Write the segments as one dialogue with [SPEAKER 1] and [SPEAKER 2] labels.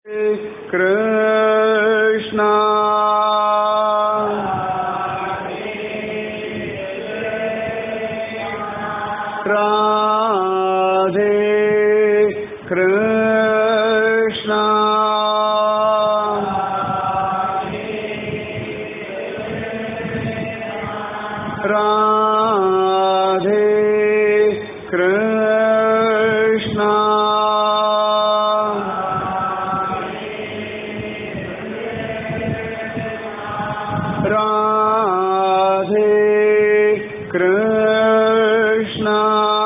[SPEAKER 1] कृष्णा राधे कृष्णा राधे कृष्णा राधे कृष्णा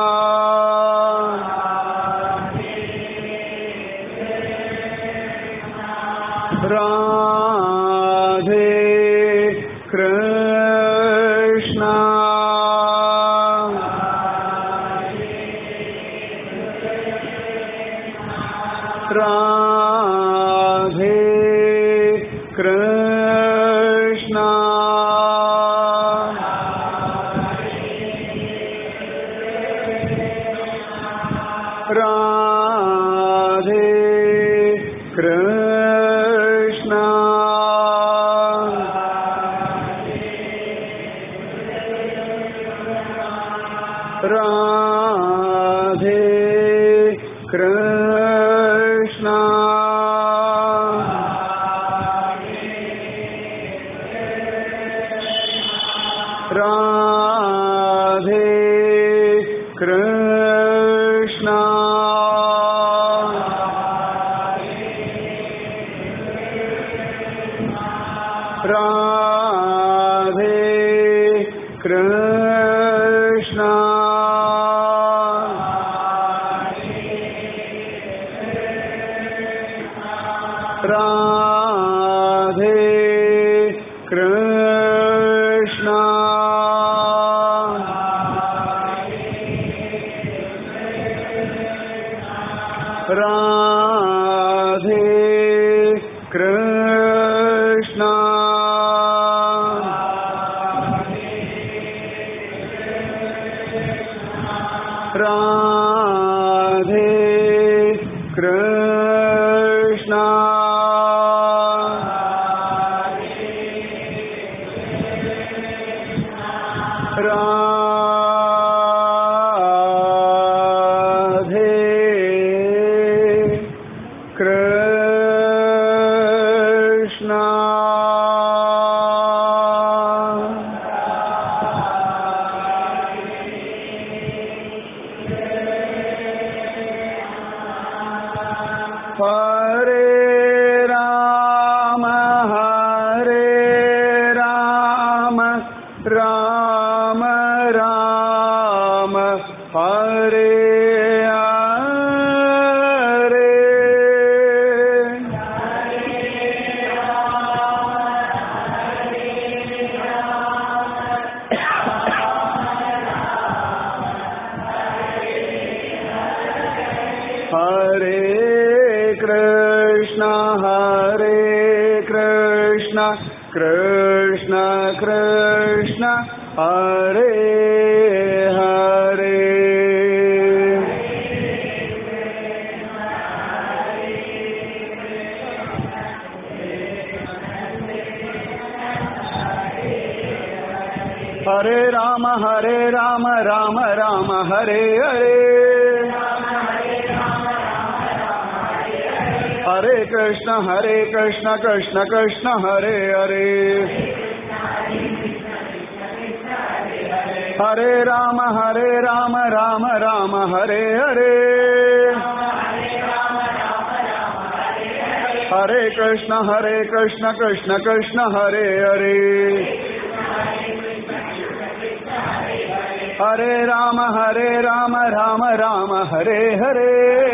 [SPEAKER 1] राधे कृष्णा राधे कृष्णा राधे कृष्णा राधे कृष्णा राधे कृष्णा राधे कृष्णा राधे कृष्णा राधे कृष्णा राधे कृष्णा राधे कृष्णा हरे राम हरे राम राम राम हरे हरे हरे कृष्ण हरे कृष्ण कृष्ण कृष्ण हरे हरे हरे राम हरे राम राम राम हरे हरे हरे कृष्ण हरे कृष्ण कृष्ण कृष्ण हरे हरे हरे राम हरे राम राम राम हरे हरे हरे कृष्ण हरे कृष्ण कृष्ण कृष्ण हरे हरे हरे राम हरे राम राम राम हरे हरे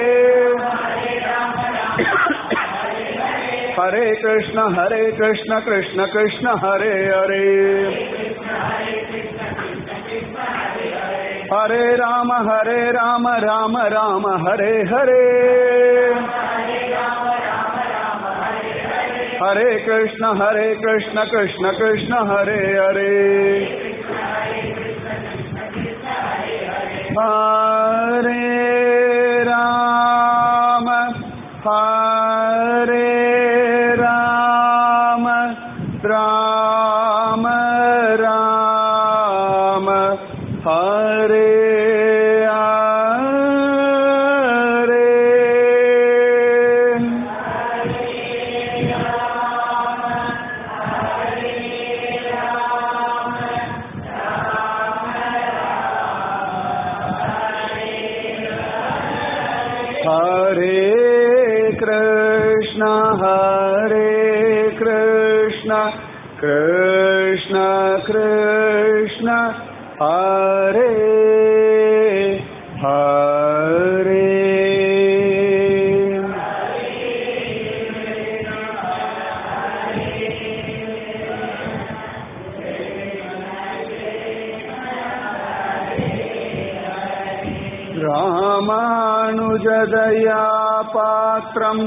[SPEAKER 1] हरे कृष्ण हरे कृष्ण कृष्ण कृष्ण हरे हरे हरे राम हरे राम राम राम हरे हरे हरे कृष्ण हरे कृष्ण कृष्ण कृष्ण हरे हरे हरे राम हरे कृष्ण हरे कृष्ण कृष्ण कृष्ण हरे हरे रामानुजदया पात्रम्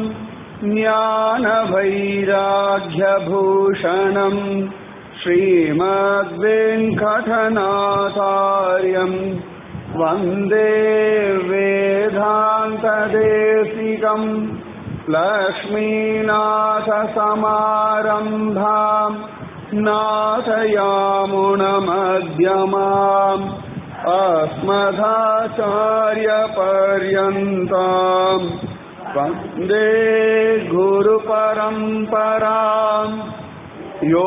[SPEAKER 1] ज्ञानवैराग्यभूषणम् श्रीमद्वेङ्कटनाथार्यम् वन्दे वेदान्तदेशिकम् लक्ष्मीनाथसमारम्भाम् नाथयामुणमध्यमाम् अस्मदाचार्यपर्यन्ताम् वन्दे गुरुपरम्पराम् यो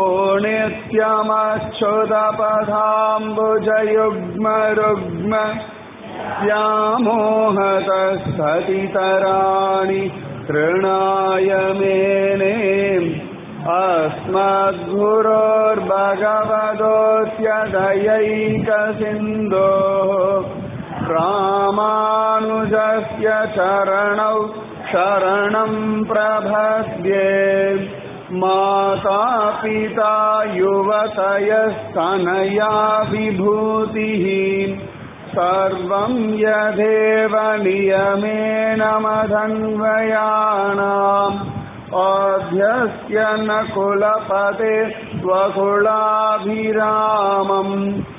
[SPEAKER 1] नित्यमच्युतपथाम्बुजयुग्मरुग्म व्यामोहतस्ततितराणि तृणाय मेने अस्मद्गुरोर्भगवदोऽस्यदयैकसिन्धोः रामानुजस्य चरणौ शरणं प्रभद्ये माता पिता युवतयस्तनया विभूतिः सर्वं यदेव नियमेन मधन्वयाणाम् आद्यस्य न कुलपते स्वकुलाभिरामम्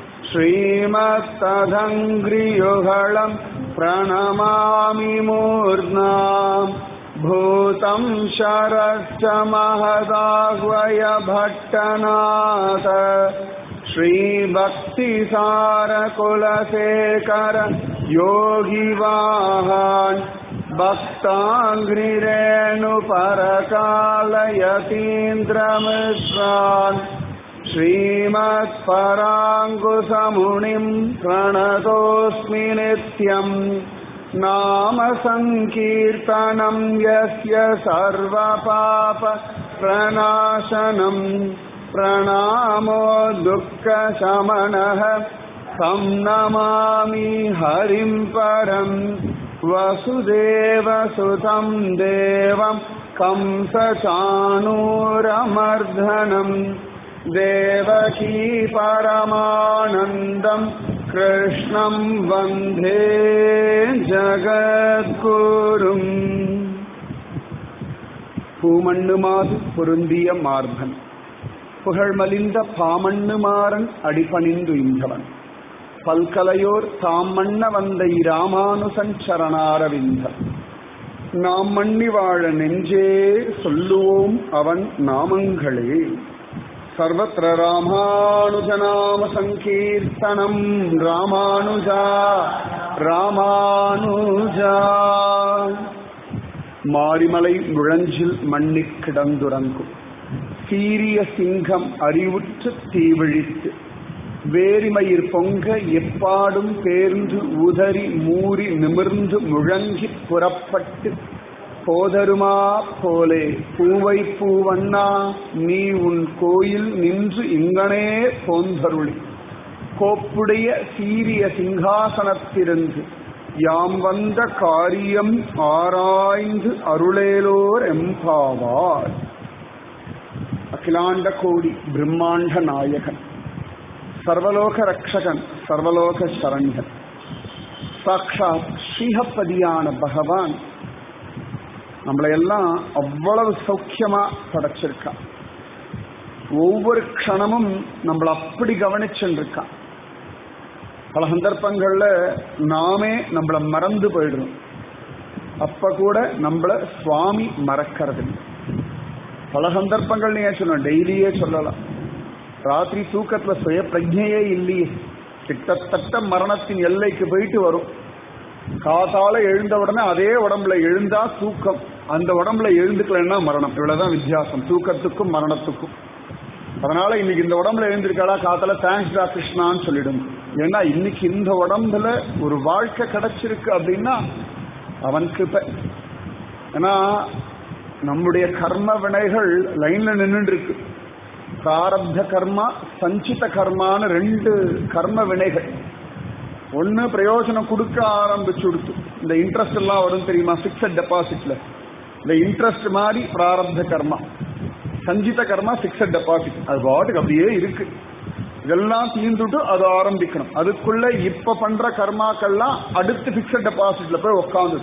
[SPEAKER 1] श्रीमत्तदङ्घ्रियुगळम् प्रणमामि मूर्ध्ना भूतं शरश्च महदाह्वय भट्टनाथ श्रीभक्तिसारकुलशेखर योगिवाहान् भक्ताङ्घ्रिरेणुपरकालयतीन्द्रमिश्रान् श्रीमत्पराङ्कुशमुनिम् प्रणतोऽस्मि नित्यम् नाम सङ्कीर्तनम् यस्य सर्वपाप प्रणाशनम् प्रणामो दुःखशमनः तं नमामि हरिं परम् वसुदेवसुतं देवं कंसचाणूरमर्धनम् देवकी परमानन्दम् कृष्णं वन्दे ஜகத்குரும் பூமண்ணுமாது பொருந்திய மார்பன் புகழ்மலிந்த பாமண்ணுமாறன் அடிபணிந்து இந்தவன் பல்கலையோர் தாம் மன்ன வந்த இராமானுசன் சரணாரவிந்தன் நாம் மண்ணி வாழ நெஞ்சே சொல்லுவோம் அவன் நாமங்களே சர்வத்திர ராமானுஜநாம சங்கீர்த்தனம் ராமானுஜா ராமானுஜா மாரிமலை முழஞ்சில் மண்ணிக் கிடந்துறங்கும் சீரிய சிங்கம் அறிவுற்று தீவிழித்து வேரிமயிர் பொங்க எப்பாடும் பேர்ந்து உதறி மூறி நிமிர்ந்து முழங்கி புறப்பட்டு போதருமா போலே பூவை பூவண்ணா நீ உன் கோயில் நின்று இங்கனே போந்தருளி கோப்புடைய சீரிய சிங்காசனத்திருந்து யாம் வந்த காரியம் ஆராய்ந்து அருளேலோர் எம்பாவார் அகிலாண்ட கோடி பிரம்மாண்ட நாயகன் சர்வலோக ரக்ஷகன் சர்வலோக சரண்யன் சாட்சாத் ஸ்ரீஹப்பதியான பகவான் நம்மளையெல்லாம் அவ்வளவு சௌக்கியமா படைச்சிருக்கான் ஒவ்வொரு க்ஷணமும் நம்மளை அப்படி கவனிச்சுருக்கான் பல சந்தர்ப்பங்கள்ல நாமே நம்மளை மறந்து போயிடுறோம் அப்ப கூட நம்மள சுவாமி மறக்கிறது பல சந்தர்ப்பங்கள் நீங்க சொன்ன டெய்லியே சொல்லலாம் ராத்திரி தூக்கத்துல சுய பிரஜையே இல்லையே கிட்டத்தட்ட மரணத்தின் எல்லைக்கு போயிட்டு வரும் காத்தால எழுந்த உடனே அதே உடம்புல எழுந்தா தூக்கம் அந்த உடம்புல எழுந்துக்கலன்னா மரணம் இவ்வளவுதான் வித்தியாசம் தூக்கத்துக்கும் மரணத்துக்கும் அதனால இன்னைக்கு இந்த உடம்புல எழுந்திருக்காளா காத்தால தேங்க்ஸ் டா கிருஷ்ணான்னு சொல்லிடும் ஏன்னா இன்னைக்கு இந்த உடம்புல ஒரு வாழ்க்கை கிடைச்சிருக்கு அப்படின்னா அவன் கிருப்ப ஏன்னா நம்முடைய கர்ம வினைகள் லைன்ல நின்றுட்டு இருக்கு பிராரப்த கர்மா சஞ்சித கர்மான்னு ரெண்டு கர்ம வினைகள் ஒண்ணு பிரயோஜனம் கொடுக்க ஆரம்பிச்சு கொடுத்து இந்த இன்ட்ரெஸ்ட் எல்லாம் வரும் தெரியுமா பிக்சட் டெபாசிட்ல இந்த இன்ட்ரெஸ்ட் மாதிரி பிராரப்த கர்மா சஞ்சித கர்மா பிக்சட் டெபாசிட் அது பாட்டுக்கு அப்படியே இருக்கு இதெல்லாம் தீர்ந்துட்டு அது ஆரம்பிக்கணும் அதுக்குள்ள இப்ப பண்ற கர்மாக்கள்லாம் அடுத்து பிக்சட் டெபாசிட்ல போய் உட்காந்து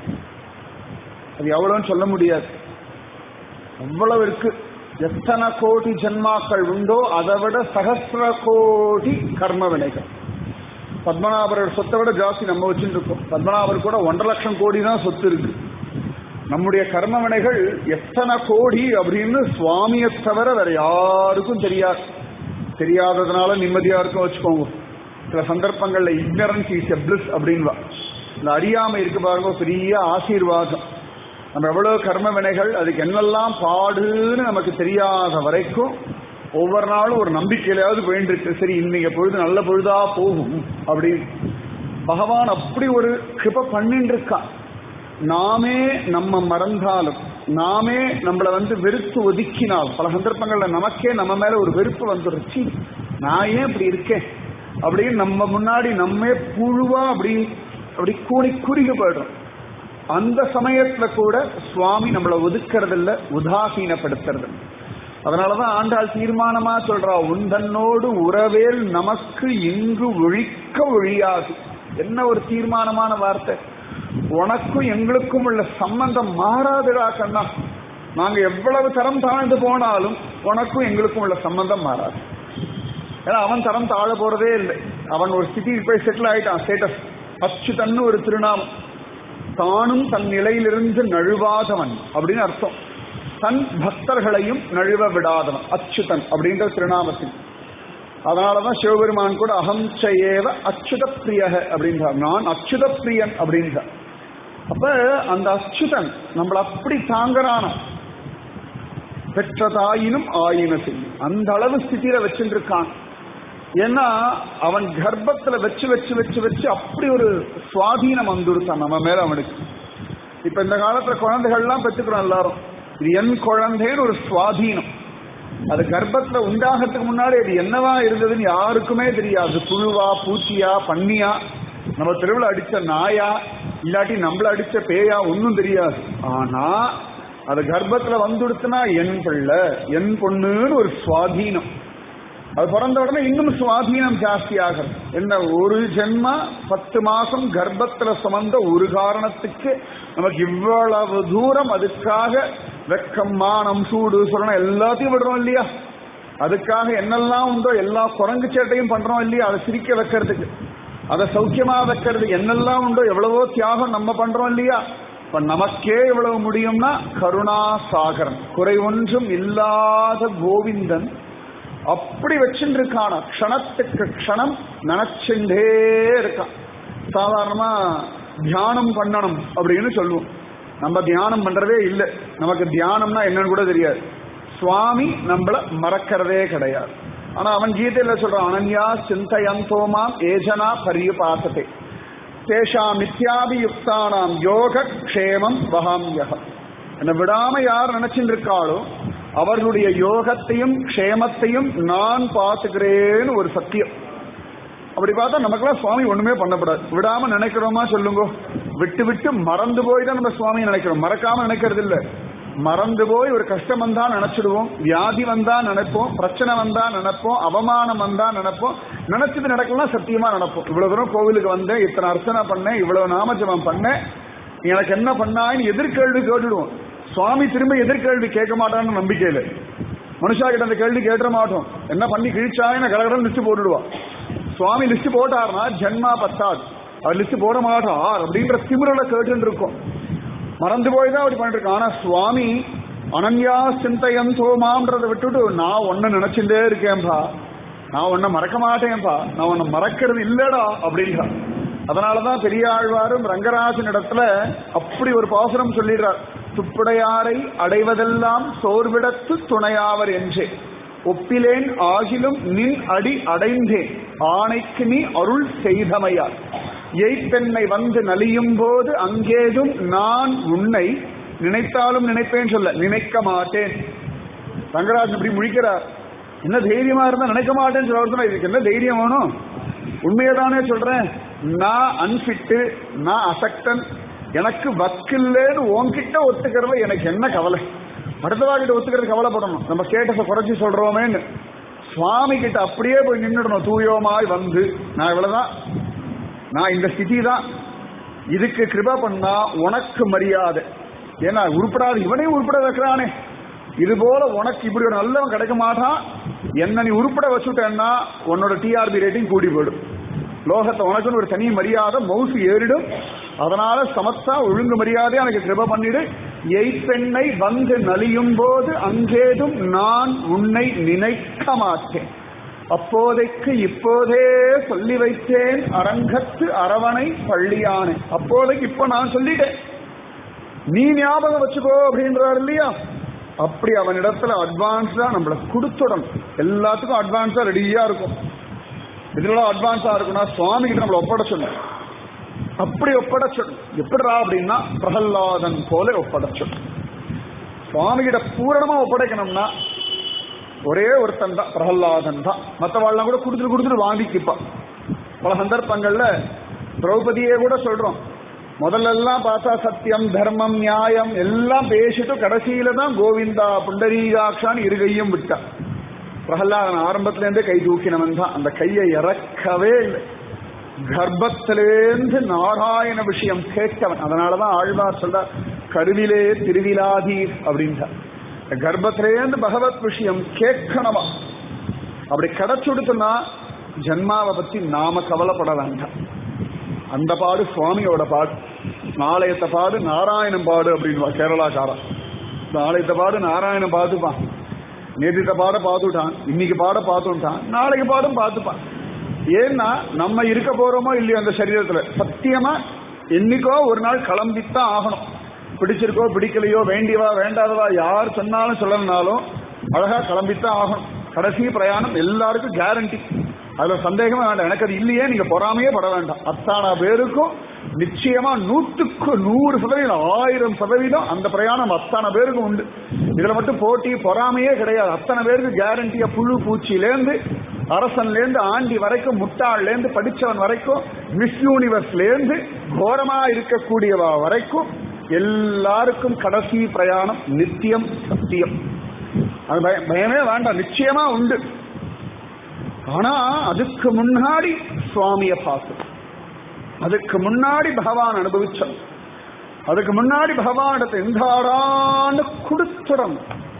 [SPEAKER 1] அது எவ்வளவுன்னு சொல்ல முடியாது அவ்வளவு இருக்கு எத்தனை கோடி ஜென்மாக்கள் உண்டோ அதை விட சகசிர கோடி கர்ம வினைகள் பத்மநாபரோட சொத்தை விட ஜாஸ்தி நம்ம வச்சுட்டு இருக்கோம் பத்மநாபர் கூட ஒன்றரை லட்சம் கோடி தான் சொத்து இருக்கு நம்முடைய கர்ம வினைகள் எத்தனை கோடி அப்படின்னு சுவாமியை தவிர வேற யாருக்கும் தெரியாது தெரியாததுனால நிம்மதியா இருக்கும் வச்சுக்கோங்க சில சந்தர்ப்பங்கள்ல இக்னரன்ஸ் இஸ் எ பிளிஸ் அப்படின்வா இந்த அறியாமை இருக்கு பாருங்க பெரிய ஆசீர்வாதம் நம்ம எவ்வளவு கர்ம வினைகள் அதுக்கு என்னெல்லாம் பாடுன்னு நமக்கு தெரியாத வரைக்கும் ஒவ்வொரு நாளும் ஒரு நம்பிக்கையிலாவது போயிட்டு இருக்கு சரி இன்னைக்கு பொழுது நல்ல பொழுதா போகும் அப்படின்னு பகவான் அப்படி ஒரு கிருப பண்ணிட்டு இருக்கான் நாமே நம்ம மறந்தாலும் நாமே நம்மளை வந்து வெறுத்து ஒதுக்கினால் பல சந்தர்ப்பங்கள்ல நமக்கே நம்ம மேல ஒரு வெறுப்பு வந்துருச்சு நான் ஏன் இப்படி இருக்கேன் அப்படின்னு நம்ம முன்னாடி நம்மே புழுவா அப்படி அப்படி கூடி குறுகி போயிடுறோம் அந்த சமயத்துல கூட சுவாமி நம்மளை ஒதுக்கிறது இல்ல உதாசீனப்படுத்துறது அதனாலதான் ஆண்டாள் தீர்மானமா சொல்றா உந்தன்னோடு உறவேல் நமக்கு இங்கு ஒழிக்க ஒழியாது என்ன ஒரு தீர்மானமான வார்த்தை உனக்கும் எங்களுக்கும் உள்ள சம்பந்தம் மாறாதுடா கண்ணா நாங்க எவ்வளவு தரம் தாழ்ந்து போனாலும் உனக்கும் எங்களுக்கும் உள்ள சம்பந்தம் மாறாது ஏன்னா அவன் தரம் தாழ போறதே இல்லை அவன் ஒரு சிட்டிக்கு போய் செட்டில் ஆயிட்டான் ஸ்டேட்டஸ் அச்சுதன்னு ஒரு திருநாமம் தானும் தன் நிலையிலிருந்து நழுவாதவன் அப்படின்னு அர்த்தம் தன் பக்தர்களையும் நழுவ விடாதவன் அச்சுதன் அப்படின்ற திருநாமத்தில் அதனாலதான் சிவபெருமான் கூட அகம்சையேவ அச்சுத பிரியக அப்படின்றார் நான் அச்சுத பிரியன் அப்படின்றார் அப்ப அந்த அச்சுதன் நம்மள அப்படி தாங்குறான பெற்ற தாயினும் ஆயின செய்யும் அந்த அளவு ஸ்திதியில வச்சுட்டு இருக்கான் ஏன்னா அவன் கர்ப்பத்துல வச்சு வச்சு வச்சு வச்சு அப்படி ஒரு சுவாதீனம் வந்துருத்தான் நம்ம மேல அவனுக்கு இப்ப இந்த காலத்துல குழந்தைகள்லாம் பெற்றுக்கிறோம் எல்லாரும் இது என் குழந்தைன்னு ஒரு சுவாதீனம் அது கர்ப்பத்துல உண்டாகிறதுக்கு முன்னாடி அது என்னவா இருந்ததுன்னு யாருக்குமே தெரியாது புழுவா பூச்சியா பன்னியா நம்ம தெருவில் அடிச்ச நாயா இல்லாட்டி நம்மள அடிச்ச பேயா ஒன்னும் தெரியாது ஆனா அது கர்ப்பத்துல வந்துடுத்துனா என் பிள்ளை என் பொண்ணுன்னு ஒரு சுவாதீனம் அது பிறந்த உடனே இன்னும் சுவாதீனம் ஜாஸ்தி ஆகிறது என்ன ஒரு ஜென்மா பத்து மாசம் கர்ப்பத்துல சுமந்த ஒரு காரணத்துக்கு நமக்கு இவ்வளவு தூரம் அதுக்காக வெக்கம் மானம் சூடு சொல்லணும் எல்லாத்தையும் விடுறோம் இல்லையா அதுக்காக என்னெல்லாம் உண்டோ எல்லா குரங்கு சேட்டையும் பண்றோம் இல்லையா அதை சிரிக்க வைக்கிறதுக்கு அதை சௌக்கியமா வைக்கிறது என்னெல்லாம் உண்டோ எவ்வளவோ தியாகம் நம்ம பண்றோம் இல்லையா இப்ப நமக்கே இவ்வளவு முடியும்னா கருணா சாகரன் குறை ஒன்றும் இல்லாத கோவிந்தன் அப்படி வச்சுட்டு இருக்கான க்ஷணத்துக்கு க்ஷணம் நினைச்சுட்டே இருக்கான் சாதாரணமா தியானம் பண்ணணும் அப்படின்னு சொல்லுவோம் நம்ம தியானம் பண்றதே இல்லை நமக்கு தியானம்னா என்னன்னு கூட தெரியாது சுவாமி நம்மள மறக்கிறதே கிடையாது ஆனா அவன் கீதையில சொல்றான் அனன்யா சிந்தையந்தோமாம் ஏஜனா பரியுபாசத்தை தேஷா மித்யாபியுக்தானாம் யோக க்ஷேமம் வகாமியகம் என்னை விடாம யார் நினைச்சுட்டு இருக்காளோ அவர்களுடைய யோகத்தையும் க்ஷேமத்தையும் நான் பார்த்துக்கிறேன்னு ஒரு சத்தியம் அப்படி பார்த்தா நமக்கெல்லாம் சுவாமி ஒண்ணுமே பண்ணப்படாது விடாம நினைக்கிறோமா சொல்லுங்க விட்டு விட்டு மறந்து போய் தான் நம்ம சுவாமியை நினைக்கிறோம் மறக்காம நினைக்கிறது இல்ல மறந்து போய் ஒரு கஷ்டம் வந்தா நினைச்சிடுவோம் வியாதி வந்தா நினைப்போம் பிரச்சனை வந்தா நினைப்போம் அவமானம் வந்தா நினைப்போம் நினைச்சது நடக்கலாம் சத்தியமா நினைப்போம் இவ்வளவு தூரம் கோவிலுக்கு வந்தேன் இத்தனை அர்ச்சனை பண்ணேன் இவ்வளவு நாமஜபம் பண்ணேன் எனக்கு என்ன பண்ணாயின்னு எதிர்கேள்வி கேட்டுடுவோம் சுவாமி திரும்ப எதிர்கேள்வி கேட்க மாட்டான்னு நம்பிக்கையில மனுஷா கிட்ட அந்த கேள்வி கேட்ட மாட்டோம் என்ன பண்ணி கிழிச்சாயின்னு கடகடன் லிஸ்ட் போட்டுடுவான் சுவாமி லிஸ்ட் போட்டார்னா ஜென்மா பத்தாது அவர் லிஸ்ட் போட மாட்டார் அப்படின்ற திமிரல கேட்டு இருக்கும் மறந்து போய் தான் அப்படி பண்ணிட்டு இருக்கோம் ஆனா சுவாமி அனன்யா சிந்தையந்தோமான்றதை விட்டுட்டு நான் ஒன்ன நினைச்சுட்டே இருக்கேன்பா நான் உன்னை மறக்க மாட்டேன்பா நான் உன்னை மறக்கிறது இல்லடா அப்படின்றா அதனாலதான் பெரியாழ்வாரும் ரங்கராஜன் இடத்துல அப்படி ஒரு பாசுரம் சொல்லிடுறார் துப்புடையாரை அடைவதெல்லாம் சோர்விடத்து துணையாவர் என்றே ஒப்பிலேன் ஆகிலும் நின் அடி அடைந்தேன் ஆணைக்கு நீ அருள் செய்தமையார் எய்ப்பெண்ணை வந்து நலியும் போது அங்கேதும் நான் உன்னை நினைத்தாலும் நினைப்பேன் சொல்ல நினைக்க மாட்டேன் ரங்கராஜன் இப்படி முழிக்கிறார் என்ன தைரியமா இருந்தா நினைக்க மாட்டேன்னு சொல்ல சொன்னா இதுக்கு என்ன தைரியம் வேணும் உண்மையதானே சொல்றேன் நான் அன்பிட்டு நான் அசக்தன் எனக்கு வக்கில்லேன்னு உன்கிட்ட ஒத்துக்கிறதுல எனக்கு என்ன கவலை அடுத்தவா கிட்ட ஒத்துக்கிறது கவலைப்படணும் நம்ம ஸ்டேட்டஸை குறைச்சி சொல்றோமேன்னு சுவாமி கிட்ட அப்படியே போய் நின்றுடணும் தூயோமாய் வந்து நான் இவ்வளவுதான் நான் இந்த ஸ்திதி தான் இதுக்கு கிருபா பண்ணா உனக்கு மரியாதை ஏன்னா உருப்படாது இவனையும் உருப்பட வைக்கிறானே இது போல உனக்கு இப்படி ஒரு நல்லவன் கிடைக்க மாட்டான் என்ன நீ உருப்பட வச்சுட்டேன்னா உன்னோட டிஆர்பி ரேட்டிங் கூடி போயிடும் லோகத்தை உனக்குன்னு ஒரு தனி மரியாதை மவுசு ஏறிடும் அதனால சமத்தா ஒழுங்கு மரியாதை எனக்கு கிருப பண்ணிடு எய்ப்பெண்ணை வந்து நலியும் போது அங்கேதும் நான் உன்னை நினைக்க மாட்டேன் அப்போதைக்கு இப்போதே சொல்லி வைத்தேன் அரங்கத்து அரவணை பள்ளியானே அப்போதைக்கு இப்போ நான் சொல்லிட்டேன் நீ ஞாபகம் வச்சுக்கோ அப்படின்றாரு இல்லையா அப்படி அவனிடத்துல அட்வான்ஸா நம்மள கொடுத்துடணும் எல்லாத்துக்கும் அட்வான்ஸா ரெடியா இருக்கும் இதெல்லாம் அட்வான்ஸா இருக்குன்னா சுவாமி கிட்ட நம்மள ஒப்படைச்சிடணும் அப்படி ஒப்படைச்சிடணும் எப்படிரா அப்படின்னா பிரகல்லாதன் போல ஒப்படைச்சிடணும் சுவாமி கிட்ட பூரணமா ஒப்படைக்கணும்னா ஒரே ஒருத்தன் தான் பிரகல்லாதன் தான் மற்றவாள்லாம் கூட கொடுத்துட்டு கொடுத்துட்டு வாங்கிக்கிப்பான் பல சந்தர்ப்பங்கள்ல திரௌபதியே கூட சொல்றோம் முதல்ல எல்லாம் பார்த்தா சத்தியம் தர்மம் நியாயம் எல்லாம் பேசிட்டு கடைசியில தான் கோவிந்தா புண்டரீகாட்சான்னு இரு கையும் விட்டா பிரகலாதன் ஆரம்பத்துல இருந்தே கை தூக்கினவன் தான் அந்த கையை இறக்கவே இல்லை கர்ப்பத்திலேந்து நாராயண விஷயம் கேட்டவன் அதனாலதான் ஆழ்வார் சொல்ற கருவிலே திருவிழாதீர் அப்படின்றார் கர்ப்பத்திலேந்து பகவத் விஷயம் கேட்கணுமா அப்படி கிடைச்சுடுத்துனா ஜன்மாவை பத்தி நாம கவலைப்பட வேண்டாம் அந்த பாடு சுவாமியோட பாடு நாளையத்த பாடு நாராயணம் பாடு அப்படின்வா கேரளாக்காரன் நாளையத்த பாடு நாராயணம் பார்த்துப்பான் நேத்தித்த பாட பார்த்துட்டான் இன்னைக்கு பாட பார்த்துட்டான் நாளைக்கு பாடும் பார்த்துப்பான் ஏன்னா நம்ம இருக்க போறோமோ இல்லையோ அந்த சரீரத்துல சத்தியமா என்னைக்கோ ஒரு நாள் கிளம்பித்தான் ஆகணும் பிடிச்சிருக்கோ பிடிக்கலையோ வேண்டியவா வேண்டாதவா யார் சொன்னாலும் சொல்லணும்னாலும் அழகா கிளம்பித்தான் ஆகணும் கடைசி பிரயாணம் எல்லாருக்கும் கேரண்டி அதுல சந்தேகமே வேண்டாம் எனக்கு அது இல்லையே நீங்க பொறாமையே பட வேண்டாம் அத்தானா பேருக்கும் நிச்சயமா நூற்றுக்கு நூறு சதவீதம் ஆயிரம் சதவீதம் அந்த பிரயாணம் அத்தனை பேருக்கும் உண்டு இதுல மட்டும் போட்டி பொறாமையே கிடையாது அத்தனை பேருக்கு கேரண்டியா புழு பூச்சியிலேருந்து அரசன்ல இருந்து ஆண்டி வரைக்கும் முட்டாள்ல இருந்து படிச்சவன் வரைக்கும் மிஸ் யூனிவர்ஸ்ல இருந்து கோரமா இருக்கக்கூடியவா வரைக்கும் எல்லாருக்கும் கடைசி பிரயாணம் நித்தியம் சத்தியம் அது பய- பயமே வேண்டாம் நிச்சயமா உண்டு ஆனா அதுக்கு முன்னாடி சுவாமிய பார்க்கணும் அதுக்கு முன்னாடி பகவான் அனுபவிச்சோம் அதுக்கு முன்னாடி பகவானிடத்தை எந்தாடான்னு கொடுத்துடணும்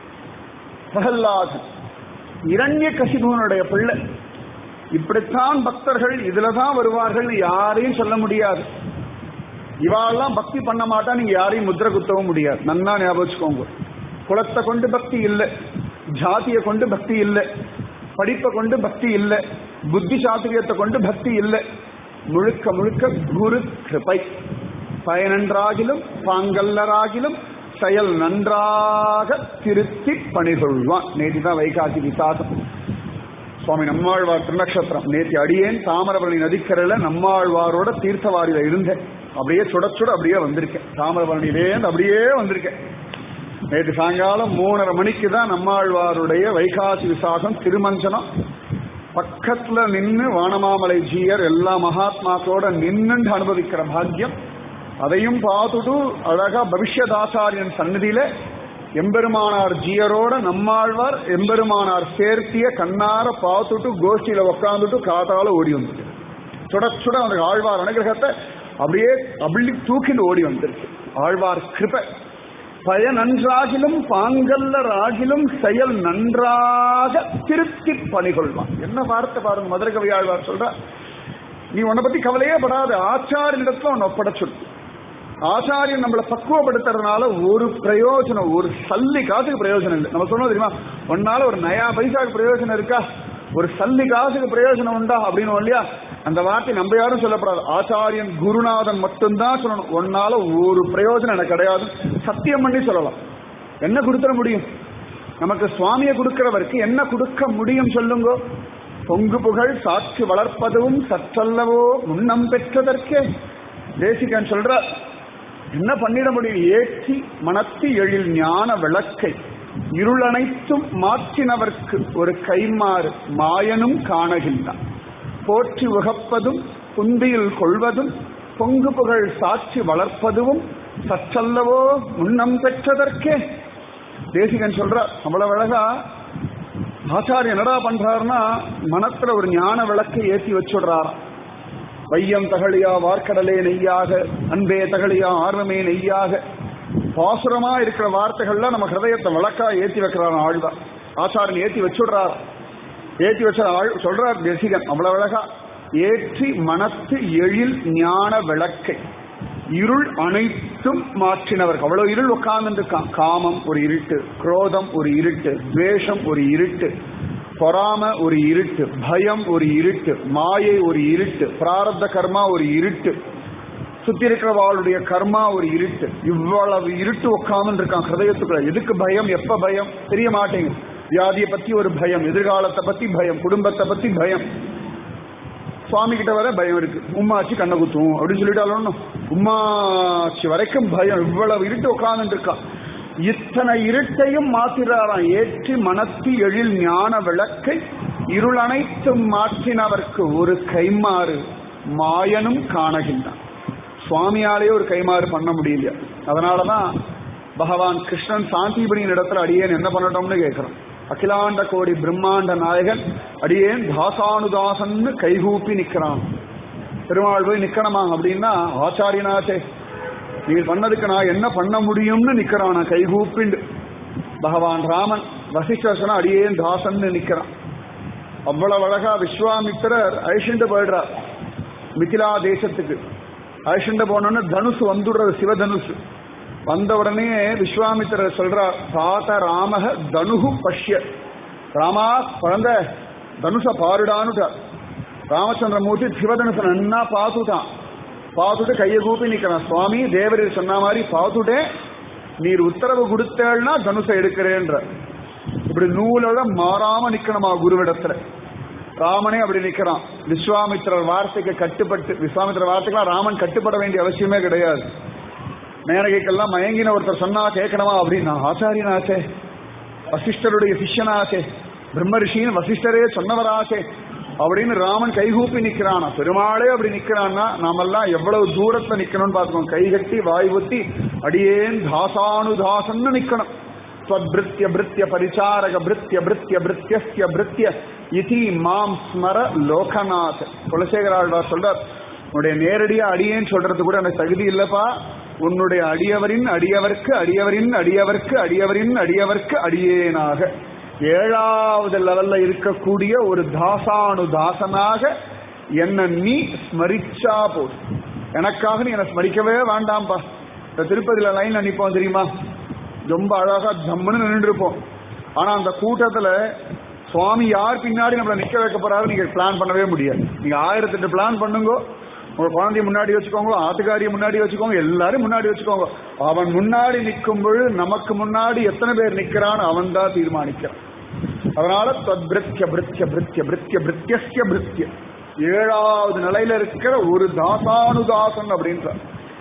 [SPEAKER 1] பிரகல்லாதன் இரண்ய கசிபுவனுடைய பிள்ளை இப்படித்தான் பக்தர்கள் இதுலதான் வருவார்கள் யாரையும் சொல்ல முடியாது இவாளெல்லாம் பக்தி பண்ண மாட்டா நீங்க யாரையும் முத்திர குத்தவும் முடியாது நன்னா ஞாபகம் வச்சுக்கோங்க குலத்தை கொண்டு பக்தி இல்லை ஜாதியை கொண்டு பக்தி இல்லை படிப்பை கொண்டு பக்தி இல்லை புத்தி சாத்திரியத்தை கொண்டு பக்தி இல்லை முழுக்க முழுக்க குரு கிருபை பயனன்றாகிலும் பாங்கல்லராகிலும் செயல் நன்றாக திருத்தி பணிகொள்வான் நேற்று தான் வைகாசி விசாசம் சுவாமி நம்மாழ்வார் திருநக்ஷத்திரம் நேற்று அடியேன் தாமிரபரணி நதிக்கரையில நம்மாழ்வாரோட தீர்த்தவாரியில இருந்தேன் அப்படியே சுட சுட அப்படியே வந்திருக்கேன் தாமிரபரணியிலேருந்து அப்படியே வந்திருக்கேன் நேற்று சாயங்காலம் மூணரை மணிக்கு தான் நம்மாழ்வாருடைய வைகாசி விசாகம் திருமஞ்சனம் பக்கத்துல நின்னு வானமாமலை ஜீயர் எல்லா மகாத்மாக்களோட நின்னு அனுபவிக்கிற பாக்கியம் அதையும் பார்த்துட்டு அழகா பவிஷ்யதாசாரியன் சன்னதியில எம்பெருமானார் ஜீயரோட நம்மாழ்வார் எம்பெருமானார் சேர்த்திய கண்ணார பார்த்துட்டு கோஷ்டியில உக்காந்துட்டு காத்தால ஓடி வந்துட்டு சுட சுட அந்த ஆழ்வார் அனுகிரகத்தை அப்படியே அள்ளி தூக்கிட்டு ஓடி வந்திருக்கு ஆழ்வார் கிருபை பய நன்றாகிலும் பாங்கல்லராகிலும் செயல் நன்றாக திருத்தி பணிகொள்வான் என்ன வார்த்தை பாருங்க மதுரை கவி ஆழ்வார் சொல்ற நீ உன்னை பத்தி கவலையே படாத ஆச்சாரியனிடத்துல உன்னை ஒப்படைச்சு ஆச்சாரியன் நம்மளை பக்குவப்படுத்துறதுனால ஒரு பிரயோஜனம் ஒரு சல்லி காசுக்கு பிரயோஜனம் இல்லை நம்ம சொன்னோம் தெரியுமா உன்னால ஒரு நயா பைசாக்கு பிரயோஜனம் இருக்கா ஒரு சல்லி காசுக்கு பிரயோஜனம் உண்டா அப்படின்னு இல்லையா அந்த வார்த்தை நம்ம யாரும் சொல்லப்படாது ஆச்சாரியன் குருநாதன் மட்டும்தான் சொல்லணும் உன்னால ஒரு பிரயோஜனம் எனக்கு கிடையாது சத்தியம் பண்ணி சொல்லலாம் என்ன கொடுத்துட முடியும் நமக்கு சுவாமியை கொடுக்கிறவருக்கு என்ன கொடுக்க முடியும் சொல்லுங்க பொங்கு புகழ் சாட்சி வளர்ப்பதும் சற்றல்லவோ முன்னம் பெற்றதற்கே தேசிகன் சொல்ற என்ன பண்ணிட முடியும் ஏற்றி மனத்தி எழில் ஞான விளக்கை இருளனைத்தும் மாற்றினவர்க்கு ஒரு கைமாறு மாயனும் காணகின்றான் போற்றி உகப்பதும் புந்தியில் கொள்வதும் பொங்கு புகழ் சாட்சி வளர்ப்பதும் சற்றல்லவோ முன்னம் பெற்றதற்கே தேசிகன் சொல்றார் அவ்வளவு அழகா ஆச்சாரியன் என்னடா பண்றாருன்னா மனத்துல ஒரு ஞான விளக்கை ஏற்றி வச்சுடுறாராம் வையம் தகழியா வார்க்கடலே நெய்யாக அன்பே தகழியா ஆர்வமே நெய்யாக பாசுரமா இருக்கிற வார்த்தைகள்ல நம்ம ஹிருதயத்தை விளக்கா ஏத்தி வைக்கிறான் ஆழ்வார் ஆச்சாரன் ஏத்தி வச்சுடுறார் ஏத்தி வச்ச ஆழ் சொல்றார் தேசிகன் அவ்வளவு அழகா ஏற்றி மனத்து எழில் ஞான விளக்கை இருள் அனைத்தும் மாற்றினவர் அவ்வளவு இருள் உட்கார்ந்துருக்கான் காமம் ஒரு இருட்டு குரோதம் ஒரு இருட்டு துவேஷம் ஒரு இருட்டு பொறாம ஒரு இருட்டு பயம் ஒரு இருட்டு மாயை ஒரு இருட்டு பிராரப்த கர்மா ஒரு இருட்டு சுத்தி இருக்கிறவாளுடைய கர்மா ஒரு இருட்டு இவ்வளவு இருட்டு உட்கார்ந்து இருக்கான் ஹிருதயத்துக்குள்ள எதுக்கு பயம் எப்ப பயம் தெரிய மாட்டேங்குது வியாதியை பத்தி ஒரு பயம் எதிர்காலத்தை பத்தி பயம் குடும்பத்தை பத்தி பயம் சுவாமி கிட்ட வர பயம் இருக்கு உம்மாச்சி கண்ணை குத்தும் அப்படின்னு சொல்லிட்டாலும் உம்மாச்சி வரைக்கும் பயம் இவ்வளவு இருட்டு உட்கார்ந்து இருக்கா இத்தனை இருட்டையும் மாத்திராராம் ஏற்றி மனத்தி எழில் ஞான விளக்கை இருள் அனைத்தும் மாற்றினவர்க்கு ஒரு கைமாறு மாயனும் காணுகின்றான் சுவாமியாலே ஒரு கைமாறு பண்ண முடியல அதனாலதான் பகவான் கிருஷ்ணன் சாந்திபடியின் இடத்துல அடியேன் என்ன பண்ணட்டோம்னு கேட்கிறோம் அகிலாண்ட கோடி பிரம்மாண்ட நாயகன் அடியேன் தாசானுதாசன்னு கைகூப்பி நிக்கிறான் பெருமாள் போய் நிக்கணுமா அப்படின்னா ஆச்சாரியனாச்சே நீ பண்ணதுக்கு நான் என்ன பண்ண முடியும்னு நிக்கிறான் நான் கைகூப்பிண்டு பகவான் ராமன் வசிஷ்டசன அடியேன் தாசன்னு நிக்கிறான் அவ்வளவு அழகா விஸ்வாமித்திரர் அழிச்சுண்டு போயிடுறார் மிथिला தேசத்துக்கு அழிச்சுண்டு போனோன்னு தனுசு வந்துடுறது சிவதனுசு வந்த உடனே விஸ்வாமித்திரர் சொல்றார் தாத்த ராமக தனுகு பஷ்ய ராமா குழந்த தனுச பாருடான்னுட்டார் ராமச்சந்திரமூர்த்தி சிவதனுச நன்னா பார்த்துட்டான் பார்த்துட்டு கையை கூப்பி நிக்கிறான் சுவாமி தேவரீர் சொன்ன மாதிரி பார்த்துட்டே நீர் உத்தரவு கொடுத்தேன்னா தனுசை எடுக்கிறேன்ற இப்படி நூலோட மாறாம நிக்கணுமா குருவிடத்துல ராமனே அப்படி நிக்கிறான் விஸ்வாமித்திரர் வார்த்தைக்கு கட்டுப்பட்டு விஸ்வாமித்திர வார்த்தைக்கெல்லாம் ராமன் கட்டுப்பட வேண்டிய அவசியமே கிடையாது மேனகைக்கெல்லாம் மயங்கின ஒருத்தர் சொன்னா கேட்கணுமா அப்படின்னு ஆச்சாரியனாச்சே வசிஷ்டருடைய சிஷ்யனாச்சே பிரம்ம ரிஷின்னு வசிஷ்டரே சொன்னவராச்சே அப்படின்னு ராமன் கைகூப்பி நிக்கிறானா பெருமாளே அப்படி நிக்கிறான்னா நாமெல்லாம் எவ்வளவு தூரத்துல நிக்கணும்னு பார்த்துக்கோங்க கைகட்டி வாய் ஊத்தி அடியேன் தாசானுதாசன்னு நிக்கணும் ஸ்வத்பிருத்திய பிருத்திய பரிச்சாரக பிருத்திய பிருத்திய பிருத்தியஸ்ய பிருத்திய இதி மாம் ஸ்மர லோகநாத் குலசேகராழ்வார் சொல்றார் உன்னுடைய நேரடியா அடியேன்னு சொல்றது கூட எனக்கு தகுதி இல்லப்பா உன்னுடைய அடியவரின் அடியவர்க்கு அடியவரின் அடியவர்க்கு அடியவரின் அடியவர்க்கு அடியேனாக ஏழாவது லெவல்ல இருக்கக்கூடிய ஒரு தாசானு தாசனாக என்ன நீ ஸ்மரிச்சா போதும் எனக்காக நீ என்னை ஸ்மரிக்கவே வேண்டாம்ப்பா இந்த திருப்பதியில லைன்ல நிப்போம் தெரியுமா ரொம்ப அழகா ஜம்முன்னு நின்று இருப்போம் ஆனா அந்த கூட்டத்துல சுவாமி யார் பின்னாடி நம்மளை நிக்க வைக்க போறாரு நீங்க பிளான் பண்ணவே முடியாது நீங்க ஆயிரத்தெட்டு பிளான் பண்ணுங்க உங்க குழந்தைய முன்னாடி வச்சுக்கோங்க ஆத்துக்காரிய முன்னாடி வச்சுக்கோங்க எல்லாரும் முன்னாடி வச்சுக்கோங்க அவன் முன்னாடி நிற்கும் பொழுது நமக்கு முன்னாடி எத்தனை பேர் நிக்கிறான் அவன் தான் தீர்மானிக்கிறான் அதனால தத்பிருத்திய பிருத்திய பிருத்திய பிருத்திய பிருத்தியஸ்ய பிருத்திய ஏழாவது நிலையில இருக்கிற ஒரு தாசானுதாசன் அப்படின்றார்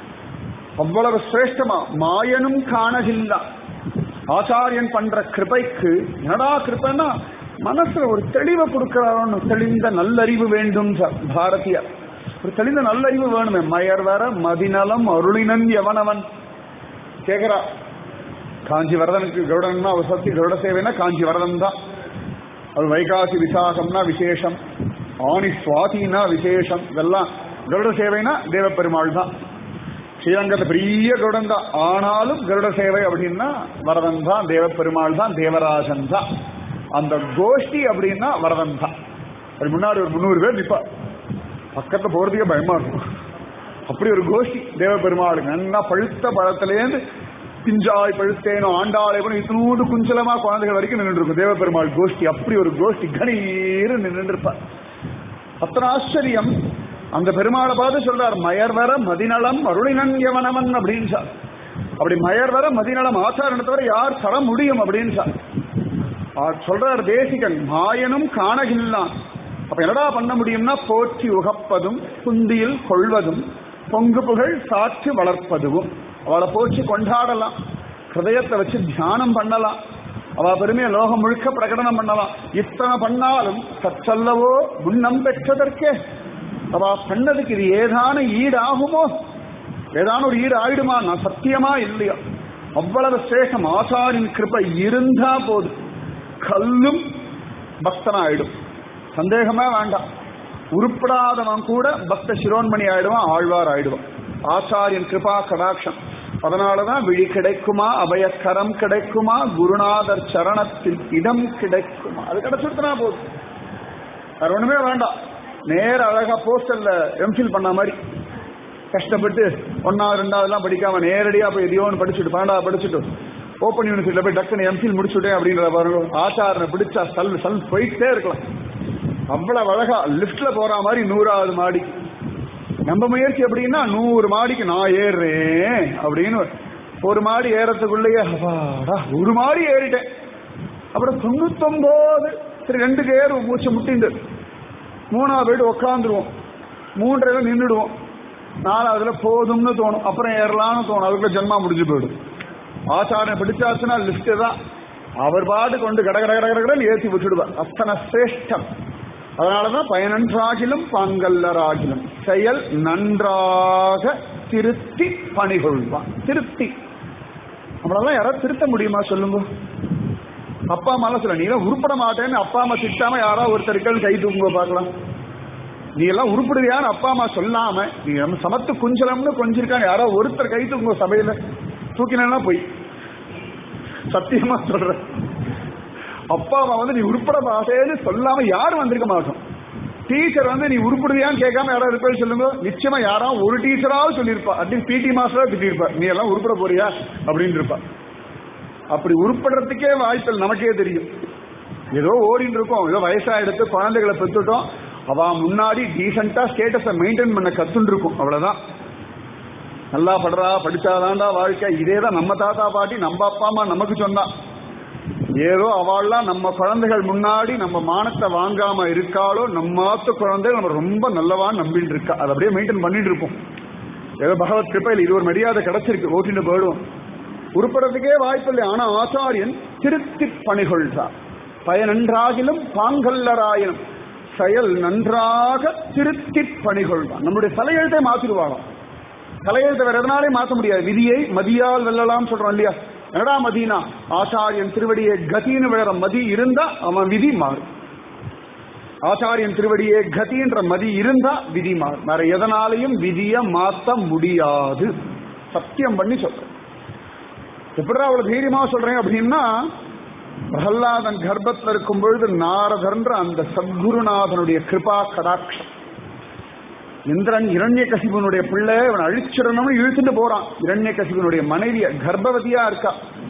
[SPEAKER 1] அவ்வளவு சிரேஷ்டமா மாயனும் காணகில்லா ஆச்சாரியன் பண்ற கிருபைக்கு என்னடா கிருபைன்னா மனசுல ஒரு தெளிவை கொடுக்கிறாரோன்னு தெளிந்த நல்லறிவு வேண்டும் சார் பாரதியார் ஒரு தெளிந்த நல்லறிவு வேணுமே மயர் வர மதிநலம் அருளினன் எவனவன் கேக்குறா காஞ்சி வரதனுக்கு கருடன்னா அவர் சக்தி கருட சேவைனா காஞ்சி வரதன் தான் அது வைகாசி விசாகம்னா விசேஷம் ஆணி சுவாதினா விசேஷம் இதெல்லாம் கருட சேவைனா தேவப்பெருமாள் தான் ஸ்ரீரங்கத்தை பெரிய கருடன் தான் ஆனாலும் கருட சேவை அப்படின்னா வரதன் தான் தேவப்பெருமாள் தான் தேவராஜன் தான் அந்த கோஷ்டி அப்படின்னா வரதன் தான் அது முன்னாடி ஒரு முந்நூறு பேர் நிப்பா பக்கத்துல போறதுக்கே பயமா இருக்கும் அப்படி ஒரு கோஷ்டி தேவபெருமாள் நல்லா பழுத்த பழத்திலேருந்து பிஞ்சாய் பழுத்தேனோ ஆண்டாளை கூட இத்தினூண்டு குஞ்சலமா குழந்தைகள் வரைக்கும் நின்று இருக்கும் தேவபெருமாள் கோஷ்டி அப்படி ஒரு கோஷ்டி கணீர் நின்று இருப்பார் அத்தனை ஆச்சரியம் அந்த பெருமாளை பார்த்து சொல்றார் மயர் வர மதிநலம் அருளினன் எவனவன் அப்படின்னு சார் அப்படி மயர் வர மதிநலம் ஆச்சாரணத்தை வர யார் தர முடியும் அப்படின்னு சார் சொல்றார் தேசிகன் மாயனும் காணகில்லான் அப்ப என்னடா பண்ண முடியும்னா போற்றி உகப்பதும் குந்தியில் கொள்வதும் பொங்கு புகழ் சாற்றி வளர்ப்பதும் அவளை போச்சு கொண்டாடலாம் ஹிருதயத்தை வச்சு தியானம் பண்ணலாம் அவ பெருமையை லோகம் முழுக்க பிரகடனம் பண்ணலாம் இத்தனை பண்ணாலும் சச்சல்லவோ முன்னம் பெற்றதற்கே அவ பண்ணதுக்கு இது ஏதான ஈடாகுமோ ஏதான ஒரு ஈடு ஆயிடுமா நான் சத்தியமா இல்லையா அவ்வளவு சேஷம் ஆசாரின் கிருப்பை இருந்தா போதும் கல்லும் பக்தனாயிடும் சந்தேகமே வேண்டாம் உருப்படாதவன் கூட பக்த சிரோன்மணி ஆயிடுவான் ஆழ்வார் ஆயிடுவான் ஆச்சாரியன் கிருபா கடாட்சம் அதனாலதான் விழி கிடைக்குமா அபயக்கரம் கிடைக்குமா குருநாதர் சரணத்தில் இடம் கிடைக்குமா அது கிடைச்சிருத்தனா போதும் வேற ஒண்ணுமே வேண்டாம் நேர அழகா போஸ்டர்ல எம்ஃபில் பண்ண மாதிரி கஷ்டப்பட்டு ஒன்னாவது ரெண்டாவதுலாம் படிக்காம நேரடியா போய் எதையோ ஒன்று படிச்சுட்டு பன்னெண்டாவது படிச்சுட்டு ஓப்பன் யூனிவர்சிட்டியில போய் டக்குன்னு எம்ஃபில் முடிச்சுட்டேன் அப்படின்ற பாருங்க ஆச்சாரனை பிடிச்சா சல் சல் போயிட்டே இருக்கலாம் அவ்வளவு அழகா லிப்ட்ல போற மாதிரி நூறாவது மாடி நம்ம முயற்சி எப்படின்னா நூறு மாடிக்கு நான் ஏறுறேன் அப்படின்னு ஒரு மாடி ஏறத்துக்குள்ளேயே அப்பாடா ஒரு மாடி ஏறிட்டேன் அப்புறம் தொண்ணூத்தொன்பது சரி ரெண்டுக்கு ஏறுவோம் மூச்சு முட்டிண்டு மூணாவது போயிட்டு உட்காந்துருவோம் மூன்றையில நின்றுடுவோம் நாலாவதுல போதும்னு தோணும் அப்புறம் ஏறலாம்னு தோணும் அதுக்குள்ள ஜென்மா முடிஞ்சு போயிடும் ஆச்சாரம் பிடிச்சாச்சுன்னா லிஸ்ட் தான் அவர் பாட்டு கொண்டு கட கட கட கடன்னு ஏற்றி விட்டுடுவார் அத்தனை சிரேஷ்டம் அதனாலதான் பயனன்றாகிலும் பாங்கல்லராகிலும் செயல் நன்றாக திருத்தி பணிகொள்வான் திருத்தி நம்மளெல்லாம் யாராவது திருத்த முடியுமா சொல்லுங்க அப்பா அம்மா சொல்ல நீ எல்லாம் உருப்பட மாட்டேன்னு அப்பா அம்மா திட்டாம யாராவது ஒருத்தருக்கு கை தூக்குங்க பார்க்கலாம் நீ எல்லாம் உருப்படுவியான்னு அப்பா அம்மா சொல்லாம நீ நம்ம சமத்து குஞ்சலம்னு கொஞ்சிருக்காங்க யாரோ ஒருத்தர் கை தூக்குங்க சபையில தூக்கினா போய் சத்தியமா சொல்றேன் அப்பா அம்மா வந்து நீ உருப்பட மாட்டேன்னு சொல்லாம யாரும் வந்திருக்க மாட்டோம் டீச்சர் வந்து நீ உருப்படுவியான்னு கேட்காம யாராவது இருப்பேன்னு சொல்லுங்க நிச்சயமா யாராவது ஒரு டீச்சராவது சொல்லியிருப்பா அட்லீஸ்ட் பிடி மாஸ்டரா திட்டிருப்பா நீ எல்லாம் உருப்பட போறியா அப்படின்னு இருப்பா அப்படி உருப்படுறதுக்கே வாய்ப்பில் நமக்கே தெரியும் ஏதோ ஓடிட்டு இருக்கோம் ஏதோ வயசா எடுத்து குழந்தைகளை பெற்றுட்டோம் அவ முன்னாடி டீசெண்டா ஸ்டேட்டஸை மெயின்டைன் பண்ண கத்துன்னு இருக்கும் அவ்வளவுதான் நல்லா படுறா படிச்சாதான்டா வாழ்க்கை இதே தான் நம்ம தாத்தா பாட்டி நம்ம அப்பா அம்மா நமக்கு சொன்னா ஏதோ அவள்லாம் நம்ம குழந்தைகள் முன்னாடி நம்ம மானத்தை வாங்காம இருக்காளோ நம்ம ஆத்து குழந்தைகள் நம்ம ரொம்ப நல்லவான்னு நம்பிட்டு இருக்கா அதை அப்படியே மெயின்டைன் பண்ணிட்டு இருப்போம் ஏதோ பகவத் கிருப்பையில் இது ஒரு மரியாதை கிடைச்சிருக்கு ஓட்டிட்டு போயிடுவோம் உருப்படுறதுக்கே வாய்ப்பில்லை ஆனா ஆச்சாரியன் திருத்தி பணிகொள்றார் பயனன்றாகிலும் பாங்கல்லராயினும் செயல் நன்றாக திருத்தி பணிகொள்வான் நம்முடைய தலையெழுத்தை மாத்திடுவாளாம் தலையெழுத்தை வேற எதனாலே மாற்ற முடியாது விதியை மதியால் வெல்லலாம் சொல்றோம் இல்லையா என்னடா மதினா ஆச்சாரியன் திருவடியை கதின்னு விழற மதி இருந்தா அவன் விதி மாறும் ஆச்சாரியன் திருவடியே கதின்ற மதி இருந்தா விதி மாறும் வேற எதனாலையும் விதிய மாத்த முடியாது சத்தியம் பண்ணி சொல்றேன் எப்படிடா அவ்வளவு தைரியமா சொல்றேன் அப்படின்னா பிரகல்லாதன் கர்ப்பத்தில் இருக்கும் பொழுது நாரதன்ற அந்த சத்குருநாதனுடைய கிருபா கடாட்சம் இந்திரன் இரண்ய கசிபனுடைய பிள்ளை அவன் அழிச்சிடணும்னு இழுத்துட்டு போறான் இரண்ய கசிபனுடைய மனைவிய கர்ப்பவதியா இருக்கா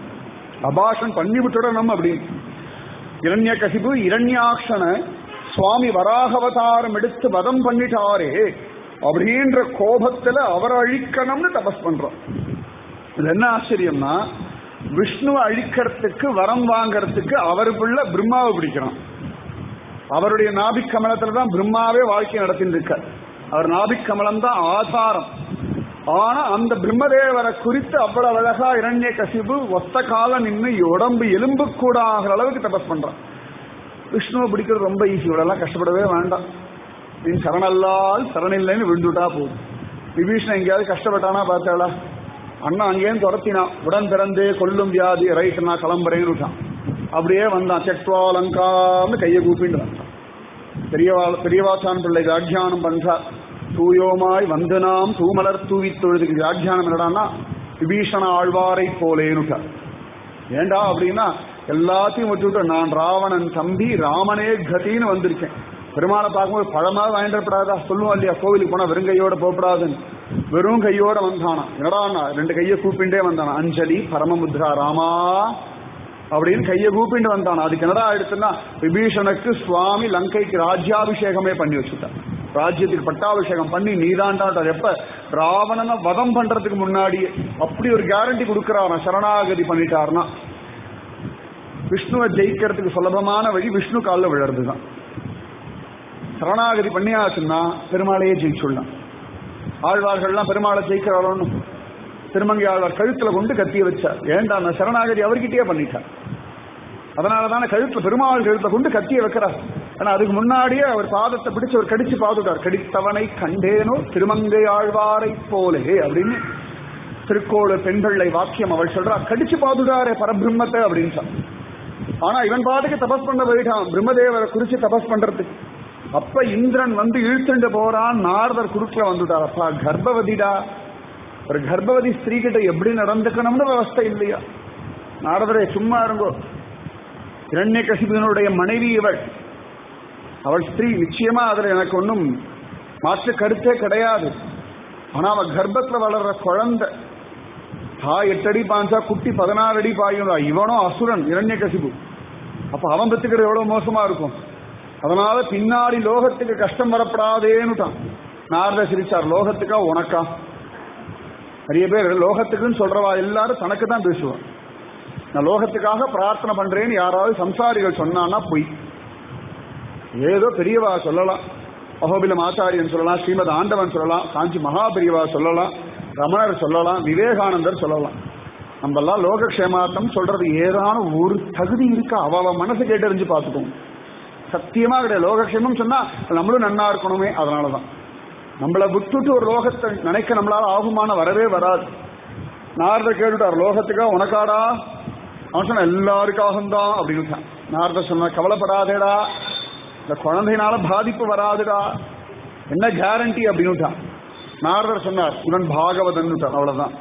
[SPEAKER 1] அபாஷன் பண்ணி விட்டுடணும் அப்படின்னு இரண்ய கசிபு இரண்யாக்ஷனை சுவாமி வராகவதாரம் எடுத்து வதம் பண்ணிட்டாரே அப்படின்ற கோபத்துல அவரை அழிக்கணும்னு தபஸ் பண்றோம் இது என்ன ஆச்சரியம்னா விஷ்ணு அழிக்கிறதுக்கு வரம் வாங்கறதுக்கு அவருக்குள்ள பிரம்மாவை பிடிக்கிறான் அவருடைய நாபிக் கமலத்துல தான் பிரம்மாவே வாழ்க்கை நடத்திட்டு இருக்கார் அவர் நாபிக் கமலம் தான் ஆதாரம் ஆனா அந்த பிரம்மதேவரை குறித்து அவ்வளவு அழகா இரண்ய கசிபு ஒத்த காலம் நின்று உடம்பு எலும்பு கூட ஆகிற அளவுக்கு தபஸ் பண்றான் விஷ்ணுவை பிடிக்கிறது ரொம்ப ஈஸி இவ்வளவு கஷ்டப்படவே வேண்டாம் நீ சரணல்லால் சரணில்லைன்னு விழுந்துட்டா போதும் விபீஷணன் எங்கேயாவது கஷ்டப்பட்டானா பார்த்தாளா அண்ணா அங்கேயும் துரத்தினான் உடன் பிறந்தே கொல்லும் வியாதி ரைட் நான் கிளம்புறேன்னு விட்டான் அப்படியே வந்தான் செக்வா லங்கான்னு கையை கூப்பிட்டு வந்தான் பெரியவா பெரியவாசான் பிள்ளை வியாக்கியானம் பண்றார் தூயோமாய் வந்து நாம் தூமலர் தூவி தொழுதுக்கு வியாக்கியானம் என்னடான்னா விபீஷண ஆழ்வாரை போலேனுட்டார் ஏண்டா அப்படின்னா எல்லாத்தையும் விட்டுவிட்டு நான் ராவணன் தம்பி ராமனே கதின்னு வந்திருக்கேன் பெருமாளை பார்க்கும்போது பழமாக வாங்கிடப்படாதா சொல்லுவோம் இல்லையா கோவிலுக்கு போனா வெறும் கையோட போகப்படாதுன்னு வெறும் கையோட வந்தானா என்னடா ரெண்டு கையை கூப்பிண்டே வந்தானா அஞ்சலி பரமமுத்ரா ராமா அப்படின்னு கையை கூப்பிண்டு வந்தான் அதுக்கு என்னடா ஆயிடுச்சுன்னா விபீஷனுக்கு சுவாமி லங்கைக்கு ராஜ்யாபிஷேகமே பண்ணி வச்சுட்டான் ராஜ்யத்துக்கு பட்டாபிஷேகம் பண்ணி நீதாண்டாட்டார் எப்ப ராவணனை வதம் பண்றதுக்கு முன்னாடியே அப்படி ஒரு கேரண்டி கொடுக்கிறாரா சரணாகதி பண்ணிட்டார்னா விஷ்ணுவை ஜெயிக்கிறதுக்கு சுலபமான வழி விஷ்ணு காலில் விழறதுதான் சரணாகதி பண்ணியாச்சுன்னா பெருமாளையே ஜெயிச்சுடலாம் ஆழ்வார்கள்லாம் பெருமாளை ஜெயிக்கிறாரோன்னு திருமங்கையாளர் கழுத்துல கொண்டு கத்திய வச்சார் ஏண்டா அந்த சரணாகதி அவர்கிட்டயே பண்ணிட்டார் அதனால தானே கழுத்துல பெருமாள் கழுத்துல கொண்டு கத்திய வைக்கிறார் ஆனா அதுக்கு முன்னாடியே அவர் பாதத்தை பிடிச்சு அவர் கடிச்சு பாதுட்டார் கடித்தவனை கண்டேனோ திருமங்கை ஆழ்வாரை போலே அப்படின்னு திருக்கோளு பெண்களை வாக்கியம் அவள் சொல்றா கடிச்சு பாதுடாரே பரபிரம்மத்தை அப்படின்னு சொன்னா. ஆனா இவன் பாட்டுக்கு தபஸ் பண்ண போயிட்டான் பிரம்மதேவரை குறிச்சு தபஸ் பண்றதுக்கு அப்ப இந்திரன் வந்து இழுத்துண்டு போறான் நாரதர் குறுக்கில் வந்துட்டார் அப்பா கர்ப்பவதிடா ஒரு கர்ப்பவதி ஸ்திரீ கிட்ட எப்படி நடந்துக்கணும்னு விவஸ்தை இல்லையா நாரதரே சும்மா இருங்கோ இரண்ய கசிபனுடைய மனைவி இவள் அவள் ஸ்திரீ நிச்சயமா அதுல எனக்கு ஒன்றும் மாற்று கருத்தே கிடையாது ஆனா அவ கர்ப்பத்துல வளர்ற குழந்தை தா எட்டு அடி பாஞ்சா குட்டி பதினாறு அடி பாயும் இவனும் அசுரன் இரண்ய கசிபு அப்ப அவன் பெத்துக்கிறது எவ்வளவு மோசமா இருக்கும் அதனால பின்னாடி லோகத்துக்கு கஷ்டம் வரப்படாதேன்னுட்டான் நாரத சிரிச்சார் லோகத்துக்கா உனக்கா நிறைய பேர் லோகத்துக்குன்னு சொல்றவா எல்லாரும் தனக்கு தான் பேசுவான் நான் லோகத்துக்காக பிரார்த்தனை பண்றேன்னு யாராவது சம்சாரிகள் சொன்னான்னா பொய் ஏதோ பெரியவா சொல்லலாம் அகோபிலம் ஆச்சாரியன் சொல்லலாம் ஸ்ரீமத் ஆண்டவன் சொல்லலாம் காஞ்சி மகாபெரியவா சொல்லலாம் ரமணர் சொல்லலாம் விவேகானந்தர் சொல்லலாம் நம்ம எல்லாம் லோகக்ஷேமார்த்தம் சொல்றது ஏதான ஒரு தகுதி இருக்கா அவ அவ மனசு கேட்டறிஞ்சு பார்த்துக்கோங்க சத்தியமா கிடையாது லோகக்ஷேமம் சொன்னா நம்மளும் நன்னா இருக்கணுமே அதனாலதான் நம்மளை விட்டுட்டு ஒரு லோகத்தை நினைக்க நம்மளால ஆகுமான வரவே வராது நாரத கேட்டுட்டார் லோகத்துக்கா உனக்காடா அவன் சொன்ன எல்லாருக்காகவும் தான் அப்படின்னு நாரத சொன்ன கவலைப்படாதேடா இந்த குழந்தையினால பாதிப்பு வராதுடா என்ன கேரண்டி அப்படின்னுட்டான் நாரதர் சொன்னார் இவன் பாகவதன்னுட்டார் அவ்வளவுதான்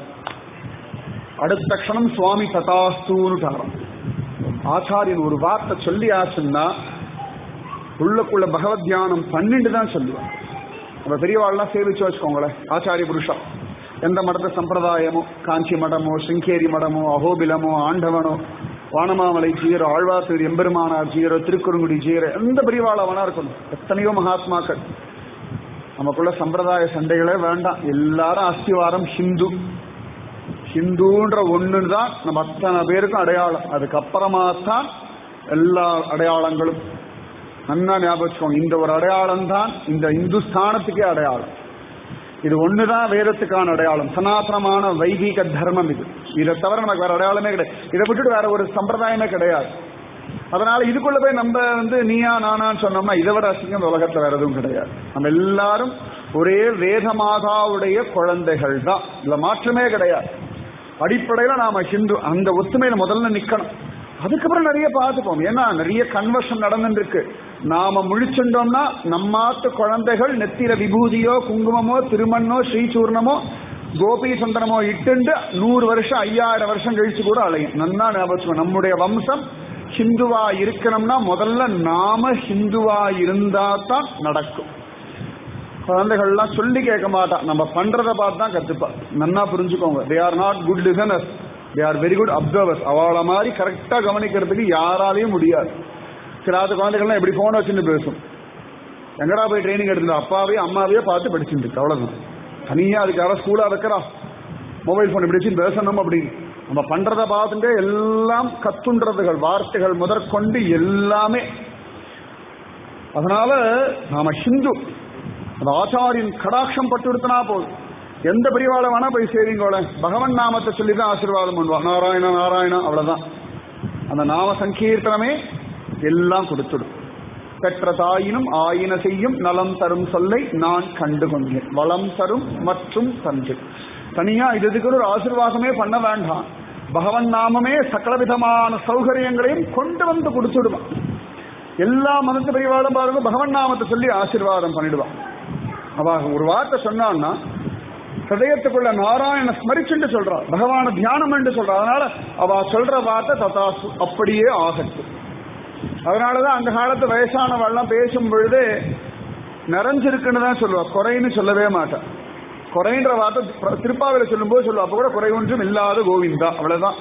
[SPEAKER 1] அடுத்த க்ஷணம் சுவாமி ததாஸ்தூன்னுட்டாராம் ஆச்சாரியன் ஒரு வார்த்தை சொல்லி ஆச்சுன்னா உள்ளக்குள்ள பகவத் தியானம் பன்னெண்டு தான் சொல்லுவான் நம்ம பெரியவாள்லாம் சேவிச்சு வச்சுக்கோங்களேன் ஆச்சாரிய புருஷா எந்த மடத்த சம்பிரதாயமோ காஞ்சி மடமோ சிங்கேரி மடமோ அகோபிலமோ ஆண்டவனோ வானமாமலை ஜீரோ ஆழ்வார்த்தூர் எம்பெருமானார் ஜீரோ திருக்குறுங்குடி ஜீரோ எந்த பெரியவாளவனா இருக்கணும் எத்தனையோ மகாத்மாக்கள் நமக்குள்ள சம்பிரதாய சண்டைகளே வேண்டாம் எல்லாரும் அஸ்திவாரம் ஹிந்து ஹிந்துன்ற ஒன்று தான் நம்ம அத்தனை பேருக்கும் அடையாளம் அதுக்கப்புறமா தான் எல்லா அடையாளங்களும் நன்னா ஞாபகம் வச்சுக்கோங்க இந்த ஒரு அடையாளம் தான் இந்த இந்துஸ்தானத்துக்கே அடையாளம் இது ஒண்ணுதான் வேதத்துக்கான அடையாளம் சனாதனமான வைதிக தர்மம் இது இதை தவிர நமக்கு வேற அடையாளமே கிடையாது இதை விட்டுட்டு வேற ஒரு சம்பிரதாயமே கிடையாது அதனால இதுக்குள்ள போய் நம்ம வந்து நீயா நானான்னு சொன்னோம்னா இதை விட அசிங்கம் இந்த உலகத்துல வேற எதுவும் கிடையாது நம்ம எல்லாரும் ஒரே வேதமாதாவுடைய குழந்தைகள் தான் இதுல மாற்றமே கிடையாது அடிப்படையில நாம ஹிந்து அந்த ஒத்துமையில முதல்ல நிக்கணும் அதுக்கப்புறம் நிறைய பார்த்துப்போம் ஏன்னா நிறைய கன்வர்ஷன் நடந்துட்டு இருக்கு நாம முழிச்சுட்டோம்னா நம்மாத்து குழந்தைகள் நெத்திர விபூதியோ குங்குமமோ திருமண்ணோ ஸ்ரீசூர்ணமோ கோபி சந்தனமோ இட்டுண்டு நூறு வருஷம் ஐயாயிரம் வருஷம் கழிச்சு கூட அலையும் நன்னா ஞாபகம் நம்முடைய வம்சம் ஹிந்துவா இருக்கணும்னா முதல்ல நாம ஹிந்துவா இருந்தா தான் நடக்கும் குழந்தைகள்லாம் சொல்லி கேட்க மாட்டான் நம்ம பண்றத பார்த்து தான் கத்துப்பா நன்னா புரிஞ்சுக்கோங்க they are not good listeners they are very good observers அவளை மாதிரி கரெக்டா கவனிக்கிறதுக்கு யாராலையும் முடியாது சிலாத குழந்தைகள்லாம் எப்படி போன வச்சுன்னு பேசும் எங்கடா போய் ட்ரைனிங் எடுத்துட்டு அப்பாவே அம்மாவே பார்த்து படிச்சுட்டு இருக்கு அவ்வளவுதான் தனியா அதுக்கு யாரோ ஸ்கூலா வைக்கிறா மொபைல் போன் இப்படி வச்சு பேசணும் அப்படின்னு நம்ம பண்றத பார்த்துட்டே எல்லாம் கத்துன்றதுகள் வார்த்தைகள் முதற்கொண்டு எல்லாமே அதனால நாம ஹிந்து அந்த ஆச்சாரியின் கடாட்சம் பட்டு எடுத்தனா போதும் எந்த பிரிவாள வேணா போய் சேவிங்கோல பகவன் நாமத்தை சொல்லி தான் ஆசீர்வாதம் பண்ணுவா நாராயணா நாராயணா அவ்வளவுதான் அந்த நாம சங்கீர்த்தனமே எல்லாம் கொடுத்துடும் பெற்ற தாயினும் ஆயின செய்யும் நலம் தரும் சொல்லை நான் கண்டு கொண்டேன் வளம் தரும் மற்றும் தந்து தனியா இது இதுக்கு ஒரு ஆசீர்வாதமே பண்ண வேண்டாம் பகவன் நாமமே சகல விதமான சௌகரியங்களையும் கொண்டு வந்து கொடுத்துடுவான் எல்லா மதத்து பிரிவாளும் பாருங்க பகவன் நாமத்தை சொல்லி ஆசீர்வாதம் பண்ணிடுவான் அவ ஒரு வார்த்தை சொன்னான்னா ஹதயத்துக்குள்ள நாராயண ஸ்மரிச்சுட்டு சொல்றா பகவான தியானம் என்று சொல்றா அதனால அவ சொல்ற வார்த்தை ததாசு அப்படியே ஆகட்டும் அதனாலதான் அந்த காலத்து வயசானவெல்லாம் பேசும் பொழுது நிறைஞ்சிருக்குன்னு தான் சொல்லுவா குறைன்னு சொல்லவே மாட்டா குறைன்ற வார்த்தை திருப்பாவில சொல்லும்போது சொல்லுவா அப்ப கூட குறை ஒன்றும் இல்லாத கோவிந்தா அவ்வளவுதான்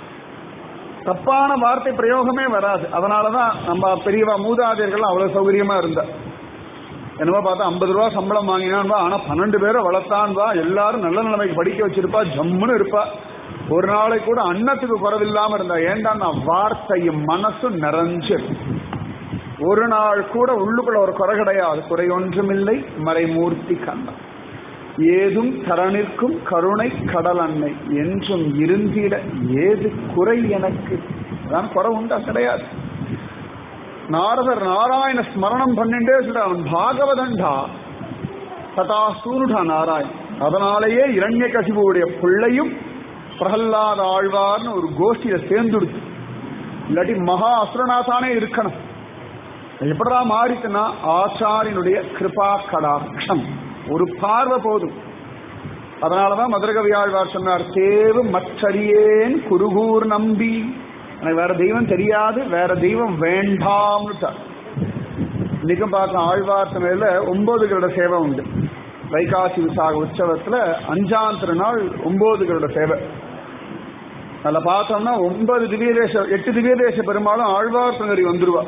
[SPEAKER 1] தப்பான வார்த்தை பிரயோகமே வராது அதனாலதான் நம்ம பெரியவா மூதாதையர்கள் அவ்வளவு சௌகரியமா இருந்தா என்னவோ பார்த்தா ஐம்பது ரூபா சம்பளம் வாங்கினான் ஆனா பன்னெண்டு பேரை வளர்த்தான் வா எல்லாரும் நல்ல நிலைமைக்கு படிக்க வச்சிருப்பா ஜம்முன்னு இருப்பா ஒரு நாளைக்கு கூட அன்னத்துக்கு குறவில்லாம இருந்தா ஏண்டான்னா வார்த்தையும் மனசும் நிறைஞ்சு ஒரு நாள் கூட உள்ளுக்குள்ள ஒரு குறை கிடையாது குறை ஒன்றுமில்லை மறைமூர்த்தி கண்ணம் ஏதும் தரணிற்கும் கருணை கடல் அன்னை என்றும் இருந்திட ஏது குறை எனக்கு அதான் குறை உண்டா கிடையாது நாரதர் நாராயண ஸ்மரணம் பண்ணிட்டே சொல்ற அவன் பாகவதண்டா ததா சூனுடா நாராயண் அதனாலேயே இரண்ய கசிபுடைய பிள்ளையும் பிரகல்லாத ஆழ்வார்னு ஒரு கோஷ்டியில சேர்ந்துடுச்சு இல்லாட்டி மகா அசுரநாதானே இருக்கணும் எப்படா மாறிச்சுன்னா ஆச்சாரியனுடைய கிருபா கடாட்சம் ஒரு பார்வை போதும் அதனாலதான் மதுரகவி ஆழ்வார் சொன்னார் தேவு மற்றறியேன் குருகூர் நம்பி எனக்கு வேற தெய்வம் தெரியாது வேற தெய்வம் வேண்டாம்னுட்டார் இன்னைக்கும் பார்க்க ஆழ்வார் சமையல ஒன்பது கருட சேவை உண்டு வைகாசி விசாக உற்சவத்துல அஞ்சாம் திருநாள் ஒன்பது கருட சேவை அதில் பார்த்தோம்னா ஒன்பது திவ்யதேச எட்டு திவ்யதேச பெரும்பாலும் ஆழ்வார் சங்கரி வந்துருவா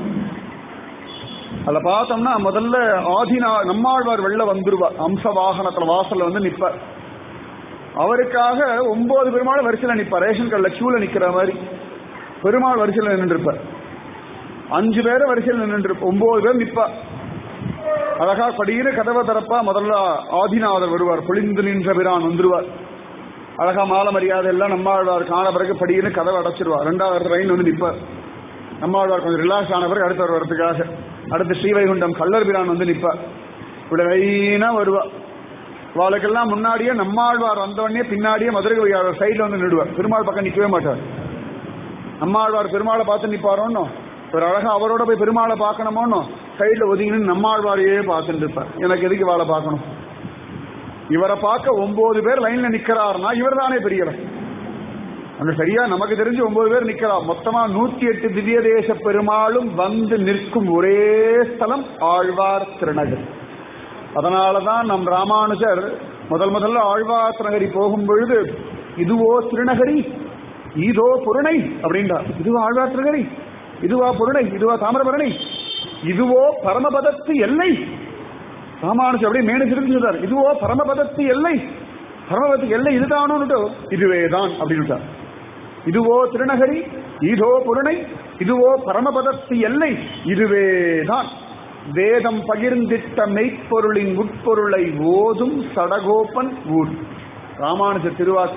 [SPEAKER 1] அதில் பார்த்தோம்னா முதல்ல ஆதினா நம்மாழ்வார் வெளில வந்துருவா அம்ச வாகனத்துல வாசல்ல வந்து நிப்பார் அவருக்காக ஒன்பது பெருமாள் வரிசையில் நிற்பார் ரேஷன் கார்டில் கியூல நிக்கிற மாதிரி பெருமாள் வரிசையில் நின்று இருப்பார் அஞ்சு பேரும் வரிசையில் நின்று ஒன்பது பேர் நிப்பா அழகா படியில கதவை திறப்பா முதல்ல ஆதிநாதர் வருவார் பொழிந்து நின்ற பிரான் வந்துருவார் அழகா மாலை மரியாதை எல்லாம் நம்மாழ்வார் காண பிறகு படியின்னு கதவை அடைச்சிருவார் ரெண்டாவது ட்ரெயின் வந்து நிப்பார் நம்மாழ்வார் கொஞ்சம் ரிலாக்ஸ் ஆன பிறகு அடுத்த வரதுக்காக அடுத்து ஸ்ரீவைகுண்டம் கள்ளர் பிரான் வந்து நிப்பார் இப்படி லைனா வருவா அவளுக்கெல்லாம் முன்னாடியே நம்மாழ்வார் வந்தவொடனே பின்னாடியே மதுரை சைட்ல வந்து நிடுவார் பெருமாள் பக்கம் நிக்கவே மாட்டார் நம்மாழ்வார் பெருமாளை பார்த்து நிப்பாரோன்னு ஒரு அழகா அவரோட போய் பெருமாளை பார்க்கணுமோன்னு சைட்ல ஒதுங்கின்னு நம்மாழ்வாரையே பார்த்துட்டு இருப்பார் எனக்கு எதுக்கு வாழை பார்க்கணும் இவரை பார்க்க ஒன்பது பேர் லைன்ல நிக்கிறாருன்னா இவர் தானே பெரியவர் அங்க சரியா நமக்கு தெரிஞ்சு ஒன்பது பேர் நிக்கிறா மொத்தமா நூத்தி எட்டு திவ்ய தேச பெருமாளும் வந்து நிற்கும் ஒரே ஸ்தலம் ஆழ்வார் திருநகர் அதனாலதான் நம் ராமானுஜர் முதல் முதல்ல ஆழ்வார் திருநகரி போகும் பொழுது இதுவோ திருநகரி இதோ பொருணை அப்படின்றார் இதுவா ஆழ்வார் திருநகரி இதுவா பொருணை இதுவா தாமிரபரணி இதுவோ பரமபதத்து எல்லை ராமானுஜர் அப்படியே மேனு சொல்றார் இதுவோ பரமபதத்து எல்லை பரமபதத்துக்கு எல்லை இதுதானோன்னு இதுவேதான் அப்படின்னு இதுவோ திருநகரி இதோ பொருணை இதுவோ பரமபதத்து எல்லை இதுவேதான் வேதம் பகிர்ந்திட்ட மெய்ப்பொருளின் உட்பொருளை ஓதும் சடகோப்பன் ஊர் ராமானுஜ திருவாக்கு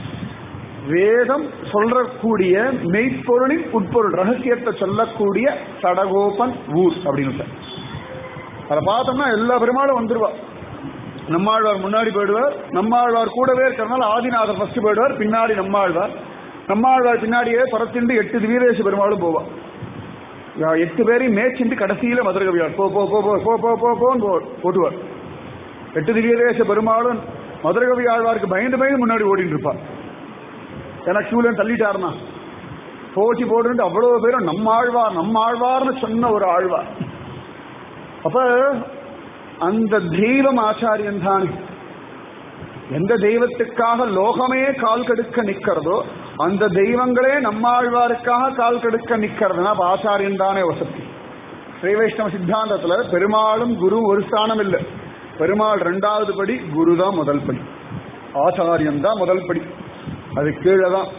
[SPEAKER 1] வேதம் சொல்றக்கூடிய மெய்ப்பொருளின் உட்பொருள் ரகசியத்தை சொல்லக்கூடிய சடகோபன் ஊர் அப்படின்னு அதை பார்த்தோம்னா எல்லா பெருமாளும் வந்துருவா நம்மாழ்வார் முன்னாடி போயிடுவார் நம்மாழ்வார் கூடவே இருக்கிறனால ஆதிநாதர் ஃபர்ஸ்ட் போயிடுவார் பின்னாடி நம்மாழ்வார் நம்மாழ்வார் பின்னாடியே பரத்திண்டு எட்டு வீரேச பெருமாளும் போவா எட்டு பேரையும் மேய்ச்சிட்டு கடைசியில மதுரை கவியார் போ போ போ போ போ போ போ போன்னு போட்டுவார் எட்டு திவ்யதேச பெருமாளும் மதுரை கவி ஆழ்வாருக்கு பயந்து பயந்து முன்னாடி ஓடிட்டு இருப்பார் ஏன்னா கியூல தள்ளிட்டாருனா போட்டி போட்டு அவ்வளவு பேரும் நம்ம ஆழ்வார் நம்ம ஆழ்வார்னு சொன்ன ஒரு ஆழ்வார் அப்ப அந்த தெய்வம் ஆச்சாரியன் தானே எந்த தெய்வத்துக்காக லோகமே கால் கெடுக்க நிக்கிறதோ அந்த தெய்வங்களே நம்மாழ்வாருக்காக கால் கெடுக்க நிக்கிறதுனா அப்ப ஆச்சாரியன் தானே வசதி ஸ்ரீ வைஷ்ணவ சித்தாந்தத்துல பெருமாளும் குரு ஒரு ஸ்தானம் இல்லை பெருமாள் ரெண்டாவது படி குரு தான் முதல் படி ஆச்சாரியன் தான் முதல் படி அது கீழே தான்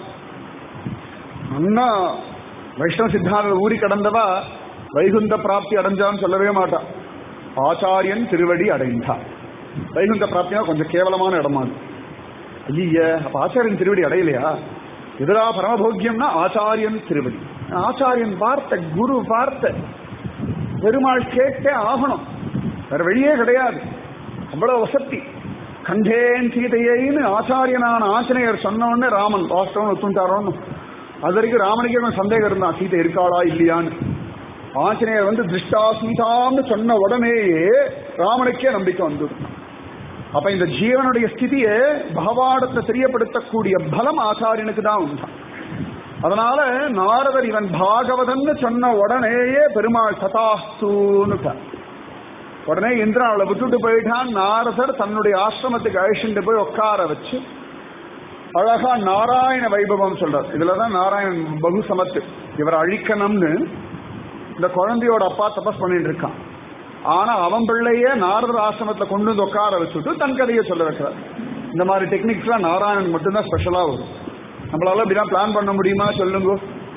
[SPEAKER 1] அண்ணா வைஷ்ணவ சித்தாந்த ஊறி கடந்தவா வைகுந்த பிராப்தி அடைஞ்சான்னு சொல்லவே மாட்டான் ஆச்சாரியன் திருவடி அடைந்தார் வைகுந்த பிராப்தியா கொஞ்சம் கேவலமான இடமா ஐய அப்ப ஆச்சாரியன் திருவடி அடையலையா எதிரா பரமபோக்கியம்னா ஆச்சாரியன் திருவடி ஆச்சாரியன் வார்த்தை குரு வார்த்தை பெருமாள் கேட்டே ஆகணும் வேற வழியே கிடையாது அவ்வளவு வசதி கண்டேன் சீதையைன்னு ஆச்சாரியனான ஆஞ்சநேயர் சொன்ன உடனே ராமன் வாஸ்தவன் ஒத்துட்டாரோன்னு அது வரைக்கும் ராமனுக்கு சந்தேகம் இருந்தான் சீதை இருக்காளா இல்லையான்னு ஆஞ்சநேயர் வந்து திருஷ்டா சீதான்னு சொன்ன உடனேயே ராமனுக்கே நம்பிக்கை வந்தது அப்ப இந்த ஜீவனுடைய ஸ்திதியை பகவாடத்தை தெரியப்படுத்தக்கூடிய பலம் ஆச்சாரியனுக்கு தான் உண்டான் அதனால நாரதர் இவன் பாகவதன்னு சொன்ன உடனேயே பெருமாள் சதாஸ்தூன்னு உடனே இந்திரன் அவளை விட்டுட்டு போயிட்டான் நாரதர் தன்னுடைய ஆசிரமத்துக்கு அழிச்சுட்டு போய் உட்கார வச்சு அழகா நாராயண வைபவம் சொல்றார் இதுலதான் நாராயணன் பகு சமத்து இவர் அழிக்கணும்னு இந்த குழந்தையோட அப்பா தபஸ் பண்ணிட்டு இருக்கான் ஆனா அவன் பிள்ளைய நாரதர் ஆசிரமத்துல கொண்டு வந்து உட்கார வச்சுட்டு தன் கதையை சொல்ல வைக்கிறார் இந்த மாதிரி டெக்னிக்ஸ்லாம் நாராயணன் மட்டும்தான் ஸ்பெஷலா வரும் நம்மளால இப்படிலாம் பிளான் பண்ண முடியுமா சொல்லுங்க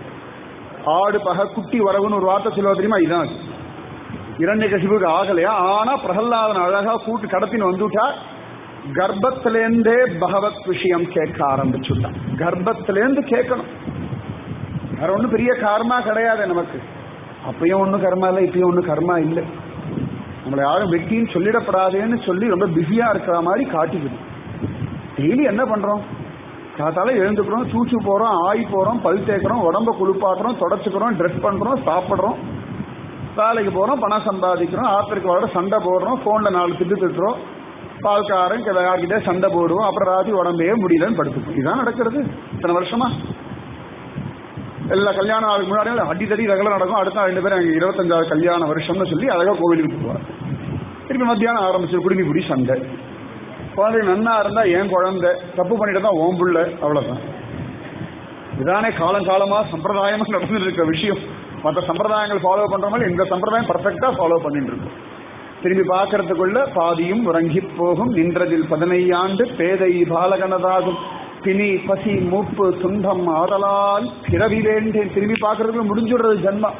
[SPEAKER 1] ஆடு பக குட்டி வரவுன்னு ஒரு வார்த்தை சொல்லுவா தெரியுமா இதான் அது. இரண்ய கசிபுக்கு ஆகலையா ஆனா பிரகல்லாதன் அழகா கூட்டு கடத்தின்னு வந்துட்டா கர்ப்பத்திலேருந்தே பகவத் விஷயம் கேட்க ஆரம்பிச்சுட்டான் கர்ப்பத்திலேருந்து கேட்கணும் வேற ஒன்றும் பெரிய கர்மா கிடையாது நமக்கு அப்பயும் ஒன்றும் கர்மா இல்லை இப்பயும் ஒன்றும் கர்மா இல்லை நம்மளை யாரும் வெட்டின்னு சொல்லிடப்படாதேன்னு சொல்லி ரொம்ப பிஸியா இருக்கிற மாதிரி காட்டிக்குது டெய்லி என்ன பண்றோம் காத்தால எழுந்துக்கிறோம் சூச்சு போறோம் ஆய் போறோம் பல் தேய்க்கிறோம் உடம்ப குளிப்பாட்டுறோம் தொடச்சுக்கிறோம் ட்ரெஸ் பண்றோம் சாப்பிடுறோம் வேலைக்கு போறோம் பணம் சம்பாதிக்கிறோம் ஆத்திற்கு வர சண்டை போடுறோம் போன்ல நாலு திட்டு திட்டுறோம் பால்காரன் யார்கிட்ட சண்டை போடுவோம் அப்புறம் ராத்தி உடம்பே முடியலன்னு படுத்துப்போம் இதுதான் நடக்கிறது இத்தனை வருஷமா எல்லா கல்யாணம் நாளுக்கு முன்னாடி அடித்தடி ரகல நடக்கும் அடுத்த ரெண்டு பேரும் எங்க இருபத்தஞ்சாவது கல்யாண வருஷம்னு சொல்லி அழகா கோவிலுக்கு போவார் திருப்பி மத்தியானம் ஆரம்பிச்சு குடுமி குடி சண்டை குழந்தை நன்னா இருந்தா என் குழந்தை தப்பு பண்ணிட்டு தான் ஓம் புள்ள அவ்வளவுதான் இதானே காலம் காலமா சம்பிரதாயமா நடந்துட்டு இருக்க விஷயம் மற்ற சம்பிரதாயங்கள் ஃபாலோ பண்ற மாதிரி இந்த சம்பிரதாயம் பர்ஃபெக்டா ஃபாலோ பண்ணிட்டு இருக்கோம் திரும்பி பார்க்கறதுக்குள்ள பாதியும் உறங்கி போகும் நின்றதில் பதினையாண்டு பேதை பாலகனதாகும் பிணி பசி மூப்பு துன்பம் ஆதலால் பிறவி வேண்டேன் திரும்பி பார்க்கறதுக்குள்ள முடிஞ்சுடுறது ஜன்மா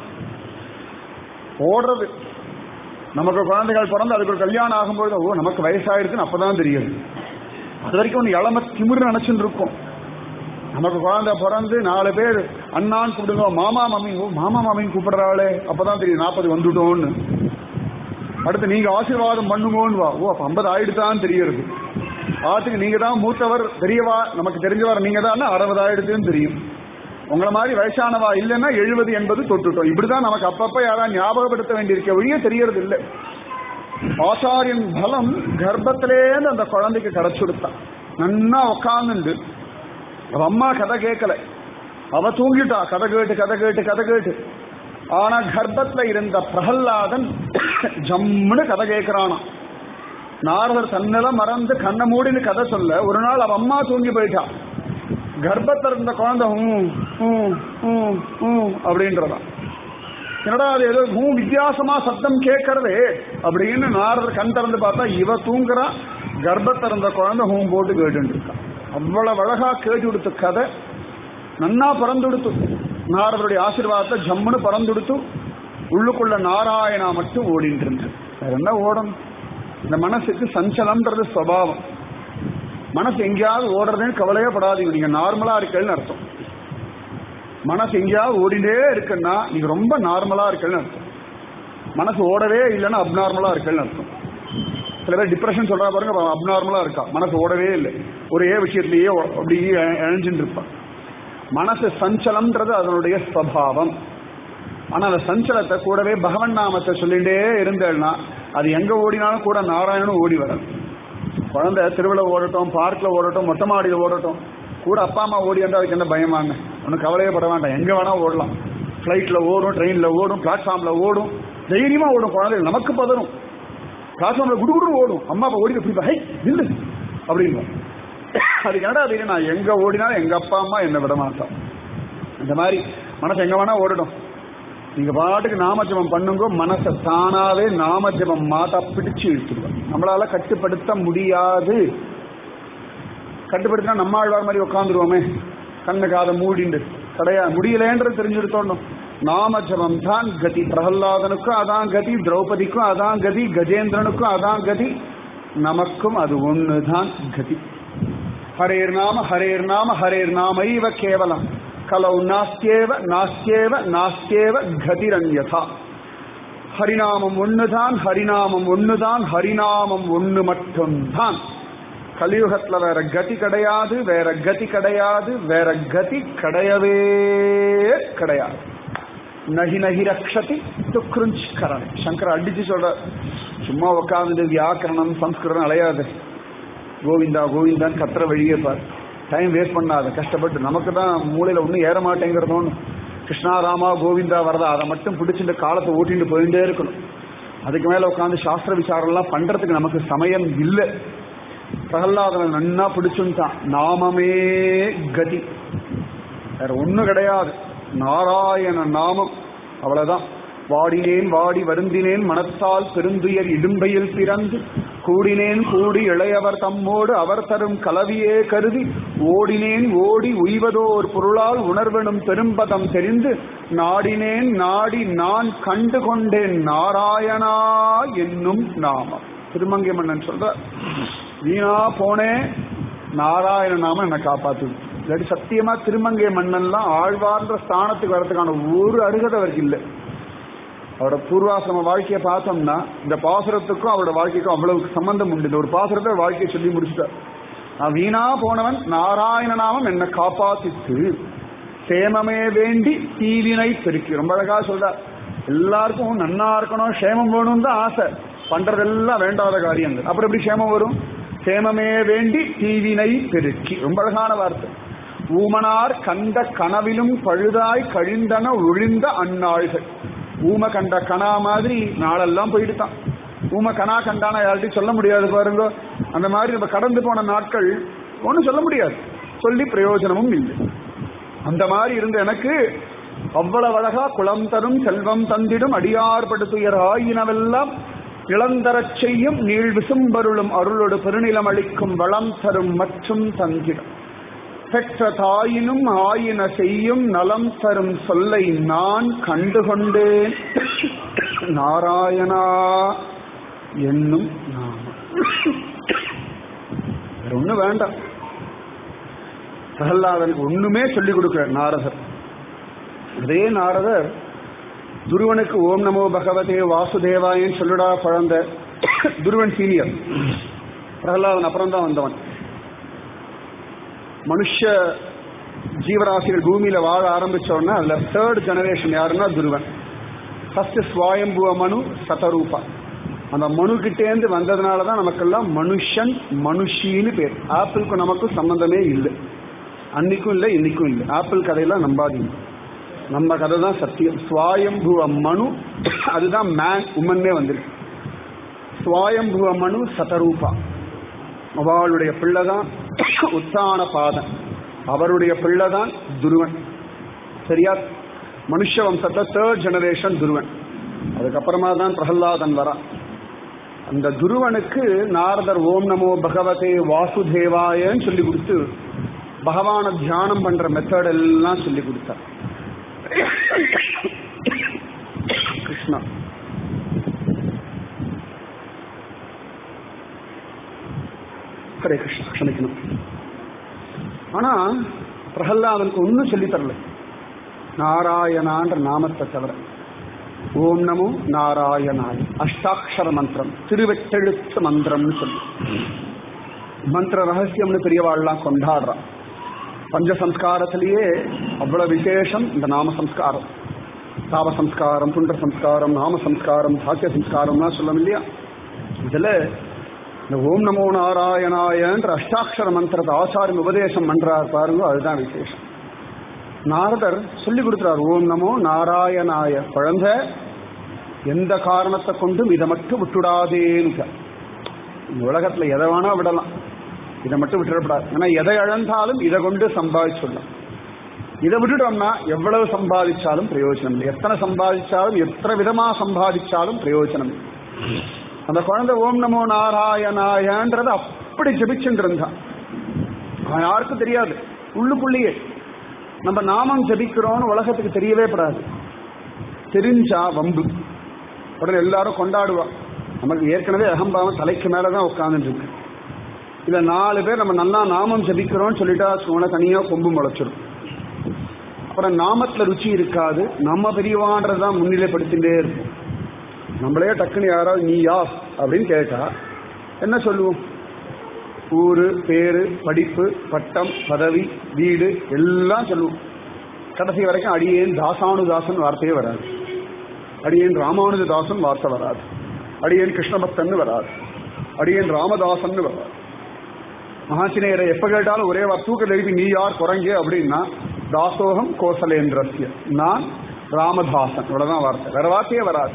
[SPEAKER 1] ஓடுறது நமக்கு குழந்தைகள் பிறந்து அதுக்கு ஒரு கல்யாணம் ஆகும்போது ஓ நமக்கு வயசாயிடுதுன்னு அப்பதான் தெரியுது அது வரைக்கும் ஒன்று இளம திமிரு நினைச்சுட்டு இருக்கோம் நமக்கு குழந்தை பிறந்து நாலு பேர் அண்ணான்னு கூப்பிடுங்க மாமா மாமி ஓ மாமா மாமின்னு கூப்பிடுறாளே அப்பதான் தெரியும் நாற்பது வந்துட்டோம்னு அடுத்து நீங்க ஆசீர்வாதம் பண்ணுங்கன்னு வா ஓ அப்ப ஐம்பது ஆயிடுதான்னு தெரியறது ஆத்துக்கு நீங்க தான் மூத்தவர் பெரியவா நமக்கு தெரிஞ்சவர் நீங்க தான் அறுபது ஆயிடுதுன்னு தெரியும் உங்களை மாதிரி வயசானவா இல்லைன்னா எழுபது எண்பது தொட்டுட்டோம் இப்படிதான் நமக்கு அப்பப்ப யாராவது ஞாபகப்படுத்த வேண்டியிருக்க வழியே தெரியறது இல்லை ஆச்சாரியன் பலம் கர்ப்பத்திலேருந்து அந்த குழந்தைக்கு கிடைச்சுடுத்தான் நன்னா உட்காந்துண்டு அவ அம்மா கதை கேட்கல அவ தூங்கிட்டா கதை கேட்டு கதை கேட்டு கதை கேட்டு ஆனா கர்ப்பத்துல இருந்த பிரகல்லாதன் ஜம்முன்னு கதை கேட்கிறானா நாரதர் தன்னெல்லாம் மறந்து கண்ணை மூடின்னு கதை சொல்ல ஒரு நாள் அவ அம்மா தூங்கி போயிட்டா கர்ப்பத்தில் இருந்த குழந்தை ஹூ ஹூ ஹூ ஹூ அப்படின்றதான் என்னடா அது ஏதோ ஹூ வித்தியாசமா சத்தம் கேட்கறதே அப்படின்னு நாரதர் கண் திறந்து பார்த்தா இவ தூங்குறா கர்ப்பத்தில் இருந்த குழந்தை ஹூ போட்டு கேட்டு இருக்கா அவ்வளவு அழகா கேட்டு கொடுத்த கதை நன்னா பறந்துடுத்து நாரதருடைய ஆசீர்வாதத்தை ஜம்முன்னு பறந்துடுத்து உள்ளுக்குள்ள நாராயணா மட்டும் ஓடிட்டு இருந்தது வேற என்ன ஓடணும் இந்த மனசுக்கு சஞ்சலம்ன்றது சுவாவம் மனசு எங்கேயாவது ஓடுறதுன்னு கவலையே படாதீங்க நீங்க நார்மலா இருக்கேன்னு அர்த்தம் மனசு எங்கேயாவது ஓடிண்டே இருக்குன்னா நீங்க ரொம்ப நார்மலா இருக்கேன்னு அர்த்தம் மனசு ஓடவே இல்லைன்னா அப்நார்மலா இருக்கேன்னு அர்த்தம் சில பேர் டிப்ரெஷன் சொல்றா பாருங்க அப்நார்மலா இருக்கா மனசு ஓடவே இல்லை ஒரே விஷயத்திலேயே அப்படி இணைஞ்சுட்டு இருப்பா மனசு சஞ்சலம்ன்றது அதனுடைய ஸ்வபாவம் ஆனா அந்த சஞ்சலத்தை கூடவே பகவன் நாமத்தை சொல்லிட்டே இருந்தேன்னா அது எங்க ஓடினாலும் கூட நாராயணனும் ஓடி வரும் குழந்தை திருவிழா ஓடட்டும் பார்க்ல ஓடட்டும் மொட்டை மாடியில் ஓடட்டும் கூட அப்பா அம்மா ஓடி வந்தா அதுக்கு என்ன பயமாங்க ஒன்றும் கவலையே பட வேண்டாம் எங்க வேணா ஓடலாம் ஃப்ளைட்ல ஓடும் ட்ரெயின்ல ஓடும் பிளாட்ஃபார்ம்ல ஓடும் தைரியமா ஓடும் குழந்தைகள் நமக்கு பதறும் பிளாட்ஃபார்ம்ல குடுகுடு ஓடும் அம்மா அப்பா ஓடி பிடிப்பா ஹை நில்லு அப்படின்னு அதுக்கு என்னடா அது நான் எங்க ஓடினாலும் எங்க அப்பா அம்மா என்ன விட மாட்டோம் இந்த மாதிரி மனசு எங்க வேணா ஓடட்டும் நீங்க பாட்டுக்கு நாமஜபம் பண்ணுங்க மனசை தானாவே நாமஜபம் மாட்டா பிடிச்சு இழுத்துருவோம் நம்மளால கட்டுப்படுத்த முடியாது கட்டுப்படுத்தினா நம்ம ஆழ்வார் மாதிரி உட்காந்துருவோமே கண்ணு காதை மூடிண்டு கிடையாது முடியலேன்றது தெரிஞ்சுடுத்தோணும் நாமஜபம் தான் கதி பிரகல்லாதனுக்கும் அதான் கதி திரௌபதிக்கும் அதான் கதி கஜேந்திரனுக்கும் அதான் கதி நமக்கும் அது ஒண்ணுதான் கதி ஹரேர் நாம ஹரேர் நாம ஹரேர் நாமைவ கேவலம் கலவு நாஸ்தேவ நாஸ்தேவ நாஸ்தேவ கதிரன்யதா ஹரிநாமம் ஒண்ணுதான் ஹரிநாமம் ஒண்ணுதான் ஹரிநாமம் ஒண்ணு மட்டும்தான் கலியுகத்துல வேற கதி கிடையாது வேற கதி கிடையாது வேற கதி கிடையவே கிடையாது நகி நகி ரக்ஷதி துக்ருஞ்ச் கரணை சங்கர் அடிச்சு சொல்ற சும்மா உட்காந்து வியாக்கரணம் சம்ஸ்கிருதம் அலையாது கோவிந்தா கோவிந்தான்னு கத்துற வழியே பார் டைம் வேஸ்ட் பண்ணாத கஷ்டப்பட்டு நமக்கு தான் மூளையில ஒன்றும் ஏற மாட்டேங்கிறதோன்னு கிருஷ்ணா ராமா கோவிந்தா வரதா அதை மட்டும் பிடிச்சிட்டு காலத்தை ஓட்டிட்டு போயிட்டே இருக்கணும் அதுக்கு மேல உட்காந்து சாஸ்திர விசாரம்லாம் பண்றதுக்கு நமக்கு சமயம் இல்லை பிரகலாதனை நன்னா பிடிச்சுட்டான் நாமமே கதி வேற ஒண்ணும் கிடையாது நாராயண நாமம் அவ்வளவுதான் வாடினேன் வாடி வருந்தினேன் மனத்தால் பெருந்துயர் இடும்பையில் பிறந்து கூடினேன் கூடி இளையவர் தம்மோடு அவர் தரும் கலவியே கருதி ஓடினேன் ஓடி உய்வதோர் பொருளால் உணர்வெனும் பெரும்பதம் தெரிந்து நாடினேன் நாடி நான் கண்டு கொண்டேன் நாராயணா என்னும் நாமம் திருமங்கை மன்னன் சொல்ற வீணா போனே நாராயண நாம என்னை காப்பாத்துது இல்லாட்டி சத்தியமா திருமங்கை மன்னன்லாம் ஆழ்வார்ன்ற ஸ்தானத்துக்கு வரதுக்கான ஒரு அருகதை அவருக்கு இல்லை அவரோட பூர்வாசிரம வாழ்க்கையை பார்த்தோம்னா இந்த பாசுரத்துக்கும் அவரோட வாழ்க்கைக்கும் அவ்வளவு சம்பந்தம் உண்டு இந்த ஒரு பாசுரத்தை வாழ்க்கையை சொல்லி முடிச்சுட்டார் நான் வீணா போனவன் நாராயண நாமம் என்னை காப்பாத்தித்து சேமமே வேண்டி தீவினை பெருக்கி ரொம்ப அழகா சொல்றார் எல்லாருக்கும் நன்னா இருக்கணும் சேமம் வேணும்னு தான் ஆசை பண்றதெல்லாம் வேண்டாத காரியங்கள் அப்புறம் எப்படி சேமம் வரும் சேமமே வேண்டி தீவினை பெருக்கி ரொம்ப அழகான வார்த்தை ஊமனார் கண்ட கனவிலும் பழுதாய் கழிந்தன ஒழிந்த அந்நாள்கள் ஊம கண்ட கணா மாதிரி நாளெல்லாம் போயிட்டுதான் ஊம கணா கண்டானா யார்கிட்டையும் சொல்ல முடியாது பாருங்க அந்த மாதிரி நம்ம கடந்து போன நாட்கள் ஒன்றும் சொல்ல முடியாது சொல்லி பிரயோஜனமும் இல்லை அந்த மாதிரி இருந்த எனக்கு அவ்வளவு அழகா குளம் தரும் செல்வம் தந்திடும் அடியார்படுத்துயர் ஆயினவெல்லாம் இளந்தரச் செய்யும் நீள் விசும்பருளும் அருளோடு பெருநிலம் அளிக்கும் வளம் தரும் மற்றும் தந்திடும் பெற்ற தாயினும் ஆயின செய்யும் நலம் தரும் சொல்லை நான் கண்டுகொண்டேன் நாராயணா என்னும் நாமம் வேற ஒண்ணு வேண்டாம் பிரகலாதனுக்கு ஒண்ணுமே சொல்லிக் கொடுக்கிறார் நாரதர் அதே நாரதர் துருவனுக்கு ஓம் நமோ பகவதே வாசுதேவாயன்னு சொல்லுடா குழந்தை துருவன் சீனியர் பிரகலாதன் அப்புறம் தான் வந்தவன் மனுஷ ஜீவராசிகள் பூமியில வாழ ஆரம்பிச்சோன்னா அதுல தேர்ட் ஜெனரேஷன் யாருன்னா துருவன் ஃபர்ஸ்ட் ஸ்வாயம்புவ மனு சதரூபா அந்த மனு கிட்டேந்து வந்ததுனால தான் நமக்கெல்லாம் மனுஷன் மனுஷின்னு பேர் ஆப்பிளுக்கும் நமக்கும் சம்பந்தமே இல்லை அன்னைக்கும் இல்லை இன்னைக்கும் இல்லை ஆப்பிள் கதையெல்லாம் நம்பாதீங்க நம்ம கதை தான் சத்தியம் ஸ்வாயம்புவ மனு அதுதான் மேன் உமன்னே வந்திருக்கு ஸ்வாயம்புவ மனு சதரூபா அவளுடைய பிள்ளை தான் உத்தான பாதன் அவருடைய பிள்ளை தான் துருவன் சரியா மனுஷ வம்சத்தை தேர்ட் ஜெனரேஷன் துருவன் அதுக்கப்புறமா தான் பிரகல்லாதன் வரான் அந்த துருவனுக்கு நாரதர் ஓம் நமோ பகவதே வாசுதேவாயன்னு சொல்லி கொடுத்து பகவான தியானம் பண்ற மெத்தட் எல்லாம் சொல்லி கொடுத்தார் கிருஷ்ணா ஹரே கிருஷ்ணா க்ஷமிக்கணும் ஆனா பிரகல்லாதனுக்கு ஒன்றும் சொல்லி தரல நாராயணான்ற நாமத்தை தவிர ஓம் நமோ நாராயணாய் அஷ்டாட்சர மந்திரம் திருவெட்டெழுத்து மந்திரம்னு சொல்லி மந்திர ரகசியம்னு பெரியவாள்லாம் கொண்டாடுறான் பஞ்ச சம்ஸ்காரத்திலேயே அவ்வளவு விசேஷம் இந்த நாம சம்ஸ்காரம் தாப சம்ஸ்காரம் புண்ட சம்ஸ்காரம் நாம சம்ஸ்காரம் சாக்கிய சம்ஸ்காரம்லாம் சொல்லும் இல்லையா இதுல இந்த ஓம் நமோ நாராயணாயன்ற அஷ்டாட்சர மந்திரத்தை ஆச்சாரம் உபதேசம் பண்றார் பாருங்க அதுதான் விசேஷம் நாரதர் சொல்லி கொடுக்கிறார் ஓம் நமோ நாராயணாய குழந்தை எந்த காரணத்தை கொண்டும் இதை மட்டும் விட்டுடாதேன்னு இந்த உலகத்துல எதை வேணா விடலாம் இதை மட்டும் விட்டுடக்கூடாது ஏன்னா எதை இழந்தாலும் இதை கொண்டு சம்பாதிச்சுடலாம் இதை விட்டுட்டோம்னா எவ்வளவு சம்பாதிச்சாலும் பிரயோஜனம் இல்லை எத்தனை சம்பாதிச்சாலும் எத்தனை விதமா சம்பாதிச்சாலும் பிரயோஜனம் இல்லை அந்த குழந்தை ஓம் நமோ நாராயணாயன்றது அப்படி ஜபிச்சுட்டு இருந்தான் அவன் யாருக்கும் தெரியாது உள்ளுக்குள்ளேயே நம்ம நாமம் ஜபிக்கிறோம்னு உலகத்துக்கு தெரியவே படாது தெரிஞ்சா வம்பு உடனே எல்லாரும் கொண்டாடுவா நமக்கு ஏற்கனவே அகம்பாவம் தலைக்கு மேலதான் உட்கார்ந்துட்டு இருக்கு இல்ல நாலு பேர் நம்ம நல்லா நாமம் ஜபிக்கிறோம்னு சொல்லிட்டா உன தனியா கொம்பு முளைச்சிடும் அப்புறம் நாமத்துல ருச்சி இருக்காது நம்ம பெரியவான்றதான் முன்னிலைப்படுத்திட்டே இருக்கும் நம்மளே டக்குன்னு யாராவது நீ யா அப்படின்னு கேட்டா என்ன சொல்லுவோம் ஊரு பேரு படிப்பு பட்டம் பதவி வீடு எல்லாம் சொல்லுவோம் கடைசி வரைக்கும் அடியேன் தாசானுதாசன் வார்த்தையே வராது அடியேன் ராமானுஜதாசன் வார்த்தை வராது அடியேன் கிருஷ்ணபக்தன் வராது அடியேன் ராமதாசன் வராது மகாசினேயரை எப்ப கேட்டாலும் ஒரே வார் தூக்கல் எழுப்பி நீ யார் குரங்க அப்படின்னா தாசோகம் கோசலேந்திரஸ்ய நான் ராமதாசன் இவ்வளவுதான் வார்த்தை வேற வார்த்தையே வராது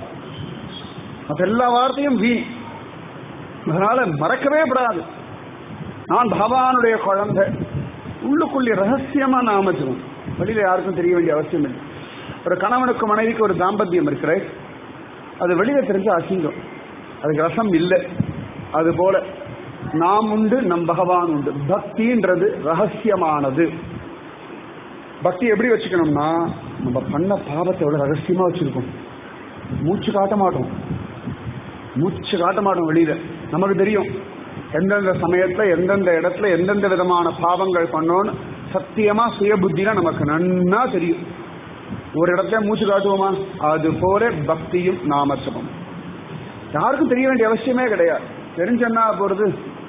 [SPEAKER 1] மற்ற எல்லா வார்த்தையும் வீண் அதனால மறக்கவே படாது நான் பகவானுடைய குழந்தை உள்ளுக்குள்ளே ரகசியமா நாம ஜெபம் வெளியில யாருக்கும் தெரிய வேண்டிய அவசியம் இல்லை ஒரு கணவனுக்கு மனைவிக்கு ஒரு தாம்பத்தியம் இருக்கிற அது வெளியில தெரிஞ்ச அசிங்கம் அதுக்கு ரசம் இல்லை அது போல நாம் உண்டு நம் பகவான் உண்டு பக்தின்றது ரகசியமானது பக்தி எப்படி வச்சுக்கணும்னா நம்ம பண்ண பாவத்தை எவ்வளவு ரகசியமா வச்சிருக்கோம் மூச்சு காட்ட மாட்டோம் மூச்சு காட்ட மாட்டோம் வெளியில நமக்கு தெரியும் எந்தெந்த சமயத்துல எந்தெந்த இடத்துல எந்தெந்த விதமான பாவங்கள் பண்ணோன்னு சத்தியமா சுய புத்தினா நமக்கு நன்னா தெரியும் ஒரு இடத்துல மூச்சு காட்டுவோமா அது போல பக்தியும் நாமசபம் யாருக்கும் தெரிய வேண்டிய அவசியமே கிடையாது தெரிஞ்சென்னா போறது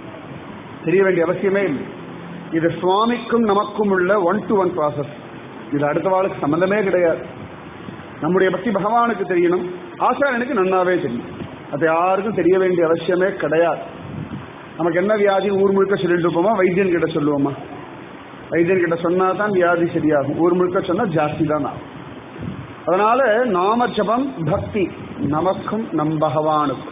[SPEAKER 1] தெரிய வேண்டிய அவசியமே இல்லை இது சுவாமிக்கும் நமக்கும் உள்ள ஒன் டு ஒன் ப்ராசஸ் இது அடுத்த வாழ்க்கை சம்பந்தமே கிடையாது நம்முடைய பக்தி பகவானுக்கு தெரியணும் ஆச்சாரியனுக்கு நன்னாவே தெரியும் அது யாருக்கும் தெரிய வேண்டிய அவசியமே கிடையாது நமக்கு என்ன வியாதி ஊர் முழுக்க சொல்லிட்டு இருப்போமா வைத்தியன் கிட்ட சொல்லுவோமா வைத்தியன் கிட்ட சொன்னா தான் வியாதி சரியாகும் ஊர் முழுக்க சொன்னா ஜாஸ்தி தான் ஆகும் அதனால நாம ஜபம் பக்தி நமக்கும் நம் பகவானுக்கும்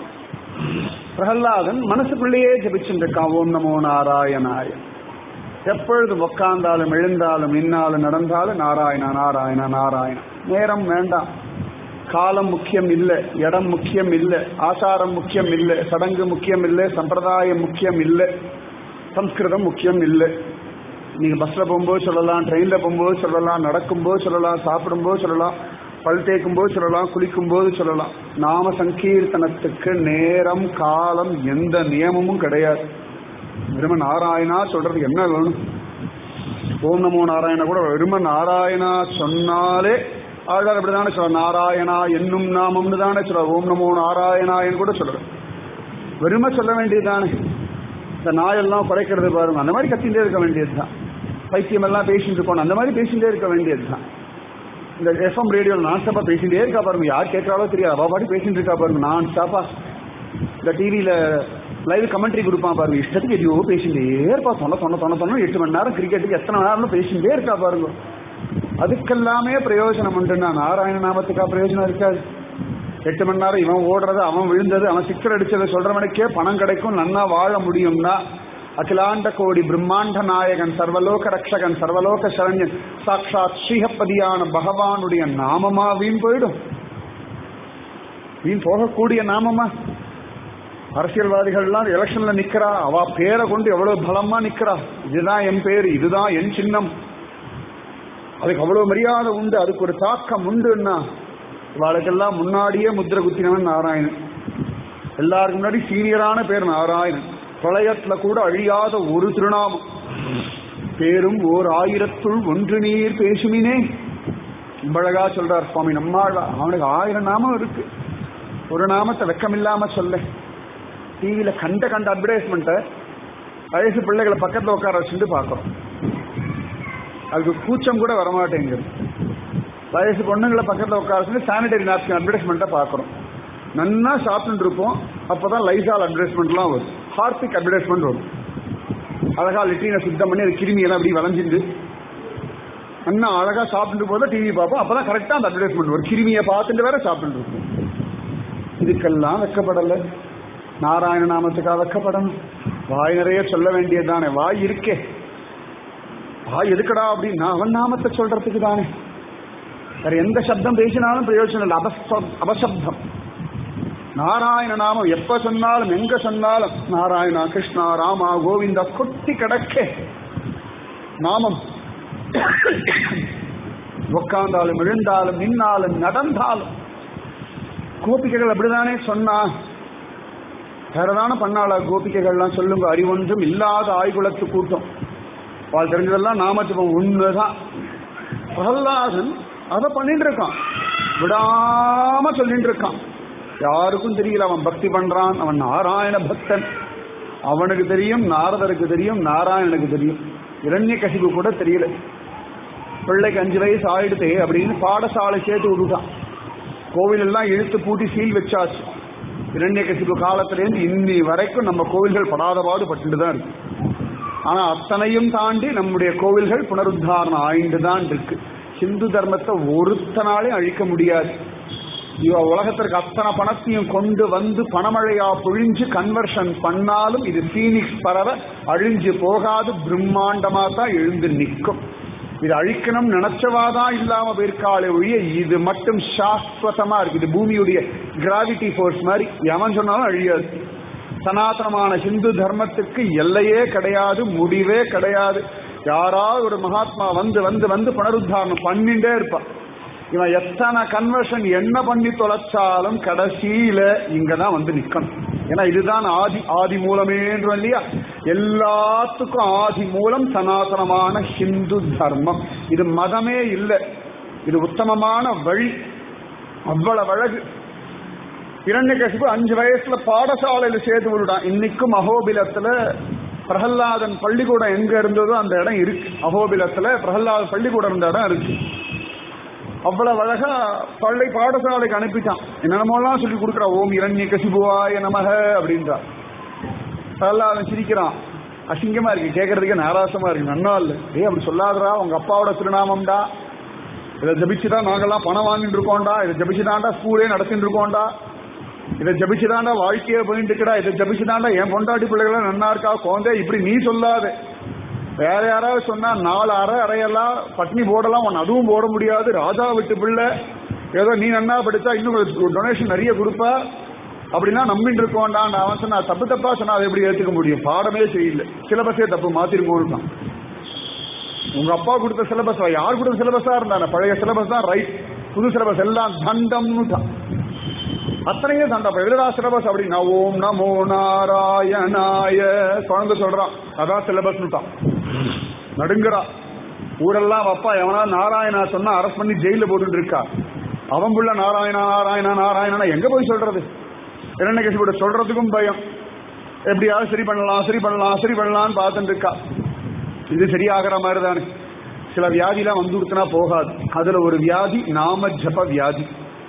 [SPEAKER 1] பிரகலாதன் மனசுக்குள்ளேயே ஜபிச்சுட்டு இருக்கான் ஓம் நமோ நாராயணாய எப்பொழுது உக்காந்தாலும் எழுந்தாலும் நின்னாலும் நடந்தாலும் நாராயணா நாராயணா நாராயணா நேரம் வேண்டாம் காலம் முக்கியம் இல்லை இடம் முக்கியம் இல்லை ஆசாரம் முக்கியம் இல்லை சடங்கு முக்கியம் இல்லை சம்பிரதாயம் முக்கியம் இல்லை சம்ஸ்கிருதம் முக்கியம் இல்லை நீங்க பஸ்ல போகும்போது சொல்லலாம் ட்ரெயின்ல போகும்போது சொல்லலாம் நடக்கும்போது சொல்லலாம் சாப்பிடும்போது சொல்லலாம் பல் தேய்க்கும் போது சொல்லலாம் குளிக்கும் போது சொல்லலாம் நாம சங்கீர்த்தனத்துக்கு நேரம் காலம் எந்த நியமமும் கிடையாது வெறும நாராயணா சொல்றதுக்கு என்ன வேணும் ஓம் நமோ நாராயணா கூட வெறும நாராயணா சொன்னாலே ஆழ்வார் அப்படிதானே சொல்ற நாராயணா என்னும் நாமம்னு தானே சொல்ற ஓம் நமோ நாராயணாயன்னு கூட சொல்ற வெறும சொல்ல வேண்டியதுதானே இந்த நாயெல்லாம் குறைக்கிறது பாருங்க அந்த மாதிரி கத்திட்டே இருக்க வேண்டியதுதான் பைத்தியம் எல்லாம் பேசிட்டு இருக்கணும் அந்த மாதிரி பேசிட்டே இருக்க வேண்டியதுதான் இந்த எஃப்எம் ரேடியோவில் நான் ஸ்டாப்பா பேசிட்டே இருக்கா பாருங்க யார் கேட்கறாலோ தெரியாது அவ பாட்டி பேசிட்டு இருக்கா பாருங்க நான் ஸ்டாப்பா இந்த டிவியில லைவ் கமெண்ட்ரி கொடுப்பான் பாருங்க இஷ்டத்துக்கு எதையோ பேசிட்டே இருப்பா சொன்ன சொன்ன சொன்ன சொன்ன எட்டு மணி நேரம் கிரிக்கெட்டுக்கு எத்தனை மணி நேரம் பேசிட்டே இருக்கா பாருங்க அதுக்கெல்லாமே பிரயோஜனம் உண்டுன்னா நாராயண நாமத்துக்கா பிரயோஜனம் இருக்காது எட்டு மணி நேரம் இவன் ஓடுறது அவன் விழுந்தது அவன் சிக்கர் அடிச்சதை சொல்றவனுக்கே பணம் கிடைக்கும் நன்னா வாழ முடியும்னா அகிலாண்ட கோடி பிரம்மாண்ட நாயகன் சர்வலோக ரக்ஷகன் சர்வலோக சரண்யன் சாட்சாத் ஸ்ரீஹப்பதியான பகவானுடைய நாமமா வீண் போயிடும் வீண் போகக்கூடிய நாமமா அரசியல்வாதிகள்லாம் எலெக்ஷன்ல நிக்கிறா அவ பேரை கொண்டு எவ்வளவு பலமா நிக்கிறா இதுதான் என் பேரு இதுதான் என் சின்னம் அதுக்கு அவ்வளவு மரியாதை உண்டு அதுக்கு ஒரு தாக்கம் உண்டுன்னா இவாளுக்கெல்லாம் முன்னாடியே முத்திர குத்தினவன் நாராயணன் எல்லாருக்கும் முன்னாடி சீனியரான பேர் நாராயணன் பிரளயத்துல கூட அழியாத ஒரு திருநாமம் பேரும் ஓர் ஆயிரத்துள் ஒன்று நீர் பேசுமினே இவ்வழகா சொல்றார் சுவாமி நம்மாள் அவனுக்கு ஆயிரம் நாமம் இருக்கு ஒரு நாமத்தை வெக்கமில்லாம சொல்ல டிவியில கண்ட கண்ட அட்வர்டைஸ்மெண்ட்டை வயசு பிள்ளைகளை பக்கத்துல உட்கார வச்சுட்டு பார்க்கறோம் அதுக்கு கூச்சம் கூட வரமாட்டேங்குது வயசு பொண்ணுங்களை பக்கத்துல உட்கார வச்சு சானிடரி நாப்கின் அட்வர்டைஸ்மெண்ட்டை பார்க்கறோம் நன்னா சாப்பிட்டு இருப்போம் அப்பதான் லைசால் அட்வர்டைஸ்மெண்ட்லாம் வரும் ஹார்பிக் அட்வர்டைஸ்மெண்ட் வரும் அழகா லிட்டீனை சுத்தம் பண்ணி அது கிருமியெல்லாம் அப்படி வளைஞ்சிருந்து அண்ணா அழகா சாப்பிட்டு போது டிவி பார்ப்போம் அப்பதான் கரெக்டா அந்த அட்வர்டைஸ்மெண்ட் வரும் கிருமியை பார்த்துட்டு வேற சாப்பிட்டு இருப்போம் இதுக்கெல்லாம் வெக்கப்படல நாராயண நாமத்துக்காக வெக்கப்படணும் வாய் நிறைய சொல்ல வேண்டியதுதானே வாய் இருக்கே வாய் எதுக்கடா அப்படின்னா அவன் நாமத்தை சொல்றதுக்கு தானே வேற எந்த சப்தம் பேசினாலும் பிரயோஜனம் இல்லை அபசப் அபசப்தம் நாராயண நாமம் எப்ப சொன்னாலும் எங்க சொன்னாலும் நாராயணா கிருஷ்ணா ராமா கோவிந்தா கொட்டி கிடக்கே நாமம் உட்கார்ந்தாலும் விழுந்தாலும் நின்னாலும் நடந்தாலும் கோபிகைகள் அப்படிதானே சொன்னா வேறதான பண்ணாளா கோபிகைகள்லாம் சொல்லுங்க அறிவொன்றும் இல்லாத ஆய்குலத்து கூட்டம் வாழ் தெரிஞ்சதெல்லாம் நாமத்துவம் உண்மைதான் பிரகலாதன் அதை பண்ணிட்டு இருக்கான் விடாம சொல்லிட்டு இருக்கான் யாருக்கும் தெரியல அவன் பக்தி பண்றான் அவன் நாராயண பக்தன் அவனுக்கு தெரியும் நாரதருக்கு தெரியும் நாராயணனுக்கு தெரியும் இரண்ய கசிப்பு கூட தெரியல பிள்ளைக்கு அஞ்சு வயசு ஆயிடுதே அப்படின்னு பாடசாலை சேர்த்து விட்டுட்டான் கோவில் எல்லாம் இழுத்து பூட்டி சீல் வச்சாச்சு இரண்ய கசிப்பு காலத்திலேருந்து இன்னி வரைக்கும் நம்ம கோவில்கள் படாத பாடுபட்டு தான் இருக்கு ஆனா அத்தனையும் தாண்டி நம்முடைய கோவில்கள் புனருத்தாரணம் ஆயிண்டு தான் இருக்கு ஹிந்து தர்மத்தை ஒருத்தனாலே அழிக்க முடியாது இவ உலகத்திற்கு அத்தனை பணத்தையும் கொண்டு வந்து பணமழையா பொழிஞ்சு கன்வர்ஷன் பண்ணாலும் இது பீனிக்ஸ் பறவை அழிஞ்சு போகாது பிரம்மாண்டமா தான் எழுந்து நிற்கும் இது அழிக்கணும் நினைச்சவாதான் இல்லாம போயிருக்காளே ஒழிய இது மட்டும் சாஸ்வதமா இருக்கு இது பூமியுடைய கிராவிட்டி ஃபோர்ஸ் மாதிரி எவன் சொன்னாலும் அழியாது சனாதனமான ஹிந்து தர்மத்துக்கு எல்லையே கிடையாது முடிவே கிடையாது யாராவது ஒரு மகாத்மா வந்து வந்து வந்து புனருத்தாரணம் பண்ணிட்டே இருப்பான் இவன் எத்தனை கன்வர்ஷன் என்ன பண்ணி தொலைச்சாலும் கடைசியில இங்கதான் வந்து நிக்கணும் ஏன்னா இதுதான் ஆதி ஆதி மூலமேன்றோம் இல்லையா எல்லாத்துக்கும் ஆதி மூலம் சனாதனமான ஹிந்து தர்மம் இது மதமே இல்லை இது உத்தமமான வழி அவ்வளவு அழகு இரண்யகசிபு அஞ்சு வயசுல பாடசாலையில சேர்த்து விடுடான் இன்னைக்கும் அகோபிலத்துல பிரகல்லாதன் பள்ளிக்கூடம் எங்க இருந்ததோ அந்த இடம் இருக்கு அகோபிலத்துல பிரகல்லாத பள்ளிக்கூடம் இருந்த இடம் இருக்கு அவ்வளவு அழகா பள்ளி பாடசாலைக்கு அனுப்பிட்டான் என்னென்னமோலாம் சொல்லி கொடுக்குறா ஓம் இரண்ய கசிபுவாய நமக அப்படின்றா பிரகலாதன் சிரிக்கிறான் அசிங்கமா இருக்கு கேட்கறதுக்கே நாராசமா இருக்கு நன்னா இல்ல ஏய் அப்படி சொல்லாதடா உங்க அப்பாவோட திருநாமம்டா இதை ஜபிச்சுதான் நாங்கெல்லாம் பணம் வாங்கிட்டு இருக்கோம்டா இதை ஜபிச்சுதான்டா ஸ்கூலே நடத்திட்டு இருக்கோம்டா இதை ஜபிச்சுதான்டா வாழ்க்கையே போயிட்டு இருக்கடா இதை ஜபிச்சுதான்டா என் பொண்டாட்டி பிள்ளைகள் நன்னா இருக்கா குழந்தை இப்படி நீ சொல்லாது வேற யாராவது சொன்னா நாலு அறை அறையெல்லாம் பட்னி போடலாம் உன் அதுவும் போட முடியாது ராஜா விட்டு பிள்ளை ஏதோ நீ நன்னா படிச்சா இன்னும் டொனேஷன் நிறைய கொடுப்பா அப்படின்னா நம்பிட்டு இருக்கோம்டா அவன் சொன்னா தப்பு தப்பா சொன்னா அதை எப்படி ஏத்துக்க முடியும் பாடமே சரியில்லை சிலபஸே தப்பு மாத்திருக்கோம் உங்க அப்பா கொடுத்த சிலபஸ் யார் கொடுத்த சிலபஸா இருந்தாங்க பழைய சிலபஸ் தான் ரைட் புது சிலபஸ் எல்லாம் தண்டம்னு தான் அத்தனையும் தண்டம் எழுதா சிலபஸ் அப்படின்னா ஓம் நமோ நாராயணாய குழந்தை சொல்றான் அதான் சிலபஸ் தான் நடுங்குறா ஊரெல்லாம் அப்பா எவனா நாராயணா சொன்னா அரெஸ்ட் பண்ணி ஜெயில போட்டுட்டு இருக்கா அவன் புள்ள நாராயணா நாராயணா நாராயணா எங்க போய் சொல்றது இரண்டகசிபோட சொல்றதுக்கும் பயம் எப்படியாவது சரி பண்ணலாம் சரி பண்ணலாம் சரி பண்ணலாம்னு பார்த்துட்டு இருக்கா இது சரியாகிற மாதிரி தானே சில வியாதிலாம் வந்து கொடுத்தனா போகாது அதுல ஒரு வியாதி நாம ஜப வியாதி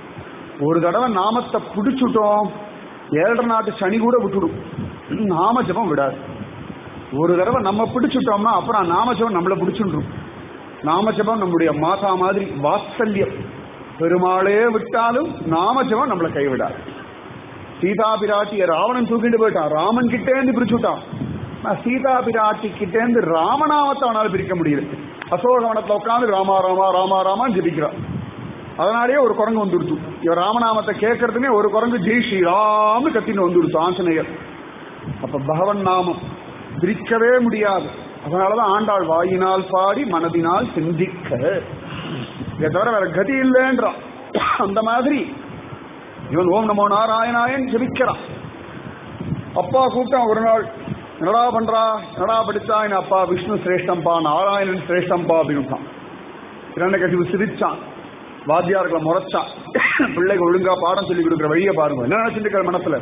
[SPEAKER 1] ஒரு தடவை நாமத்தை பிடிச்சுட்டோம் ஏழரை நாட்டு சனி கூட விட்டுடும் நாம ஜபம் விடாது ஒரு தடவை நம்ம பிடிச்சுட்டோம்னா அப்புறம் நாம ஜபம் நம்மளை பிடிச்சுடும் நாம ஜபம் நம்முடைய மாதா மாதிரி வாத்சல்யம் பெருமாளே விட்டாலும் நாம ஜபம் நம்மளை கைவிடாது சீதா பிராட்டிய ராவணன் தூக்கிட்டு போயிட்டான் ராமன் கிட்டே இருந்து பிரிச்சுட்டான் சீதா பிராட்டி கிட்டே இருந்து ராமநாமத்தை அவனால பிரிக்க முடியல அசோகவனத்துல உட்காந்து ராமா ராமா ராமா ராமான்னு ஜபிக்கிறான் அதனாலேயே ஒரு குரங்கு வந்துடுச்சு இவர் ராமநாமத்தை கேட்கறதுனே ஒரு குரங்கு ஜெய் ஸ்ரீராம்னு கத்தின்னு வந்துடுச்சு ஆஞ்சநேயர் அப்ப பகவன் நாமம் பிரிக்கவே முடியாது அதனாலதான் ஆண்டாள் வாயினால் பாடி மனதினால் சிந்திக்க இதை தவிர வேற கதி இல்லைன்றான் அந்த மாதிரி இவன் ஓம் நமோ நாராயணாயன் ஜபிக்கிறான் அப்பா கூட்டம் ஒரு நாள் என்னடா பண்றா என்னடா படிச்சா என் அப்பா விஷ்ணு சிரேஷ்டம்பா நாராயணன் சிரேஷ்டம்பா அப்படின்னு இரண்ட கசிவு சிரிச்சான் வாத்தியார்களை முறைச்சான் பிள்ளைக்கு ஒழுங்கா பாடம் சொல்லி கொடுக்குற வழியை பாருங்க என்ன நினைச்சிருக்கிற மனசுல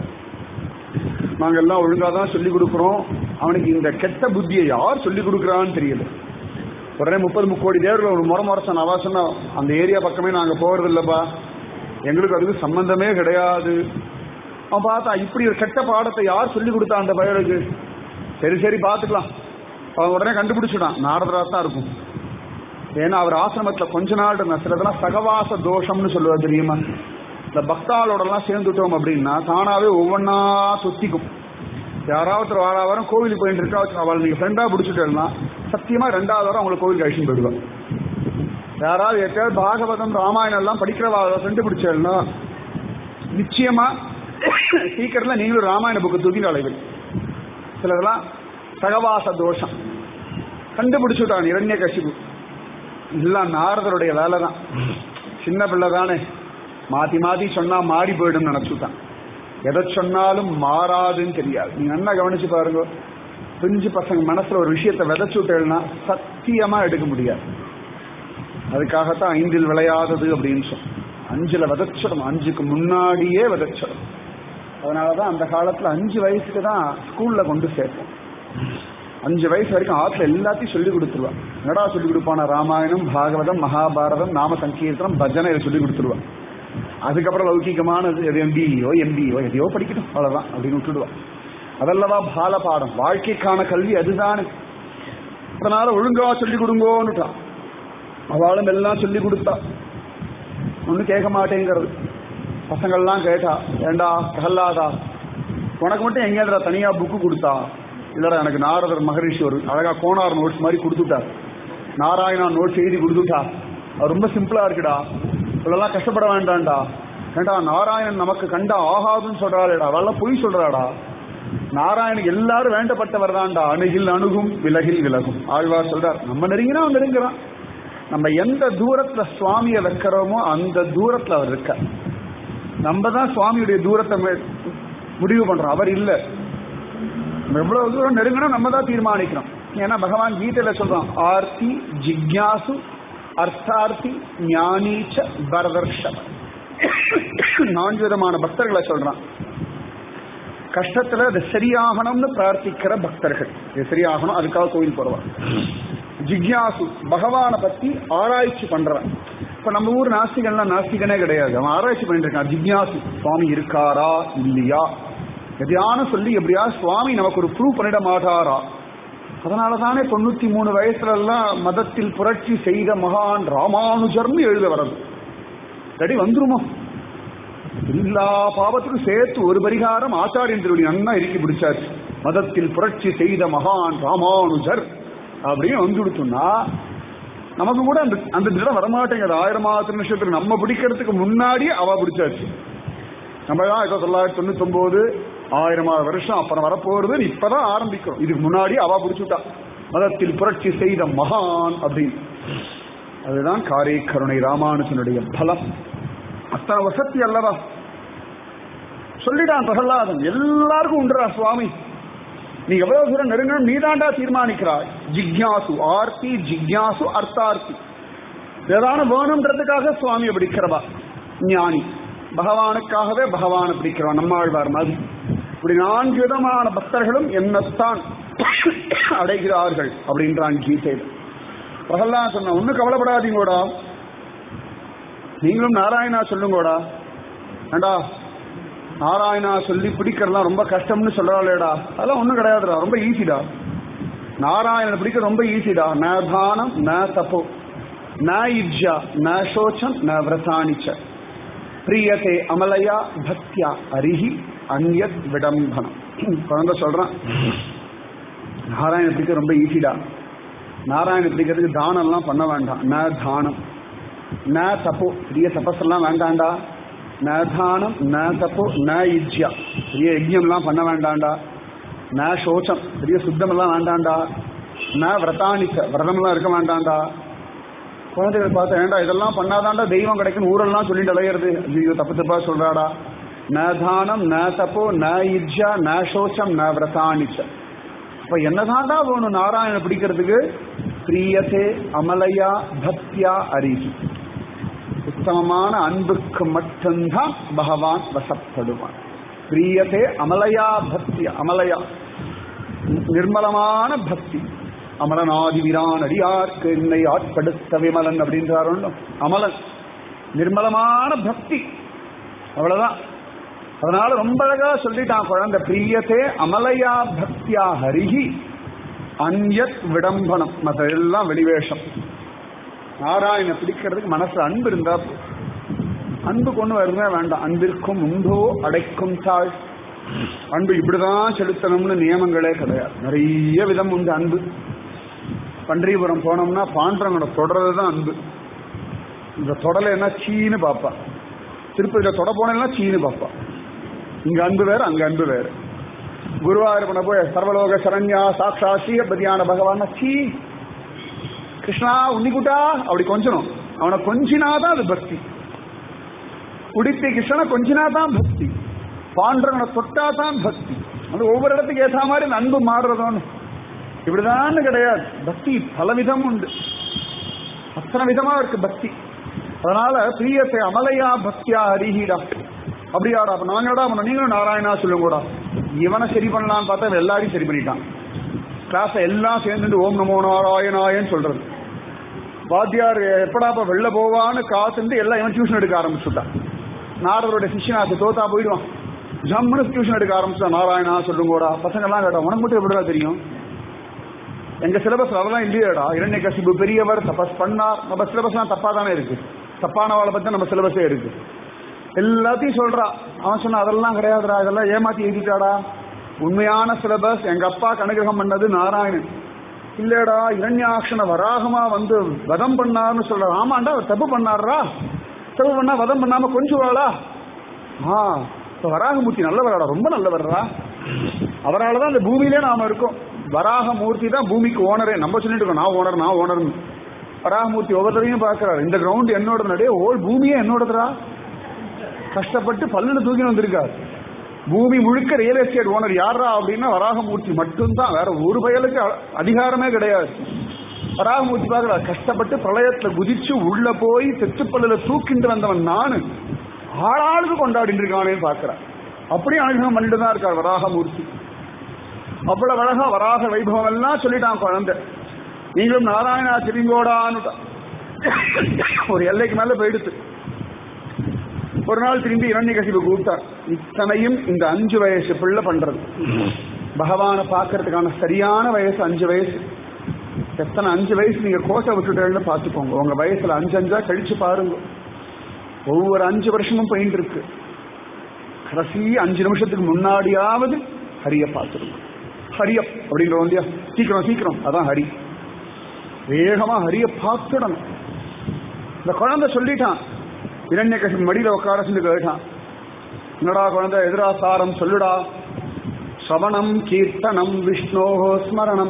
[SPEAKER 1] நாங்க எல்லாம் ஒழுங்கா தான் சொல்லி கொடுக்குறோம் அவனுக்கு இந்த கெட்ட புத்தியை யார் சொல்லி கொடுக்குறான்னு தெரியல உடனே முப்பது முக்கோடி தேவர்கள் ஒரு முறை முறைச்சான் அவா சொன்னா அந்த ஏரியா பக்கமே நாங்க போறது இல்லப்பா எங்களுக்கு அதுக்கு சம்பந்தமே கிடையாது அவன் பார்த்தா இப்படி ஒரு கெட்ட பாடத்தை யார் சொல்லி கொடுத்தா அந்த பயலுக்கு சரி சரி பார்த்துக்கலாம் அவன் உடனே கண்டுபிடிச்சிடான் நாரதரா தான் இருக்கும் ஏன்னா அவர் ஆசிரமத்தில் கொஞ்ச நாள் இருந்தா சிலதெல்லாம் சகவாச தோஷம்னு சொல்லுவார் தெரியுமா இந்த பக்தாளோடலாம் சேர்ந்துட்டோம் அப்படின்னா தானாவே ஒவ்வொன்றா சுத்திக்கும் யாராவது வார வாரம் கோவிலுக்கு போயிட்டு இருக்கா அவள் நீங்க ஃப்ரெண்டா பிடிச்சிட்டேன்னா சத்தியமா ரெண்டாவது வாரம் அவங்களை கோவிலுக்கு அழிச்சுட்டு போயிடுவான் யாராவது எப்பயாவது பாகவதம் ராமாயணம் எல்லாம் படிக்கிறவா ஃப்ரெண்டு பிடிச்சேன்னா நிச்சயமா சீக்கிரத்துல நீங்களும் ராமாயண புக்கு தூக்கிட்டு அலைவீங்க சிலதெல்லாம் சகவாச தோஷம் கண்டுபிடிச்சுட்டான் இரண்ய கசிபு இதெல்லாம் நாரதருடைய வேலை தான் சின்ன பிள்ளை தானே மாத்தி மாத்தி சொன்னா மாறி போயிடும் நினைச்சுட்டான் எதை சொன்னாலும் மாறாதுன்னு தெரியாது நீங்க நல்லா கவனிச்சு பாருங்க பிஞ்சு பசங்க மனசுல ஒரு விஷயத்தை விதைச்சு விட்டேன்னா சத்தியமா எடுக்க முடியாது அதுக்காகத்தான் ஐந்தில் விளையாதது அப்படின்னு சொன்னோம் அஞ்சுல விதைச்சிடும் அஞ்சுக்கு முன்னாடியே விதைச்சிடும் அதனாலதான் அந்த காலத்துல அஞ்சு வயசுக்கு தான் ஸ்கூல்ல கொண்டு சேர்ப்போம் அஞ்சு வயசு வரைக்கும் ஆத்துல எல்லாத்தையும் சொல்லி கொடுத்துருவான் என்னடா சொல்லி கொடுப்பானா ராமாயணம் பாகவதம் மகாபாரதம் நாம சங்கீர்த்தனம் பஜனை இதை சொல்லி கொடுத்துருவான் அதுக்கப்புறம் லௌகிகமானது எது எம்பிஓ எம்பிஓ எதையோ படிக்கணும் அவ்வளவுதான் அப்படின்னு விட்டுடுவான் அதல்லவா பால பாடம் வாழ்க்கைக்கான கல்வி அதுதானே அதனால ஒழுங்கா சொல்லி கொடுங்கோன்னுட்டான் அவளும் எல்லாம் சொல்லி கொடுத்தா ஒன்னும் கேட்க மாட்டேங்கிறது பசங்கள்லாம் கேட்டா ஏண்டா பிரகல்லாதா உனக்கு மட்டும் எங்கேடா தனியா புக்கு கொடுத்தா இல்லடா எனக்கு நாரதர் மகரிஷி ஒரு அழகா கோனார் நோட்ஸ் மாதிரி கொடுத்துட்டார் நாராயணா நோட்ஸ் எழுதி கொடுத்துட்டா அது ரொம்ப சிம்பிளா இருக்குடா இவ்வளெல்லாம் கஷ்டப்பட வேண்டாம்டா ஏண்டா நாராயணன் நமக்கு கண்டா ஆகாதுன்னு சொல்றாளேடா அவெல்லாம் பொய் சொல்றாடா நாராயணன் எல்லாரும் வேண்டப்பட்டவர் தான்டா அணுகில் அணுகும் விலகில் விலகும் ஆழ்வார் சொல்றார் நம்ம நெருங்கினா அவன் நெருங்குறான் நம்ம எந்த தூரத்துல சுவாமியை வைக்கிறோமோ அந்த தூரத்துல அவர் இருக்க நம்ம தான் சுவாமியுடைய தூரத்தை முடிவு பண்றோம் அவர் இல்ல நம்ம எவ்வளவு தூரம் நெருங்கணும் நம்ம தான் தீர்மானிக்கிறோம் ஏன்னா பகவான் கீதையில சொல்றான் ஆர்த்தி ஜிக்யாசு அர்த்தார்த்தி ஞானீச்ச பரதர்ஷம் நான்கு விதமான பக்தர்களை சொல்றான் கஷ்டத்துல அது சரியாகணும்னு பிரார்த்திக்கிற பக்தர்கள் இது சரியாகணும் அதுக்காக கோயில் போறவன் ஜிக்யாசு பகவானை பத்தி ஆராய்ச்சி பண்றவன் இப்ப நம்ம ஊர் நாஸ்திகன்லாம் நாஸ்திகனே கிடையாது அவன் ஆராய்ச்சி பண்ணிட்டு இருக்கான் ஜிக்யாசு சுவாமி இருக்காரா இல்லையா எதையான சொல்லி எப்படியா சுவாமி நமக்கு ஒரு ப்ரூவ் பண்ணிட மாட்டாரா அதனால தானே தொண்ணூத்தி மூணு வயசுல எல்லாம் மதத்தில் புரட்சி செய்த மகான் ராமானுஜர்னு எழுத வர்றது ரெடி வந்துருமோ எல்லா பாவத்துக்கும் சேர்த்து ஒரு பரிகாரம் ஆச்சாரியன் திருவடி நன்னா இறுக்கி பிடிச்சாச்சு மதத்தில் புரட்சி செய்த மகான் ராமானுஜர் அப்படின்னு வந்து கொடுத்தோம்னா நமக்கு கூட அந்த அந்த திடம் வரமாட்டேங்குது ஆயிரமாவது நிமிஷத்துக்கு நம்ம பிடிக்கிறதுக்கு முன்னாடியே அவ பிடிச்சாச்சு நம்ம தான் ஏதோ தொள்ளாயிரத்தி தொண்ணூத்தி ஒன்பது ஆயிரமாவது வருஷம் அப்புறம் வரப்போறது இப்பதான் ஆரம்பிக்கிறோம் இதுக்கு முன்னாடி அவ பிடிச்சுட்டா மதத்தில் புரட்சி செய்த மகான் அப்படின்னு அதுதான் காரை கருணை ராமானுஜனுடைய பலம் அத்தனை வசதி அல்லவா சொல்லிட்டான் பிரகலாதன் எல்லாருக்கும் உண்டுரா சுவாமி நீ எவ்வளவு தூரம் நெருங்கணும் நீதாண்டா தீர்மானிக்கிறாய் ஜிக்யாசு ஆர்த்தி ஜிக்யாசு அர்த்தார்த்தி ஏதான வேணுன்றதுக்காக சுவாமியை பிடிக்கிறவா ஞானி பகவானுக்காகவே பகவானை பிடிக்கிறவா நம்மாழ்வார் மாதிரி இப்படி நான்கு விதமான பக்தர்களும் என்னத்தான் அடைகிறார்கள் அப்படின்றான் கீதையில் பிரகலான் சொன்ன ஒன்னும் கவலைப்படாதீங்கோடா நீங்களும் நாராயணா சொல்லுங்கோடா ஏண்டா நாராயணா சொல்லி பிடிக்கிறதுலாம் ரொம்ப கஷ்டம்னு சொல்றாளேடா அதெல்லாம் ஒன்றும் கிடையாதுடா ரொம்ப ஈஸிடா நாராயணனை பிடிக்க ரொம்ப ஈஸிடா ந தானம் ந தப்போ ந இஜ்ஜா ந சோச்சம் ந விரதானிச்ச பிரியதே அமலையா பக்தியா அரிஹி அந்யத் விடம்பனம் குழந்தை சொல்றான் நாராயண பிடிக்க ரொம்ப ஈஸிடா நாராயண பிடிக்கிறதுக்கு தானம்லாம் பண்ண வேண்டாம் ந தானம் ந தப்போ பெரிய தபஸெல்லாம் வேண்டாண்டா ந தானம் ந தப்போ ந இஜ்யா பெரிய யஜ்யம்லாம் பண்ண வேண்டாண்டா ந சோச்சம் பெரிய சுத்தமெல்லாம் வேண்டாண்டா ந விரதானிச்ச விரதமெல்லாம் இருக்க வேண்டாண்டா குழந்தைகள் பார்த்தா ஏண்டா இதெல்லாம் பண்ணாதாண்டா தெய்வம் கிடைக்கும் ஊரெல்லாம் சொல்லிட்டு அலையிறது ஐயோ தப்பு தப்பா சொல்றாடா ந தானம் ந தப்போ ந இஜ்யா ந சோச்சம் ந விரதானிச்ச அப்ப என்னதாண்டா வேணும் நாராயண பிடிக்கிறதுக்கு பிரியத்தே அமலையா பக்தியா அரிசி உத்தமமான அன்புக்கு மட்டும்தான் பகவான் வசப்படுவான் பிரியத்தே அமலையா பக்தி அமலையா நிர்மலமான பக்தி அமலனாதி விரான் அடியார்க்கு என்னை ஆட்படுத்த விமலன் அப்படின்றார் அமலன் நிர்மலமான பக்தி அவ்வளவுதான் அதனால ரொம்ப அழகா சொல்லிட்டான் குழந்தை பிரியத்தே அமலையா பக்தியா ஹரிஹி அந்யத் விடம்பனம் மற்ற எல்லாம் வெளிவேஷம் நாராயண பிடிக்கிறதுக்கு மனசுல அன்பு இருந்தா போதும். அன்பு கொண்டு வருமே வேண்டாம் அன்பிற்கும் உண்டோ அடைக்கும் தாழ் அன்பு இப்படிதான் செலுத்தணும்னு நியமங்களே கிடையாது நிறைய விதம் உண்டு அன்பு பன்றிபுரம் போனோம்னா பாண்டவங்களோட தொடர்றது தான் அன்பு இந்த தொடலைன்னா சீன்னு பார்ப்பா திருப்பதியில தொட போனேன்னா சீன்னு பார்ப்பா இங்க அன்பு வேற அங்க அன்பு வேற குருவாயூரப்பன போய் சர்வலோக சரண்யா சாட்சா ஸ்ரீபதியான பகவான் சீ கிருஷ்ணா உன்னிக்குட்டா அப்படி கொஞ்சணும் அவனை கொஞ்சினாதான் அது பக்தி உடுப்பி கிருஷ்ணனை கொஞ்சினா தான் பக்தி பாண்டவனை தொட்டா தான் பக்தி அது ஒவ்வொரு இடத்துக்கு ஏற்ற மாதிரி இந்த அன்பு மாறுறதோன்னு இப்படிதான் கிடையாது பக்தி பலவிதம் உண்டு அத்தனை விதமா இருக்கு பக்தி அதனால பிரியத்தை அமலையா பக்தியா அரிஹிடா அப்படியாடா அப்ப நாங்கடா பண்ண நீங்களும் நாராயணா சொல்லுங்கடா இவனை சரி பண்ணலான்னு பார்த்தா இவன் எல்லாரையும் சரி பண்ணிட்டான் கிளாஸ் எல்லாம் சேர்ந்துட்டு ஓம் நமோ நாராயணாயன்னு சொல்றது வாத்தியார் எப்படாப்ப வெளில போவான்னு காத்துட்டு எல்லாம் இவன் டியூஷன் எடுக்க ஆரம்பிச்சுட்டான் நாரதருடைய சிஷ்யனாச்சு தோத்தா போயிடுவான் ஜம்முன்னு டியூஷன் எடுக்க ஆரம்பிச்சுட்டான் நாராயணா சொல்லுங்கோடா பசங்க எல்லாம் கேட்டா உனக்கு மட்டும் எப்படிடா தெரியும் எங்க சிலபஸ் அதெல்லாம் இல்லையாடா இரண்ய கசிபு பெரியவர் தபஸ் பண்ணார் நம்ம சிலபஸ்லாம் தப்பா தானே இருக்கு தப்பானவாளை பத்தி நம்ம சிலபஸே இருக்கு எல்லாத்தையும் சொல்றா அவன் சொன்னா அதெல்லாம் கிடையாதுடா இதெல்லாம் ஏமாத்தி எழுதிட்டாடா உண்மையான சிலபஸ் எங்க அப்பா கனுகிரகம் பண்ணது நாராயணன் இல்லடா இரண்யாட்சண வராகமா வந்து வதம் பண்ணார்னு சொல்ற ஆமாண்டா அவர் தப்பு பண்ணாரா தப்பு பண்ணா வதம் பண்ணாம கொஞ்சுவாளா ஆ இப்ப வராகமூர்த்தி நல்லவராடா ரொம்ப நல்லவர்ரா அவரால் தான் இந்த பூமியிலே நாம இருக்கோம் வராகமூர்த்தி தான் பூமிக்கு ஓனரே நம்ம சொல்லிட்டு இருக்கோம் நான் ஓனர் நான் ஓனர்னு வராகமூர்த்தி ஒவ்வொருத்தரையும் பார்க்கறாரு இந்த கிரவுண்ட் என்னோட நடைய ஓல் பூமியே என்னோடதுரா கஷ்டப்பட்டு பல்லுல தூக்கி வந்திருக்காரு பூமி முழுக்க ரியல் எஸ்டேட் ஓனர் யாரா அப்படின்னா வராகமூர்த்தி மட்டும்தான் வேற ஒரு பயலுக்கு அ- அதிகாரமே கிடையாது வராகமூர்த்தி பார்க்கல கஷ்டப்பட்டு பிரளயத்துல குதிச்சு உள்ள போய் தெத்துப்பல்லுல தூக்கிட்டு வந்தவன் நானு ஆளாளுக்கு கொண்டாடிட்டு இருக்கானே பாக்குறேன் அப்படியே அனுகிரகம் பண்ணிட்டு தான் இருக்கார் வராகமூர்த்தி அவ்வளவு அழகா வராக வைபவம் எல்லாம் சொல்லிட்டான் குழந்தை நீங்களும் நாராயணா திருங்கோடான்னு ஒரு எல்லைக்கு மேல போயிடுத்து ஒரு நாள் திரும்பி இரண்யகசிபு கூப்பிட்டார் இத்தனையும் இந்த அஞ்சு வயசு பிள்ளை பண்றது பகவானை பார்க்கறதுக்கான சரியான வயசு அஞ்சு வயசு எத்தனை அஞ்சு வயசு நீங்க கோட்டை விட்டுட்டேன்னு பார்த்துக்கோங்க உங்க வயசுல அஞ்சு அஞ்சா கழிச்சு பாருங்க ஒவ்வொரு அஞ்சு வருஷமும் போயிட்டு இருக்கு கடைசி அஞ்சு நிமிஷத்துக்கு முன்னாடியாவது ஹரிய பார்த்துருங்க ஹரியப் அப்படிங்கிறோம் இல்லையா சீக்கிரம் சீக்கிரம் அதான் ஹரி வேகமா ஹரிய பார்த்துடணும் இந்த குழந்தை சொல்லிட்டான் இரண்யகசிபு மடியில உட்கார சொல்லி கேட்டான் என்னடா குழந்தை எதிரா சாரம் சொல்லுடா சவணம் கீர்த்தனம் விஷ்ணோஹோ ஸ்மரணம்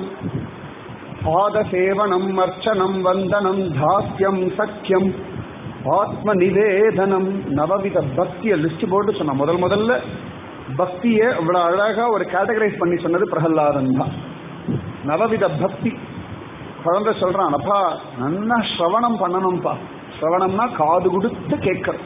[SPEAKER 1] பாதசேவனம் அர்ச்சனம் வந்தனம் தாஸ்யம் சக்கியம் ஆத்ம நிவேதனம் நவவித பக்திய லிஸ்ட் போட்டு சொன்ன முதல் முதல்ல பக்தியை இவ்வளவு அழகா ஒரு கேட்டகரைஸ் பண்ணி சொன்னது பிரகலாதன் தான் நவவித பக்தி குழந்தை சொல்றான் அப்பா நல்லா ஸ்ரவணம் பண்ணணும்ப்பா ஸ்ரவணம்னா காது கொடுத்து கேட்கறது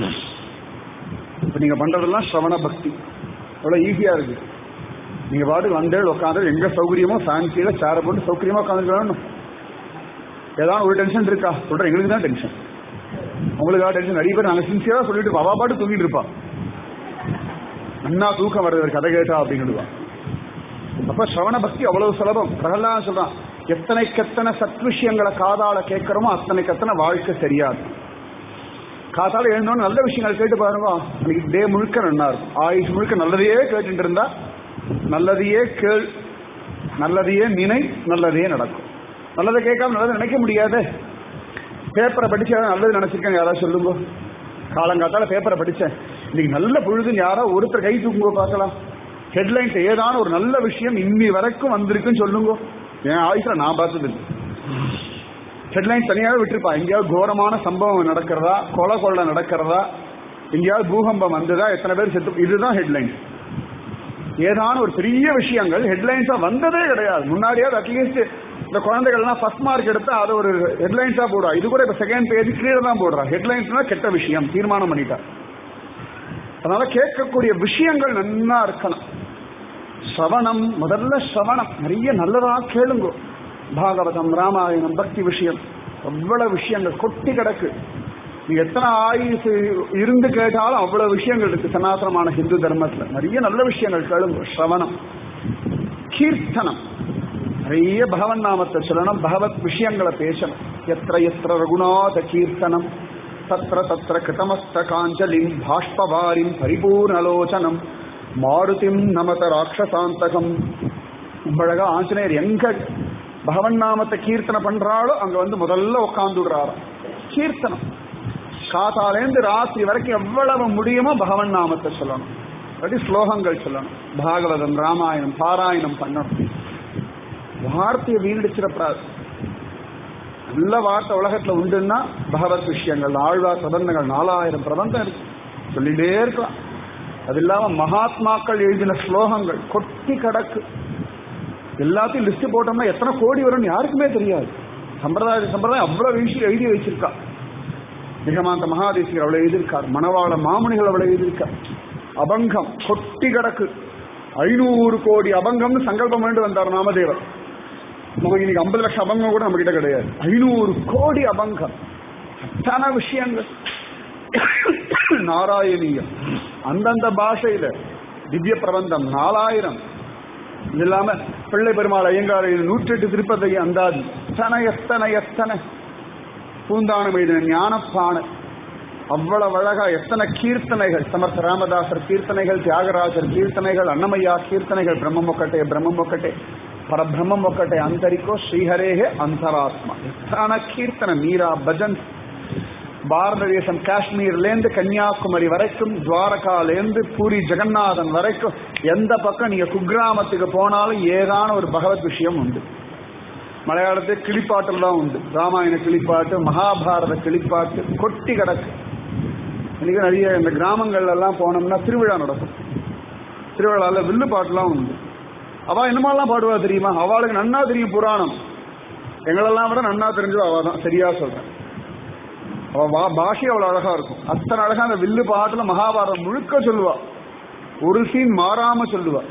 [SPEAKER 1] இப்ப நீங்க பண்றதெல்லாம் ஸ்ரவண பக்தி அவ்வளவு ஈஸியா இருக்கு நீங்க பாட்டுக்கு வந்தேள் உட்காந்து எங்க சௌகரியமோ ஃபேன்சியில சேர போட்டு சௌகரியமா உட்காந்துக்கணும் ஏதாவது ஒரு டென்ஷன் இருக்கா சொல்றேன் எங்களுக்கு தான் டென்ஷன் உங்களுக்கு டென்ஷன் நிறைய பேர் நாங்க சின்சியரா சொல்லிட்டு இருப்போம் அவ பாட்டு தூங்கிட்டு இருப்பா அண்ணா தூக்கம் வருது ஒரு கதை கேட்டா அப்படின்னு அப்ப ஸ்ரவண பக்தி அவ்வளவு சுலபம் பிரகலாதன் சொல்றான் எத்தனைக்கெத்தனை சத் விஷயங்களை காதால கேட்கிறோமோ அத்தனைக்கத்தனை வாழ்க்கை சரியாது காத்தால எழுந்தோன்னு நல்ல விஷயங்கள் கேட்டு பாருங்க அன்னைக்கு டே முழுக்க நல்லா இருக்கும் ஆயுஷ் முழுக்க நல்லதையே கேட்டுட்டு இருந்தா நல்லதையே கேள் நல்லதையே நினை நல்லதையே நடக்கும் நல்லதை கேட்காம நல்லதை நினைக்க முடியாது பேப்பரை படிச்சு யாராவது நல்லது நினைச்சிருக்காங்க யாராவது சொல்லுங்க காலங்காத்தால பேப்பரை படிச்சேன் இன்னைக்கு நல்ல பொழுதுன்னு யாரோ ஒருத்தர் கை தூக்குங்க பார்க்கலாம் ஹெட்லைன்ஸ் ஏதான ஒரு நல்ல விஷயம் இன்னி வரைக்கும் வந்திருக்குன்னு சொல்லுங்க என் ஆயுஷ்ல நான் பார்த்தது இல்லை ஹெட்லைன் தனியாக விட்டுருப்பா எங்கேயாவது கோரமான சம்பவம் நடக்கிறதா கொலை கொள்ளை நடக்கிறதா எங்கேயாவது பூகம்பம் வந்ததா எத்தனை பேர் செத்து இதுதான் ஹெட்லைன் ஏதான ஒரு பெரிய விஷயங்கள் ஹெட்லைன்ஸா வந்ததே கிடையாது முன்னாடியாவது அட்லீஸ்ட் இந்த குழந்தைகள்லாம் ஃபர்ஸ்ட் மார்க் எடுத்தா அதை ஒரு ஹெட்லைன்ஸா போடுறா இது கூட இப்ப செகண்ட் பேஜ் கீழே தான் போடுறா ஹெட்லைன்ஸ்னா கெட்ட விஷயம் தீர்மானம் பண்ணிட்டா அதனால கேட்கக்கூடிய விஷயங்கள் நன்னா இருக்கணும் ஸ்ரவணம் முதல்ல ஸ்ரவணம் நிறைய நல்லதா கேளுங்க பாகவதம் ராமாயணம் பக்தி விஷயம் அவ்வளவு விஷயங்கள் கொட்டி கிடக்கு நீங்க எத்தனை ஆயுசு இருந்து கேட்டாலும் அவ்வளவு விஷயங்கள் இருக்கு சனாதனமான ஹிந்து தர்மத்துல நிறைய நல்ல விஷயங்கள் கேளுங்க ஸ்ரவணம் கீர்த்தனம் நிறைய பகவன் நாமத்தை சொல்லணும் பகவத் விஷயங்களை பேசணும் எத்திர எத்திர ரகுநாத கீர்த்தனம் தத்திர தத்திர கிருதமஸ்த காஞ்சலிம் பாஷ்பவாரிம் பரிபூர்ணலோச்சனம் மாருதிம் நமத ராட்சசாந்தகம் அழகா ஆஞ்சநேயர் எங்க பகவன் நாமத்தை கீர்த்தனை பண்றாளோ அங்க வந்து முதல்ல உட்காந்துடுறாரு கீர்த்தனம் காத்தாலேந்து ராத்திரி வரைக்கும் எவ்வளவு முடியுமோ பகவன் நாமத்தை சொல்லணும் அப்படி ஸ்லோகங்கள் சொல்லணும் பாகவதம் ராமாயணம் பாராயணம் பண்ணணும் வார்த்தையை வீணடிச்சிடப்படாது நல்ல வார்த்தை உலகத்துல உண்டுன்னா பகவத் விஷயங்கள் ஆழ்வார் பிரபந்தங்கள் நாலாயிரம் பிரபந்தம் இருக்கு சொல்லிட்டே இருக்கலாம் அது இல்லாம மகாத்மாக்கள் எழுதின ஸ்லோகங்கள் கொட்டி கடக்கு எல்லாத்தையும் லிஸ்ட் போட்டோம்னா எத்தனை கோடி வரும்னு யாருக்குமே தெரியாது சம்பிரதாய சம்பிரதாயம் அவ்வளவு விஷயம் எழுதி வச்சிருக்கா நிகமாந்த மகாதேசிகர் அவ்வளவு எழுதியிருக்கார் மணவாள மாமுனிகள் அவ்வளவு எழுதியிருக்கார் அபங்கம் கொட்டி கிடக்கு ஐநூறு கோடி அபங்கம்னு சங்கல்பம் பண்ணிட்டு வந்தார் நாமதேவர் நமக்கு இன்னைக்கு ஐம்பது லட்சம் அபங்கம் கூட நம்ம கிட்ட கிடையாது ஐநூறு கோடி அபங்கம் அத்தனை விஷயங்கள் நாராயணீயம் அந்தந்த பாஷையில திவ்ய பிரபந்தம் நாலாயிரம் இது இல்லாம பிள்ளை பெருமாள் ஐயங்கார நூற்றி எட்டு திருப்பதி அந்தாதி எத்தனை எத்தனை எத்தனை பூந்தானம் எழுதின ஞானப்பான அவ்வளவு அழகா எத்தனை கீர்த்தனைகள் சமர்த்த ராமதாசர் கீர்த்தனைகள் தியாகராஜர் கீர்த்தனைகள் அன்னமையா கீர்த்தனைகள் பிரம்மம் ஒக்கட்டே பிரம்மம் ஒக்கட்டே பரபிரம்மம் ஒக்கட்டே அந்தரிக்கோ ஸ்ரீஹரேகே அந்தராத்மா எத்தனை கீர்த்தனை மீரா பஜன் பாரத தேசம் காஷ்மீர்லேருந்து கன்னியாகுமரி வரைக்கும் துவாரகாலேருந்து பூரி ஜெகநாதன் வரைக்கும் எந்த பக்கம் நீங்க குக்கிராமத்துக்கு போனாலும் ஏதான ஒரு பகவத் விஷயம் உண்டு மலையாளத்தில் கிளிப்பாட்டுலாம் உண்டு ராமாயண கிளிப்பாட்டு மகாபாரத கிளிப்பாட்டு கொட்டி கிடக்கு இன்னைக்கு நிறைய இந்த கிராமங்கள்ல எல்லாம் போனோம்னா திருவிழா நடக்கும் திருவிழாவில் வில்லு பாட்டுலாம் உண்டு அவ என்னமாலாம் பாடுவா தெரியுமா அவளுக்கு நன்னா தெரியும் புராணம் எங்களெல்லாம் விட நன்னா தெரிஞ்சது அவ தான் சரியா சொல்றேன் அவ வா பாஷை அவ்வளவு அழகா இருக்கும் அத்தனை அழகா அந்த வில்லு பாட்டுல மகாபாரதம் முழுக்க சொல்லுவா ஒரு சீன் மாறாம சொல்லுவா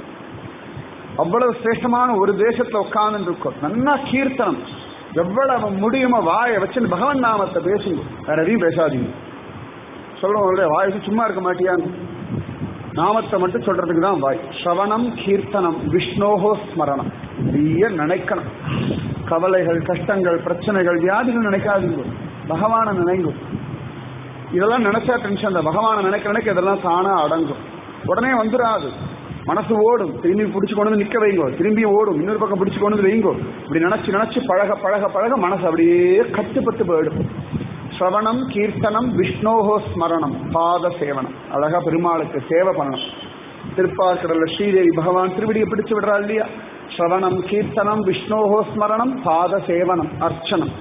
[SPEAKER 1] அவ்வளவு சிரேஷ்டமான ஒரு தேசத்துல உட்கார்ந்து இருக்கும் நன்னா கீர்த்தனம் எவ்வளவு முடியுமோ வாயை வச்சு பகவன் நாமத்தை பேசுங்க வேற எதையும் பேசாதீங்க சொல்லுவோம் வாய் வச்சு சும்மா இருக்க மாட்டியான்னு நாமத்தை மட்டும் சொல்றதுக்கு தான் வாய் ஸ்ரவணம் கீர்த்தனம் விஷ்ணோகோ ஸ்மரணம் நிறைய நினைக்கணும் கவலைகள் கஷ்டங்கள் பிரச்சனைகள் வியாதிகள் நினைக்காதீங்க பகவானை நினைங்கும் இதெல்லாம் நினைச்சா டென்ஷன் தான் பகவானை நினைக்க நினைக்க இதெல்லாம் தானா அடங்கும் உடனே வந்துடாது மனசு ஓடும் திரும்பி பிடிச்சு கொண்டு வந்து நிக்க வைங்கோ திரும்பி ஓடும் இன்னொரு பக்கம் பிடிச்சு கொண்டு வந்து வைங்கோ இப்படி நினைச்சு நினைச்சு பழக பழக பழக மனசு அப்படியே கட்டுப்பட்டு போயிடும் ஸ்ரவணம் கீர்த்தனம் விஷ்ணோகோ ஸ்மரணம் பாத சேவனம் அழகா பெருமாளுக்கு சேவை பண்ணணும் திருப்பார்கடல்ல ஸ்ரீதேவி பகவான் திருவிடியை பிடிச்சு விடுறா இல்லையா ஸ்ரவணம் கீர்த்தனம் விஷ்ணோகோ ஸ்மரணம் பாத சேவனம் அர்ச்சனம்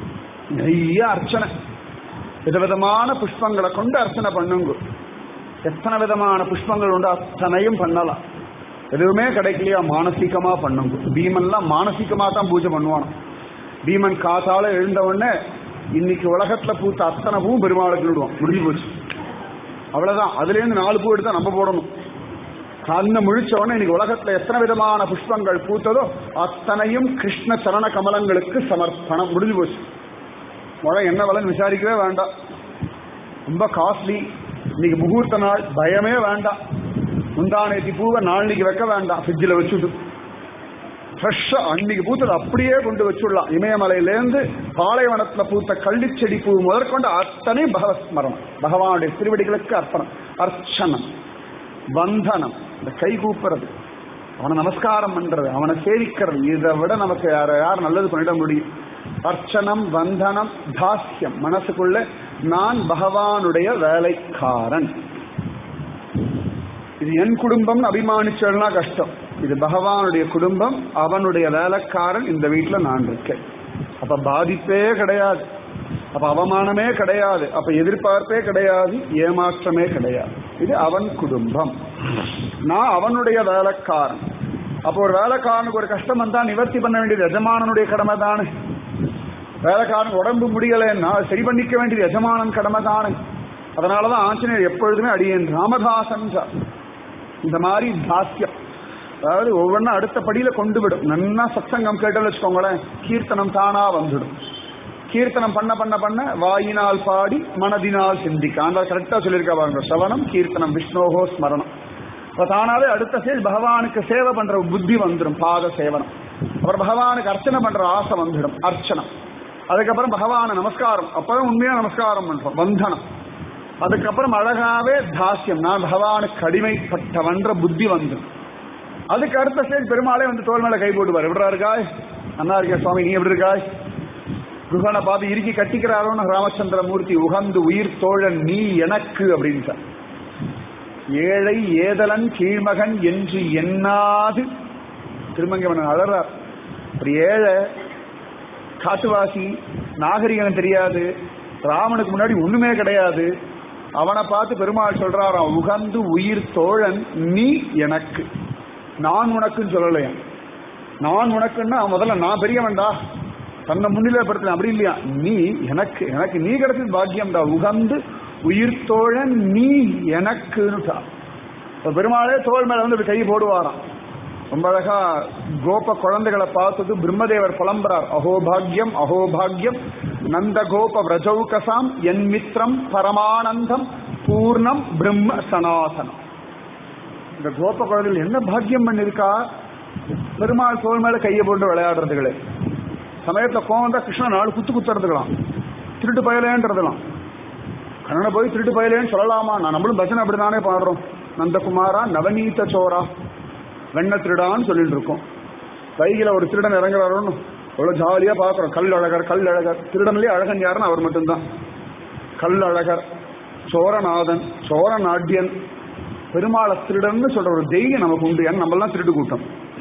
[SPEAKER 1] நிறைய அர்ச்சனை விதவிதமான புஷ்பங்களை கொண்டு அர்ச்சனை பண்ணுங்க எத்தனை விதமான புஷ்பங்கள் உண்டு அத்தனையும் பண்ணலாம் எதுவுமே கிடைக்கலையா மானசீகமா பண்ணுங்க பீமன்லாம் மானசீகமா தான் பூஜை பண்ணுவானோ பீமன் காத்தால எழுந்த உடனே இன்னைக்கு உலகத்துல பூத்த அத்தனை பூவும் பெருமாளுக்கு விடுவான் முடிஞ்சு போச்சு அவ்வளவுதான் அதுல இருந்து நாலு பூ எடுத்தா நம்ம போடணும் கண்ணை முழிச்ச உடனே இன்னைக்கு உலகத்துல எத்தனை விதமான புஷ்பங்கள் பூத்ததோ அத்தனையும் கிருஷ்ண சரண கமலங்களுக்கு சமர்ப்பணம் முடிஞ்சு போச்சு முறை என்ன விலைன்னு விசாரிக்கவே வேண்டாம் ரொம்ப காஸ்ட்லி இன்னைக்கு முகூர்த்த நாள் பயமே வேண்டாம் முந்தானேத்தி பூவை நாளைக்கு வைக்க வேண்டாம் ஃப்ரிட்ஜில் வச்சுட்டு ஃப்ரெஷ்ஷா அன்னைக்கு பூத்தது அப்படியே கொண்டு வச்சுடலாம் இமயமலையிலேருந்து பாலைவனத்துல பூத்த கள்ளிச்செடி பூ முதற்கொண்டு அத்தனை பகவஸ்மரணம் பகவானுடைய திருவடிகளுக்கு அர்ப்பணம் அர்ச்சனம் வந்தனம் இந்த கை கூப்புறது அவனை நமஸ்காரம் பண்றது அவனை சேவிக்கிறது இதை விட நமக்கு யார யார் நல்லது பண்ணிட முடியும் அர்ச்சனம் வந்தனம் தாஸ்யம் மனசுக்குள்ள நான் பகவானுடைய வேலைக்காரன் இது என் குடும்பம்னு அபிமானிச்சதுனா கஷ்டம் இது பகவானுடைய குடும்பம் அவனுடைய வேலைக்காரன் இந்த வீட்டுல நான் இருக்கேன் அப்ப பாதிப்பே கிடையாது அப்ப அவமானமே கிடையாது அப்ப எதிர்பார்ப்பே கிடையாது ஏமாற்றமே கிடையாது இது அவன் குடும்பம் நான் அவனுடைய வேலைக்காரன் அப்போ ஒரு வேலைக்காரனுக்கு ஒரு கஷ்டம் வந்தா நிவர்த்தி பண்ண வேண்டியது எஜமானனுடைய கடமை தானே வேலைக்காரன் உடம்பு முடியலைன்னா சரி பண்ணிக்க வேண்டியது எஜமானன் கடமை தானே அதனாலதான் ஆஞ்சநேயர் எப்பொழுதுமே அடியேன் ராமதாசன் சார் இந்த மாதிரி தாஸ்யம் அதாவது ஒவ்வொன்றும் அடுத்த படியில கொண்டு விடும் நன்னா சத்சங்கம் கேட்டல் வச்சுக்கோங்களேன் கீர்த்தனம் தானா வந்துடும் கீர்த்தனம் பண்ண பண்ண பண்ண வாயினால் பாடி மனதினால் சிந்திக்க அந்த கரெக்டா சொல்லியிருக்கா பாருங்க சவனம் கீர்த்தனம் விஷ்ணோகோ ஸ்மரணம் அப்ப தானாவே அடுத்த சேல் பகவானுக்கு சேவை பண்ற புத்தி வந்துடும் பாத சேவனம் அப்புறம் பகவானுக்கு அர்ச்சனை பண்ற ஆசை வந்துடும் அர்ச்சனம் அதுக்கப்புறம் பகவான நமஸ்காரம் அப்பதான் உண்மையா நமஸ்காரம் பண்றோம் வந்தனம் அதுக்கப்புறம் அழகாவே தாசியம் நான் பகவானுக்கு அடிமைப்பட்டவன்ற புத்தி வந்துடும் அதுக்கு அடுத்த ஸ்டேஜ் பெருமாளே வந்து தோல் மேல கை போட்டுவார் எப்படா இருக்காய் அண்ணா இருக்கா சுவாமி நீ எப்படி இருக்காய் குகனை பார்த்து இறுக்கி கட்டிக்கிறாரோன்னு ராமச்சந்திர மூர்த்தி உகந்து உயிர் தோழன் நீ எனக்கு அப்படின்னு ஏழை ஏதலன் கீழ்மகன் என்று எண்ணாது திருமங்கவன் அழறார் ஒரு ஏழை காட்டுவாசி நாகரிகம் தெரியாது ராமனுக்கு முன்னாடி ஒண்ணுமே கிடையாது அவனை பார்த்து பெருமாள் சொல்றாராம் உகந்து உயிர் தோழன் நீ எனக்கு நான் உனக்குன்னு சொல்லலையா நான் உனக்குன்னா முதல்ல நான் பெரியவன்டா தன்னை முன்னிலைப்படுத்த அப்படி இல்லையா நீ எனக்கு எனக்கு நீ கிடைச்சது பாக்கியம்டா உகந்து உயிர் தோழன் நீ எனக்குன்னுட்டா இப்ப பெருமாளே தோல் மேல வந்து இப்படி கை போடுவாராம் ரொம்ப அழகா கோப குழந்தைகளை பார்த்தது பிரம்மதேவர் புலம்புறார் அகோபாகியம் அகோபாகியம் நந்த கோப விரஜௌகசாம் என் மித்ரம் பரமானந்தம் பூர்ணம் பிரம்ம சனாதனம் இந்த கோப குழந்தைகள் என்ன பாக்கியம் பண்ணிருக்கா பெருமாள் தோல் மேல கையை போட்டு விளையாடுறதுகளே சமயத்துல கோவம் தான் கிருஷ்ணன் நாலு குத்து குத்துறதுக்கலாம் திருட்டு பயலேன்றதுலாம் கண்ணனை போய் திருட்டு பயலேன்னு சொல்லலாமா நான் நம்மளும் பஜனை அப்படிதானே பாடுறோம் நந்தகுமாரா நவநீத சோரா வெண்ண திருடான்னு சொல்லிட்டு இருக்கோம் வைகில ஒரு திருடன் இறங்குறாரோன்னு அவ்வளவு ஜாலியா பாக்குறோம் கல் அழகர் கல் அழகர் திருடன்லயே அழகன் யாருன்னு அவர் மட்டும்தான் கல் அழகர் சோரநாதன் சோர நாட்டியன் பெருமாளை திருடன்னு சொல்ற ஒரு தெய்வம் நமக்கு உண்டு ஏன்னா நம்மளாம் திருட்டு கூட்டம்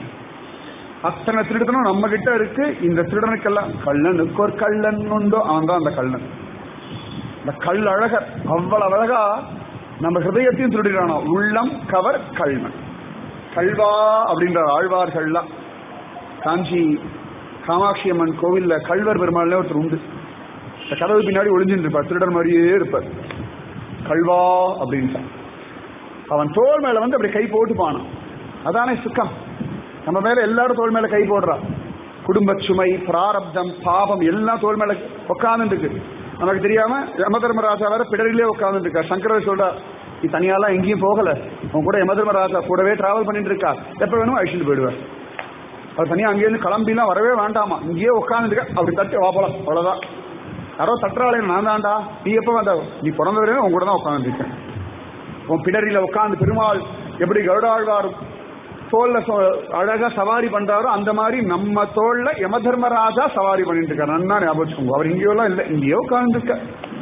[SPEAKER 1] அத்தனை திருடுத்தனும் நம்ம கிட்ட இருக்கு இந்த திருடனுக்கெல்லாம் கள்ளனுக்கு ஒரு கள்ளன் உண்டோ அவன் தான் அந்த கள்ளன் இந்த கல் அழகர் அவ்வளவு அழகா நம்ம ஹிருதயத்தையும் திருடுகிறானோ உள்ளம் கவர் கல்வன் கல்வா அப்படின்ற ஆழ்வார்கள்லாம் காஞ்சி காமாட்சி அம்மன் கோவில்ல கல்வர் பெருமாள்னே ஒருத்தர் உண்டு இந்த கதவு பின்னாடி ஒளிஞ்சுட்டு இருப்பார் திருடர் மாதிரியே இருப்பார் கல்வா அப்படின்னு அவன் தோல் மேல வந்து அப்படி கை போட்டு பானான் அதானே சுக்கம் நம்ம மேல எல்லாரும் தோல் மேல கை போடுறா குடும்ப சுமை பிராரப்தம் பாபம் எல்லாம் தோல் மேல உட்கார்ந்து இருக்கு நமக்கு தெரியாம யம தர்மராஜா வேற பிடரிலே உட்கார்ந்து இருக்கா சங்கரர் சொல்றா நீ தனியாலாம் எங்கேயும் போகல அவன் கூட யம தர்மராஜா கூடவே டிராவல் பண்ணிட்டு இருக்கா எப்ப வேணும் அழிச்சுட்டு போயிடுவார் அவர் தனியா அங்கேயிருந்து கிளம்பிலாம் வரவே வேண்டாமா இங்கேயே உட்காந்துருக்க அப்படி தட்டி வா போலாம் அவ்வளவுதான் யாரோ தட்டுறாளே நான் தான்டா நீ எப்ப வந்த நீ பிறந்த வரையும் உன் கூட தான் உட்காந்துருக்கேன் உன் பிடரியில உட்காந்து பெருமாள் எப்படி கருடாழ்வார் தோல்ல சொ- அழகா சவாரி பண்றாரோ அந்த மாதிரி நம்ம தோல்ல யம தர்மராஜா சவாரி பண்ணிட்டு இருக்காரு நன்னா ஞாபகம் வச்சுக்கோங்க அவர் இங்கேயோலாம் இல்லை இங்கேயோ உட்கார்ந்துருக்க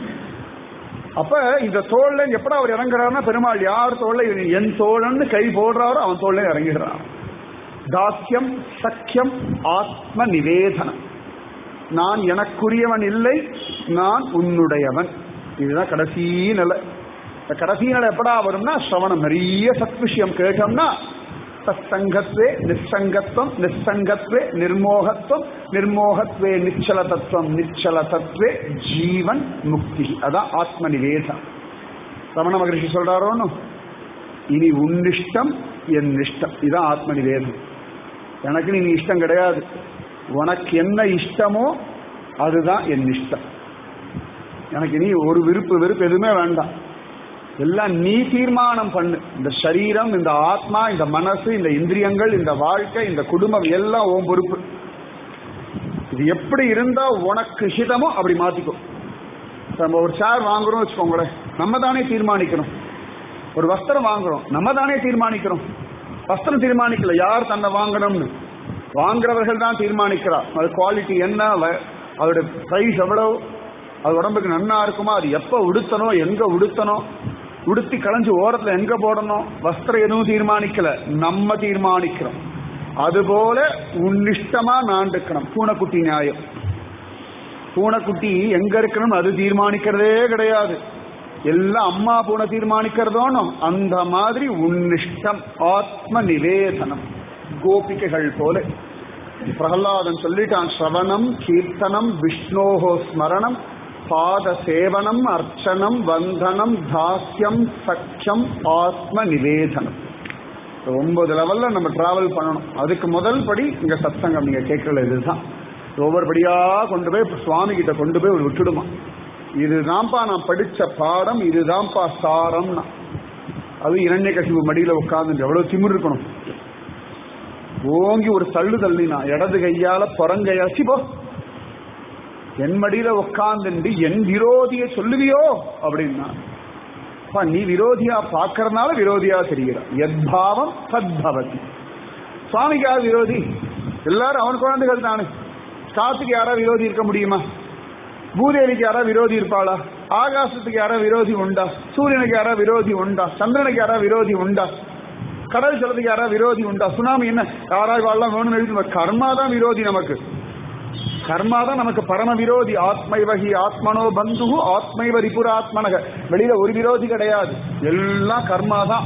[SPEAKER 1] அப்ப இந்த தோல்ல எப்படா அவர் இறங்குறாருன்னா பெருமாள் யார் தோல்ல இவன் என் தோழன்னு கை போடுறாரோ அவன் தோல்ல இறங்கிடுறான் தாஸ்யம் சக்கியம் ஆத்ம நிவேதனம் நான் எனக்குரியவன் இல்லை நான் உன்னுடையவன் இதுதான் கடைசி நிலை இந்த கடைசி நிலை எப்படா வரும்னா சிரவணம் நிறைய சத் விஷயம் கேட்டோம்னா சத்சங்கத்வே நிச்சங்கத்துவம் நிச்சங்கத்வே நிர்மோகத்துவம் நிர்மோகத்வே நிச்சல தத்துவம் நிச்சல தத்துவே ஜீவன் முக்தி அதான் ஆத்ம நிவேதம் ரமண மகரிஷி சொல்றாரோன்னு இனி உன்னிஷ்டம் என் இஷ்டம் இதான் ஆத்ம நிவேதம் எனக்கு நீ இஷ்டம் கிடையாது உனக்கு என்ன இஷ்டமோ அதுதான் என் இஷ்டம் எனக்கு நீ ஒரு விருப்பு வெறுப்பு எதுவுமே வேண்டாம் எல்லாம் நீ தீர்மானம் பண்ணு இந்த சரீரம் இந்த ஆத்மா இந்த மனசு இந்த இந்திரியங்கள் இந்த வாழ்க்கை இந்த குடும்பம் எல்லாம் உன் பொறுப்பு இது எப்படி இருந்தா உனக்கு ஹிதமோ அப்படி மாத்திக்கோ இப்ப நம்ம ஒரு சேர் வாங்குறோம் வச்சுக்கோங்களேன் நம்ம தானே தீர்மானிக்கணும் ஒரு வஸ்திரம் வாங்குறோம் நம்ம தானே தீர்மானிக்கிறோம் வஸ்திரம் தீர்மானிக்கல யார் தன்னை வாங்கணும்னு வாங்குறவர்கள் தான் தீர்மானிக்கிறார் அது குவாலிட்டி என்ன வ- அதோட பிரைஸ் எவ்வளவு அது உடம்புக்கு நன்னா இருக்குமா அது எப்ப உடுத்தணும் எங்க உடுத்தணும் உடுத்தி களைஞ்சு ஓரத்துல எங்க போடணும் வஸ்திரம் எதுவும் தீர்மானிக்கல நம்ம தீர்மானிக்கிறோம் அதுபோல உன்னிஷ்டமா நான் இருக்கணும் பூனைக்குட்டி நியாயம் பூனைக்குட்டி எங்க இருக்கணும் அது தீர்மானிக்கிறதே கிடையாது எல்லாம் அம்மா பூனை தீர்மானிக்கிறதோனும் அந்த மாதிரி உன்னிஷ்டம் ஆத்ம நிவேதனம் கோபிகைகள் போல பிரகலாதன் சொல்லிட்டான் ஸ்ரவணம் கீர்த்தனம் விஷ்ணோஹோ ஸ்மரணம் பாத சேவனம் அர்ச்சனம் வந்தனம் தாஸ்யம் சக்கியம் ஆத்ம நிவேதனம் இந்த ஒன்பது லெவல்ல நம்ம டிராவல் பண்ணணும் அதுக்கு முதல் படி இங்க சத்சங்கம் நீங்க கேட்கல இதுதான் ஒவ்வொரு படியா கொண்டு போய் சுவாமி கிட்ட கொண்டு போய் ஒரு விட்டுடுமா இதுதான்ப்பா நான் படிச்ச பாடம் இதுதான்ப்பா சாரம்னா அது இரண்ய கசிவு மடியில உட்கார்ந்து எவ்வளவு திமிர் இருக்கணும் ஓங்கி ஒரு தள்ளு தள்ளினா இடது கையால புறங்கையாச்சி போ என் மடியில உட்கார்ந்து என் விரோதியை சொல்லுவியோ அப்படின்னா அப்பா, நீ விரோதியா பார்க்கறதுனால விரோதியா தெரிகிற எத்பாவம் சத்பவதி சுவாமிக்கு யார் விரோதி எல்லாரும் அவன் குழந்தைகள் தானே காத்துக்கு யாரா விரோதி இருக்க முடியுமா பூதேவிக்கு யாரா விரோதி இருப்பாளா ஆகாசத்துக்கு யாரா விரோதி உண்டா சூரியனுக்கு யாரா விரோதி உண்டா சந்திரனுக்கு யாரா விரோதி உண்டா கடல் ஜலத்துக்கு யாரா விரோதி உண்டா சுனாமி என்ன யாரா இவாள்லாம் வேணும்னு எழுதி கர்மா தான் விரோதி நமக்கு கர்மா தான் நமக்கு பரம விரோதி ஆத்மைவகி ஆத்மனோ பந்து ஆத்மைவ ரிபுராத்மனக வெளியில ஒரு விரோதி கிடையாது எல்லாம் கர்மா தான்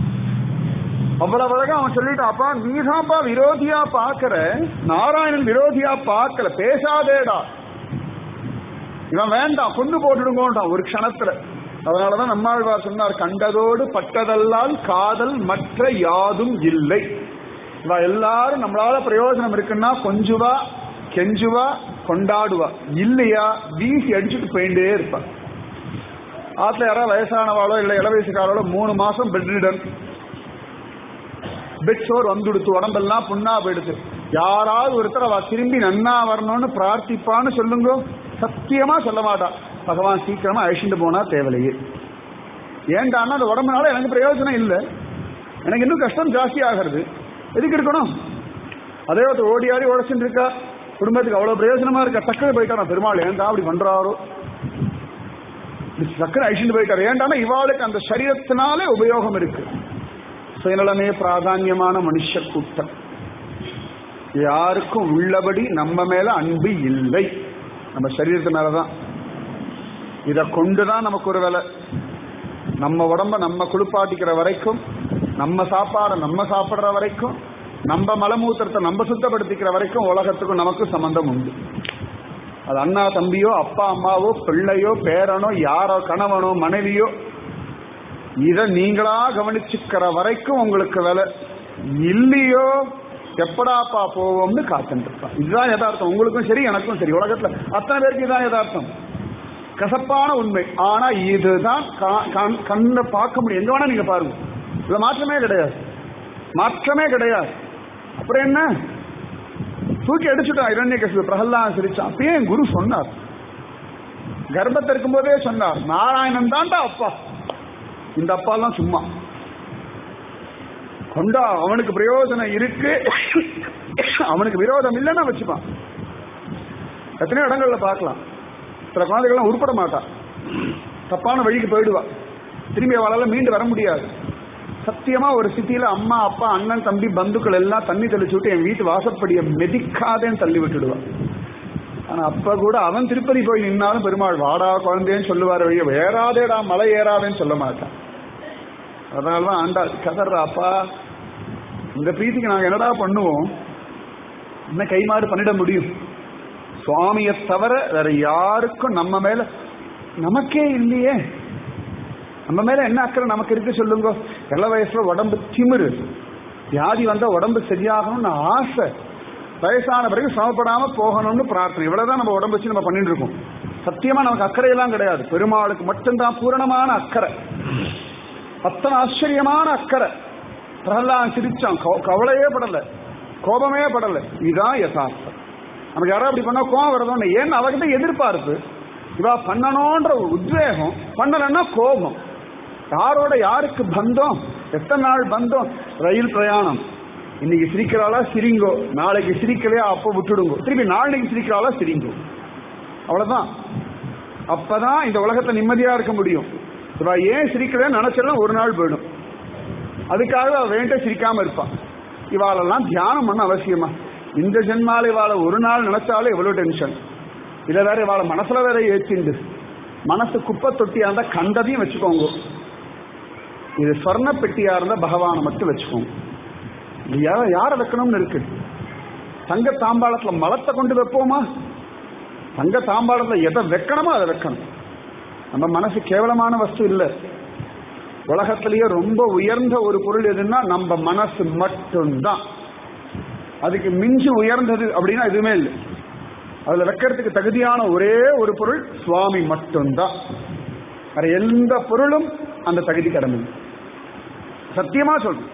[SPEAKER 1] அவ்வளவு அழகா அவன் சொல்லிட்டான் அப்பா நீதான்ப்பா விரோதியா பாக்குற நாராயணன் விரோதியா பார்க்கல பேசாதேடா இவன் வேண்டாம் கொண்டு போட்டுடுங்கோன்றான் ஒரு க்ஷணத்துல அதனாலதான் நம்மாழ்வார் சொன்னார் கண்டதோடு பட்டதல்லால் காதல் மற்ற யாதும் இல்லை இவ எல்லாரும் நம்மளால பிரயோஜனம் இருக்குன்னா கொஞ்சுவா கெஞ்சுவா கொண்டாடுவா இல்லையா வீசி அடிச்சுட்டு போயிட்டே இருப்பா ஆத்துல யாராவது வயசானவாளோ இல்ல இள வயசுக்காரோ மூணு மாசம் பெட் ரிடன் பெட் சோர் வந்துடுத்து உடம்பெல்லாம் புண்ணா போயிடுது யாராவது ஒருத்தர் அவ திரும்பி நன்னா வரணும்னு பிரார்த்திப்பான்னு சொல்லுங்க சத்தியமா சொல்ல மாட்டா பகவான் சீக்கிரமா அழிச்சுட்டு போனா தேவையில்லையே ஏன்டான்னா அந்த உடம்புனால எனக்கு பிரயோஜனம் இல்லை எனக்கு இன்னும் கஷ்டம் ஜாஸ்தி ஆகிறது எதுக்கு இருக்கணும் அதே ஒருத்தர் ஓடி ஆடி உழைச்சிட்டு இருக்கா குடும்பத்துக்கு அவ்வளவு பிரயோஜனமா இருக்கா டக்குனு போயிட்டா பெருமாள் ஏன்டா அப்படி பண்றாரோ டக்குனு அழிச்சுட்டு போயிட்டாரு ஏன்டானா இவாளுக்கு அந்த சரீரத்தினாலே உபயோகம் இருக்கு சுயநலமே பிராதான்யமான மனுஷ கூட்டம் யாருக்கும் உள்ளபடி நம்ம மேல அன்பு இல்லை நம்ம சரீரத்து மேலதான் இத கொண்டுதான் நமக்கு ஒரு வேலை நம்ம உடம்ப நம்ம குளிப்பாட்டிக்கிற வரைக்கும் நம்ம சாப்பாடை நம்ம சாப்பிடுற வரைக்கும் நம்ம மலமூத்திரத்தை நம்ம சுத்தப்படுத்திக்கிற வரைக்கும் உலகத்துக்கும் நமக்கும் சம்பந்தம் உண்டு அது அண்ணா தம்பியோ அப்பா அம்மாவோ பிள்ளையோ பேரனோ யாரோ கணவனோ மனைவியோ இதை நீங்களா கவனிச்சுக்கிற வரைக்கும் உங்களுக்கு வேலை இல்லையோ எப்படாப்பா போவோம்னு காத்துட்டு இருப்பான் இதுதான் யதார்த்தம் உங்களுக்கும் சரி எனக்கும் சரி உலகத்துல அத்தனை பேருக்கு இதுதான் யதார்த்தம் கசப்பான உண்மை ஆனா இதுதான் கா- கண்- கண்ணை பார்க்க முடியும் எங்க வேணா நீங்க பாருங்க இதுல மாற்றமே கிடையாது மாற்றமே கிடையாது அப்புறம் என்ன தூக்கி அடிச்சுட்டான் இரண்ய கசிவு பிரகலான் சிரிச்சான் அப்பயே என் குரு சொன்னார் கர்ப்பத்தில் இருக்கும்போதே சொன்னார் நாராயணன் தான்டா அப்பா இந்த அப்பாலாம் சும்மா கொண்டா அவனுக்கு பிரயோஜனம் இருக்கு அவனுக்கு விரோதம் இல்லைன்னா வச்சுப்பான் எத்தனையோ இடங்கள்ல பார்க்கலாம் சில குழந்தைகள்லாம் உருப்பட மாட்டா தப்பான வழிக்கு போயிடுவா திரும்பி அவளால மீண்டு வர முடியாது சத்தியமா ஒரு சிட்டியில அம்மா அப்பா அண்ணன் தம்பி பந்துக்கள் எல்லாம் தண்ணி தெளிச்சு விட்டு என் வீட்டு வாசப்படிய மெதிக்காதேன்னு தள்ளி விட்டுடுவான் ஆனா அப்ப கூட அவன் திருப்பதி போய் நின்னாலும் பெருமாள் வாடா குழந்தைன்னு சொல்லுவார் வழிய ஏறாதேடா மலை ஏறாதேன்னு சொல்ல மாட்டான் அதனாலதான் ஆண்டா கதறாப்பா இந்த பிரீத்திக்கு நாங்க என்னடா பண்ணுவோம் என்ன கைமாறு பண்ணிட முடியும் சுவாமியை தவிர வேற யாருக்கும் நம்ம மேல நமக்கே இல்லையே நம்ம மேல என்ன அக்கறை நமக்கு இருக்கு சொல்லுங்க எல்லா வயசுல உடம்பு திமிரு வியாதி வந்தா உடம்பு சரியாகணும்னு ஆசை வயசான பிறகு சமப்படாம போகணும்னு பிரார்த்தனை இவ்வளவுதான் நம்ம உடம்பு வச்சு நம்ம பண்ணிட்டு இருக்கோம் சத்தியமா நமக்கு அக்கறையெல்லாம் கிடையாது பெருமாளுக்கு மட்டும்தான் பூரணமான அக்கறை அத்தனை ஆச்சரியமான அக்கறை பிரகலான் சிரிச்சான் கவ- கவலையே படல கோபமே படல இதுதான் யதார்த்தம் நமக்கு யாராவது அப்படி பண்ணா கோபம் வரதோன்னு ஏன்னு அவகிட்ட எதிர்பார்ப்பு இவா பண்ணணும்ன்ற ஒரு உத்வேகம் பண்ணலன்னா கோபம் யாரோட யாருக்கு பந்தம் எத்தனை நாள் பந்தம் ரயில் பிரயாணம் இன்னைக்கு சிரிக்கிறாளா சிரிங்கோ நாளைக்கு சிரிக்கலையா அப்போ விட்டுடுங்கோ திருப்பி நாளைக்கு சிரிக்கிறாளா சிரிங்கோ அவ்வளவுதான் அப்பதான் இந்த உலகத்துல நிம்மதியா இருக்க முடியும் இவ ஏன் சிரிக்கலன்னு நினைச்சாலும் ஒரு நாள் போயிடும் அதுக்காக அவ வேண்ட சிரிக்காம இருப்பான் இவாளெல்லாம் தியானம் பண்ண அவசியமா இந்த ஜென்மால இவாள ஒரு நாள் நினைச்சாலே எவ்வளவு டென்ஷன் இதை வேற இவாள மனசுல வேற ஏற்றிண்டு மனசு குப்பை தொட்டியா இருந்தா கண்டதையும் வச்சுக்கோங்க இது சொர்ண பெட்டியா இருந்தா பகவானை மட்டும் வச்சுக்கோங்க இது யார யாரை வைக்கணும்னு இருக்கு தங்க தாம்பாளத்துல மலத்தை கொண்டு வைப்போமா தங்க தாம்பாளத்துல எதை வைக்கணுமோ அதை வைக்கணும் நம்ம மனசு கேவலமான வஸ்து இல்லை உலகத்திலேயே ரொம்ப உயர்ந்த ஒரு பொருள் எதுன்னா நம்ம மனசு மட்டும்தான் அதுக்கு மிஞ்சி உயர்ந்தது அப்படின்னா எதுவுமே இல்லை அதுல வைக்கிறதுக்கு தகுதியான ஒரே ஒரு பொருள் சுவாமி மட்டும்தான் வேற எந்த பொருளும் அந்த தகுதி கடமை சத்தியமா சொல்றேன்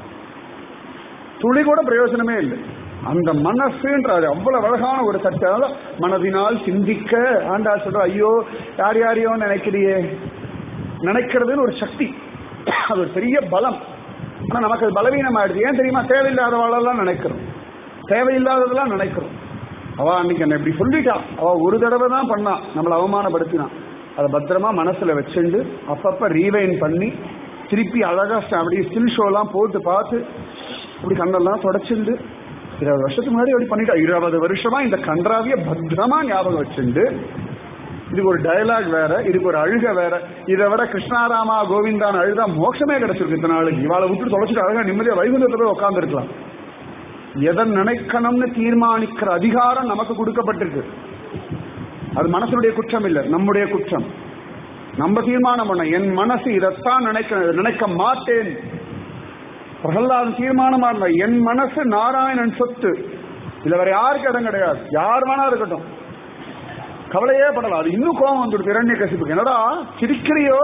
[SPEAKER 1] துளி கூட பிரயோஜனமே இல்லை அந்த மனசுன்ற அது அவ்வளவு அழகான ஒரு சட்டை அதனால மனதினால் சிந்திக்க ஆண்டா சொல்ற ஐயோ யார் யாரையோ நினைக்கிறியே நினைக்கிறதுன்னு ஒரு சக்தி அது ஒரு பெரிய பலம் ஆனா நமக்கு அது பலவீனம் ஆயிடுது ஏன் தெரியுமா தேவையில்லாதவாளெல்லாம் நினைக்கிறோம் தேவையில்லாததெல்லாம் நினைக்கிறோம் அவ அன்னைக்கு என்ன இப்படி சொல்லிட்டா அவ ஒரு தடவை தான் பண்ணா நம்மளை அவமானப்படுத்தினான் அதை பத்திரமா மனசுல வச்சுண்டு அப்பப்ப ரீவைன் பண்ணி திருப்பி அழகா ஸ்ட- அப்படியே ஸ்டில் ஷோலாம் போட்டு பார்த்து அப்படி கண்ணெல்லாம் தொடச்சுண்டு இருபது வருஷத்துக்கு முன்னாடி அப்படி பண்ணிட்டா இருபது வருஷமா இந்த கன்றாவிய பத்திரமா ஞாபகம் வச்சுண்டு இதுக்கு ஒரு டயலாக் வேற இதுக்கு ஒரு அழுக வேற இதை விட கிருஷ்ணாராமா கோவிந்தான் அழுதா மோட்சமே கிடைச்சிருக்கு இத்தனை நாளுக்கு இவாளை விட்டு தொலைச்சிட்டு அழகா நிம்மதியா வைகுந்தத்தை போய் உட்காந்துருக்கலாம் எதை நினைக்கணும்னு தீர்மானிக்கிற அதிகாரம் நமக்கு கொடுக்கப்பட்டிருக்கு அது மனசனுடைய குற்றம் இல்லை நம்முடைய குற்றம் நம்ம தீர்மானம் பண்ண என் மனசு இதைத்தான் நினைக்க நினைக்க மாட்டேன் பிரகலாதன் தீர்மானமா இருந்தா என் மனசு நாராயணன் சொத்து இதுல வேற யாருக்கு இடம் கிடையாது யார் வேணா இருக்கட்டும் கவலையே படலாம் அது இன்னும் கோபம் வந்துடுது இரண்ய கசிப்புக்கு என்னடா சிரிக்கிறியோ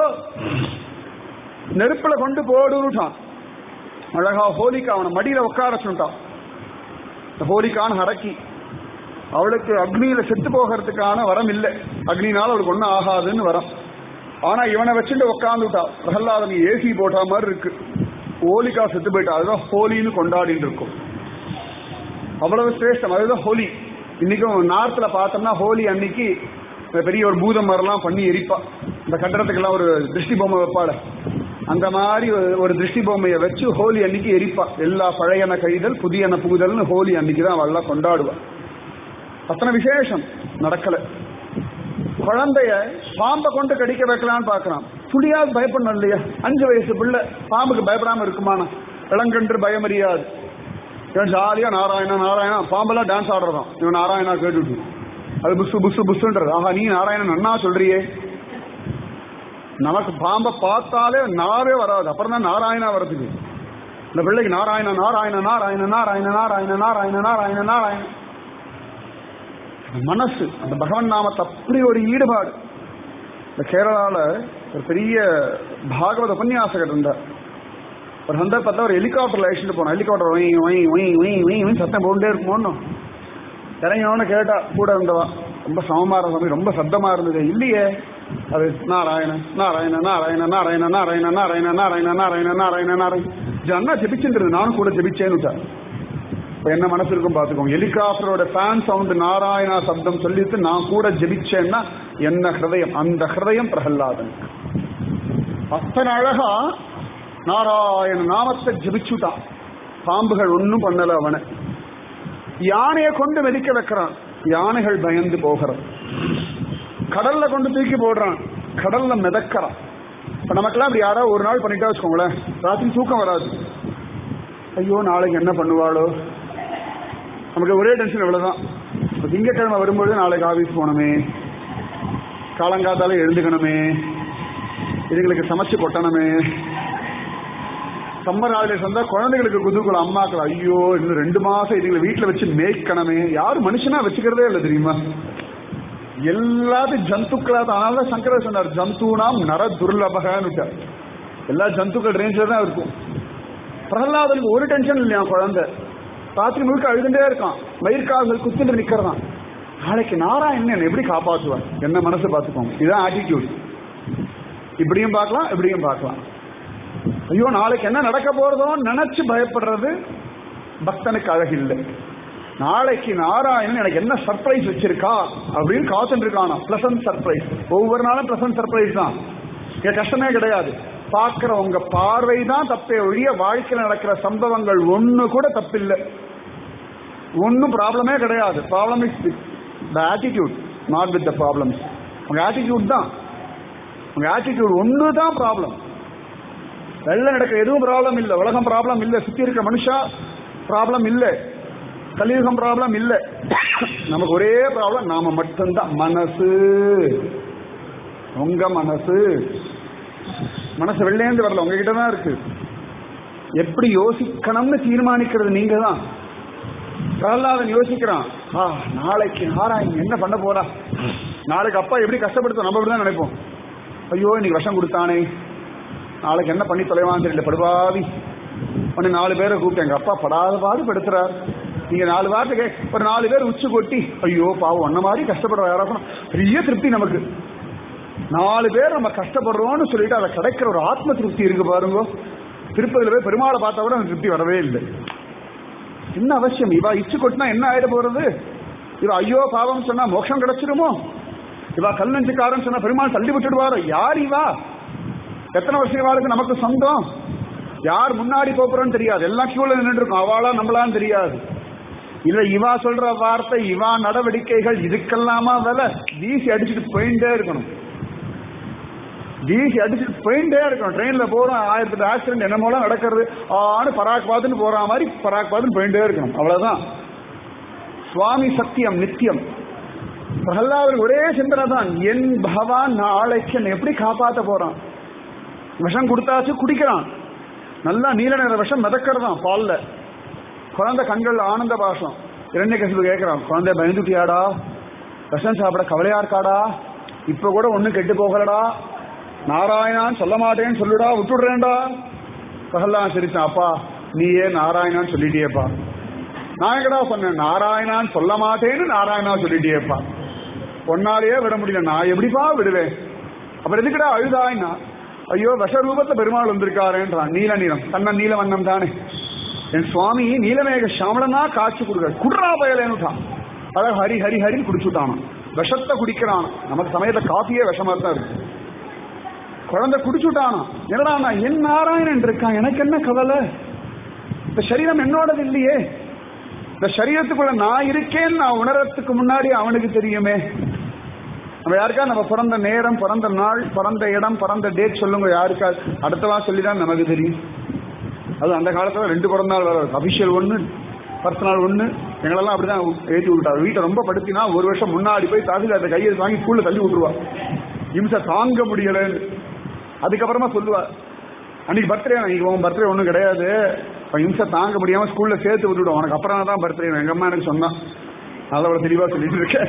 [SPEAKER 1] நெருப்புல கொண்டு போடுட்டான் அழகா ஹோலிகா அவனை மடியில உட்கார சொல்லிட்டான் இந்த ஹோலிகான்னு ஹரக்கி அவளுக்கு அக்னியில செத்து போகிறதுக்கான வரம் இல்லை அக்னினால அவளுக்கு ஒன்றும் ஆகாதுன்னு வரம் ஆனா இவனை வச்சுட்டு உட்காந்துட்டா பிரகலாதன் ஏசி போட்டா மாதிரி இருக்கு ஹோலிகா செத்து போயிட்டா அதுதான் ஹோலின்னு கொண்டாடிட்டு இருக்கும் அவ்வளவு சிரேஷ்டம் அதுதான் ஹோலி இன்னைக்கும் நார்த்ல பார்த்தோம்னா ஹோலி அன்னைக்கு பெரிய ஒரு பூதம் மாதிரிலாம் பண்ணி எரிப்பா இந்த கட்டடத்துக்கெல்லாம் ஒரு திருஷ்டி பொம்மை வைப்பாள அந்த மாதிரி ஒரு- ஒரு திருஷ்டி பொம்மையை வச்சு ஹோலி அன்னைக்கு எரிப்பா எல்லா பழையன கழிதல் புதியன புகுதல்னு ஹோலி அன்னைக்கு தான் அவள்லாம் கொண்டாடுவா அத்தனை விசேஷம் நடக்கல குழந்தைய பாம்பை கொண்டு கடிக்க வைக்கலாம்னு பார்க்கறான் புலியாவது பயப்படணும் இல்லையா அஞ்சு வயசு பிள்ளை பாம்புக்கு பயப்படாம இருக்குமானா இளங்கன்று பயமறியாது இவன் ஜாலியா நாராயணா நாராயணா பாம்பெல்லாம் டான்ஸ் ஆடுறதான் இவன் நாராயணா கேட்டுட்டு அது புசு புசு புசுன்றது ஆஹா நீ நாராயணன் நன்னா சொல்றியே நமக்கு பாம்பை பார்த்தாலே நாவே வராது அப்புறம் தான் நாராயணா வரதுக்கு இந்த பிள்ளைக்கு நாராயண நாராயண நாராயண நாராயண நாராயண நாராயண நாராயண நாராயண மனசு அந்த பகவன் நாமத்தை அப்படி ஒரு ஈடுபாடு இந்த கேரளால ஒரு பெரிய பாகவத உபன்யாசகர் இருந்தார் ஒரு சந்தர்ப்பத்தில் ஒரு ஹெலிகாப்டர்ல அழைச்சிட்டு போனோம் ஹெலிகாப்டர் ஒய் ஒய் ஒய் ஒய் ஒய் ஒய் சத்தம் போண்டே இருக்குமோன்னு இறங்கினோன்னு கேட்டா கூட இருந்தவா ரொம்ப சமமா இருந்த ரொம்ப சத்தமா இருந்தது இல்லையே அது நாராயண நாராயண நாராயண நாராயண நாராயண நாராயண நாராயண நாராயண நாராயண நாராயண ஜன்னா ஜெபிச்சுன்றது நானும் கூட ஜெபிச்சேன்னு இப்போ என்ன மனசு இருக்கும் பார்த்துக்கோங்க ஹெலிகாப்டரோட ஃபேன் சவுண்ட் நாராயணா சப்தம் சொல்லிட்டு நான் கூட ஜெபிச்சேன்னா என்ன ஹிருதயம் அந்த ஹிருதயம் பிரகல்லாதன் அத்தனை அழகா நாராயண நாமத்தை ஜபிச்சுட்டான் பாம்புகள் ஒன்றும் பண்ணல அவனை யானையை கொண்டு மெதிக்க வைக்கிறான் யானைகள் பயந்து போகிறான் கடல்ல கொண்டு தூக்கி போடுறான் கடல்ல மிதக்கிறான் இப்ப நமக்கெல்லாம் அப்படி யாராவது ஒரு நாள் பண்ணிட்டா வச்சுக்கோங்களேன் ராத்திரி தூக்கம் வராது ஐயோ நாளைக்கு என்ன பண்ணுவாளோ நமக்கு ஒரே டென்ஷன் இவ்வளவுதான் இப்ப திங்கக்கிழமை வரும்பொழுது நாளைக்கு ஆபீஸ் போகணுமே காலங்காத்தால எழுந்துக்கணுமே இதுங்களுக்கு சமைச்சு கொட்டணுமே சம்மர் ஹாலிடேஸ் வந்தா குழந்தைகளுக்கு குதூகலம் அம்மாக்கள் ஐயோ இன்னும் ரெண்டு மாசம் இதுங்களை வீட்டுல வச்சு மேய்க்கணுமே யாரும் மனுஷனா வச்சுக்கிறதே இல்லை தெரியுமா எல்லாத்தையும் ஜந்துக்களா தான் அதனால சங்கரர் சொன்னார் ஜந்தூனாம் நர துர்லபகன்னு எல்லா ஜந்துக்கள் ரேஞ்சில் தான் இருக்கும் பிரகலாதனுக்கு ஒரு டென்ஷன் இல்லையா குழந்தை ராத்திரி முழுக்க அழுதுட்டே இருக்கான் மயிர்கால்கள் குத்துட்டு நிக்கிறதான் நாளைக்கு நாராயணன் எப்படி காப்பாற்றுவார் என்ன மனசு பார்த்துக்கோங்க இதுதான் ஆட்டிடியூட் இப்படியும் பார்க்கலாம் இப்படியும் பார்க்கலாம் ஐயோ நாளைக்கு என்ன நடக்க போறதோ நினைச்சு பயப்படுறது பக்தனுக்கு அழகில்லை நாளைக்கு நாராயணன் எனக்கு என்ன சர்ப்ரைஸ் வச்சிருக்கா அப்படின்னு காத்துட்டு இருக்கானா பிளசன்ட் சர்ப்ரைஸ் ஒவ்வொரு நாளும் பிளசன்ட் சர்ப்ரைஸ் தான் இங்க கஷ்டமே கிடையாது பார்க்கிற உங்க பார்வை தான் தப்பே ஒழிய வாழ்க்கையில் நடக்கிற சம்பவங்கள் ஒண்ணு கூட தப்பில்லை ஒன்றும் ப்ராப்ளமே கிடையாது problem is the attitude not with the problems உங்க ஆட்டிடியூட் தான் உங்க ஆட்டிடியூட் ஒன்று தான் ப்ராப்ளம் வெள்ள நடக்க எதுவும் ப்ராப்ளம் இல்லை உலகம் ப்ராப்ளம் இல்லை சுத்தி இருக்க மனுஷா ப்ராப்ளம் இல்லை கலியுகம் ப்ராப்ளம் இல்லை நமக்கு ஒரே ப்ராப்ளம் நாம மட்டும்தான் மனசு உங்க மனசு மனசு வெள்ளையேந்து வரல உங்ககிட்ட தான் இருக்கு எப்படி யோசிக்கணும்னு தீர்மானிக்கிறது நீங்க தான் பிரகலாதன் யோசிக்கிறான் ஆ நாளைக்கு நாராயணன் என்ன பண்ண போறா நாளைக்கு அப்பா எப்படி கஷ்டப்படுத்த நம்ம தான் நினைப்போம் ஐயோ இன்னைக்கு விஷம் கொடுத்தானே நாளைக்கு என்ன பண்ணி தொலைவான்னு தெரியல படுவாவி உடனே நாலு பேரை கூப்பிட்டு எங்க அப்பா படாத பாடு படுத்துறார் நீங்க நாலு வார்த்தை ஒரு நாலு பேர் உச்சி கொட்டி ஐயோ பாவம் ஒன்ன மாதிரி கஷ்டப்படுற யாராச்சும் பெரிய திருப்தி நமக்கு நாலு பேர் நம்ம கஷ்டப்படுறோம்னு சொல்லிட்டு அதை கிடைக்கிற ஒரு ஆத்ம திருப்தி இருக்கு பாருங்க திருப்பதியில போய் பெருமாளை பார்த்தா கூட அந்த திருப்தி வரவே இல்லை என்ன அவசியம் இவா இச்சு கொட்டினா என்ன ஆயிட போறது இவ ஐயோ பாவம் சொன்னா மோட்சம் கிடைச்சிருமோ இவா கல் நெஞ்சுக்காரன் சொன்னா பெருமாள் தள்ளி விட்டுடுவாரோ யார் இவா எத்தனை வருஷம் இவாளுக்கு நமக்கு சொந்தம் யார் முன்னாடி போறோம்னு தெரியாது எல்லாம் கியூல நின்று இருக்கும் அவளா நம்மளான்னு தெரியாது இல்ல இவா சொல்ற வார்த்தை இவா நடவடிக்கைகள் இதுக்கெல்லாமா வேலை வீசி அடிச்சுட்டு போயிட்டே இருக்கணும் வீசி அடிச்சுட்டு போயிட்டே இருக்கணும் ட்ரெயின்ல போறோம் ஆயிரத்தி ஆக்சிடென்ட் என்னமோலாம் நடக்கிறது ஆனு பராக் பாதுன்னு போற மாதிரி பராக் பாதுன்னு போயிட்டே இருக்கணும் அவ்வளவுதான் சுவாமி சத்தியம் நித்தியம் பிரகலாதன் ஒரே சிந்தனை தான் என் பகவான் நாளைக்கு என்னை எப்படி காப்பாத்த போறான் விஷம் கொடுத்தாச்சு குடிக்கிறான் நல்லா நீல நிற விஷம் மிதக்கிறதான் பால்ல குழந்தை கண்கள் ஆனந்த பாஷம் இரண்ய கசிவு கேட்கிறான் குழந்தை பயந்துட்டியாடா விஷம் சாப்பிட கவலையா இருக்காடா இப்ப கூட ஒண்ணும் கெட்டு போகலடா நாராயணான்னு சொல்ல மாட்டேன்னு சொல்லுடா விட்டுடுறேன்டா பிரகலான் சிரிச்சான் அப்பா நீயே நாராயணான்னு சொல்லிட்டியேப்பா நான் எங்கடா சொன்னேன் நாராயணான்னு சொல்ல மாட்டேன்னு நாராயணா சொல்லிட்டியேப்பா ஒன்னாலேயே விட முடியல நான் எப்படிப்பா விடுவேன் அப்புறம் எதுக்குடா அழுதாய்னா ஐயோ விஷ ரூபத்துல பெருமாள் வந்திருக்காருன்றான் நீல நீளம் தன்ன நீல வண்ணம் தானே என் சுவாமி நீலமேக சாமலனா காட்சி கொடுக்க குடுறா பயலேன்னுட்டான் அழகு ஹரி ஹரி ஹரின்னு குடிச்சுட்டான் விஷத்தை குடிக்கிறான் நமக்கு சமயத்துல காஃபியே விஷமா தான் இருக்கு குழந்தை குடிச்சுட்டானா என்னடா நான் என் நாராயணன் இருக்கான் எனக்கு என்ன கவலை இந்த சரீரம் என்னோடது இல்லையே இந்த சரீரத்துக்குள்ள நான் இருக்கேன்னு நான் உணரத்துக்கு முன்னாடி அவனுக்கு தெரியுமே நம்ம யாருக்கா நம்ம பிறந்த நேரம் பிறந்த நாள் பிறந்த இடம் பிறந்த டேட் சொல்லுங்க யாருக்கா அடுத்தவா சொல்லிதான் நமக்கு தெரியும் அது அந்த காலத்துல ரெண்டு பிறந்தநாள் வேற அபிஷியல் ஒன்று பர்சனல் ஒன்று எங்களெல்லாம் அப்படிதான் ஏற்றி விட்டாரு வீட்டை ரொம்ப படுத்தினா ஒரு வருஷம் முன்னாடி போய் தாசில்தார்ட்ட கையை வாங்கி ஸ்கூல்ல தள்ளி விட்டுருவா இம்சை தாங்க முடியலன்னு அதுக்கப்புறமா சொல்லுவா அன்னைக்கு பர்த்டே அன்னைக்கு உன் பர்த்டே ஒன்றும் கிடையாது அவன் இம்சை தாங்க முடியாம ஸ்கூல்ல சேர்த்து விட்டுவிடும் உனக்கு அப்புறம் தான் பர்த்டே எங்க அம்மா எனக்கு சொன்னான் அதை அவ்வளவு தெளிவா சொல்லிட்டு இருக்கேன்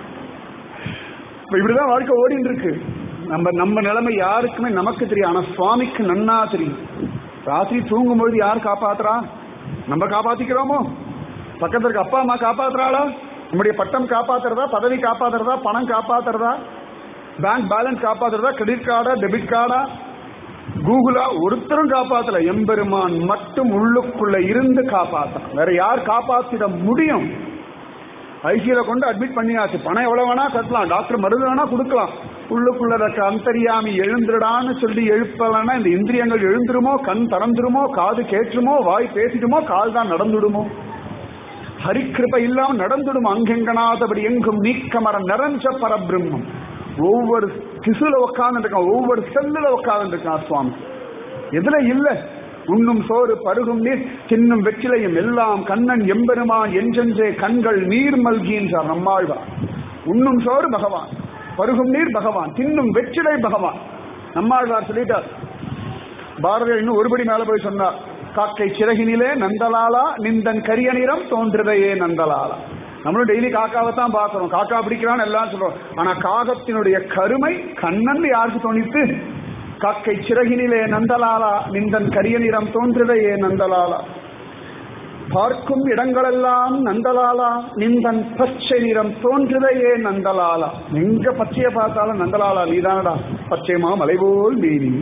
[SPEAKER 1] இப்ப இப்படிதான் வாழ்க்கை ஓடிட்டு இருக்கு நம்ம நம்ம நிலைமை யாருக்குமே நமக்கு தெரியும் ஆனா சுவாமிக்கு நன்னா தெரியும் ராத்திரி தூங்கும்போது யார் காப்பாத்துறா நம்ம காப்பாத்திக்கிறோமோ பக்கத்துல இருக்க அப்பா அம்மா காப்பாத்துறாளா நம்முடைய பட்டம் காப்பாத்துறதா பதவி காப்பாத்துறதா பணம் காப்பாத்துறதா பேங்க் பேலன்ஸ் காப்பாத்துறதா கிரெடிட் கார்டா டெபிட் கார்டா கூகுளா ஒருத்தரும் காப்பாத்தல எம்பெருமான் மட்டும் உள்ளுக்குள்ள இருந்து காப்பாத்தான் வேற யார் காப்பாத்திட முடியும் ஐசியில கொண்டு அட்மிட் பண்ணியாச்சு பணம் எவ்வளவு வேணா கட்டலாம் டாக்டர் மருந்து வேணா கொடுக்கலாம் உள்ளுக்குள்ள இருக்க அந்தரியாமி எழுந்துடான்னு சொல்லி எழுப்பலன்னா இந்த இந்திரியங்கள் எழுந்துருமோ கண் திறந்துருமோ காது கேட்டுருமோ வாய் பேசிடுமோ கால் தான் நடந்துடுமோ ஹரிக்கிருப இல்லாம நடந்துடும் அங்கெங்கனாதபடி எங்கும் நீக்கமர நிறைஞ்ச பரபிரம்மம் ஒவ்வொரு திசுல உட்கார்ந்து இருக்கான் ஒவ்வொரு செல்லுல உட்கார்ந்து இருக்கான் சுவாமி எதுல இல்ல உண்ணும் சோறு பருகும் நீர் தின்னும் வெற்றிலையும் எல்லாம் கண்ணன் எம்பெருமான் என்றென்றே கண்கள் நீர் மல்கின்றார் நம்மாழ்வார் உண்ணும் சோறு பகவான் பருகும் நீர் பகவான் தின்னும் வெற்றிலை பகவான் நம்மாழ்வார் சொல்லிட்டார் பாரதியார் இன்னும் ஒருபடி மேல போய் சொன்னார் காக்கை சிறகினிலே நந்தலாலா நிந்தன் கரிய நிறம் தோன்றுதையே நந்தலாலா நம்மளும் டெய்லி காக்காவை தான் பார்க்கிறோம் காக்கா பிடிக்கிறான்னு எல்லாம் சொல்றோம் ஆனா காகத்தினுடைய கருமை கண்ணன் யாருக்கு தோணித்து காக்கை சிறகினிலே நந்தலாலா நிந்தன் கரிய நிறம் தோன்றுதையே நந்தலாலா பார்க்கும் இடங்களெல்லாம் நந்தலாலா நிந்தன் பச்சை நிறம் தோன்றுதையே நந்தலாலா எங்க பச்சைய பார்த்தாலும் நந்தலாலா நீதானடா பச்சைமா மலைபோல் மீனி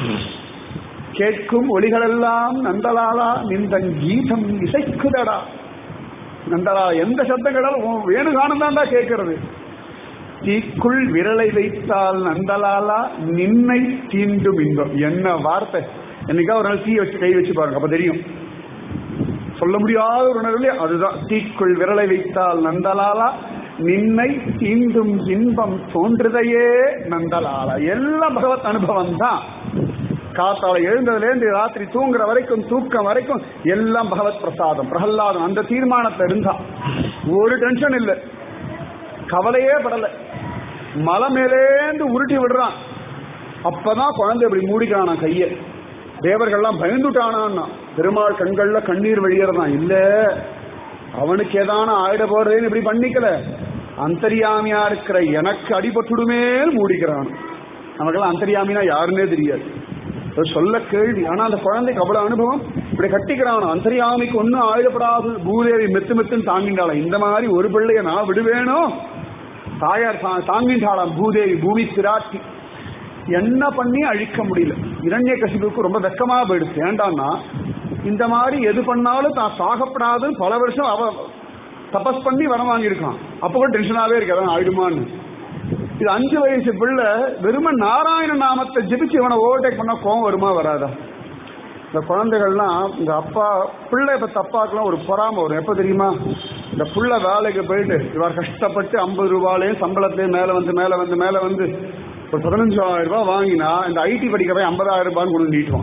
[SPEAKER 1] கேட்கும் ஒளிகளெல்லாம் நந்தலாலா நிந்தன் கீதம் இசைக்குதடா நந்தலா எந்த சத்தம் கேட்டாலும் வேணு காணும் தான்டா கேட்கறது தீக்குள் விரலை வைத்தால் நந்தலாலா நின்னை தீண்டும் இன்பம் என்ன வார்த்தை என்னைக்கா ஒரு நாள் தீ வச்சு கை வச்சு பாருங்க அப்ப தெரியும் சொல்ல முடியாத ஒரு உணர்வு அதுதான் தீக்குள் விரலை வைத்தால் நந்தலாலா நின்னை தீண்டும் இன்பம் தோன்றுதையே நந்தலாலா எல்லாம் பகவத் அனுபவம் தான் காத்தால எழுந்ததுலேருந்து ராத்திரி தூங்குற வரைக்கும் தூக்கம் வரைக்கும் எல்லாம் பகவத் பிரசாதம் பிரகலாதம் அந்த தீர்மானத்தை இருந்தா ஒரு டென்ஷன் இல்லை கவலையே படல மலை மேலேந்து உருட்டி விடுறான் அப்பதான் குழந்தை இப்படி மூடிக்கிறானா கைய தேவர்கள்லாம் பயந்துட்டானா பெருமாள் கண்கள்ல கண்ணீர் வெளியறதான் இல்ல அவனுக்கு ஏதான ஆயிட போறதுன்னு இப்படி பண்ணிக்கல அந்தரியாமியா இருக்கிற எனக்கு அடிபட்டுடுமே மூடிக்கிறான் நமக்கெல்லாம் அந்தரியாமினா யாருன்னே தெரியாது சொல்ல கேள்வி ஆனா அந்த குழந்தைக்கு அவ்வளவு அனுபவம் இப்படி கட்டிக்கிறான் அந்தரியாமிக்கு ஒன்னும் ஆயுதப்படாது பூதேவி மெத்து மெத்துன்னு தாங்கின்றாளாம் இந்த மாதிரி ஒரு பிள்ளைய நான் விடுவேனோ தாயார் தாங்கின்றாளாம் பூதேவி பூமி திராட்டி என்ன பண்ணி அழிக்க முடியல இரண்ய கசிப்புக்கு ரொம்ப வெக்கமா போயிடுச்சு ஏண்டான்னா இந்த மாதிரி எது பண்ணாலும் தான் சாகப்படாது பல வருஷம் அவ தபஸ் பண்ணி வரம் வாங்கியிருக்கான் அப்ப கூட டென்ஷனாவே இருக்கு அதான் ஆயிடுமான்னு இது அஞ்சு வயசு பிள்ளை வெறும நாராயண நாமத்தை ஜெபிச்சு இவனை ஓவர்டேக் பண்ணா கோவம் வருமா வராதா இந்த குழந்தைகள்லாம் இந்த அப்பா பிள்ளை இப்ப தப்பாக்கெல்லாம் ஒரு பொறாம வரும் எப்ப தெரியுமா இந்த புள்ள வேலைக்கு போயிட்டு இவர் கஷ்டப்பட்டு ஐம்பது ரூபாயிலையும் சம்பளத்தையும் மேல வந்து மேல வந்து மேல வந்து ஒரு பதினஞ்சாயிரம் ரூபாய் வாங்கினா இந்த ஐடி படிக்க போய் ஐம்பதாயிரம் ரூபான்னு கொண்டு நீட்டுவான்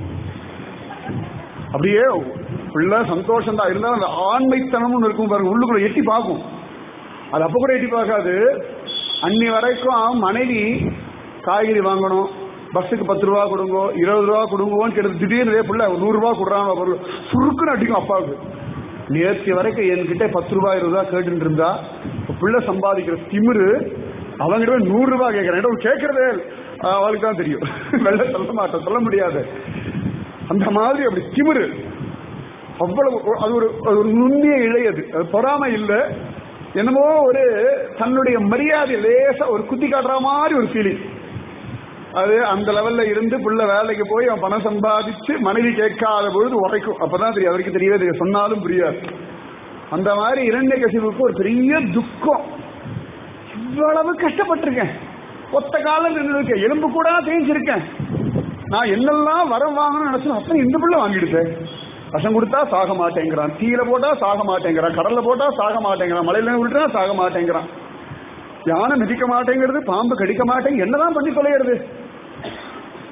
[SPEAKER 1] அப்படியே பிள்ளை சந்தோஷம் தான் இருந்தாலும் அந்த ஆண்மைத்தனமும் இருக்கும் பாருங்க உள்ளுக்குள்ள எட்டி பார்க்கும் அது அப்ப கூட எட்டி பார்க்காது அன்னி வரைக்கும் மனைவி காய்கறி வாங்கணும் பஸ்ஸுக்கு பத்து ரூபா கொடுங்கோ இருபது ரூபா கொடுங்கோன்னு கேட்டு திடீர்னு புள்ள நூறு ரூபா கொடுறாங்க பொருள் சுருக்குன்னு அடிக்கும் அப்பாவுக்கு நேற்று வரைக்கும் என்கிட்ட பத்து ரூபாய் இருபது ரூபா கேட்டுட்டு இருந்தா பிள்ளை சம்பாதிக்கிற திமிரு அவங்கிட்ட போய் நூறு ரூபாய் கேட்கறேன் கேட்கறதே அவளுக்கு தான் தெரியும் வெள்ள சொல்ல மாட்டேன் சொல்ல முடியாது அந்த மாதிரி அப்படி திமிரு அவ்வளவு அது ஒரு அது ஒரு நுண்ணிய இழையது அது பொறாம இல்லை என்னமோ ஒரு தன்னுடைய மரியாதை லேசா ஒரு குத்தி காட்டுற மாதிரி ஒரு ஃபீலிங் அது அந்த லெவல்ல இருந்து புள்ள வேலைக்கு போய் அவன் பணம் சம்பாதிச்சு மனைவி கேட்காத பொழுது உரைக்கும் அப்பதான் தெரியும் அவருக்கு தெரியவே தெரியும் சொன்னாலும் புரியாது அந்த மாதிரி இரண்ய கசிவுக்கு ஒரு பெரிய துக்கம் இவ்வளவு கஷ்டப்பட்டிருக்கேன் ஒத்த காலம் நின்றுருக்கேன் எலும்பு கூட தேஞ்சிருக்கேன் நான் என்னெல்லாம் வரம் வாங்கணும்னு நினைச்சேன் அப்ப இந்த பிள்ளை வாங்கிடுச்சேன் விஷம் கொடுத்தா சாக மாட்டேங்கிறான் தீயில போட்டா சாக மாட்டேங்கிறான் கடல்ல போட்டா சாக மாட்டேங்கிறான் மலையில விட்டுனா சாக மாட்டேங்கிறான் யானை மிதிக்க மாட்டேங்கிறது பாம்பு கடிக்க மாட்டேங்க என்னதான் பண்ணி தொலைகிறது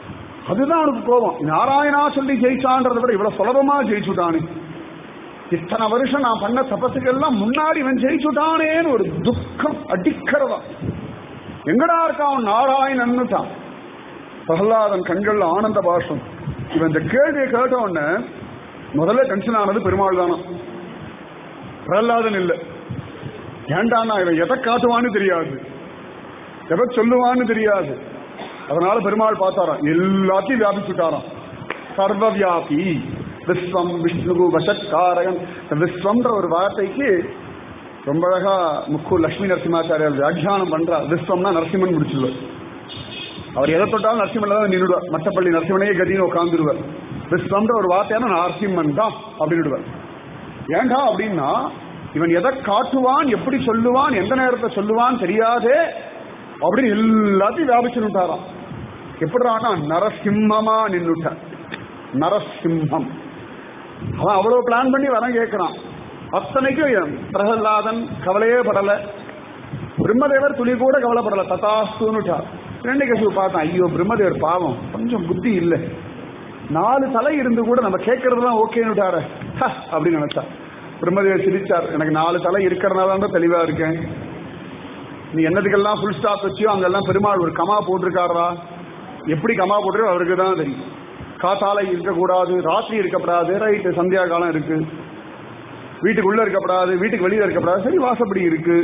[SPEAKER 1] அதுதான் அவனுக்கு கோபம் நாராயணா சொல்லி ஜெயிச்சான்றதை விட இவ்வளவு சுலபமா ஜெயிச்சுட்டானே இத்தனை வருஷம் நான் பண்ண தபசுக்கெல்லாம் முன்னாடி இவன் ஜெயிச்சுட்டானேன்னு ஒரு துக்கம் அடிக்கிறதா எங்கடா இருக்கான் அவன் நாராயணன்னுட்டான் பிரகலாதன் கண்கள்ல ஆனந்த பாஷம் இவன் இந்த கேள்வியை கேட்ட உடனே முதல்ல டென்ஷன் ஆனது பெருமாள் தானா பிரகலாதன் இல்லை ஏண்டானா இவன் எதை காட்டுவான்னு தெரியாது எதை சொல்லுவான்னு தெரியாது அதனால பெருமாள் பார்த்தாராம் எல்லாத்தையும் வியாபிச்சுட்டாராம் சர்வவியாபி விஸ்வம் விஷ்ணு வசத்காரகன் விஸ்வம்ன்ற ஒரு வார்த்தைக்கு ரொம்ப அழகா முக்கு லட்சுமி நரசிம்மாச்சாரியார் வியாக்கியானம் பண்றார் விஸ்வம்னா நரசிம்மன் முடிச்சிடுவார் அவர் எதை தொட்டாலும் நரசிம்மன்ல தான் நின்றுடுவார் மற்றப்பள்ளி நரசிம்மனையே கதின்னு உட்காந்துருவார் விஸ்வம்ன்ற ஒரு வார்த்தையான நரசிம்மன் தான் அப்படின்னுடுவார் ஏண்டா அப்படின்னா இவன் எதை காட்டுவான் எப்படி சொல்லுவான் எந்த நேரத்தை சொல்லுவான் தெரியாதே அப்படின்னு எல்லாத்தையும் வியாபிச்சுட்டாராம் எப்படிறானா நரசிம்மமா நின்னுட்டான் நரசிம்மம் அவன் அவ்வளவு பிளான் பண்ணி வரம் கேட்கிறான் அத்தனைக்கும் பிரகலாதன் கவலையே படல பிரம்மதேவர் துளி கூட கவலைப்படல ததாஸ்துன்னுட்டார் ரெண்டு கசிவு பார்த்தான் ஐயோ பிரம்மதேவர் பாவம் கொஞ்சம் புத்தி இல்லை நாலு தலை இருந்து கூட நம்ம கேட்கறதுலாம் ஓகேன்னுட்டார அப்படின்னு நினைச்சா பிரம்மதேவர் சிரிச்சார் எனக்கு நாலு தலை இருக்கிறதுனால தான் தெளிவா இருக்கேன் நீ என்னதுக்கெல்லாம் ஃபுல் ஸ்டாப் வச்சியோ அங்கெல்லாம் பெருமாள் ஒரு கமா போட்டிருக்காரா எப்படி கமா போட்டிருக்கோ அவருக்கு தான் தெரியும் காத்தால இருக்கக்கூடாது ராத்திரி இருக்கப்படாது ரைட்டு சந்தியா காலம் இருக்கு வீட்டுக்குள்ள இருக்கப்படாது வீட்டுக்கு வெளியில இருக்கப்படாது சரி வாசப்படி இருக்கு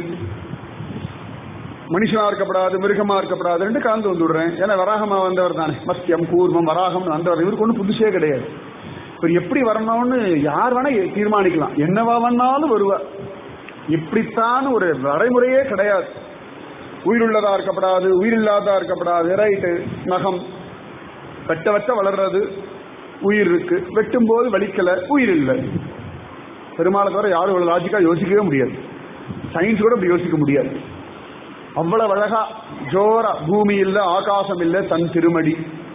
[SPEAKER 1] மனுஷனா இருக்கப்படாது மிருகமா இருக்கப்படாது ரெண்டு கலந்து வந்து விடுறேன் ஏன்னா வராகமா வந்தவர் தானே மத்தியம் கூர்மம் வராகம்னு வந்தவர் இவருக்கு ஒன்றும் புதுசே கிடையாது இவர் எப்படி வரணும்னு யார் வேணா தீர்மானிக்கலாம் என்னவா வேணாலும் வருவார் இப்படித்தான் ஒரு வரைமுறையே கிடையாது உயிருள்ளதா இருக்கப்படாது உயிரில்லாதா இருக்கப்படாது ரைட்டு நகம் வெட்ட வெட்ட வளர்றது உயிர் இருக்கு வெட்டும் போது வலிக்கல உயிர் இல்லை பெருமாளை தவிர யாரும் இவ்வளவு லாஜிக்கா யோசிக்கவே முடியாது சயின்ஸ் கூட அப்படி யோசிக்க முடியாது அவ்வளவு அழகா ஜோரா பூமி இல்ல ஆகாசம் இல்ல தன் திருமடி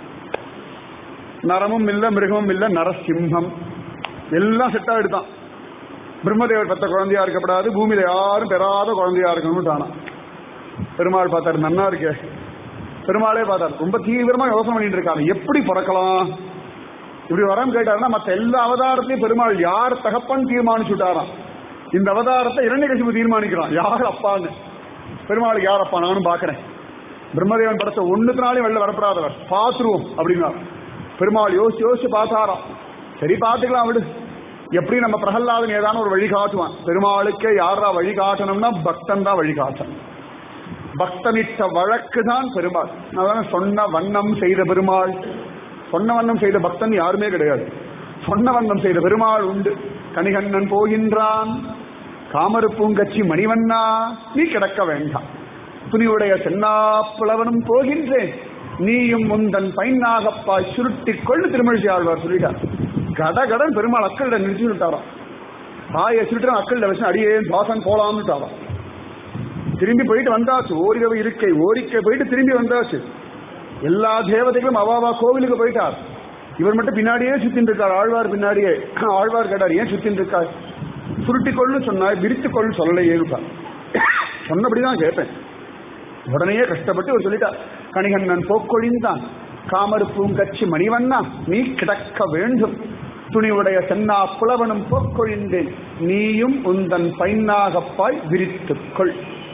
[SPEAKER 1] நரமும் இல்ல மிருகமும் இல்ல நரசிம்ஹம் எல்லாம் செட் ஆயிடுதான் பிரம்மதேவர் பெத்த குழந்தையா இருக்கப்படாது பூமியில யாரும் பெறாத குழந்தையா இருக்கணும்னு தானா பெருமாள் பார்த்தாரு நன்னா இருக்கே பெருமாளே பார்த்தார் ரொம்ப தீவிரமா யோசனை பண்ணிட்டு இருக்காங்க எப்படி பிறக்கலாம் இப்படி வரம் கேட்டாருன்னா மற்ற எல்லா அவதாரத்தையும் பெருமாள் யார் தகப்பன் தீர்மானிச்சுட்டாராம் இந்த அவதாரத்தை இரண்யகசிபு தீர்மானிக்கிறான் யார் அப்பான்னு பெருமாளுக்கு யார் அப்பா நானும் பாக்குறேன் பிரம்மதேவன் படத்தை ஒண்ணுத்தினாலையும் வெளில வரப்படாதவர் பாத்துருவோம் அப்படின்னா பெருமாள் யோசிச்சு யோசிச்சு பார்த்தாராம் சரி பார்த்துக்கலாம் விடு எப்படி நம்ம பிரகல்லாதன் ஏதான ஒரு வழி காட்டுவான் பெருமாளுக்கே யாரா வழி காட்டணும்னா பக்தன் தான் வழி காட்டணும் பக்தனிட்ட வழக்கு தான் பெருமாள் நான் சொன்ன வண்ணம் செய்த பெருமாள் சொன்ன வண்ணம் செய்த பக்தன் யாருமே கிடையாது சொன்ன வண்ணம் செய்த பெருமாள் உண்டு கணிகண்ணன் போகின்றான் காமருப்பூங்கச்சி மணிவண்ணா நீ கிடக்க வேண்டாம் துணியுடைய சென்னாப்புலவனும் போகின்றேன் நீயும் முந்தன் பைனாகப்பாய் சுருட்டிக் கொள்ளு திருமழிச்சி ஆழ்வார் சொல்லிட்டார் கடகடன் பெருமாள் அக்களிட நிறுத்தி விட்டாராம் பாயை சுருட்டு அக்களிட வச்சு அடியே தாசன் போலாம்னுட்டாராம் திரும்பி போயிட்டு வந்தாச்சு ஓரிரவு இருக்கை ஓரிக்கை போயிட்டு திரும்பி வந்தாச்சு எல்லா தேவதைகளும் அவாவா கோவிலுக்கு போயிட்டார் இவர் மட்டும் பின்னாடியே சுத்தின் இருக்கார் ஆழ்வார் பின்னாடியே ஆழ்வார் கேட்டார் ஏன் சுத்தின் இருக்கார் சுருட்டிக் கொள்ளு சொன்னாய் விரித்துக் கொள்ளு சொல்லலையே சொன்னபடிதான் கேட்பேன் உடனே கஷ்டப்பட்டு அவர் சொல்லிட்டார் கணிகண்ணன் போக்கொழிந்தான் காமரு பூங்கச்சி மணிவண்ணா நீ கிடக்க வேண்டும் துணிவுடைய சென்னா புலவனும் போக்கொழிந்தேன் நீயும் உந்தன் பைனாகப்பாய் விரித்துக்கொள்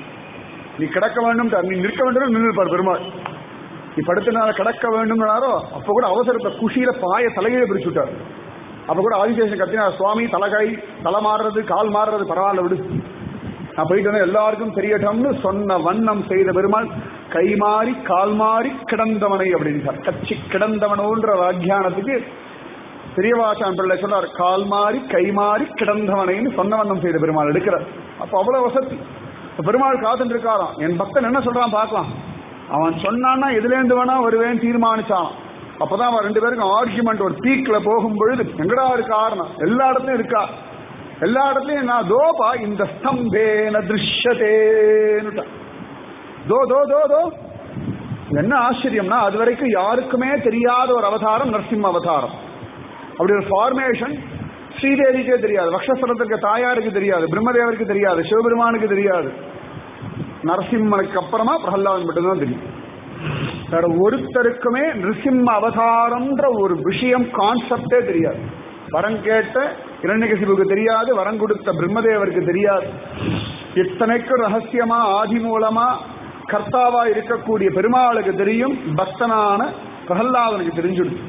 [SPEAKER 1] நீ கிடக்க வேண்டும் நீ நிற்க வேண்டும் நின்றுப்பார் பெருமாள் நீ படுத்தனால கிடக்க வேண்டும்னாரோ அப்ப கூட அவசரத்தை குஷியில பாய தலையில பிரிச்சு விட்டார் அப்ப கூட ஆதிசேஷன் கத்தினா சுவாமி தலைகை தலை மாறுறது கால் மாறுறது பரவாயில்ல விடு நான் போயிட்டு வந்தேன் எல்லாருக்கும் தெரியட்டும்னு சொன்ன வண்ணம் செய்த பெருமாள் கை மாறி கால் மாறி கிடந்தவனை அப்படின்றார் கச்சி கிடந்தவனோன்ற வாக்கியானத்துக்கு பெரியவாச்சான் பிள்ளை சொல்றார் கால் மாறி கை மாறி கிடந்தவனைன்னு சொன்ன வண்ணம் செய்த பெருமாள் எடுக்கிறார் அப்ப அவ்வளவு வசதி பெருமாள் காத்துட்டு இருக்காராம் என் பக்தன் என்ன சொல்றான் பார்க்கலாம் அவன் சொன்னான்னா எதுல இருந்து வேணா வருவேன் தீர்மானிச்சான் அப்பதான் அவன் ரெண்டு பேருக்கும் ஆர்குமெண்ட் ஒரு பீக்ல போகும் பொழுது எங்கடா இருக்கு காரணம் எல்லா இடத்துலயும் இருக்கா எல்லா இடத்துலயும் நான் தோபா இந்த ஸ்தம்பேன திருஷ்யத்தேன்னு தோ தோ தோ தோ என்ன ஆச்சரியம்னா அது வரைக்கும் யாருக்குமே தெரியாத ஒரு அவதாரம் நரசிம்ம அவதாரம் அப்படி ஒரு ஃபார்மேஷன் ஸ்ரீதேவிக்கே தெரியாது வக்ஷஸ்வரத்திற்கு தாயாருக்கு தெரியாது பிரம்மதேவருக்கு தெரியாது சிவபெருமானுக்கு தெரியாது நரசிம்மனுக்கு அப்புறமா பிரகலாதன் மட்டும்தான் தெரியும் வேற ஒருத்தருக்குமே நிருசிம்ம அவதாரம்ன்ற ஒரு விஷயம் கான்செப்டே தெரியாது வரம் கேட்ட இரண்யகசிபுக்கு தெரியாது வரம் கொடுத்த பிரம்மதேவருக்கு தெரியாது இத்தனைக்கும் ரகசியமா ஆதி மூலமா கர்த்தாவா இருக்கக்கூடிய பெருமாளுக்கு தெரியும் பக்தனான பிரகல்லாதனுக்கு தெரிஞ்சுடுது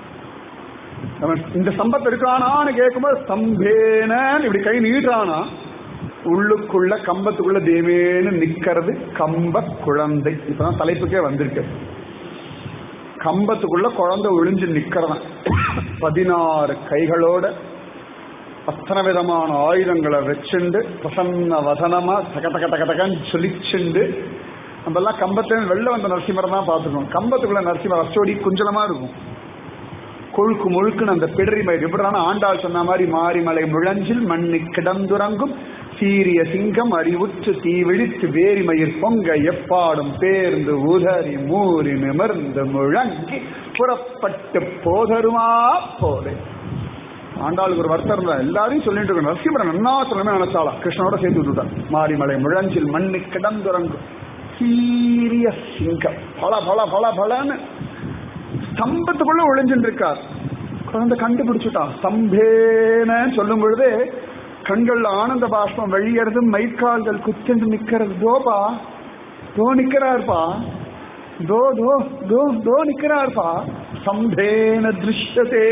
[SPEAKER 1] அவன் இந்த சம்பத் இருக்கானான்னு கேட்கும்போது ஸ்தம்பேனன்னு இப்படி கை நீட்டானா உள்ளுக்குள்ள கம்பத்துக்குள்ள தேவேன்னு நிக்கிறது கம்ப குழந்தை இப்பதான் தலைப்புக்கே வந்திருக்கு கம்பத்துக்குள்ள குழந்தை ஒளிஞ்சு நிக்கிறவன் பதினாறு கைகளோட அத்தனை விதமான ஆயுதங்களை வச்சுண்டு பிரசன்ன வதனமா தக தக தக தகன்னு சொல்லிச்சுண்டு நம்ம எல்லாம் கம்பத்துல வெளில வந்த நரசிம்மரை தான் பார்த்துக்கணும் கம்பத்துக்குள்ள நரசிம்மர் அச்சோடி குஞ்சலமா இருக்கும் கொழுக்கு முழுக்குன்னு அந்த பிடரி மயிர் எப்படினா ஆண்டாள் சொன்ன மாதிரி மாரிமலை முழஞ்சில் மண்ணி கிடந்துறங்கும் சீரிய சிங்கம் அறிவுற்று தீவிழித்து வேரி மயிர் பொங்க எப்பாடும் பேர்ந்து உதறி மூறி நிமிர்ந்து முழங்கி புறப்பட்டு போதருமா போலே ஆண்டாளுக்கு ஒரு வருத்தம் இருந்தா எல்லாரையும் சொல்லிட்டு இருக்கோம் நரசிம்மரன் நன்னா சொல்லணுமே நினைச்சாலாம் கிருஷ்ணனோட சேர்த்து விட்டுட்டான் மாரிமலை முழஞ்சில் மண்ணி கிடந்துறங்கும் சீரிய சிங்கம் பல பல பல பலன்னு ஸ்தம்பத்துக்குள்ள ஒளிஞ்சுட்டு இருக்கார் குழந்தை கண்டுபிடிச்சுட்டான் ஸ்தம்பேன சொல்லும் பொழுது கண்கள்ல ஆனந்த பாஷ்பம் வெளியறது மைக்கால்கள் குத்திண்டு நிக்கிறது தோபா தோ நிக்கிறார்பா தோ தோ தோ தோ நிக்கிறார்பா ஸ்தம்பேன திருஷ்யதே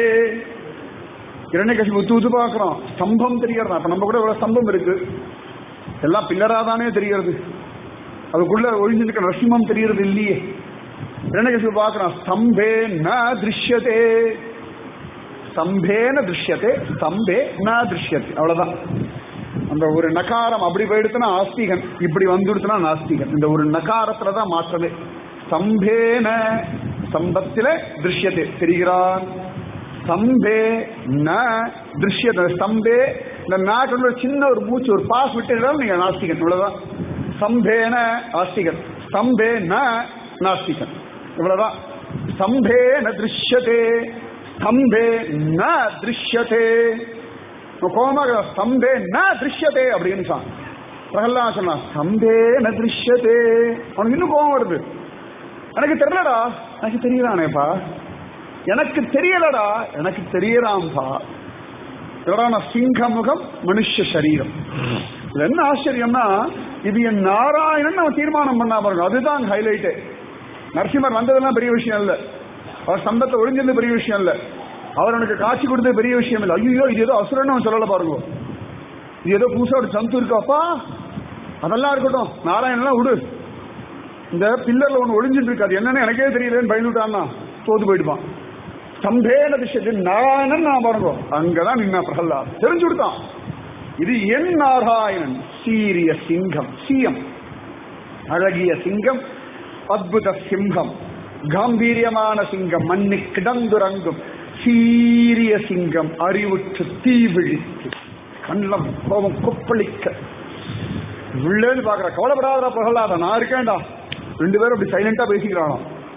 [SPEAKER 1] இரண்யகசி உத்து உத்து பார்க்கிறோம் ஸ்தம்பம் தெரியறதா அப்ப நம்ம கூட இவ்வளவு ஸ்தம்பம் இருக்கு எல்லாம் பில்லராதானே தெரியறது அதுக்குள்ள ஒழிஞ்சிருக்க நரசிம்மம் தெரியறது இல்லையே இரண்யகசி பார்க்கிறான் ஸ்தம்பே ந திருஷ்யதே ஸ்தம்பேன திருஷ்யதே ஸ்தம்பே ந திருஷ்யதே அவ்வளவுதான் அந்த ஒரு நகாரம் அப்படி போயிடுத்துனா ஆஸ்திகன் இப்படி வந்துடுத்துனா நாஸ்திகன் இந்த ஒரு நகாரத்துல தான் மாற்றமே ஸ்தம்பேன ஸ்தம்பத்தில திருஷ்யதே தெரிகிறான் ஸ்தம்பே ந திருஷ்யதே ஸ்தம்பே இந்த நாட்டில் ஒரு சின்ன ஒரு மூச்சு ஒரு பாஸ் விட்டு நீங்க நாஸ்திகன் இவ்வளவுதான் ஸ்தம்பேன ஆஸ்திகன் ஸ்தம்பே ந நாஸ்திகன் இவ்வளவுதான் ஸ்தம்பே ந திருஷ்யதே ஸ்தம்பே ந திருஷ்யதே கோமாக ஸ்தம்பே ந திருஷ்யதே அப்படின்னு சொன்னான் பிரகலாத் சொன்னான் ஸ்தம்பே ந திருஷ்யதே அவனுக்கு இன்னும் கோபம் வருது எனக்கு தெரியலடா எனக்கு தெரியலானேப்பா எனக்கு தெரியலடா எனக்கு தெரியலாம்பா இவரான சிங்க முகம் மனுஷ சரீரம் இது என்ன ஆச்சரியம்னா இது என் நாராயணன் அவன் தீர்மானம் பண்ணா பாருங்க அதுதான் ஹைலைட்டு நரசிம்மர் வந்ததெல்லாம் பெரிய விஷயம் இல்ல அவர் சம்பத்தை ஒழிஞ்சது பெரிய விஷயம் இல்ல அவர் அவனுக்கு காட்சி கொடுத்தது பெரிய விஷயம் இல்ல ஐயோ இது ஏதோ அசுரன்னு அவன் சொல்லல பாருங்க இது ஏதோ புதுசா ஒரு ஜந்து இருக்காப்பா அதெல்லாம் இருக்கட்டும் நாராயணன்லாம் விடு இந்த பில்லர்ல ஒண்ணு ஒளிஞ்சிட்டு இருக்காது என்னன்னு எனக்கே தெரியலன்னு பயந்துட்டான்னா தோத்து போயிடுவான் ஸ்தம்பேன விஷயத்தில் நாராயணன் நான் பாருங்க அங்கதான் நின்னா பிரகலாத் தெரிஞ்சு கொடுத்தான் இது என் நாராயணன் சீரிய சிங்கம் சிஎம் அழகிய சிங்கம் அத்புத சிங்கம் காம்பீரியமான சிங்கம் மண்ணி கிடந்துறங்கும் சீரிய சிங்கம் அறிவுற்று தீ விழித்து கண்ணம் கோபம் கொப்பளிக்க உள்ளேன்னு பாக்குற கவலைப்படாத பிரகலாத நான் இருக்கேன்டா ரெண்டு பேரும் அப்படி சைலண்டா பேசிக்கிறானோ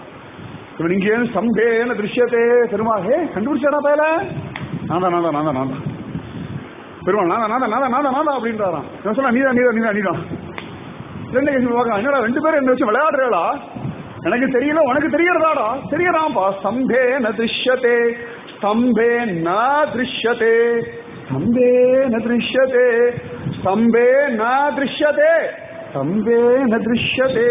[SPEAKER 1] இவன் இங்கே சம்பேன திருஷ்யத்தே பெருமாளே கண்டுபிடிச்சாடா பயல நான் தான் நான் தான் நான் தான் நான் தான் பெருமாள் நான் தான் நான் தான் நான் தான் நான் தான் அப்படின்றாராம் நான் சொன்னா நீதான் நீதான் நீதான் நீதான் ரெண்டு கேசி பார்க்கலாம் என்னடா ரெண்டு பேரும் என்ன வச்சு விளையாடுறா எனக்கு தெரியல உனக்கு தெரியறதாடா தெரியறாம்பா ஸ்தம்பே ந திருஷ்யத்தே ஸ்தம்பே ந திருஷ்யத்தே ஸ்தம்பே ந திருஷ்யத்தே ஸ்தம்பே ந திருஷ்யத்தே ஸ்தம்பே ந திருஷ்யத்தே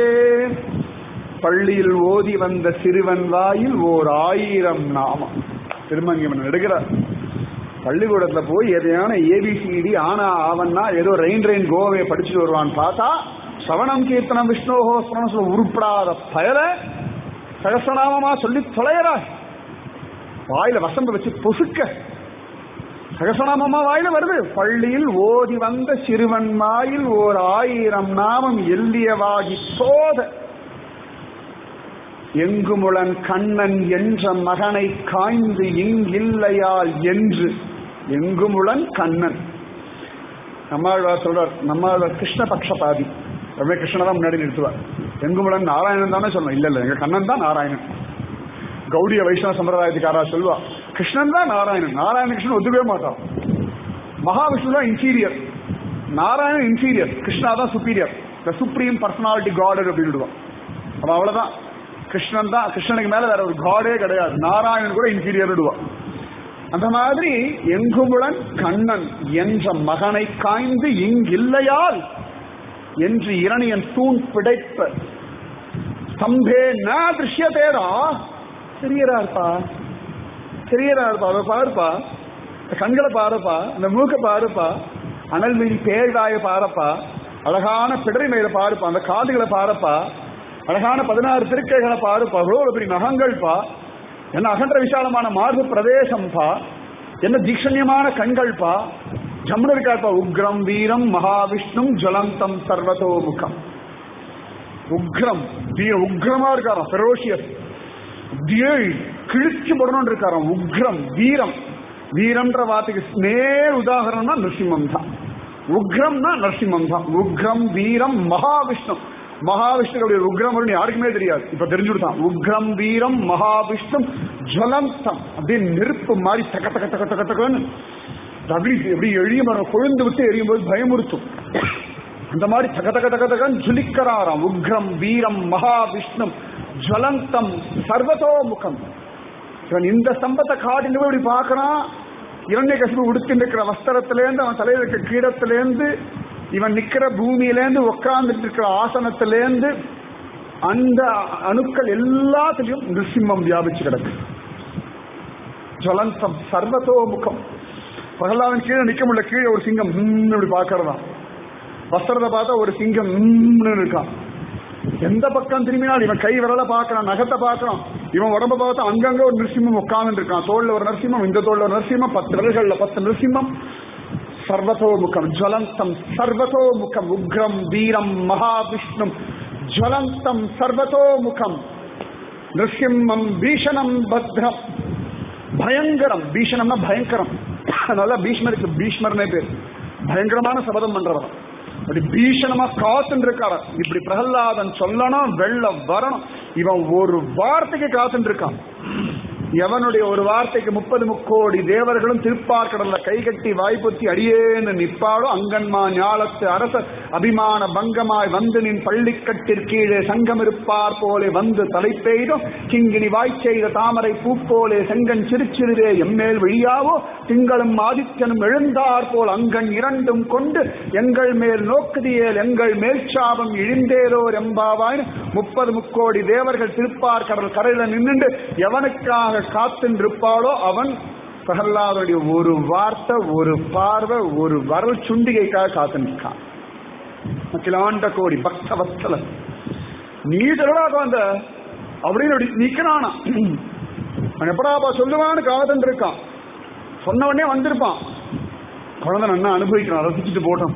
[SPEAKER 1] பள்ளியில் ஓதி வந்த சிறுவன் வாயில் ஓர் ஆயிரம் நாமம் திருமங்கியவன் எடுக்கிறார் பள்ளிக்கூடத்துல போய் எதையான ஏபிசிடி ஆனா ஆவன்னா ஏதோ ரெயின் ரெயின் கோவை படிச்சுட்டு வருவான்னு பார்த்தா சவணம் கீர்த்தனம் விஷ்ணோஹோ ஸ்மரணம் சொல்ல உருப்படாத பயல சகசநாமமா சொல்லி தொலையற வாயில வசம்ப வச்சு பொசுக்க சகசநாமமா வாயில வருது பள்ளியில் ஓதி வந்த சிறுவன் வாயில் ஓர் ஆயிரம் நாமம் எல்லியவாகி போத எங்குமுளன் கண்ணன் என்ற மகனை காய்ந்து இங்கில்லையால் என்று எங்குமுளன் கண்ணன் நம்மாழ்வார் சொல்றார் நம்மாழ்வார் கிருஷ்ண பக்ஷபாதி அப்படியே கிருஷ்ணன் தான் முன்னாடி நிறுத்துவார் எங்குமுளன் நாராயணன் தானே சொல்லணும் இல்ல இல்ல எங்க கண்ணன் தான் நாராயணன் கௌடிய வைஷ்ணவ சம்பிரதாயத்துக்காரா சொல்லுவா கிருஷ்ணன் தான் நாராயணன் நாராயண கிருஷ்ணன் ஒத்துக்கவே மாட்டான் மகாவிஷ்ணு தான் இன்ஃபீரியர் நாராயணன் இன்ஃபீரியர் கிருஷ்ணா தான் superior the supreme personality God அப்படின்னு விடுவான் அப்ப அவ்வளவுதான் கிருஷ்ணன் தான் கிருஷ்ணனுக்கு மேல வேற ஒரு காடே கிடையாது நாராயணன் கூட இன்ஃபீரியர் விடுவா அந்த மாதிரி எங்குமுளன் கண்ணன் என்ற மகனை காய்ந்து இங்கில்லையால் என்று இரணியன் தூண் பிடைப்ப ஸ்தம்பே ந திருஷ்யதேடா தெரியறா இருப்பா தெரியறா இருப்பா அதை பாருப்பா இந்த கண்களை பாருப்பா இந்த மூக்க பாருப்பா அனல் மீறி பேழ்வாய பாருப்பா அழகான பிடரி மேல பாருப்பா அந்த காதுகளை பாருப்பா அழகான பதினாறு திருக்கைகளை பாருப்பா எவ்வளவு பெரிய நகங்கள்ப்பா என்ன அகன்ற விசாலமான மார்பு பிரதேசம்பா என்ன தீக்ஷண்யமான கண்கள்பா ஜம்னு இருக்காப்பா உக்ரம் வீரம் மகாவிஷ்ணும் ஜலந்தம் சர்வதோமுகம் உக்ரம் வீர உக்ரமா இருக்காராம் ஃபெரோஷியஸ் அப்படியே கிழிச்சு போடணும் இருக்காராம் உக்ரம் வீரம் வீரம்ன்ற வார்த்தைக்கு நேர் உதாரணம்னா நரசிம்மம் தான் உக்ரம்னா நரசிம்மம் தான் உக்ரம் வீரம் மகாவிஷ்ணு மகாவிஷ்ணுடைய உக்ரம் வரும்னு யாருக்குமே தெரியாது இப்ப தெரிஞ்சுடுதான் உக்ரம் வீரம் மகாவிஷ்ணு ஜலந்தம் அப்படியே நெருப்பு மாதிரி தக்க தக்க தக்க தக்க தக்கன்னு அப்படி எப்படி எழிய மரம் கொழுந்து விட்டு எரியும் போது பயமுறுத்தும் அந்த மாதிரி தக தக தக தகன்னு ஜுலிக்கிறாராம் உக்ரம் வீரம் மகாவிஷ்ணு ஜலந்தம் சர்வதோமுகம் இவன் இந்த ஸ்தம்பத்தை காட்டின்னு போய் இப்படி பார்க்கறான் இரண்டை கசிவு உடுத்தி நிற்கிற வஸ்திரத்திலேருந்து அவன் தலையில் இருக்கிற கீழத்திலேருந்து இவன் நிக்கிற பூமியிலேருந்து உட்கார்ந்துட்டு இருக்கிற ஆசனத்திலேருந்து அந்த அணுக்கள் எல்லாத்துலயும் நிருசிம்மம் வியாபிச்சு கிடக்கு ஜலந்தம் சர்வதோமுகம் பகலாவன் கீழே நிக்க முடியல கீழே ஒரு சிங்கம் ம்னு இப்படி பாக்குறதான் வஸ்திரத்தை பார்த்தா ஒரு சிங்கம் ம்னு இருக்கான் எந்த பக்கம் திரும்பினாலும் இவன் கை விரல பாக்குறான் நகத்தை பாக்குறான் இவன் உடம்ப பார்த்தா அங்கங்க ஒரு நரசிம்மம் உட்கார்ந்து இருக்கான் தோல்ல ஒரு நரசிம்மம் இந்த தோல்ல ஒரு நரசிம்மம் பத்து விரல்கள்ல பத்து நரசிம்மம் சர்வதோமுகம் ஜுவலந்தம் சர்வதோமுகம் உக்ரம் வீரம் மகாவிஷ்ணும் ஜுவலந்தம் சர்வதோமுகம் நிருசிம்மம் பீஷணம் பத்ரம் பயங்கரம் பீஷணம்னா பயங்கரம் அதனால பீஷ்மருக்கு பீஷ்மர்னே பேர் பயங்கரமான சபதம் பண்றவர் அப்படி பீஷணமா காத்துட்டு இருக்காரு இப்படி பிரகலாதன் சொல்லணும் வெள்ளம் வரணும் இவன் ஒரு வார்த்தைக்கு காத்துட்டு இருக்கான் எவனுடைய ஒரு வார்த்தைக்கு முப்பது முக்கோடி தேவர்களும் திருப்பார்கடல்ல கைகட்டி வாய்ப்புத்தி அடியேன்னு நிற்பாளோ அங்கன்மா ஞாலத்து அரசர் அபிமான பங்கமாய் வந்து நின் பள்ளிக்கட்டிற்கீழே சங்கம் இருப்பார் போலே வந்து தலை பெய்தும் கிங்கினி வாய்ச்செய்த தாமரை பூப்போலே செங்கன் சிறுச்சிறுவே எம்மேல் வழியாவோ திங்களும் ஆதித்யனும் எழுந்தார் போல் அங்கன் இரண்டும் கொண்டு எங்கள் மேல் நோக்குதியேல் எங்கள் மேல் சாபம் இழிந்தேரோர் எம்பாவாய் முப்பது முக்கோடி தேவர்கள் திருப்பார் கடல் கரையில நின்னுண்டு எவனுக்காக காத்துருப்பாளோ அவன் பிரகலாதனுடைய ஒரு வார்த்தை ஒரு பார்வை ஒரு வரல் சுண்டிகைக்காக காத்துருக்கான் அகிலாண்ட கோடி பக்த வத்சலன் நீ சொல்லடா அந்த அப்படின்னு அப்படி நிக்கிறானா அவன் எப்படாப்பா சொல்லுவான்னு காத்துட்டு இருக்கான் சொன்ன உடனே வந்திருப்பான் குழந்தை நன்னா அனுபவிக்கிறான் ரசிச்சுட்டு போட்டோம்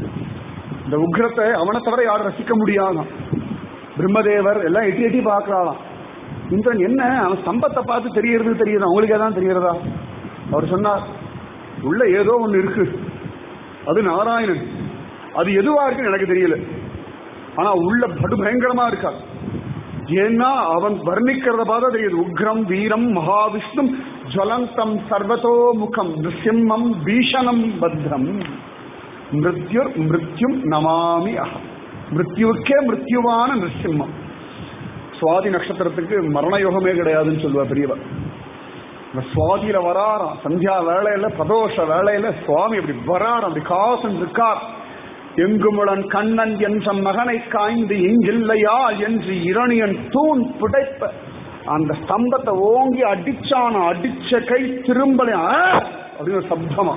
[SPEAKER 1] இந்த உக்ரத்தை அவனை தவிர யாரும் ரசிக்க முடியாதான் பிரம்மதேவர் எல்லாம் எட்டி எட்டி பார்க்கறாளாம் இந்திரன் என்ன அவன் ஸ்தம்பத்தை பார்த்து தெரியறது தெரியுதா உங்களுக்கு தான் தெரியறதா அவர் சொன்னார் உள்ள ஏதோ ஒண்ணு இருக்கு அது நாராயணன் அது எதுவா இருக்குன்னு எனக்கு தெரியல ஆனா உள்ள படு பயங்கரமா இருக்கா ஏன்னா அவன் வர்ணிக்கிறத பார்த்தா தெரியுது உக்ரம் வீரம் மகாவிஷ்ணும் ஜலந்தம் சர்வதோமுகம் நிருசிம்மம் பீஷணம் பத்ரம் மிருத்யுர் மிருத்யும் நமாமி அகம் மிருத்யுவுக்கே மிருத்யுவான நிருசிம்மம் சுவாதி நட்சத்திரத்துக்கு மரண யோகமே கிடையாதுன்னு சொல்லுவா பெரியவர் இந்த சுவாதியில வராராம் சந்தியா வேளையில பிரதோஷ வேளையில சுவாமி அப்படி வராராம் அப்படி காசன் இருக்கார் எங்குமுடன் கண்ணன் என்ற மகனை காய்ந்து இங்கில்லையா என்று இரணியன் தூண் புடைப்ப அந்த ஸ்தம்பத்தை ஓங்கி அடிச்சான அடிச்ச கை திரும்பல அப்படின்னு ஒரு சப்தமா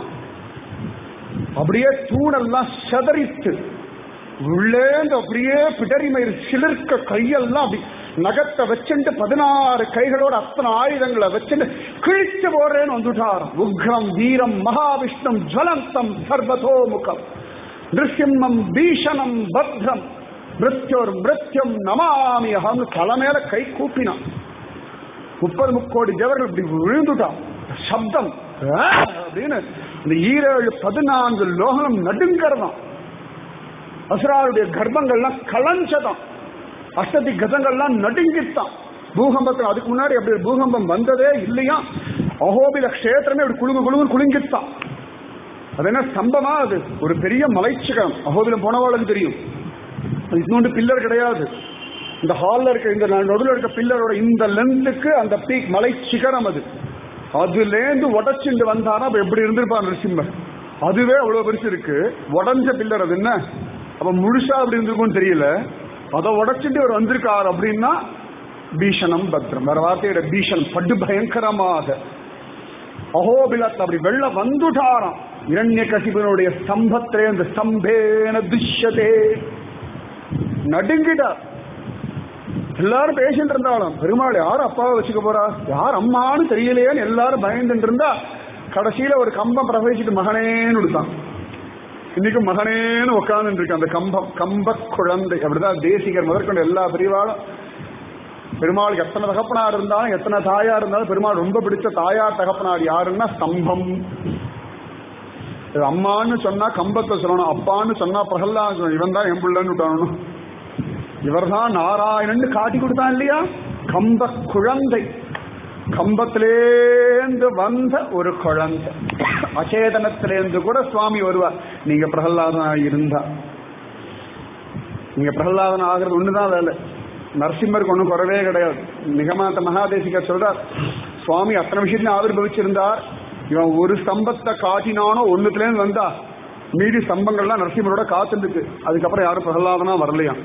[SPEAKER 1] அப்படியே தூணெல்லாம் செதறித்து உள்ளேந்து அப்படியே பிடரி மயிர் சிலிர்க்க கையெல்லாம் அப்படி நகத்தை வச்சுட்டு பதினாறு கைகளோட அத்தனை ஆயுதங்களை வச்சுட்டு கிழிச்சு போடுறேன்னு வந்துட்டார் உக்ரம் வீரம் மகாவிஷ்ணம் ஜலந்தம் சர்வதோமுகம் நிருசிம்மம் பீஷணம் பத்ரம் மிருத்யோர் மிருத்யம் நமாமி அகம்னு தலை மேல கை கூப்பினான் முப்பது முக்கோடி தேவர்கள் இப்படி விழுந்துட்டான் சப்தம் ஆ! அப்படின்னு இந்த ஈரேழு பதினான்கு லோகம் நடுங்கிறதாம் அசுராருடைய கர்ப்பங்கள்லாம் கலஞ்சதாம் அஷ்டதி கதங்கள்லாம் நடுங்கித்தான் பூகம்பத்தில் அதுக்கு முன்னாடி அப்படி பூகம்பம் வந்ததே இல்லையா அகோபில கஷேத்திரமே அப்படி குழுங்கு குழுங்கு குலுங்கித்தான் அது என்ன ஸ்தம்பமா அது ஒரு பெரிய மலைச்சிகம் அகோபிலம் போனவாளுக்கு தெரியும் அது இன்னொன்று பில்லர் கிடையாது இந்த ஹால்ல இருக்க இந்த நடுவில் இருக்க பில்லரோட இந்த லென்த்துக்கு அந்த பீக் மலை சிகரம் அது அதுலேருந்து உடச்சுண்டு வந்தாரா அப்ப எப்படி இருந்திருப்பார் நரசிம்மர் அதுவே அவ்வளவு பெருசு இருக்கு உடஞ்ச பில்லர் அது என்ன அப்ப முழுசா அப்படி இருந்திருக்கும்னு தெரியல அதை உடைச்சிட்டு அவர் வந்திருக்கார் அப்படின்னா பீஷணம் பத்ரம் வேற வார்த்தையோட பீஷன் படு பயங்கரமாக அஹோபிலத் அப்படி வெள்ள வந்துட்டாராம் இரண்ய கசிபனுடைய ஸ்தம்பத்திலே அந்த ஸ்தம்பேன துஷ்யதே நடுங்கிட்டார் எல்லாரும் பேசிட்டு இருந்தாலும் பெருமாள் யார் அப்பாவை வச்சுக்க போறா யார் அம்மான்னு தெரியலையேன்னு எல்லாரும் பயந்துட்டு இருந்தா கடைசியில ஒரு கம்பம் பிரவேசிட்டு மகனேன்னு கொடுத்தான் இன்னைக்கு மகனேன்னு உட்கார்ந்து இருக்கு அந்த கம்பம் கம்ப குழந்தை அப்படிதான் தேசிகர் முதற்கொண்டு எல்லா பிரிவாலும் பெருமாளுக்கு எத்தனை தகப்பனார் இருந்தாலும் எத்தனை தாயார் இருந்தாலும் பெருமாள் ரொம்ப பிடிச்ச தாயார் தகப்பனார் யாருன்னா ஸ்தம்பம் இது அம்மான்னு சொன்னா கம்பத்தை சொல்லணும் அப்பான்னு சொன்னா பிரகல்லான்னு சொல்லணும் இவன் தான் என் பிள்ளைன்னு விட்டானு இவர் தான் நாராயணன் காட்டி கொடுத்தான் இல்லையா கம்ப குழந்தை கம்பத்திலேந்து வந்த ஒரு குழந்தை அச்சேதனத்திலேருந்து கூட சுவாமி வருவார் நீங்க பிரகல்லாதனா இருந்தா நீங்க பிரகல்லாதன் ஆகிறது ஒண்ணுதான் வேலை நரசிம்மருக்கு ஒன்றும் குறவே கிடையாது நிகமாத்த மகாதேசிகர் சொல்றார் சுவாமி அத்தனை விஷயத்தையும் ஆவிர்வவிச்சிருந்தார் இவன் ஒரு ஸ்தம்பத்தை காட்டினானோ ஒண்ணுத்துலேருந்து வந்தா மீதி ஸ்தம்பங்கள்லாம் நரசிம்மரோட காத்துருக்கு அதுக்கப்புறம் யாரும் பிரகலாதனா வரலையாம்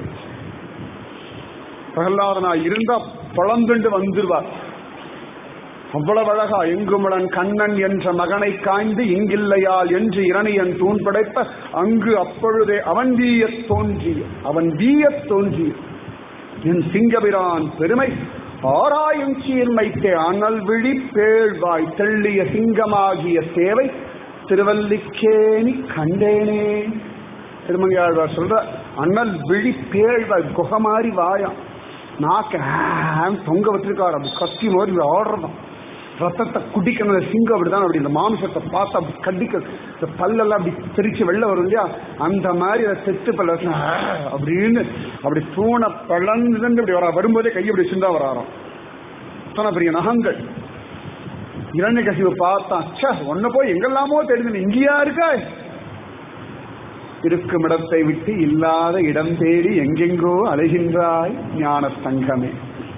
[SPEAKER 1] பிரகலாதனா இருந்தா பழந்துண்டு வந்துருவார் அவ்வளவு அழகா எங்குமளன் கண்ணன் என்ற மகனை காய்ந்து இங்கில்லையால் என்று இரணியன் தூண் படைப்ப அங்கு அப்பொழுதே அவன் வீயத் தோன்றிய அவன் வீயத் தோன்றிய என் சிங்கபிரான் பெருமை ஆராயும் சீர்மைத்தே அனல் விழி பேழ்வாய் தெள்ளிய சிங்கமாகிய சேவை திருவல்லிக்கேணி கண்டேனே திருமங்கையாழ்வார் சொல்ற அனல் விழி பேழ்வாய் குகமாரி வாயாம் நாக்க ஆன்னு தொங்க வச்சிருக்காரு அப்படி கத்தி மாதிரி ஆடுறதான் ரத்தத்தை குடிக்கணும் அந்த சிங்கம் அப்படிதான் அப்படி இந்த மாமிசத்தை பார்த்து அப்படி கடிக்க இந்த பல்லெல்லாம் அப்படி தெரிச்சு வெளில வரும் இல்லையா அந்த மாதிரி அந்த செத்து பல்ல வச்சு, ஆ, அப்படின்னு அப்படி தூண பழந்து இப்படி வர வரும்போதே கை அப்படி சிந்தா வராராம் அத்தனை பெரிய நகங்கள் இரண்டு கசிவு பார்த்தான் ச்சே ஒன்ன போய் எங்கெல்லாமோ தெரிஞ்சு இங்கேயா இருக்கா இருக்கும் இடத்தை விட்டு இல்லாத இடம் தேடி எங்கெங்கோ அலைகின்றாய் ஞான தங்கமே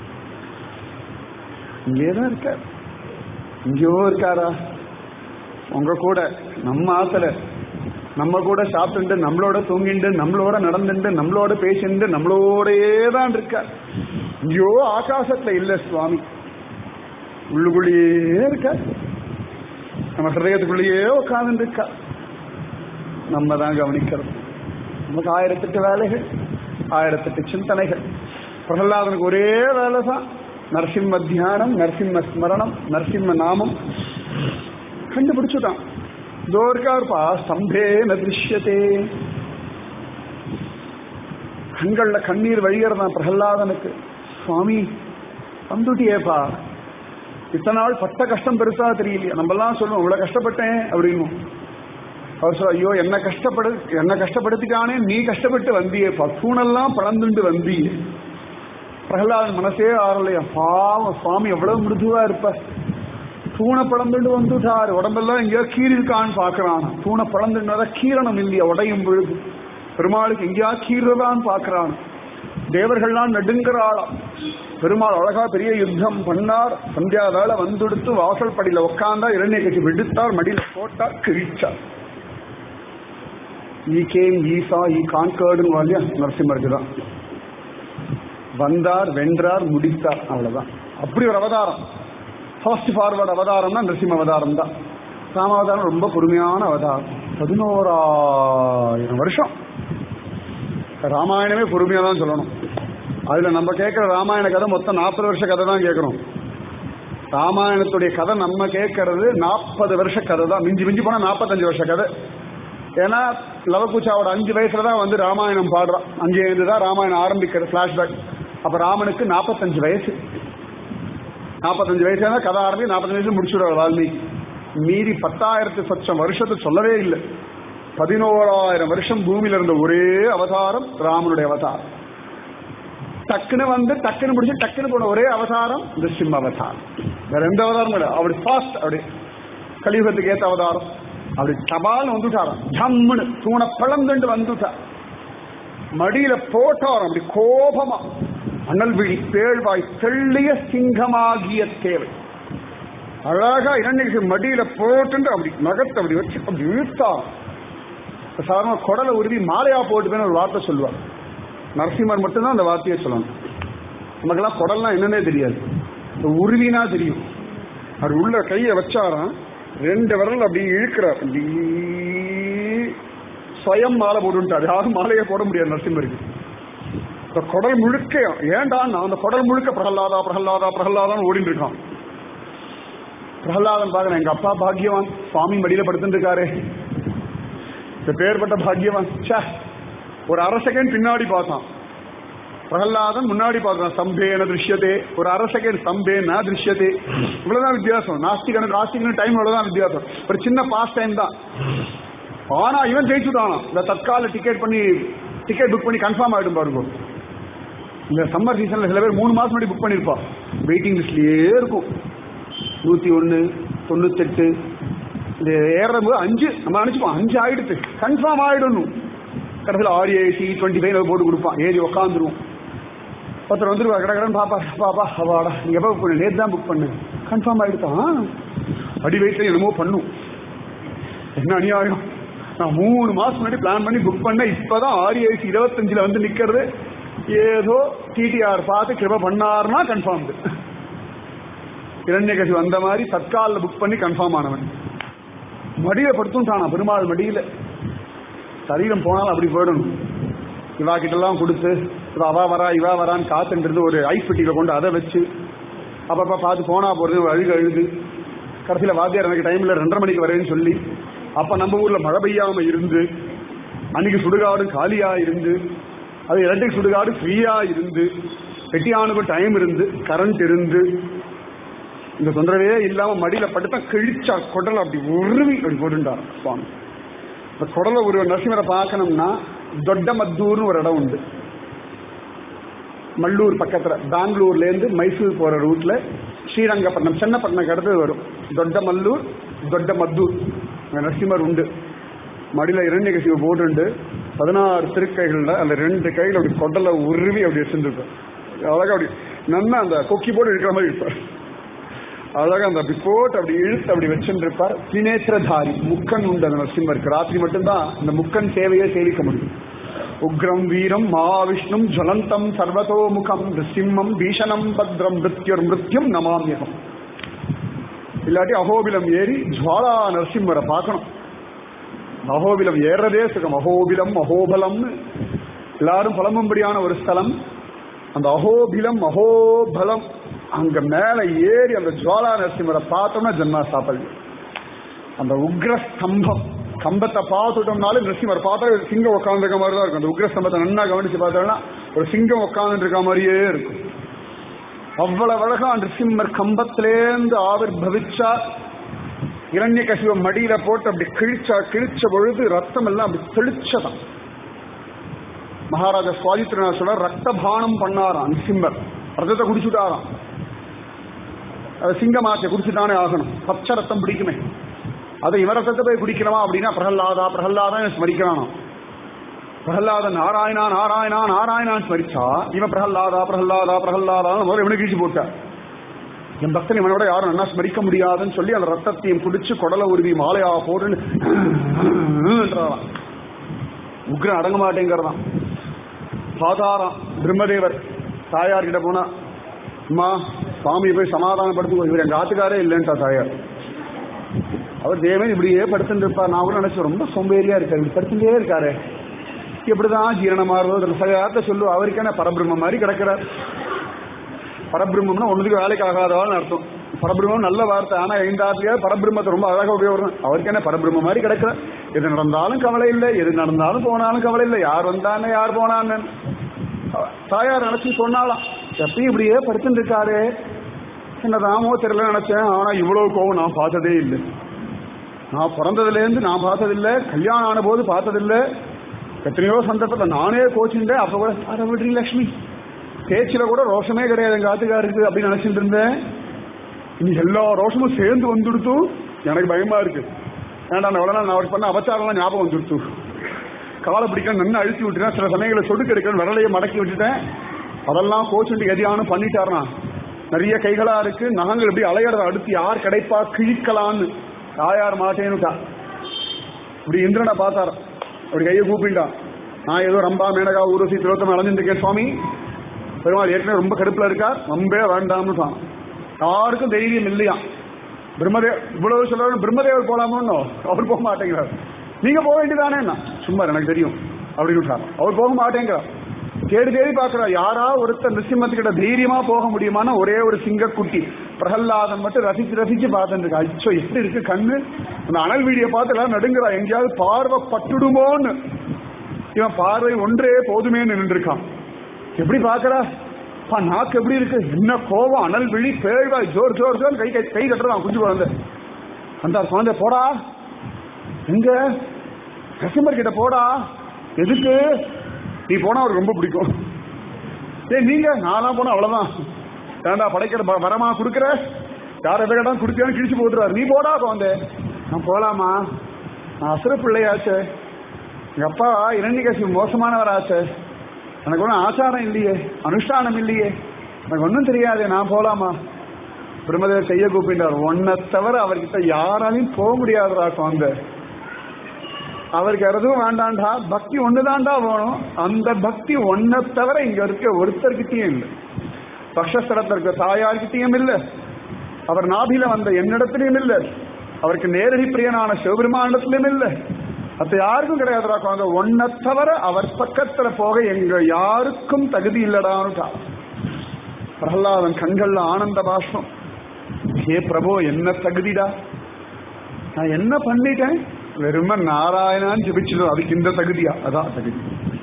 [SPEAKER 1] இங்கேதான் இருக்கார் இங்கேயோ இருக்காரா உங்க கூட நம்ம ஆத்துல நம்ம கூட சாப்பிட்டு நம்மளோட தூங்கிண்டு நம்மளோட நடந்துட்டு நம்மளோட பேசிண்டு நம்மளோடயே தான் இருக்கார் இங்கேயோ ஆகாசத்துல இல்ல சுவாமி உள்ளுக்குள்ளேயே இருக்கார் நம்ம ஹிருதயத்துக்குள்ளேயே உட்கார்ந்து இருக்கா நம்ம தான் கவனிக்கிறோம் நமக்கு ஆயிரத்தெட்டு வேலைகள் ஆயிரத்தெட்டு சிந்தனைகள் பிரகலாதனுக்கு ஒரே வேலை தான் நரசிம்ம தியானம் நரசிம்ம ஸ்மரணம் நரசிம்ம நாமம் கண்டுபிடிச்சுட்டான் இதோ இருக்காருப்பா ஸ்தம்பே ந திருஷ்யத்தே கண்கள்ல கண்ணீர் வழியறதான் பிரகலாதனுக்கு சுவாமி வந்துட்டியேப்பா இத்தனை நாள் பட்ட கஷ்டம் பெருசா தெரியலையா நம்ம எல்லாம் சொல்லுவோம் இவ்வளவு கஷ்டப்பட்டேன் அப்படின்னு அவர் சொல்ல ஐயோ என்ன கஷ்டப்படு என்ன கஷ்டப்படுத்திட்டானே நீ கஷ்டப்பட்டு வந்தியேப்பா தூணெல்லாம் பழந்துண்டு வந்தியே பிரகலாதன் மனசே ஆறலையா பாவம் சுவாமி எவ்வளவு மிருதுவா இருப்ப தூணை பழந்துண்டு வந்துட்டாரு உடம்பெல்லாம் எங்கேயோ கீறிருக்கான்னு பாக்குறான் தூணை பழந்துட்டு கீரணம் இல்லையா உடையும் பொழுது பெருமாளுக்கு எங்கேயா கீறதான்னு பாக்குறான் தேவர்கள்லாம் நடுங்கிறாளாம் பெருமாள் அழகா பெரிய யுத்தம் பண்ணார் சந்தியா வேலை வந்துடுத்து வாசல் படியில உட்காந்தா இரண்டை கட்சி விடுத்தார் மடியில போட்டார் கிழிச்சார் ஈ கேம் ஈசா ஈ கான்கர்டுன்னு இல்லையா நரசிம்மருக்கு தான் வந்தார் வென்றார் முடித்தார் அவ்வளவுதான் அப்படி ஒரு அவதாரம் ஃபாஸ்ட் ஃபார்வர்ட் அவதாரம்னா நரசிம்ம அவதாரம் தான் ராமாவதாரம் ரொம்ப பொறுமையான அவதாரம் பதினோராயிரம் வருஷம் ராமாயணமே பொறுமையா தான் சொல்லணும் அதுல நம்ம கேட்கிற ராமாயண கதை மொத்தம் நாற்பது வருஷ கதை தான் கேட்கணும் ராமாயணத்துடைய கதை நம்ம கேட்கறது நாற்பது வருஷ கதை தான் மிஞ்சி மிஞ்சி போனா நாற்பத்தஞ்சு வருஷ கதை ஏன்னா லவகுச்சாவோட அஞ்சு வயசுல தான் வந்து ராமாயணம் பாடுறான் அஞ்சு ஐந்து தான் ராமாயணம் ஆரம்பிக்கிற பிளாஷ்பேக் அப்ப ராமனுக்கு நாற்பத்தஞ்சு வயசு நாற்பத்தஞ்சு வயசு தான் கதை ஆரம்பி நாற்பத்தஞ்சு வயசு முடிச்சுடுவார் வால்மீகி மீறி பத்தாயிரத்து சொச்சம் வருஷத்தை சொல்லவே இல்லை பதினோராயிரம் வருஷம் பூமியில இருந்த ஒரே அவதாரம் ராமனுடைய அவதாரம் டக்குன்னு வந்து டக்குன்னு முடிச்சு டக்குன்னு போன ஒரே அவதாரம் இந்த சிம்ம அவதாரம் வேற எந்த அவதாரமும் இல்லை அப்படி ஃபாஸ்ட் அப்படி கலியுகத்துக்கு ஏத்த அவதாரம் அப்படி தபால் வந்துட்டாராம் ஜம்முன்னு தூண பழந்துண்டு வந்துட்டார் மடியில போட்டாராம் அப்படி கோபமா அனல் விழி பேழ்வாய் தெள்ளிய சிங்கமாகிய தேவை அழகா இரண்டு மடியில போட்டு அப்படி நகத்தை அப்படி வச்சு அப்படி இழுத்தா சாதாரண குடலை உருவி மாலையா போட்டுப்பேன்னு ஒரு வார்த்தை சொல்லுவார் நரசிம்மர் மட்டும்தான் அந்த வார்த்தையை சொல்லணும் நமக்கெல்லாம் குடல்லாம் என்னன்னே தெரியாது இந்த உருவினா தெரியும் அவர் உள்ள கையை வச்சாராம் ரெண்டு விரல் அப்படி இழுக்கிறார் அப்படி ஸ்வயம் மாலை போட்டுட்டார் யாரும் மாலையை போட முடியாது நரசிம்மருக்கு இந்த குடல் முழுக்க ஏன்டா நான் அந்த குடல் முழுக்க பிரகலாதா பிரகலாதா பிரகலாதான்னு ஓடிட்டு இருக்கான் பிரகலாதன் பாக்குறேன் எங்க அப்பா பாக்கியவான் சுவாமி மடியில படுத்துட்டு இருக்காரு இந்த பேர்பட்ட பாக்கியவான் ச்சே ஒரு அரை செகண்ட் பின்னாடி பார்த்தான் பிரகலாதன் முன்னாடி பார்க்கலாம் சம்பேன திருஷ்யதே ஒரு அரை செகண்ட் சம்பேன திருஷ்யதே இவ்வளவுதான் வித்தியாசம் நாஸ்திகனுக்கு ஆஸ்திகனுக்கு டைம் இவ்வளவுதான் வித்தியாசம் ஒரு சின்ன பாஸ் டைம் தான் ஆனா இவன் ஜெயிச்சுட்டானா இந்த தற்கால டிக்கெட் பண்ணி டிக்கெட் புக் பண்ணி கன்ஃபார்ம் ஆயிடும் பாருங்க இந்த சம்மர் சீசன்ல சில பேர் மூணு மாசம் முன்னாடி புக் பண்ணிருப்பா வெயிட்டிங் லிஸ்ட்லயே இருக்கும் நூத்தி ஒன்னு தொண்ணூத்தெட்டு இந்த ஏறும்போது அஞ்சு நம்ம நினைச்சுப்போம் அஞ்சு ஆயிடுச்சு கன்ஃபார்ம் ஆயிடணும் கடைசியில் ஆறு ஏசி டுவெண்ட்டி ஃபைவ் போட்டு கொடுப்பான் ஏறி உக்காந்துருவோம் ஒருத்தர் வந்துருவா கடை கடன் பாப்பா பாப்பா அவாடா நீங்க எப்போ புக் பண்ணு நேற்று தான் புக் பண்ணு கன்ஃபார்ம் ஆயிடுதான் அடி வயிற்றுல என்னமோ பண்ணும் என்ன அநியாயம் நான் மூணு மாசம் முன்னாடி பிளான் பண்ணி புக் பண்ண இப்பதான் ஆர்ஏசி இருபத்தஞ்சுல வந்து நிக்கிறது ஏதோ டிடிஆர் பார்த்து கிருப பண்ணாருன்னா கன்ஃபார்ம் இரண்யகசி வந்த மாதிரி தற்காலில் புக் பண்ணி கன்ஃபார்ம் ஆனவன் மடியில படுத்துட்டானா பெருமாள் மடியில சரீரம் போனாலும் அப்படி போயிடணும் இவா கிட்டலாம் கொடுத்து இவ அவா வரா இவா வரான்னு காத்துன்றது ஒரு ஐஸ் பெட்டியில கொண்டு அதை வச்சு அப்பப்ப பார்த்து போனா போறது ஒரு அழுகு அழுது கடைசியில வாத்தியார் எனக்கு டைம்ல ரெண்டரை மணிக்கு வரேன்னு சொல்லி அப்ப நம்ம ஊர்ல மழை பெய்யாம இருந்து அன்னைக்கு சுடுகாடு காலியா இருந்து அது எலக்ட்ரிக் சுடுகாடு ஃப்ரீயா இருந்து பெட்டியானுக்கு டைம் இருந்து கரண்ட் இருந்து இந்த தொந்தரவே இல்லாம மடியில படுத்தா கிழிச்சா குடலை அப்படி உருவி அப்படி போட்டுட்டார் சுவாமி இந்த குடலை ஒரு நரசிம்மரை பார்க்கணும்னா தொட்ட மத்தூர்னு ஒரு இடம் உண்டு மல்லூர் பக்கத்துல பெங்களூர்ல இருந்து மைசூர் போற ரூட்ல ஸ்ரீரங்கப்பட்டினம் சென்னப்பட்டினம் அடுத்து வரும் தொட்ட மல்லூர் தொட்ட மத்தூர் அங்க நரசிம்மர் உண்டு மடியில இரண்டு கசிவு போட்டுண்டு பதினாறு திருக்கைகள்ல அந்த ரெண்டு கையில அப்படி கொடலை உருவி அப்படி வச்சிருந்துருக்கும் அழகா அப்படி நல்லா அந்த கொக்கி போட்டு இருக்கிற மாதிரி இருப்பார் அழகா அந்த அப்படி போட்டு அப்படி இழுத்து அப்படி வச்சுருப்பார் தினேத்திரதாரி முக்கன் உண்டு அந்த நரசிம்மருக்கு ராத்திரி மட்டும்தான் அந்த முக்கன் சேவையை சேவிக்க முடியும் உக்ரம் வீரம் மகாவிஷ்ணும் ஜலந்தம் சர்வதோமுகம் நிருசிம்மம் பீஷணம் பத்ரம் மிருத்யுர் மிருத்யும் நமாமியகம் இல்லாட்டி அகோபிலம் ஏறி ஜுவாலா நரசிம்மரை பார்க்கணும் அகோபிலம் ஏறதே சுகம் அகோபிலம் அகோபலம்னு எல்லாரும் புலம்பும்படியான ஒரு ஸ்தலம் அந்த அகோபிலம் அகோபலம் அங்க மேல ஏறி அந்த ஜுவாலா நரசிம்மரை பார்த்தோம்னா ஜென்மா சாப்பிடலாம் அந்த உக்ர ஸ்தம்பம் கம்பத்தை பார்த்துட்டோம்னாலும் நரசிம்மர் பார்த்தா ஒரு சிங்கம் உட்காந்துருக்க மாதிரி தான் இருக்கும் அந்த உக்ர ஸ்தம்பத்தை நன்னா கவனிச்சு பார்த்தோம்னா ஒரு சிங்கம் உட்கார்ந்து இருக்க மாதிரியே இருக்கும் அவ்வளவு அழகா நரசிம்மர் கம்பத்திலேந்து ஆவிர் பவிச்சா இரண்ய கசிவ மடியில போட்டு அப்படி கிழிச்சா கிழிச்ச பொழுது ரத்தம் எல்லாம் அப்படி தெளிச்சதான் மகாராஜா சுவாதித்ரநாத் சொல்ற ரத்த பானம் பண்ணாராம் நரசிம்மர் ரத்தத்தை குடிச்சுட்டாராம் அது சிங்கமாச்சை குடிச்சுதானே ஆகணும் பச்சை ரத்தம் பிடிக்குமே அதை இவன் ரத்தத்தை போய் குடிக்கணுமா அப்படின்னா பிரகல்லாதா பிரகல்லாதான் ஸ்மரிக்கிறானோ பிரகல்லாத நாராயணா நாராயணா நாராயணான்னு ஸ்மரிச்சா இவன் பிரகல்லாதா பிரகல்லாதா பிரகல்லாதா முதல்ல இவனை கீழ்ச்சி போட்டார் என் பக்தன் இவனோட யாரும் நல்லா ஸ்மரிக்க முடியாதுன்னு சொல்லி அந்த ரத்தத்தையும் குடிச்சு குடலை உருவி மாலையா போட்டுன்றாராம் உக்ரன் அடங்க மாட்டேங்கிறதான் பாதாராம் பிரம்மதேவர் தாயார் கிட்ட போனா அம்மா சுவாமியை போய் சமாதானப்படுத்துக்கோ இவர் எங்க ஆத்துக்காரே இல்லைன்ட்டா தாயார் அவர் தேவன் இப்படியே படுத்துட்டு இருப்பார் நான் கூட நினைச்சேன் ரொம்ப சோம்பேறியா இருக்காரு இப்படி படுத்துட்டே இருக்காரு எப்படிதான் ஜீரணமாறுதோ சகாத்த சொல்லு அவருக்கு என்ன பரபிரம்ம மாதிரி கிடக்கிறார் பரபிரம்மம்னா ஒன்றுக்கு வேலைக்கு ஆகாதவான்னு அர்த்தம் பரபிரம்மம் நல்ல வார்த்தை ஆனா எந்த ஆத்தியாவது பரபிரம்மத்தை ரொம்ப அழகா உபயோகம் அவருக்கு என்ன பரபிரம்ம மாதிரி கிடக்கிறார் எது நடந்தாலும் கவலை இல்லை எது நடந்தாலும் போனாலும் கவலை இல்லை யார் வந்தான்னு யார் போனான்னு தாயார் நினைச்சு சொன்னாலாம் எப்பயும் இப்படியே படுத்துட்டு இருக்காரு என்னதாமோ தெரியல நினைச்சேன் ஆனா இவ்வளவு கோவம் நான் பார்த்ததே இல்லை நான் பிறந்ததுலேருந்து நான் பார்த்ததில்லை கல்யாணம் ஆன போது பார்த்ததில்லை எத்தனையோ சந்தர்ப்பத்தில் நானே கோச்சிருந்தேன் அப்போ கூட அரை விடுறீங்க லட்சுமி பேச்சில் கூட ரோஷமே கிடையாது எங்கள் ஆத்துக்காருக்கு அப்படின்னு நினச்சிட்டு இருந்தேன் இனி எல்லா ரோஷமும் சேர்ந்து வந்துடுத்து எனக்கு பயமா இருக்கு ஏன்டா எவ்வளோ நாள் நான் அவர் பண்ண அபச்சாரம்லாம் ஞாபகம் வந்துடுத்து காலை பிடிக்க நன்னு அழுத்தி விட்டுட்டேன் சில சமயங்களை சொடுக்கு எடுக்கிறேன் விரலையை மடக்கி விட்டுட்டேன் அதெல்லாம் கோச்சுண்டு எதையானு பண்ணிட்டாருனா நிறைய கைகளா இருக்கு நகங்கள் எப்படி அலையறத அடுத்து யார் கிடைப்பா கிழிக்கலான்னு தாயார் மாட்டேன்னுட்டா இப்படி இந்திரனை பார்த்தார் அப்படி கையை கூப்பிட்டான் நான் ஏதோ ரம்பா மேனகா ஊர்வசி திரோத்தம் அலைஞ்சிருக்கேன் சுவாமி பெருமாள் ஏற்கனவே ரொம்ப கடுப்புல இருக்கார் ரொம்பவே வேண்டாம்னு சொன்னான் யாருக்கும் தைரியம் இல்லையா பிரம்மதேவ் இவ்வளவு சொல்ற பிரம்மதேவர் போலாமோன்னு அவர் போக மாட்டேங்கிறார் நீங்க போக வேண்டியதானே சும்மா எனக்கு தெரியும் அப்படின்னு விட்டார் அவர் போக மாட்டேங்கிறார் தேடி தேடி பார்க்கிறா யாரா ஒருத்தர் நிருசிம்மத்துக்கிட்ட தைரியமா போக முடியுமானா ஒரே ஒரு சிங்கக்குட்டி பிரகல்லாதன் மட்டும் ரசிச்சு ரசிச்சு பார்த்துட்டு இருக்கா அச்சோ எப்படி இருக்கு கண்ணு அந்த அனல் வீடியோ பார்த்து எல்லாம் நடுங்கிறா எங்கேயாவது பார்வை பட்டுடுமோன்னு இவன் பார்வை ஒன்றே போதுமேன்னு நின்றுருக்கான் எப்படி பாக்குறா பா நாக்கு எப்படி இருக்கு என்ன கோவம் அனல் விழி பேழ்வாய் ஜோர் ஜோர் ஜோர் கை கை கை கட்டுறான் குஞ்சு குழந்தை அந்த குழந்தை போடா எங்க கஸ்டமர் கிட்ட போடா எதுக்கு நீ போனா அவருக்கு ரொம்ப பிடிக்கும் ஏய் நீங்க நான்லாம் போனா அவ்வளவுதான் ஏண்டா படைக்கிற ப- வரமா கொடுக்குற யார் எதை கேட்டா குடுத்தியான்னு கிழிச்சு போட்டுறாரு நீ போடா குழந்தை நான் போலாமா நான் அசுர பிள்ளையாச்சே எங்க அப்பா இரண்டிகசி மோசமானவராச்சே எனக்கு ஒன்றும் ஆச்சாரம் இல்லையே அனுஷ்டானம் இல்லையே எனக்கு ஒன்றும் தெரியாதே நான் போலாமா பிரம்மதேவர் கைய கூப்பிட்டார் ஒன்னை தவிர அவர்கிட்ட யாராலையும் போக முடியாதுடா குழந்தை அவருக்கு எதுவும் வேண்டாண்டா பக்தி ஒண்ணுதான்டா வேணும் அந்த பக்தி ஒன்னை தவிர இங்க இருக்க ஒருத்தர்கிட்டயும் இல்லை பக்ஷஸ்தலத்தில் இருக்க தாயார்கிட்டயும் இல்லை அவர் நாபில வந்த என்னிடத்திலையும் இல்லை அவருக்கு நேரடி பிரியனான சிவபெருமானிடத்திலும் இல்லை மத்த யாருக்கும் கிடையாதுடா குழந்தை ஒன்னை தவிர அவர் பக்கத்துல போக எங்க யாருக்கும் தகுதி இல்லடான்னுட்டா பிரகலாதன் கண்கள்ல ஆனந்த பாஷ்பம் ஹே பிரபு என்ன தகுதிடா நான் என்ன பண்ணிட்டேன் வெறும நாராயணான்னு ஜபிச்சிடும் அதுக்கு இந்த தகுதியா அதான் தகுதி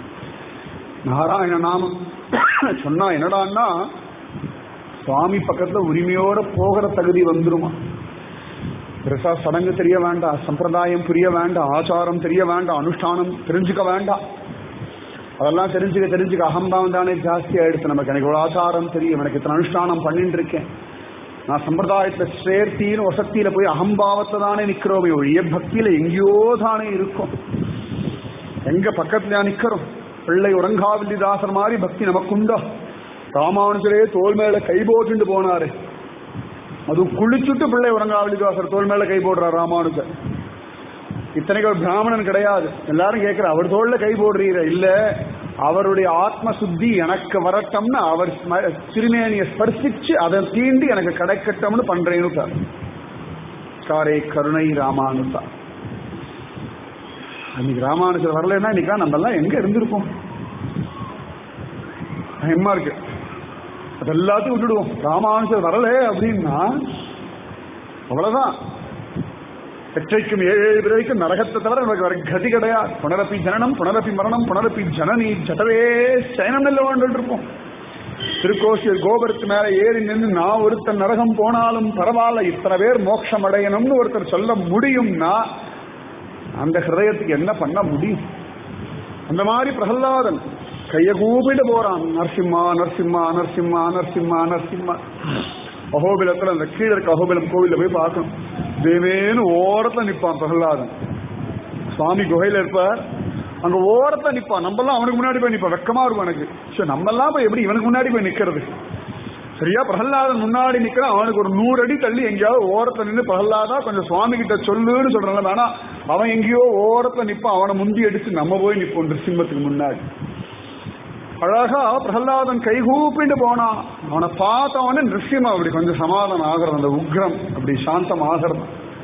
[SPEAKER 1] நாராயண நாமம் சொன்னா என்னடான்னா சுவாமி பக்கத்துல உரிமையோட போகிற தகுதி வந்துருமா பெருசா சடங்கு தெரிய வேண்டாம் சம்பிரதாயம் புரிய வேண்டாம் ஆச்சாரம் தெரிய வேண்டாம் அனுஷ்டானம் தெரிஞ்சுக்க வேண்டாம் அதெல்லாம் தெரிஞ்சுக்க தெரிஞ்சுக்க அகம்பாவம் தானே ஜாஸ்தி ஆயிடுச்சு நமக்கு எனக்கு இவ்வளவு ஆச்சாரம் தெரியும் எனக்கு இத்தனை அனுஷ்டானம் பண்ணிட்டு இருக்கேன் நான் சம்பிரதாயத்துல சேர்த்தின்னு வசத்தியில போய் அகம்பாவத்தை தானே நிக்கிறோமே ஒழிய பக்தியில எங்கேயோ தானே இருக்கும் எங்க பக்கத்துல நிக்கிறோம் பிள்ளை உறங்காவில்லிதாசர் மாதிரி பக்தி நமக்குண்டா ராமானுஜரே தோல் மேல கை போட்டுட்டு போனாரு அது குளிச்சுட்டு பிள்ளை உறங்காவில்லிதாசர் தோல் மேல கை போடுறார் ராமானுஜர் இத்தனைக்கு ஒரு பிராமணன் கிடையாது எல்லாரும் கேட்கிற அவர் தோல்ல கை போடுறீர இல்ல அவருடைய ஆத்ம சுத்தி எனக்கு வரட்டும்னு அவர் ஸ்ம- திருமேனியை ஸ்பர்சிச்சு அதை தீண்டி எனக்கு கிடைக்கட்டும்னு பண்றேன்னு சார் காரே கருணை ராமானுசா அன்னைக்கு ராமானுஜர் வரலன்னா இன்னைக்கு நம்ம எல்லாம் எங்க இருந்திருப்போம் பயமா இருக்கு அது எல்லாத்தையும் விட்டுடுவோம் ராமானுஜர் வரல அப்படின்னா அவ்வளவுதான் எற்றைக்கும் ஏழு ஏழு பிறவைக்கும் நரகத்தை தவிர நமக்கு வர கதி கிடையாது புனரப்பி ஜனனம் புனரப்பி மரணம் புனரப்பி ஜனனி ஜடவே சயனம் இல்ல வாழ்ந்துட்டு இருப்போம் திருக்கோசியர் கோபுரத்து மேல ஏறி நின்று நான் ஒருத்தன் நரகம் போனாலும் பரவாயில்ல இத்தனை பேர் மோட்சம் அடையணும்னு ஒருத்தர் சொல்ல முடியும்னா அந்த ஹிருதயத்துக்கு என்ன பண்ண முடியும் அந்த மாதிரி பிரகலாதன் கைய கூப்பிட்டு போறான் நரசிம்மா நரசிம்மா நரசிம்மா நரசிம்மா நரசிம்மா அகோபிலத்துல அந்த கீழே இருக்க அகோபிலம் கோவில்ல போய் பார்க்கணும் தேவேன்னு ஓரத்துல நிப்பான் பிரகலாதன் சுவாமி குகையில இருப்பார் அங்க ஓரத்துல நிப்பான் நம்ம எல்லாம் அவனுக்கு முன்னாடி போய் நிப்பான் வெக்கமா இருக்கும் எனக்கு சரி நம்ம எல்லாம் போய் எப்படி இவனுக்கு முன்னாடி போய் நிக்கிறது சரியா பிரகலாதன் முன்னாடி நிக்கிறான் அவனுக்கு ஒரு நூறு அடி தள்ளி எங்கேயாவது ஓரத்துல நின்று பிரகலாதா கொஞ்சம் சுவாமி கிட்ட சொல்லுன்னு சொல்றாங்க ஆனா அவன் எங்கேயோ ஓரத்துல நிப்பான் அவனை முந்தி அடிச்சு நம்ம போய் நிப்போம் சிம்மத்துக்கு முன்னாடி அழகா பிரகலாதன் கைகூப்பிட்டு போனான் அவனை பார்த்தவனே நிருஷ்யமா அப்படி கொஞ்சம் சமாதானம் ஆகிறது அந்த உக்ரம் அப்படி சாந்தம் ஆகிறது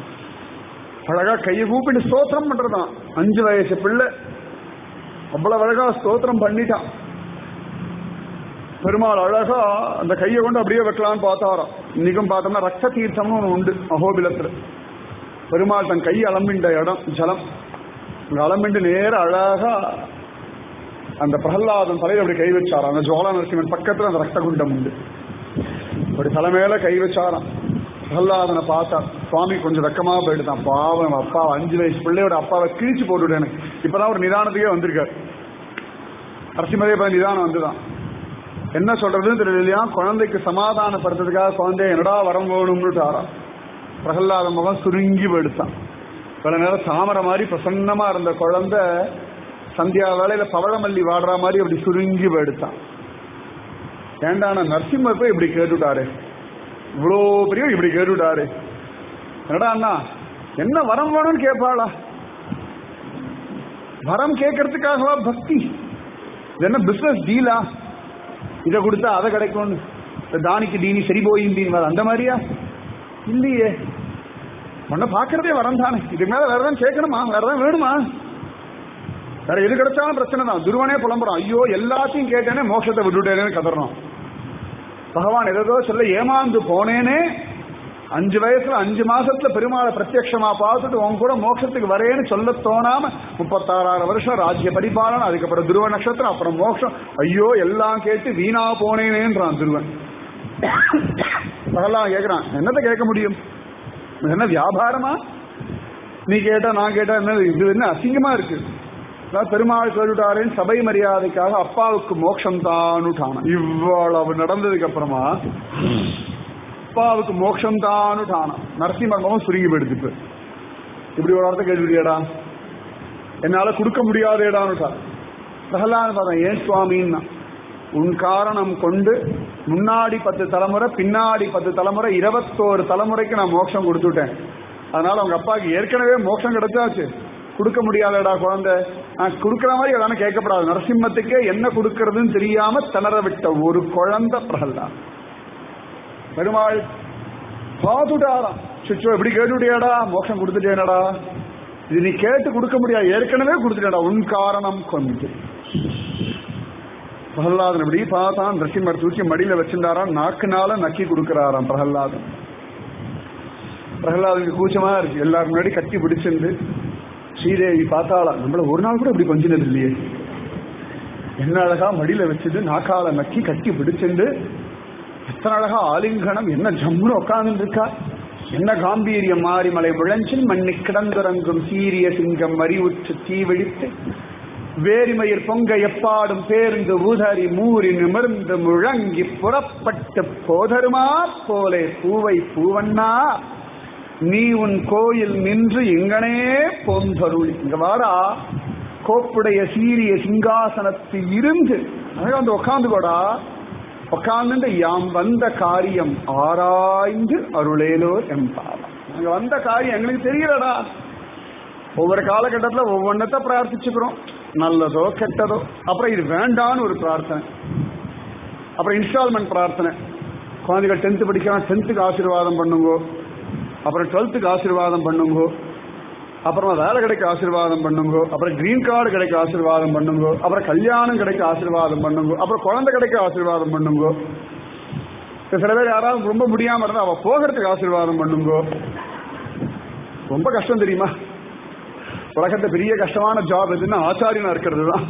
[SPEAKER 1] அழகா கையை கூப்பிட்டு ஸ்தோத்திரம் பண்றதான் அஞ்சு வயசு பிள்ளை அவ்வளவு அழகா ஸ்தோத்திரம் பண்ணிட்டான் பெருமாள் அழகா அந்த கையை கொண்டு அப்படியே வைக்கலாம்னு பார்த்தாராம் இன்னைக்கும் பார்த்தோம்னா ரத்த தீர்த்தம்னு ஒன்று உண்டு அகோபிலத்துல பெருமாள் தன் கை அலம்பிண்ட இடம் ஜலம் அங்க அலம்பிண்டு நேர அழகா அந்த பிரகலாதன் தலையில அப்படி கை வச்சாராம் அந்த ஜோலா நரசிம்மன் பக்கத்துல அந்த ரத்த குண்டம் உண்டு அப்படி தலை மேல கை வச்சாராம் பிரகலாதனை பார்த்தா சுவாமி கொஞ்சம் வெக்கமா போயிட்டுதான் பாவம் அப்பா அஞ்சு வயசு பிள்ளையோட அப்பாவை கிழிச்சு போட்டுவிட்டு எனக்கு இப்பதான் ஒரு நிதானத்துக்கே வந்திருக்காரு நரசிம்மதே இப்ப நிதானம் வந்துதான் என்ன சொல்றதுன்னு தெரியலையா குழந்தைக்கு சமாதானப்படுத்துறதுக்காக குழந்தைய என்னடா வரம் வேணும்னு ஆறாம் பிரகலாத முகம் சுருங்கி போயிடுத்தான் பல நேரம் தாமரை மாதிரி பிரசன்னமா இருந்த குழந்தை சந்தியா வேலையில பவழமல்லி வாடுற மாதிரி அப்படி சுருங்கி போயிடுத்தான் ஏண்டான நரசிம்மர் போய் இப்படி கேட்டுட்டாரு இவ்வளோ பெரிய இப்படி கேட்டுட்டாரு என்னடா அண்ணா என்ன வரம் வேணும்னு கேட்பாளா வரம் கேட்கறதுக்காகவா பக்தி இது என்ன பிசினஸ் டீலா இதை கொடுத்தா அதை கிடைக்கும்னு இந்த தானிக்கு தீனி சரி போயின்னு அந்த மாதிரியா இல்லையே உன்னை பார்க்கறதே வரம் தானே இதுக்கு மேல வேற ஏதாவது கேட்கணுமா வேற ஏதாவது வேணுமா வேற எது கிடைச்சாலும் பிரச்சனை தான் துருவனே புலம்புறான் ஐயோ எல்லாத்தையும் கேட்டேனே மோட்சத்தை விட்டுட்டேனேன்னு கதறணும் பகவான் எதோ சொல்ல ஏமாந்து போனேனே அஞ்சு வயசுல அஞ்சு மாசத்துல பெருமாளை பிரத்யட்சமா பார்த்துட்டு உன் கூட மோட்சத்துக்கு வரேன்னு சொல்ல தோணாம முப்பத்தாறாயிரம் வருஷம் ராஜ்ய பரிபாலனம் அதுக்கப்புறம் துருவ நட்சத்திரம் அப்புறம் மோட்சம் ஐயோ எல்லாம் கேட்டு வீணா போனேனேன்றான் துருவன் அதெல்லாம் கேட்கிறான் என்னத்தை கேட்க முடியும் இது என்ன வியாபாரமா நீ கேட்டா நான் கேட்டா என்ன இது என்ன அசிங்கமா இருக்கு அதான் பெருமாள் கேட்டுட்டாரேன்னு சபை மரியாதைக்காக அப்பாவுக்கு மோட்சம் தானுட்டான இவ்வளவு நடந்ததுக்கு அப்புறமா அப்பாவுக்கு மோட்சம் தானுட்டான நரசிம்மர்மம் சுருங்கி போயிடுது இப்ப இப்படி ஒரு வார்த்தை கேட்டுட்டியாடா என்னால கொடுக்க முடியாதேடான்னுட்டா பிரகலாத் பார்த்தேன் ஏன் சுவாமின்னா உன் காரணம் கொண்டு முன்னாடி பத்து தலைமுறை பின்னாடி பத்து தலைமுறை இருபத்தோரு தலைமுறைக்கு நான் மோட்சம் கொடுத்துட்டேன் அதனால அவங்க அப்பாவுக்கு ஏற்கனவே மோட்சம் கிடைச்சாச்சு கொடுக்க முடியாதடா குழந்தை நான் கொடுக்குற மாதிரி எதானே கேட்கப்படாது நரசிம்மத்துக்கே என்ன கொடுக்கறதுன்னு தெரியாம திணற விட்ட ஒரு குழந்தை பிரகலாத் பெருமாள் பார்த்துட்டாராம் சிச்சோ எப்படி கேட்டுட்டியாடா மோட்சம் கொடுத்துட்டேனடா இது நீ கேட்டு கொடுக்க முடியாது ஏற்கனவே கொடுத்துட்டேடா உன் காரணம் கொண்டு பிரகலாதன் இப்படி பார்த்தான் நரசிம்மர் தூக்கி மடியில வச்சிருந்தாராம் நாக்குனால நக்கி கொடுக்கிறாராம் பிரகலாதன் பிரகலாதனுக்கு கூச்சமா இருக்கு எல்லாரும் முன்னாடி கட்டி பிடிச்சிருந்து ஸ்ரீதேவி பார்த்தாலாம் நம்மள ஒரு நாள் கூட இப்படி கொஞ்சினது இல்லையே என்ன அழகா மடியில வச்சுட்டு நாக்கால நக்கி கட்டி பிடிச்சிருந்து எத்தனை அழகா ஆலிங்கனம் என்ன ஜம்முன்னு உட்கார்ந்து இருக்கா என்ன காம்பீரியம் மாறி மலை விளைஞ்சில் மண்ணி கிடந்துறங்கும் சீரிய சிங்கம் மறிவுற்று தீவெடித்து வேரிமயிர் பொங்க எப்பாடும் பேருந்து ஊதறி மூறி நிமிர்ந்து முழங்கி புறப்பட்டு போதருமா போலே பூவை பூவண்ணா நீ உன் கோயில் நின்று எங்கனே போந்தருள் இங்க வாடா கோப்புடைய சீரிய சிங்காசனத்தில் இருந்து அழகா வந்து உட்காந்துக்கோடா உட்கார்ந்து யாம் வந்த காரியம் ஆராய்ந்து அருளேலோ எம்பாவம் அங்க வந்த காரியம் எங்களுக்கு தெரியலடா ஒவ்வொரு காலகட்டத்தில் ஒவ்வொன்றத்தை பிரார்த்திச்சுக்கிறோம் நல்லதோ கெட்டதோ அப்புறம் இது வேண்டான்னு ஒரு பிரார்த்தனை அப்புறம் இன்ஸ்டால்மெண்ட் பிரார்த்தனை குழந்தைகள் டென்த்து படிக்கிறான் டென்த்துக்கு ஆசீர்வாதம் பண்ணுங்கோ அப்புறம் டுவெல்த்துக்கு ஆசீர்வாதம் பண்ணுங்கோ அப்புறமா வேலை கிடைக்க ஆசீர்வாதம் பண்ணுங்கோ அப்புறம் கிரீன் கார்டு கிடைக்க ஆசீர்வாதம் பண்ணுங்கோ அப்புறம் கல்யாணம் கிடைக்க ஆசீர்வாதம் பண்ணுங்கோ அப்புறம் குழந்தை கிடைக்க ஆசீர்வாதம் பண்ணுங்கோ இப்ப சில பேர் யாராவது ரொம்ப முடியாம இருந்தா அவ போகிறதுக்கு ஆசீர்வாதம் பண்ணுங்கோ ரொம்ப கஷ்டம் தெரியுமா உலகத்தை பெரிய கஷ்டமான ஜாப் எதுன்னா ஆச்சாரியனா இருக்கிறது தான்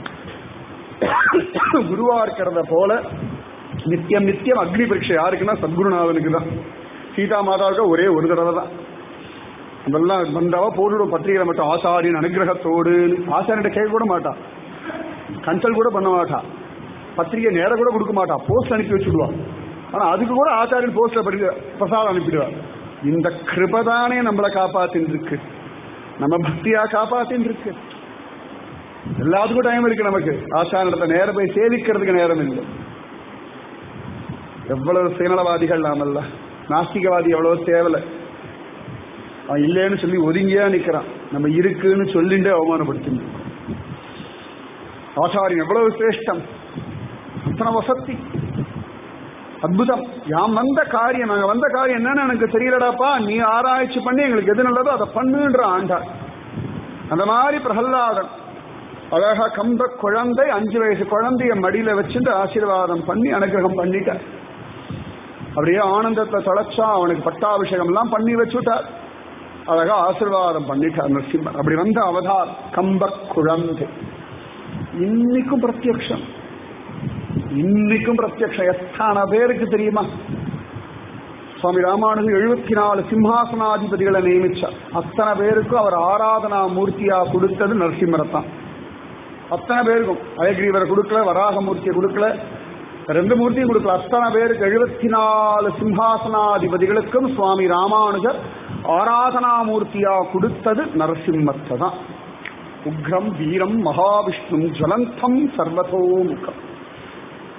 [SPEAKER 1] குருவா இருக்கிறத போல நித்தியம் நித்தியம் அக்னி பரீட்சை யாருக்குன்னா சத்குருநாதனுக்கு தான் சீதா மாதாவுக்கு ஒரே ஒரு தடவை தான் இதெல்லாம் வந்தாவா போட்டுடும் பத்திரிகை மட்டும் ஆசாரியின் அனுகிரகத்தோடு ஆசாரியிட்ட கேட்க கூட மாட்டா கன்சல்ட் கூட பண்ண மாட்டா பத்திரிகை நேரம் கூட கொடுக்க மாட்டா போஸ்ட் அனுப்பி வச்சுடுவா ஆனா அதுக்கு கூட ஆச்சாரியன் போஸ்ட்ல படி பிரசாதம் அனுப்பிடுவா இந்த கிருபதானே நம்மளை காப்பாத்தின்னு இருக்கு நம்ம பக்தியா காப்பாத்தின்னு இருக்கு எல்லாத்துக்கும் டைம் இருக்கு நமக்கு ஆசாரிடத்தை நேரம் போய் சேவிக்கிறதுக்கு நேரம் இல்லை எவ்வளவு சுயநலவாதிகள் நாமல்ல நாஸ்திகவாதி எவ்வளவு தேவலை அவன் இல்லைன்னு சொல்லி ஒதுங்கியா நிக்கிறான் நம்ம இருக்குன்னு சொல்லிண்டே அவமானப்படுத்தி ஆச்சாரியம் எவ்வளவு சிரேஷ்டம் அத்தனை வசதி அற்புதம் யாம் வந்த காரியம் நாங்க வந்த காரியம் என்னன்னு எனக்கு தெரியலடாப்பா நீ ஆராய்ச்சி பண்ணி எங்களுக்கு எது நல்லதோ அதை பண்ணுன்ற ஆண்டார் அந்த மாதிரி பிரகல்லாதன் அழகா கம்ப குழந்தை அஞ்சு வயசு குழந்தைய மடியில வச்சுட்டு ஆசீர்வாதம் பண்ணி அனுகிரகம் பண்ணிட்டார் அப்படியே ஆனந்தத்தை தொலைச்சா அவனுக்கு பட்டாபிஷேகம் எல்லாம் பண்ணி வச்சுட்டார் அழகா ஆசீர்வாதம் பண்ணிட்டார் நரசிம்மர் அப்படி வந்த அவதார் கம்ப குழந்தை இன்னைக்கும் பிரத்யக்ஷம் இன்னைக்கும் பிரத்யக்ஷம் எத்தனை பேருக்கு தெரியுமா சுவாமி ராமானுஜர் எழுபத்தி நாலு சிம்ஹாசனாதிபதிகளை நியமிச்சார் அத்தனை பேருக்கும் அவர் ஆராதனா மூர்த்தியா கொடுத்தது நரசிம்மரத்தான் அத்தனை பேருக்கும் அயக்ரீவரை கொடுக்கல வராகமூர்த்தியை கொடுக்கல ரெண்டு மூர்த்தியும் கொடுக்கல அத்தனை பேருக்கு எழுபத்தி நாலு சிம்ஹாசனாதிபதிகளுக்கும் சுவாமி ராமானுஜர் ஆராதனாமூர்த்தியா கொடுத்தது நரசிம்மத்தை தான் உக்ரம் வீரம் மகாவிஷ்ணு ஜலந்தம் சர்வதோமுகம்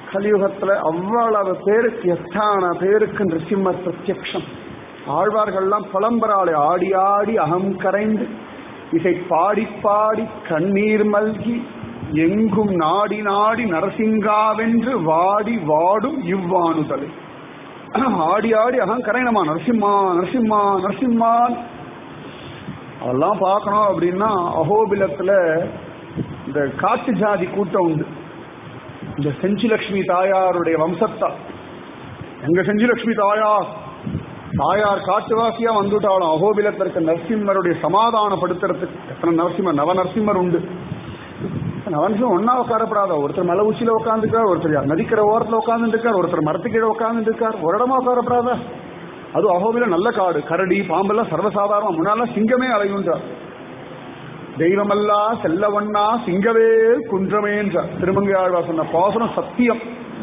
[SPEAKER 1] கலியுகத்துல அவ்வளவு பேருக்கு எத்தான பேருக்கு நிருசிம்மர் பிரத்யக்ஷம் ஆழ்வார்கள்லாம் புலம்பராளை ஆடி ஆடி அகம் கரைந்து இசை பாடி பாடி கண்ணீர் மல்கி எங்கும் நாடி நாடி நரசிங்காவென்று வாடி வாடும் இவ்வாணுதலை ஆடி ஆடி அகம் கரையணமா நரசிம்மா நரசிம்மா நரசிம்மான் அதெல்லாம் பார்க்கணும் அப்படின்னா அகோபிலத்துல இந்த காட்டு ஜாதி கூட்டம் உண்டு இந்த செஞ்சிலட்சுமி தாயாருடைய வம்சத்தா எங்க செஞ்சிலட்சுமி தாயார் தாயார் காட்டுவாசியா வந்துட்டாலும் அகோபிலத்தில் இருக்க நரசிம்மருடைய சமாதானப்படுத்துறதுக்கு எத்தனை நரசிம்மர் நவ நரசிம்மர் உண்டு நவன்சிம்மர் ஒன்னா உட்காரப்படாத ஒருத்தர் மலை உச்சியில உட்காந்துருக்கார் ஒருத்தர் நதிக்கிற ஓரத்துல உட்கார்ந்து இருக்கார் ஒருத்தர் மரத்து கீழே உட்கார்ந்து இருக்கார் ஒரு இடமா உட்காரப்படாத அது அகோபில நல்ல காடு கரடி பாம்பெல்லாம் சர்வசாதாரணம் முன்னாலாம் சிங்கமே அலையுன்றார் தெய்வமல்லா செல்லவண்ணா சிங்கவேல் குன்றமே என்றார் திருமங்கை ஆழ்வா சொன்ன பாசனம் சத்தியம்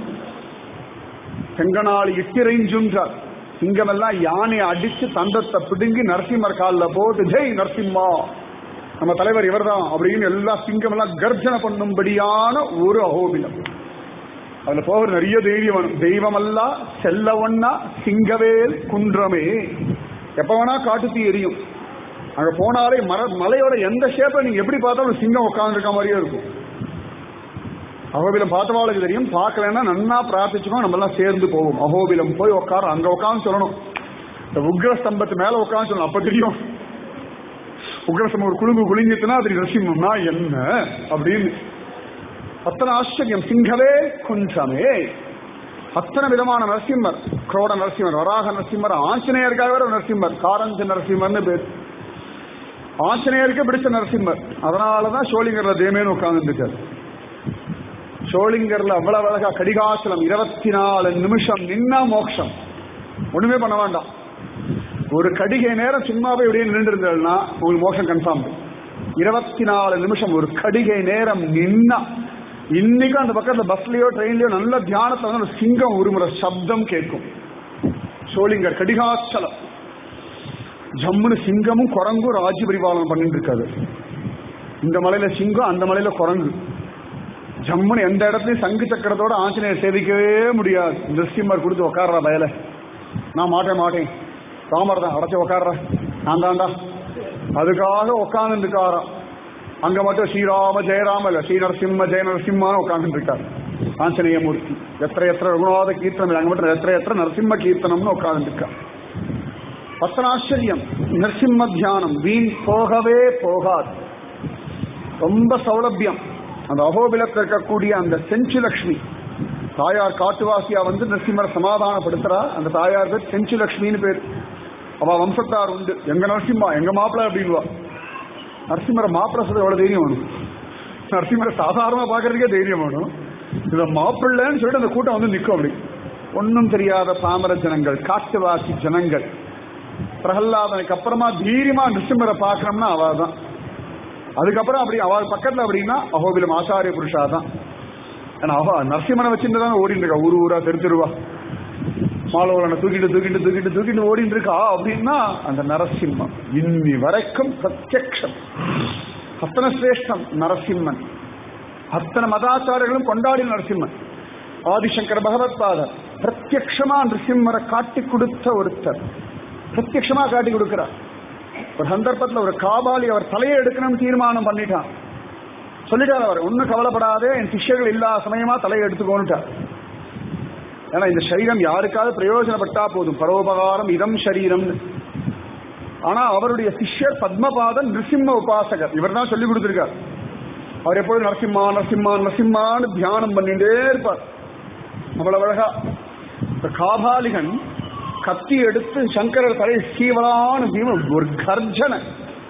[SPEAKER 1] செங்கனாள் இட்டிரைஞ்சுன்றார் சிங்கமெல்லாம் யானையை அடிச்சு தந்தத்தை பிடுங்கி நரசிம்மர் காலில் போட்டு ஜெய் நரசிம்மா நம்ம தலைவர் இவர்தான் அப்படின்னு எல்லா சிங்கம் எல்லாம் கர்ஜனை பண்ணும்படியான ஒரு அகோபிலம் அதுல போகிற நிறைய தைரியம் வேணும் தெய்வமல்லா செல்லவண்ணா சிங்கவேல் குன்றமே எப்ப வேணா காட்டு தீ எரியும் அங்க போனாலே மர மலையோட எந்த ஷேப்பை நீங்க எப்படி பார்த்தாலும் சிங்கம் உட்கார்ந்துருக்க மாதிரியே இருக்கும் அகோபிலம் பார்த்தவாளுக்கு தெரியும் பார்க்கலன்னா நன்னா பிரார்த்திச்சுக்கணும் நம்ம எல்லாம் சேர்ந்து போவோம் அகோபிலம் போய் உட்கார அங்க உட்காந்து சொல்லணும் இந்த உக்ர ஸ்தம்பத்து மேல உட்காந்து சொல்லணும் அப்ப தெரியும் உக்ரஸ்தம்பம் ஒரு குழுங்கு குளிஞ்சிட்டுனா அது நரசிம்மம்னா என்ன அப்படின்னு அத்தனை ஆச்சரியம் சிங்கவே குன்றமே அத்தனை விதமான நரசிம்மர் குரோட நரசிம்மர் வராக நரசிம்மர் ஆஞ்சநேயருக்காக வேற நரசிம்மர் காரஞ்ச நரசிம்மர்னு பேர் ஆஞ்சநேயருக்கு பிடிச்ச நரசிம்மர் அதனாலதான் சோழிங்கர்ல தேமேன்னு உட்கார்ந்துருக்காரு சோழிங்கர்ல அவ்வளவு அழகா கடிகாசலம் இருபத்தி நாலு நிமிஷம் நின்னா மோட்சம் ஒண்ணுமே பண்ண வேண்டாம் ஒரு கடிகை நேரம் சும்மாவே இப்படியே நின்று இருந்ததுன்னா உங்களுக்கு மோஷம் கன்ஃபார்ம் இருபத்தி நாலு நிமிஷம் ஒரு கடிகை நேரம் நின்னா இன்னைக்கும் அந்த பக்கத்துல பஸ்லயோ ட்ரெயின்லயோ நல்ல தியானத்துல வந்து அந்த சிங்கம் உருமுற சப்தம் கேட்கும் சோழிங்கர் கடிகாச்சலம் ஜம்முன்னு சிங்கமும் குரங்கும் ராஜ்ய பரிபாலனம் பண்ணிட்டு இருக்காது இந்த மலையில சிங்கம் அந்த மலையில குரங்கு ஜம்முன்னு எந்த இடத்துலயும் சங்கு சக்கரத்தோட ஆஞ்சநேயர் சேவிக்கவே முடியாது நிருசிம்மர் கொடுத்து உட்கார்றா பயல நான் மாட்டேன் மாட்டேன் ராமர் தான் அடைச்சு உட்கார்ற நான் தாண்டா அதுக்காக உட்கார்ந்து இருக்காராம் அங்க மட்டும் ஸ்ரீராம ஜெயராம இல்ல ஸ்ரீ நரசிம்ம ஜெய நரசிம்மான்னு உட்கார்ந்து இருக்கார் ஆஞ்சநேய மூர்த்தி எத்திர எத்திர ரகுநாத கீர்த்தனம் அங்க மட்டும் எத்திர எத்திர நரசிம்ம கீர்த்தனம்னு உட்கார்ந்து இருக்கார் பத்தனாச்சரியம் நரசிம்ம தியானம் வீண் போகவே போகாது ரொம்ப சௌலபியம் அந்த அகோபிலத்தில் இருக்கக்கூடிய அந்த செஞ்சு லட்சுமி தாயார் காட்டுவாசியா வந்து நரசிம்மரை சமாதானப்படுத்துறா அந்த தாயார் பேர் செஞ்சு லட்சுமின்னு பேர் அவ வம்சத்தார் உண்டு எங்க நரசிம்மா எங்க மாப்பிள்ள அப்படின்வா நரசிம்மரை மாப்பிள்ள சொல்ல எவ்வளவு தைரியம் வேணும் நரசிம்மரை சாதாரணமா பாக்குறதுக்கே தைரியம் வேணும் இத மாப்பிள்ளன்னு சொல்லிட்டு அந்த கூட்டம் வந்து நிற்கும் அப்படி ஒன்னும் தெரியாத பாமர ஜனங்கள் காட்டுவாசி ஜனங்கள் பிரகல்லாதனுக்கு அப்புறமா தீரியமா நிருசிம்மரை பார்க்கணும்னா அவ தான் அதுக்கப்புறம் அப்படி அவள் பக்கத்துல அப்படின்னா அகோபிலம் ஆச்சாரிய புருஷா தான் ஏன்னா அவ நரசிம்மனை வச்சுட்டு தான் ஓடிட்டு இருக்கா ஊரு ஊரா தெரு தெருவா மாலவரனை தூக்கிட்டு தூக்கிட்டு தூக்கிட்டு தூக்கிட்டு ஓடிட்டு இருக்கா அப்படின்னா அந்த நரசிம்மம் இன்னி வரைக்கும் பிரத்யக்ஷம் அத்தனை சிரேஷ்டம் நரசிம்மன் அத்தனை மதாச்சாரியர்களும் கொண்டாடி நரசிம்மன் ஆதிசங்கர பகவத் பாதர் பிரத்யக்ஷமா நரசிம்மரை காட்டி கொடுத்த ஒருத்தர் பிரத்யக்ஷமா காட்டி கொடுக்கிறார் ஒரு சந்தர்ப்பத்தில் ஒரு காபாலி அவர் தலையை எடுக்கணும்னு தீர்மானம் பண்ணிட்டான் சொல்லிட்டார் அவர் ஒன்னும் கவலைப்படாதே என் சிஷ்யர்கள் இல்லாத சமயமா தலையை எடுத்துக்கோன்னுட்டார் ஏன்னா இந்த சரீரம் யாருக்காவது பிரயோஜனப்பட்டா போதும் பரோபகாரம் இதம் சரீரம் ஆனா அவருடைய சிஷ்யர் பத்மபாதன் நிருசிம்ம உபாசகர் இவர் தான் சொல்லி கொடுத்திருக்கார் அவர் எப்பொழுதும் நரசிம்மா நரசிம்மா நரசிம்மான்னு தியானம் பண்ணிட்டே இருப்பார் அவ்வளவு அழகா இந்த காபாலிகன் கத்தி எடுத்து சங்கரர் தலை சீவலான தீவம் ஒரு கர்ஜனை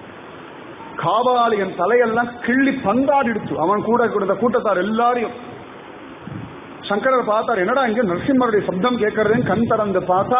[SPEAKER 1] காபாலிகன் தலையெல்லாம் கிள்ளி பந்தாடி எடுத்து அவன் கூட கொடுத்த கூட்டத்தார் எல்லாரையும் சங்கரர் பார்த்தார் என்னடா இங்க நரசிம்மருடைய சப்தம் கேட்கறதுன்னு கண் திறந்து பார்த்தா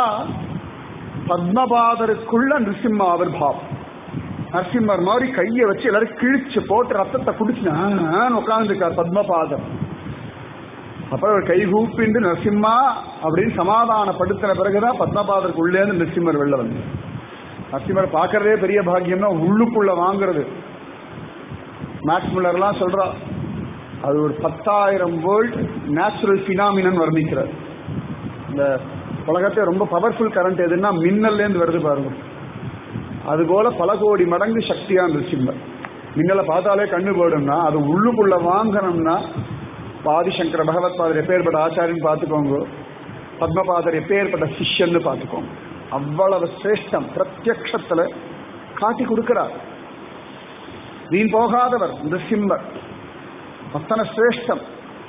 [SPEAKER 1] பத்மபாதருக்குள்ள நரசிம்ம ஆவிர்பாவம் நரசிம்மர் மாதிரி கையை வச்சு எல்லாரும் கிழிச்சு போட்டு ரத்தத்தை குடிச்சு உட்கார்ந்துருக்கார் பத்மபாதர் அப்புறம் அவர் கை கூப்பிண்டு நரசிம்மா அப்படின்னு சமாதானப்படுத்தின பிறகுதான் பத்மபாதருக்கு உள்ளே இருந்து நரசிம்மர் வெளில வந்து நரசிம்மர் பார்க்கறதே பெரிய பாக்கியம்னா உள்ளுக்குள்ள வாங்குறது மேக்ஸ் முல்லர்லாம் சொல்றா அது ஒரு பத்தாயிரம் வேர்ல்ட் நேச்சுரல் பினாமினன் வர்ணிக்கிறார் இந்த உலகத்தை ரொம்ப பவர்ஃபுல் கரண்ட் எதுன்னா மின்னல்லேருந்து வருது பாருங்க அதுபோல பல கோடி மடங்கு சக்தியா நிருசிம்மர் மின்னலை பார்த்தாலே கண்ணு போடும்னா அது உள்ளுக்குள்ள வாங்கணும்னா பாதிசங்கர பகவத் பாதர் எப்பேற்பட்ட ஆச்சாரியன் பார்த்துக்கோங்க பத்மபாதர் எப்பேற்பட்ட சிஷ்யன்னு பார்த்துக்கோங்க அவ்வளவு சிரேஷ்டம் பிரத்யக்ஷத்துல காட்டி கொடுக்கிறார் வீண் போகாதவர் நிருசிம்மர் அத்தனை சிரேஷ்டம்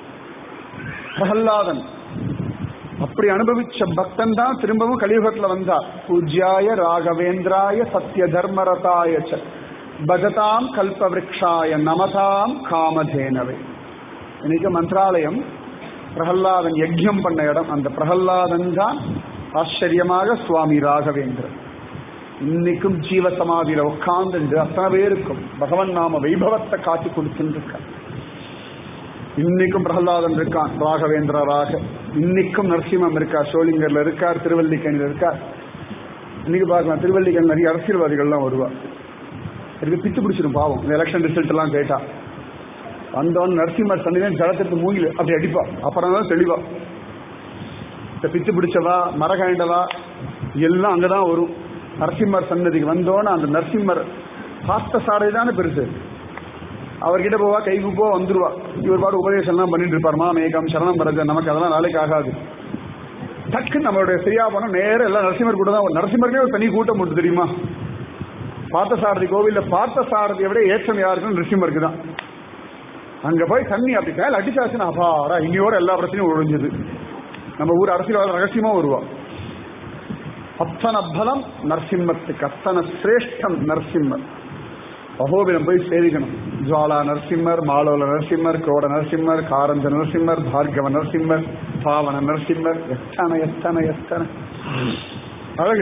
[SPEAKER 1] பிரகல்லாதன் அப்படி அனுபவிச்ச பக்தன் தான் திரும்பவும் கலியுகத்துல வந்தார் பூஜ்யாய ராகவேந்திராய சத்ய தர்மரதாய ச பஜதாம் கல்பவ்ருக்ஷாய நமதாம் காமதேனவை இன்னைக்கு மந்திராலயம் பிரகல்லாதன் யஜ்யம் பண்ண இடம் அந்த பிரகல்லாதன் தான் ஆச்சரியமாக சுவாமி ராகவேந்திரன் இன்னைக்கும் ஜீவ சமாதியில உட்கார்ந்து அத்தனை பேருக்கும் பகவன் நாம வைபவத்தை காட்டி கொடுத்துருக்க இன்னைக்கும் பிரகலாதன் இருக்கான் ராகவேந்திரராக இன்னைக்கும் நரசிம்மம் இருக்கார் சோளிங்கர்ல இருக்கார் திருவல்லிக்கணியில் இருக்கார் இன்னைக்கு பார்க்கலாம் திருவல்லிக்கணி நிறைய அரசியல்வாதிகள்லாம் வருவா இருக்கு பித்து பிடிச்சிடும் பாவம் இந்த எலெக்ஷன் ரிசல்ட் எல்லாம் கேட்டா வந்தவன் நரசிம்மர் சன்னிதான் ஜலத்திற்கு மூங்கில் அப்படி அடிப்பா அப்புறம் தான் தெளிவா இந்த பித்து பிடிச்சவா மரகாண்டவா எல்லாம் அங்கதான் வரும் நரசிம்மர் சன்னதிக்கு வந்தோன்னு அந்த நரசிம்மர் பார்த்த சாடை தானே பெருசு அவர்கிட்ட போவா கை குப்போ வந்துருவா இவர் பாடு உபதேசம் எல்லாம் பண்ணிட்டு இருப்பார் மேகம் சரணம் வரது நமக்கு அதெல்லாம் நாளைக்கு ஆகாது டக்கு நம்மளுடைய சரியா போனா நேரம் எல்லாம் நரசிம்மர் கூட தான் நரசிம்மருக்கே ஒரு தனி கூட்டம் உண்டு தெரியுமா பார்த்தசாரதி கோவில்ல பார்த்த சாரதியை விட ஏற்றம் யாருக்கும் நரசிம்மருக்கு தான் அங்க போய் தண்ணி அப்படி மேல அடிச்சாச்சுன்னா அபாரா இன்னையோட எல்லா பிரச்சனையும் ஒழிஞ்சது நம்ம ஊர் அரசியல்வாத ரகசியமா வருவா அத்தனை பலம் நரசிம்மத்துக்கு அத்தனை சிரேஷ்டம் நரசிம்மர் அகோபிலம் போய் சேவிக்கணும் ஜுவாலா நரசிம்மர் மாலோல நரசிம்மர் கோட நரசிம்மர் காரந்த நரசிம்மர் பார்கவ நரசிம்மர் பாவன நரசிம்மர் எத்தனை எத்தனை எத்தனை அழகு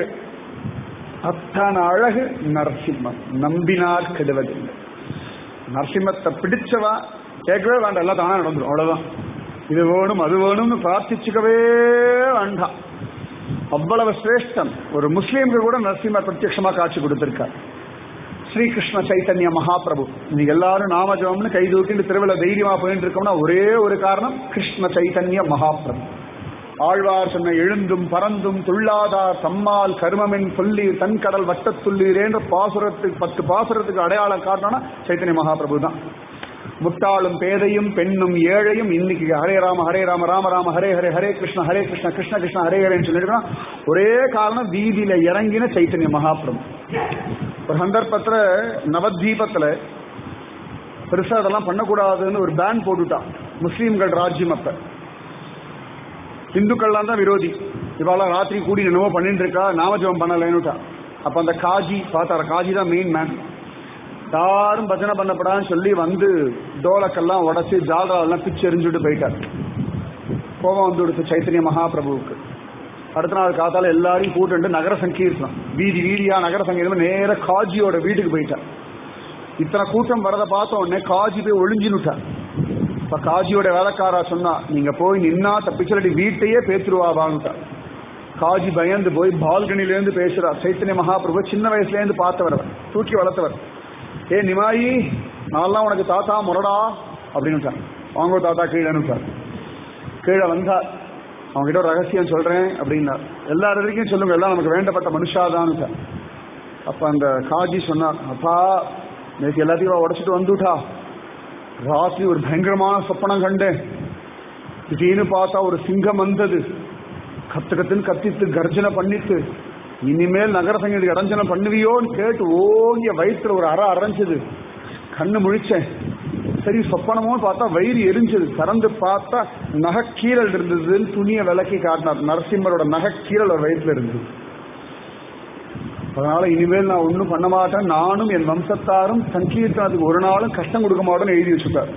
[SPEAKER 1] அத்தனை அழகு நரசிம்மம் நம்பினார் கெடுவதில்லை நரசிம்மத்தை பிடிச்சவா கேட்கவே வேண்டாம் எல்லாம் தானா நடந்துடும் அவ்வளவுதான் இது வேணும் அது வேணும்னு பிரார்த்திச்சுக்கவே வேண்டாம் அவ்வளவு சிரேஷ்டம் ஒரு முஸ்லீம்க்கு கூட நரசிம்மர் பிரத்யட்சமா காட்சி கொடுத்திருக்கார் ஸ்ரீகிருஷ்ண சைத்தன்ய மகாபிரபு நீங்க எல்லாரும் நாமஜபம்னு கை தூக்கிட்டு திருவிழா தைரியமா போயிட்டு இருக்கோம்னா ஒரே ஒரு காரணம் கிருஷ்ண சைத்தன்ய மகாபிரபு ஆழ்வார் சொன்ன எழுந்தும் பறந்தும் துள்ளாதார் தம்மால் கருமமென் சொல்லி தன் கடல் வட்டத்துள்ளீரேன்ற பாசுரத்துக்கு பத்து பாசுரத்துக்கு அடையாளம் காட்டணும்னா சைத்தன்ய மகாபிரபு தான் முட்டாளும் பேதையும் பெண்ணும் ஏழையும் இன்னைக்கு ஹரே ராம ஹரே ராம ராம ராம ஹரே ஹரே ஹரே கிருஷ்ண ஹரே கிருஷ்ண கிருஷ்ண கிருஷ்ண ஹரே ஹரேன்னு சொல்லிட்டு ஒரே காரணம் வீதியில இறங்கின சைத்தன்ய மகாபிரபு ஒரு சந்தர்ப்பத்துல நவத்வீபத்துல பெருசா அதெல்லாம் பண்ணக்கூடாதுன்னு ஒரு பேன் போட்டுட்டான் முஸ்லீம்கள் ராஜ்யம் அப்ப இந்துக்கள்லாம் தான் விரோதி இவாள ராத்திரி கூடி என்னவோ பண்ணிட்டு இருக்கா நாமஜபம் பண்ணலைன்னுட்டா அப்ப அந்த காஜி பார்த்தார காஜி தான் மெயின் மேன் யாரும் பஜனை பண்ணப்படான்னு சொல்லி வந்து டோலக்கெல்லாம் உடச்சி ஜால்ராவெல்லாம் பிச்சு எரிஞ்சுட்டு போயிட்டார் கோபம் வந்து கொடுத்து சைத்தன்ய மகாபிரபுவுக்கு அடுத்த நாள் காத்தால எல்லாரையும் கூட்டு நகர சங்கீர்த்தனம் வீதி வீதியா நகர சங்கீர்த்தனம் நேர காஜியோட வீட்டுக்கு போயிட்டார் இத்தனை கூட்டம் வரதை பார்த்த உடனே காஜி போய் ஒளிஞ்சுனுட்டார் இப்ப காஜியோட வேலைக்காரா சொன்னா நீங்க போய் நின்னா தப்பிச்சலடி வீட்டையே பேத்துருவாவான்ட்டார் காஜி பயந்து போய் பால்கனில இருந்து பேசுறார் சைத்தன்ய மகாபிரபு சின்ன வயசுல இருந்து பார்த்தவர் அவர். தூக்கி வளர்த்தவர் ஏ நிமாயி நான்லாம் உனக்கு தாத்தா முரடா அப்படின்னு வாங்க தாத்தா கீழே கீழே வந்தார் அவங்ககிட்ட ஒரு ரகசியம் சொல்றேன் அப்படின்னார் எல்லா வரைக்கும் சொல்லுங்க எல்லாம் நமக்கு வேண்டப்பட்ட மனுஷாதான் அப்ப அந்த காஜி சொன்னார் அப்பா நேற்று எல்லாத்தையும் உடச்சிட்டு வந்துட்டா ராத்திரி ஒரு பயங்கரமான சொப்பனம் கண்டேன் திடீர்னு பார்த்தா ஒரு சிங்கம் வந்தது கத்து கத்துன்னு கத்தித்து கர்ஜனை பண்ணிட்டு இனிமேல் நகர சங்கத்துக்கு இடஞ்சனை பண்ணுவியோன்னு கேட்டு ஓங்கிய வயிற்றுல ஒரு அற அரைஞ்சது கண்ணு முழிச்சேன் சரி சொப்பனமோ பார்த்தா வயிறு எரிஞ்சது திறந்து பார்த்தா நகைக்கீரல் இருந்ததுன்னு துணியை விளக்கி காட்டினார் நரசிம்மரோட நகைக்கீரல் ஒரு வயிற்றுல இருந்தது அதனால இனிமேல் நான் ஒன்றும் பண்ண மாட்டேன் நானும் என் வம்சத்தாரும் சங்கீர்த்தனத்துக்கு ஒரு நாளும் கஷ்டம் கொடுக்க மாட்டேன்னு எழுதி வச்சுட்டார்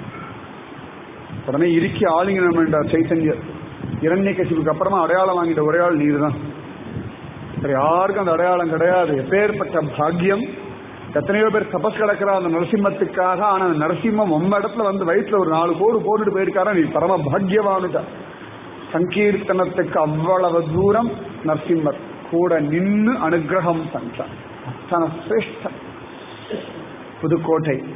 [SPEAKER 1] உடனே இறுக்கி ஆலிங்கனம் என்றார் சைத்தன்யர் இரண்ய கசிவுக்கு அப்புறமா அடையாளம் வாங்கிட்ட ஒரே ஆள் நீர் தான் வேற யாருக்கும் அந்த அடையாளம் கிடையாது எப்பேற்பட்ட பாக்கியம் எத்தனையோ பேர் தபஸ் கிடக்கிற அந்த நரசிம்மத்துக்காக ஆனா அந்த நரசிம்மம் உம்ம இடத்துல வந்து வயிற்றுல ஒரு நாலு கோடு போட்டுட்டு போயிருக்காரா நீ பரம பாக்கியவானுட்ட சங்கீர்த்தனத்துக்கு அவ்வளவு தூரம் நரசிம்மர் கூட நின்னு அனுகிரகம் பண்றார் அத்தனை சிரேஷ்டம் புதுக்கோட்டை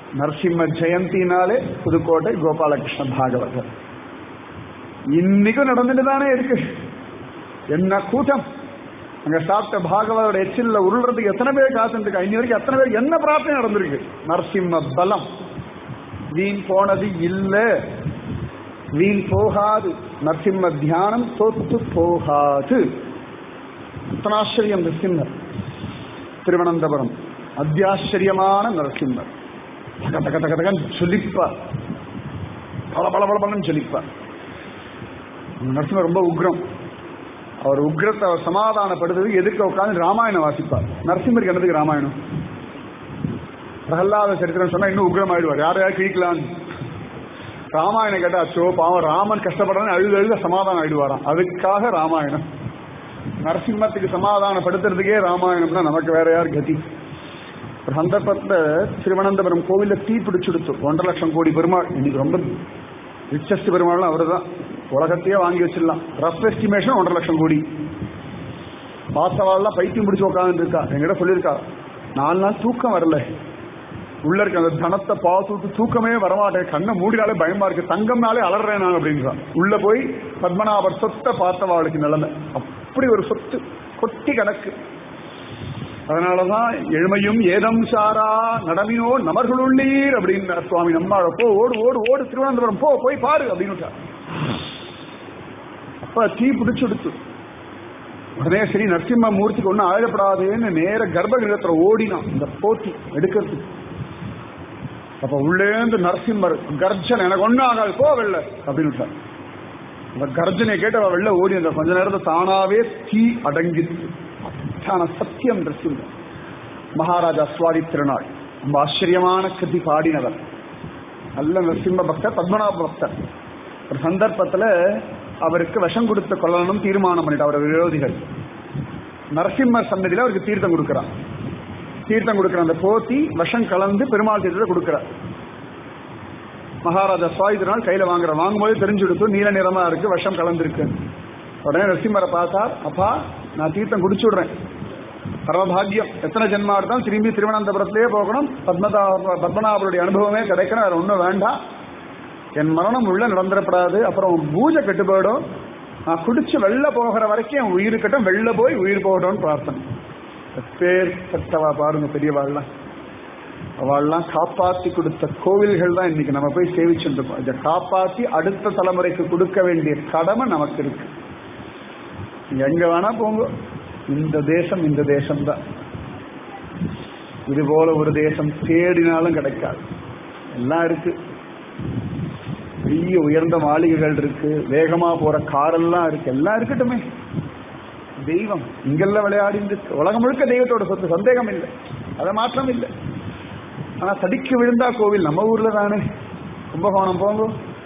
[SPEAKER 1] நரசிம்ம ஜெயந்தினாலே புதுக்கோட்டை கோபாலகிருஷ்ண பாகவதர் இன்னைக்கும் நடந்துட்டு தானே இருக்கு என்ன கூட்டம் அங்க சாப்பிட்ட பாகவதோட எச்சில்ல உருள்றதுக்கு எத்தனை பேர் காத்துருக்கா இன்னி வரைக்கும் எத்தனை பேர் என்ன பிரார்த்தனை நடந்திருக்கு நரசிம்ம பலம் வீண் போனது இல்ல வீண் போகாது நரசிம்ம தியானம் தோத்து போகாது அத்தனாச்சரியம் நரசிம்மர் திருவனந்தபுரம் அத்தியாச்சரியமான நரசிம்மர் தக தக தக தகன் சொல்லிப்பார் பல பல பல பலன்னு சொல்லிப்பார் நரசிம்மர் ரொம்ப உக்ரம் அவர் உக்ரத்தை அவர் சமாதானப்படுத்துறதுக்கு எதுக்கு உட்காந்து ராமாயணம் வாசிப்பார் நரசிம்மருக்கு என்னதுக்கு ராமாயணம் பிரகலாத சரித்திரம் சொன்னா இன்னும் உக்ரம் ஆயிடுவார் யார் யார் கிழிக்கலான்னு ராமாயணம் கேட்டா அச்சோ பாவம் ராமன் கஷ்டப்படுறான்னு அழுது அழுத சமாதானம் ஆயிடுவாராம் அதுக்காக ராமாயணம் நரசிம்மத்துக்கு சமாதானப்படுத்துறதுக்கே ராமாயணம்னா நமக்கு வேற யார் கதி ஒரு சந்தர்ப்பத்துல திருவனந்தபுரம் கோவில்ல தீ பிடிச்சுடுத்து ஒன்றரை லட்சம் கோடி பெருமாள் இன்னைக்கு ரொம்ப ரிச்சஸ்ட் பெருமாள்லாம் அவர் தான் உலகத்தையே வாங்கி வச்சிடலாம் ரஃப் எஸ்டிமேஷன் ஒன்றரை லட்சம் கோடி பாசவாள்லாம் பைத்தியம் பிடிச்சு உட்காந்துட்டு இருக்கா என்கிட்ட சொல்லியிருக்கா நாலு நாள் தூக்கம் வரல உள்ள இருக்க அந்த தனத்தை பார்த்துட்டு தூக்கமே வரமாட்டேன் கண்ணை மூடினாலே பயமா இருக்கு தங்கம்னாலே அலறேன் நான் அப்படின்றான் உள்ள போய் பத்மநாபர் சொத்தை பார்த்தவாளுக்கு நிலைமை அப்படி ஒரு சொத்து கொட்டி கணக்கு அதனாலதான் எழுமையும் ஏதம் சாரா நடமினோ நமர்களுள்ளீர் அப்படின்னு சுவாமி நம்மாழ போ ஓடு ஓடு ஓடு திருவனந்தபுரம் போ போய் பாரு அப்படின்னு அப்ப தீ பிடிச்சுடுத்து உடனே சரி நரசிம்ம மூர்த்திக்கு ஒன்றும் ஆழப்படாதுன்னு நேர கர்ப்பகிரகத்துல ஓடினான் இந்த போட்டி எடுக்கிறதுக்கு அப்ப உள்ளேந்து நரசிம்மர் கர்ஜன் எனக்கு ஒன்றும் ஆகாது போ வெள்ள அப்படின்னு அந்த கர்ஜனை கேட்டு அவ வெளில ஓடி அந்த கொஞ்ச நேரத்தை தானாவே தீ அடங்கிச்சு அத்தான சத்தியம் நரசிம்மர் மகாராஜா சுவாதி திருநாள் ரொம்ப ஆச்சரியமான கிருதி பாடினவர் நல்ல நரசிம்ம பக்தர் பத்மநாப பக்தர் ஒரு சந்தர்ப்பத்துல அவருக்கு விஷம் கொடுத்து கொள்ளணும் தீர்மானம் பண்ணிட்டு அவர் விரோதிகள் நரசிம்மர் சன்னதியில அவருக்கு தீர்த்தம் கொடுக்கிறார் தீர்த்தம் கொடுக்கிற அந்த போத்தி விஷம் கலந்து பெருமாள் தீர்த்தத்தை கொடுக்கிறார் மகாராஜா சுவாயுதனால் கையில வாங்குற வாங்கும்போது தெரிஞ்சு கொடுத்து நீல நிறமா இருக்கு விஷம் கலந்துருக்கு உடனே நரசிம்மரை பார்த்தார் அப்பா நான் தீர்த்தம் குடிச்சு விடுறேன் பரமபாகியம் எத்தனை ஜென்மா இருந்தாலும் திரும்பி திருவனந்தபுரத்திலேயே போகணும் பத்மதா பத்மநாபருடைய அனுபவமே கிடைக்கணும் வேற ஒன்றும் வேண்டாம் என் மரணம் உள்ள நடந்துடப்படாது அப்புறம் பூஜை கெட்டு போயிடும் நான் குடிச்சு வெளில போகிற வரைக்கும் என் உயிர் கட்டும் வெளில போய் உயிர் போகட்டும்னு பிரார்த்தனை பேர் பட்டவா பாருங்க பெரியவாள்லாம் அவள்லாம் காப்பாத்தி கொடுத்த கோவில்கள் தான் இன்னைக்கு நம்ம போய் சேவிச்சுட்டு இருக்கோம் இதை காப்பாத்தி அடுத்த தலைமுறைக்கு கொடுக்க வேண்டிய கடமை நமக்கு இருக்கு எங்க வேணா போங்க இந்த தேசம் இந்த தேசம் தான் இது போல ஒரு தேசம் தேடினாலும் கிடைக்காது எல்லாம் இருக்கு பெரிய உயர்ந்த மாளிகைகள் இருக்கு வேகமா போற காரெல்லாம் இருக்கு எல்லாம் இருக்கட்டுமே தெய்வம் இங்கெல்லாம் விளையாடி இருக்கு உலகம் முழுக்க தெய்வத்தோட சொத்து சந்தேகம் இல்லை அதை மாற்றம் இல்லை ஆனா தடிக்கு விழுந்தா கோவில் நம்ம ஊர்ல தானே கும்பகோணம் போங்க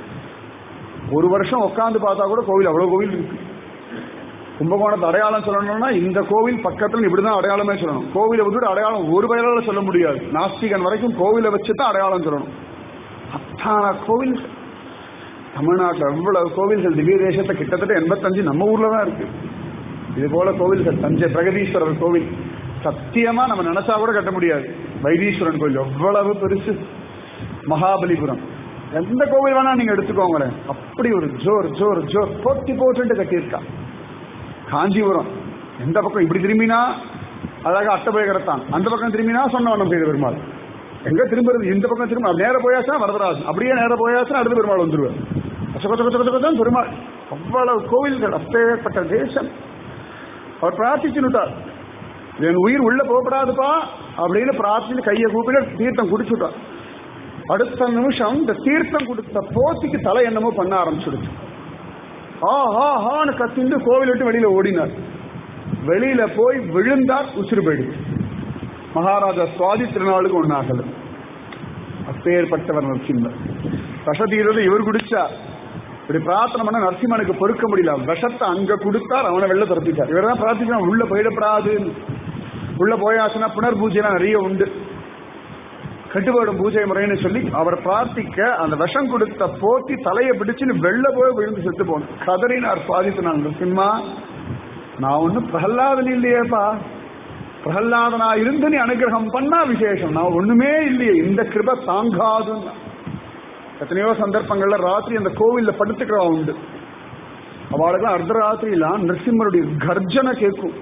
[SPEAKER 1] ஒரு வருஷம் உட்காந்து பார்த்தா கூட கோவில் அவ்வளவு கோவில் இருக்கு கும்பகோணத்தை அடையாளம் சொல்லணும்னா இந்த கோவில் பக்கத்துல இப்படிதான் அடையாளமே சொல்லணும் கோவிலை விட்டுட்டு அடையாளம் ஒரு பெயரால சொல்ல முடியாது நாஸ்திகன் வரைக்கும் கோவிலை வச்சு தான் அடையாளம் சொல்லணும் அத்தான கோவில் தமிழ்நாட்டில் எவ்வளவு கோவில்கள் திவ்ய தேசத்தை கிட்டத்தட்ட எண்பத்தஞ்சு நம்ம ஊர்ல தான் இருக்கு இது போல கோவில்கள் தஞ்சை பிரகதீஸ்வரர் கோவில் சத்தியமா நம்ம நினைச்சா கூட கட்ட முடியாது வைத்தீஸ்வரன் கோவில் எவ்வளவு பெருசு மகாபலிபுரம் எந்த கோவில் வேணா நீங்க எடுத்துக்கோங்களேன் அப்படி ஒரு ஜோர் ஜோர் ஜோர் போட்டி போட்டு கட்டியிருக்கா காஞ்சிபுரம் எந்த பக்கம் இப்படி திரும்பினா அழகா அட்டபயகரத்தான் அந்த பக்கம் திரும்பினா சொன்ன வண்ணம் செய்த பெருமாள் எங்க திரும்புறது இந்த பக்கம் திரும்ப நேர போயாச்சுனா வரதராஜன் அப்படியே நேர போயாச்சுனா அடுத்த பெருமாள் வந்துருவார் தான் பெருமாள் அவ்வளவு கோவில்கள் அப்பேற்பட்ட தேசம் அவர் பிரார்த்திச்சுட்டார் என் உயிர் உள்ள போகப்படாதுப்பா அப்படின்னு பிரார்த்திச்சு கையை கூப்பிட்டு தீர்த்தம் குடிச்சுட்டார் அடுத்த நிமிஷம் இந்த தீர்த்தம் கொடுத்த போத்திக்கு தலை என்னமோ பண்ண ஆரம்பிச்சுடுச்சு ஆ ஹா ஹான்னு கத்திண்டு கோவில் விட்டு வெளியில ஓடினார் வெளியில போய் விழுந்தார் உசிறு போயிடுச்சு மகாராஜா சுவாதி திருநாளுக்கு ஒன்னாகல அப்பேற்பட்டவர் நரசிம்மர் விஷதீரது இவர் குடிச்சா இப்படி பிரார்த்தனை பண்ண நரசிம்மனுக்கு பொறுக்க முடியல விஷத்தை அங்க கொடுத்தார் அவனை வெளில துரத்திட்டார் இவர் தான் பிரார்த்திக்கணும் உள்ள போயிடப்படாதுன்னு உள்ள போயாச்சுன்னா புனர் பூஜைலாம் நிறைய உண்டு கட்டுப்பாடும் பூஜை முறைன்னு சொல்லி அவர் பிரார்த்திக்க அந்த விஷம் கொடுத்த போட்டி தலையை பிடிச்சுன்னு வெளில போய் விழுந்து செத்து போன கதறினார் சுவாதித்து நான் நரசிம்மா நான் ஒன்னும் பிரகலாதன் இல்லையேப்பா பிரகல்லாதனா இருந்து நீ அனுகிரகம் பண்ணா விசேஷம் நான் ஒண்ணுமே இல்லையே இந்த கிருப தாங்காதுன்னு எத்தனையோ சந்தர்ப்பங்கள்ல ராத்திரி அந்த கோவில்ல படுத்துக்கிறவா உண்டு அவளுக்கு அர்த்தராத்திரிலாம் நரசிம்மருடைய கர்ஜனை கேட்கும்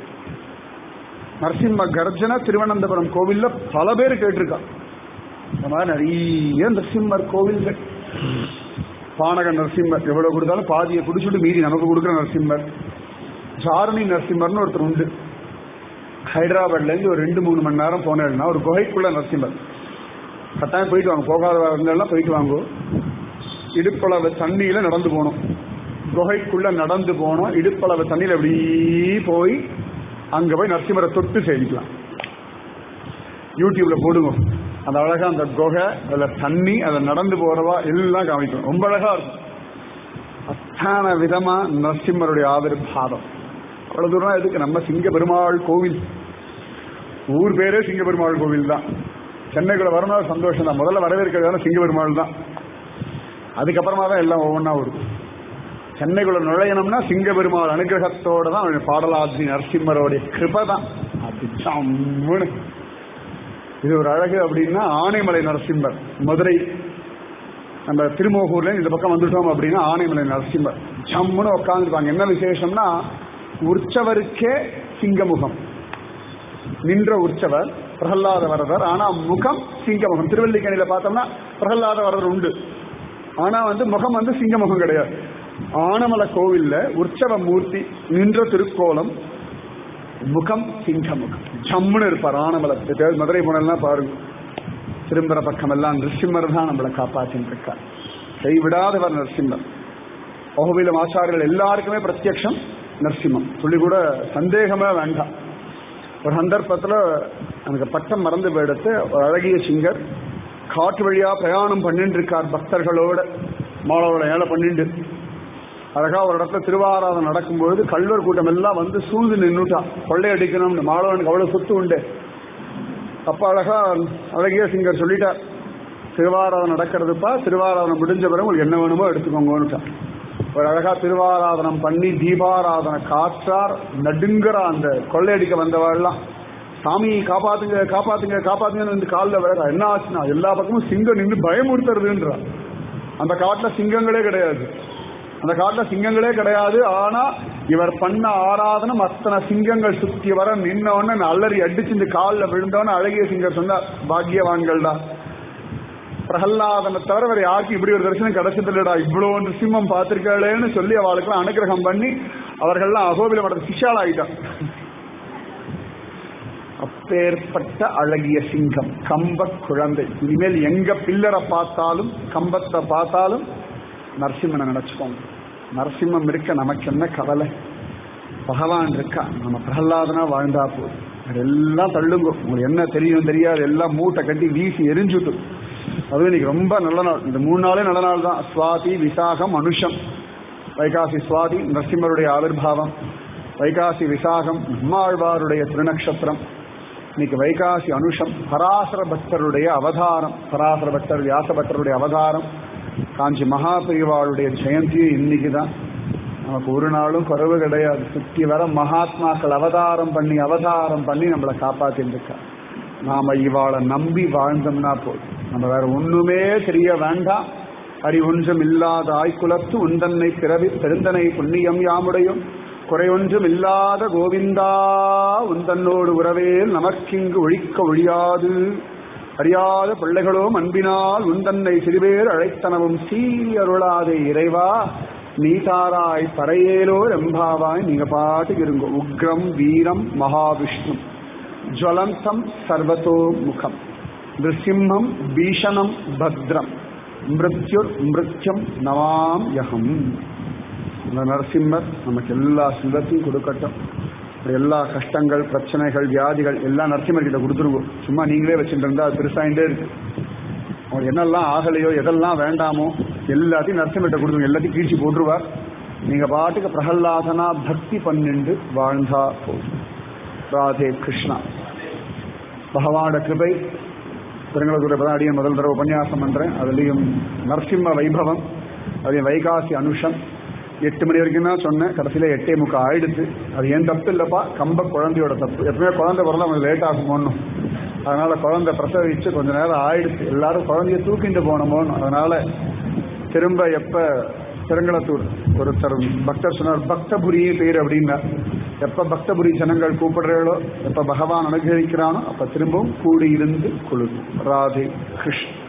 [SPEAKER 1] நரசிம்ம கர்ஜனை திருவனந்தபுரம் கோவில்ல பல பேர் கேட்டிருக்கா இந்த மாதிரி நிறைய நரசிம்மர் கோவில்கள் பானக நரசிம்மர் எவ்வளவு கொடுத்தாலும் பாதியை குடிச்சுட்டு மீறி நமக்கு கொடுக்குற நரசிம்மர் சாரணி நரசிம்மர்னு ஒருத்தர் உண்டு ஹைதராபாத்ல இருந்து ஒரு ரெண்டு மூணு மணி நேரம் போனேன்னா ஒரு குகைக்குள்ள நரசிம்மர் கட்டாயம் போயிட்டு வாங்க போகாதவங்கெல்லாம் போயிட்டு வாங்க இடுப்பளவு தண்ணியில நடந்து போகணும் குகைக்குள்ள நடந்து போனோம் இடுப்பளவு தண்ணியில அப்படி போய் அங்க போய் நரசிம்மரை தொட்டு சேவிக்கலாம் யூடியூப்ல போடுங்க அந்த அழகா அந்த குகை அதுல தண்ணி அதுல நடந்து போறவா எல்லாம் காமிக்கும் ரொம்ப அழகா இருக்கும் அத்தான விதமா நரசிம்மருடைய ஆவிர்வாதம் அவ்வளவு தூரம் எதுக்கு நம்ம சிங்க பெருமாள் கோவில் ஊர் பேரே சிங்க பெருமாள் கோவில் தான் சென்னைக்குள்ள வரணும் சந்தோஷம் தான் முதல்ல வரவேற்கிறதால சிங்க பெருமாள் தான் அதுக்கப்புறமா தான் எல்லாம் ஒவ்வொன்றா வரும் சென்னைக்குள்ள நுழையணும்னா சிங்க பெருமாள் அனுகிரகத்தோட தான் அவன் பாடலாத்ரி நரசிம்மரோடைய கிருபை தான் அது ஜம்முன்னு. இது ஒரு அழகு அப்படின்னா ஆனைமலை நரசிம்மர் மதுரை நம்ம திருமோகூர்ல இந்த பக்கம் வந்துட்டோம் அப்படின்னா ஆனைமலை நரசிம்மர் ஜம்முன்னு உட்காந்துருப்பாங்க என்ன விசேஷம்னா உற்சவருக்கே சிங்கமுகம் நின்ற உற்சவர் பிரகல்லாத வரதர் ஆனா முகம் சிங்கமுகம் திருவல்லிக்கணியில பார்த்தோம்னா பிரகல்லாத வரதர் உண்டு ஆனா வந்து முகம் வந்து சிங்கமுகம் கிடையாது ஆனமலை கோவில்ல உற்சவ மூர்த்தி நின்ற திருக்கோலம் முகம் சிங்கமுகம் ஜம்முன்னு இருப்பார் ஆனமலை எப்பயாவது மதுரை போனெல்லாம் பாருங்க திரும்புற பக்கம் எல்லாம் நரசிம்மர் தான் நம்மளை காப்பாற்றின்னு இருக்கார் கைவிடாதவர் நரசிம்மர் கோவிலும் ஆச்சாரியர்கள் எல்லாருக்குமே பிரத்யக்ஷம் நரசிம்மம் சொல்லி கூட சந்தேகமே வேண்டாம் ஒரு சந்தர்ப்பத்தில் எனக்கு பட்டம் மறந்து போயிடுத்து ஒரு அழகிய சிங்கர் காட்டு வழியா பிரயாணம் பண்ணிட்டு இருக்கார் பக்தர்களோட மாணவர்களை ஏழை பண்ணிட்டு அழகா ஒரு இடத்துல திருவாராதம் நடக்கும்பொழுது கல்வர் கூட்டம் எல்லாம் வந்து சூழ்ந்து நின்றுட்டான் கொள்ளையடிக்கணும்னு மாணவனுக்கு அவ்வளவு சொத்து உண்டு அப்ப அழகா அழகிய சிங்கர் சொல்லிட்டார் திருவாராதனம் நடக்கிறதுப்பா திருவாராதனம் முடிஞ்ச பிறகு உங்களுக்கு என்ன வேணுமோ எடுத்துக்கோங்கன்னுட்டார் ஒரு அழகா திருவாராதனம் பண்ணி தீபாராதனை காற்றார் நடுங்குற அந்த கொள்ளையடிக்க வந்தவெல்லாம் சாமி காப்பாத்துங்க காப்பாத்துங்க காப்பாத்துங்கன்னு வந்து காலில் விழறா என்ன ஆச்சுன்னா எல்லா பக்கமும் சிங்கம் நின்று பயமுறுத்துறதுன்றா அந்த காட்டுல சிங்கங்களே கிடையாது அந்த காட்டுல சிங்கங்களே கிடையாது ஆனா இவர் பண்ண ஆராதனம் அத்தனை சிங்கங்கள் சுத்தி வர நின்ன உடனே அலறி அடிச்சு இந்த காலில் விழுந்தவன அழகிய சிங்கர் சொன்னார் பாக்கியவான்கள் தான் பிரகல்லாதனை தவிர வேற யாருக்கும் இப்படி ஒரு தரிசனம் கிடைச்சது இல்லடா இவ்வளவு ஒன்று சிம்மம் பார்த்திருக்காளேன்னு சொல்லி அவளுக்கெல்லாம் அனுகிரகம் பண்ணி அவர்கள்லாம் அகோபில மட சிஷால் ஆயிட்டான் அப்பேற்பட்ட அழகிய சிங்கம் கம்ப குழந்தை இனிமேல் எங்க பில்லரை பார்த்தாலும் கம்பத்தை பார்த்தாலும் நரசிம்மனை நினைச்சுக்கோங்க நரசிம்மம் இருக்க நமக்கு என்ன கவலை பகவான் இருக்கா நம்ம பிரகலாதனா வாழ்ந்தா போதும் எல்லாம் தள்ளுங்க உங்களுக்கு என்ன தெரியும் தெரியாது எல்லாம் மூட்டை கட்டி வீசி எரிஞ்சுட்டு அதுவும் இன்னைக்கு ரொம்ப நல்ல நாள் இந்த மூணு நாளே நல்ல நாள் தான் சுவாதி விசாகம் அனுஷம் வைகாசி சுவாதி நரசிம்மருடைய ஆவிர்வாவம் வைகாசி விசாகம் நம்மாழ்வாருடைய திருநக்ஷத்திரம் இன்னைக்கு வைகாசி அனுஷம் பராசர பக்தருடைய அவதாரம் பராசர பக்தர் வியாச பக்தருடைய அவதாரம் காஞ்சி மகாபிரிவாளுடைய ஜெயந்தி இன்னைக்கு தான் நமக்கு ஒரு நாளும் குறைவு கிடையாது சுத்தி வர மகாத்மாக்கள் அவதாரம் பண்ணி அவதாரம் பண்ணி நம்மளை காப்பாத்திட்டு இருக்கா நாம இவாளை நம்பி வாழ்ந்தோம்னா போதும் நம்ம வேற ஒண்ணுமே தெரிய வேண்டாம் அறி ஒன்றும் இல்லாத ஆய்குலத்து உந்தன்னை பிறவி பெருந்தனை புண்ணியம் யாமுடையும் குறையொன்றும் இல்லாத கோவிந்தா உந்தன்னோடு உறவேல் நமக்கிங்கு ஒழிக்க ஒழியாது அறியாத பிள்ளைகளோ அன்பினால் உந்தன்னை சிறுபேர் அழைத்தனவும் சீரி அருளாதே இறைவா நீ தாராய் பறையேலோ எம்பாவாய் நீங்க பாட்டுக்கு இருங்க உக்ரம் வீரம் மகாவிஷ்ணு ஜுவலந்தம் சர்வதோ முகம் நிருசிம்மம் பீஷணம் பத்ரம் மிருத்யுர் மிருத்யம் நவாம் யகம் இந்த நரசிம்மர் நமக்கு எல்லா செல்வத்தையும் கொடுக்கட்டும் இப்படி எல்லா கஷ்டங்கள் பிரச்சனைகள் வியாதிகள் எல்லாம் நரசிம்மர் கிட்ட கொடுத்துருவோம் சும்மா நீங்களே வச்சுட்டு இருந்தா அது பெருசாயிட்டே இருக்கு அவங்களுக்கு என்னெல்லாம் ஆகலையோ எதெல்லாம் வேண்டாமோ எல்லாத்தையும் நரசிம்மர்கிட்ட கொடுத்துருங்க எல்லாத்தையும் கீழ்ச்சி போட்டுருவார் நீங்க பாட்டுக்கு பிரகல்லாதனா பக்தி பண்ணிண்டு வாழ்ந்தா போதும் ராதே கிருஷ்ணா பகவானோட கிருபை திருங்களதுரை அடியன் முதல் தடவை உபன்யாசம் பண்றேன் அதுலேயும் நரசிம்ம வைபவம் அதையும் வைகாசி அனுஷம் எட்டு மணி வரைக்கும் தான் சொன்னேன் கடைசியில் எட்டே முக்கால் ஆயிடுச்சு அது ஏன் தப்பு இல்லைப்பா கம்ப குழந்தையோட தப்பு எப்பவுமே குழந்தை பிறந்தா அவங்களுக்கு லேட் ஆகுமோன்னு அதனால குழந்தை பிரசவிச்சு கொஞ்ச நேரம் ஆயிடுச்சு எல்லாரும் குழந்தைய தூக்கிட்டு போனோமோன்னு அதனால திரும்ப எப்ப பெருங்களத்தூர் ஒருத்தர் பக்தர் சொன்னார் பக்தபுரி பேர் அப்படின்னா எப்ப பக்தபுரி ஜனங்கள் கூப்பிடுறாளோ எப்ப பகவான் அனுகிரகிக்கிறானோ அப்ப திரும்பவும் கூடி இருந்து குழு ராதே கிருஷ்ண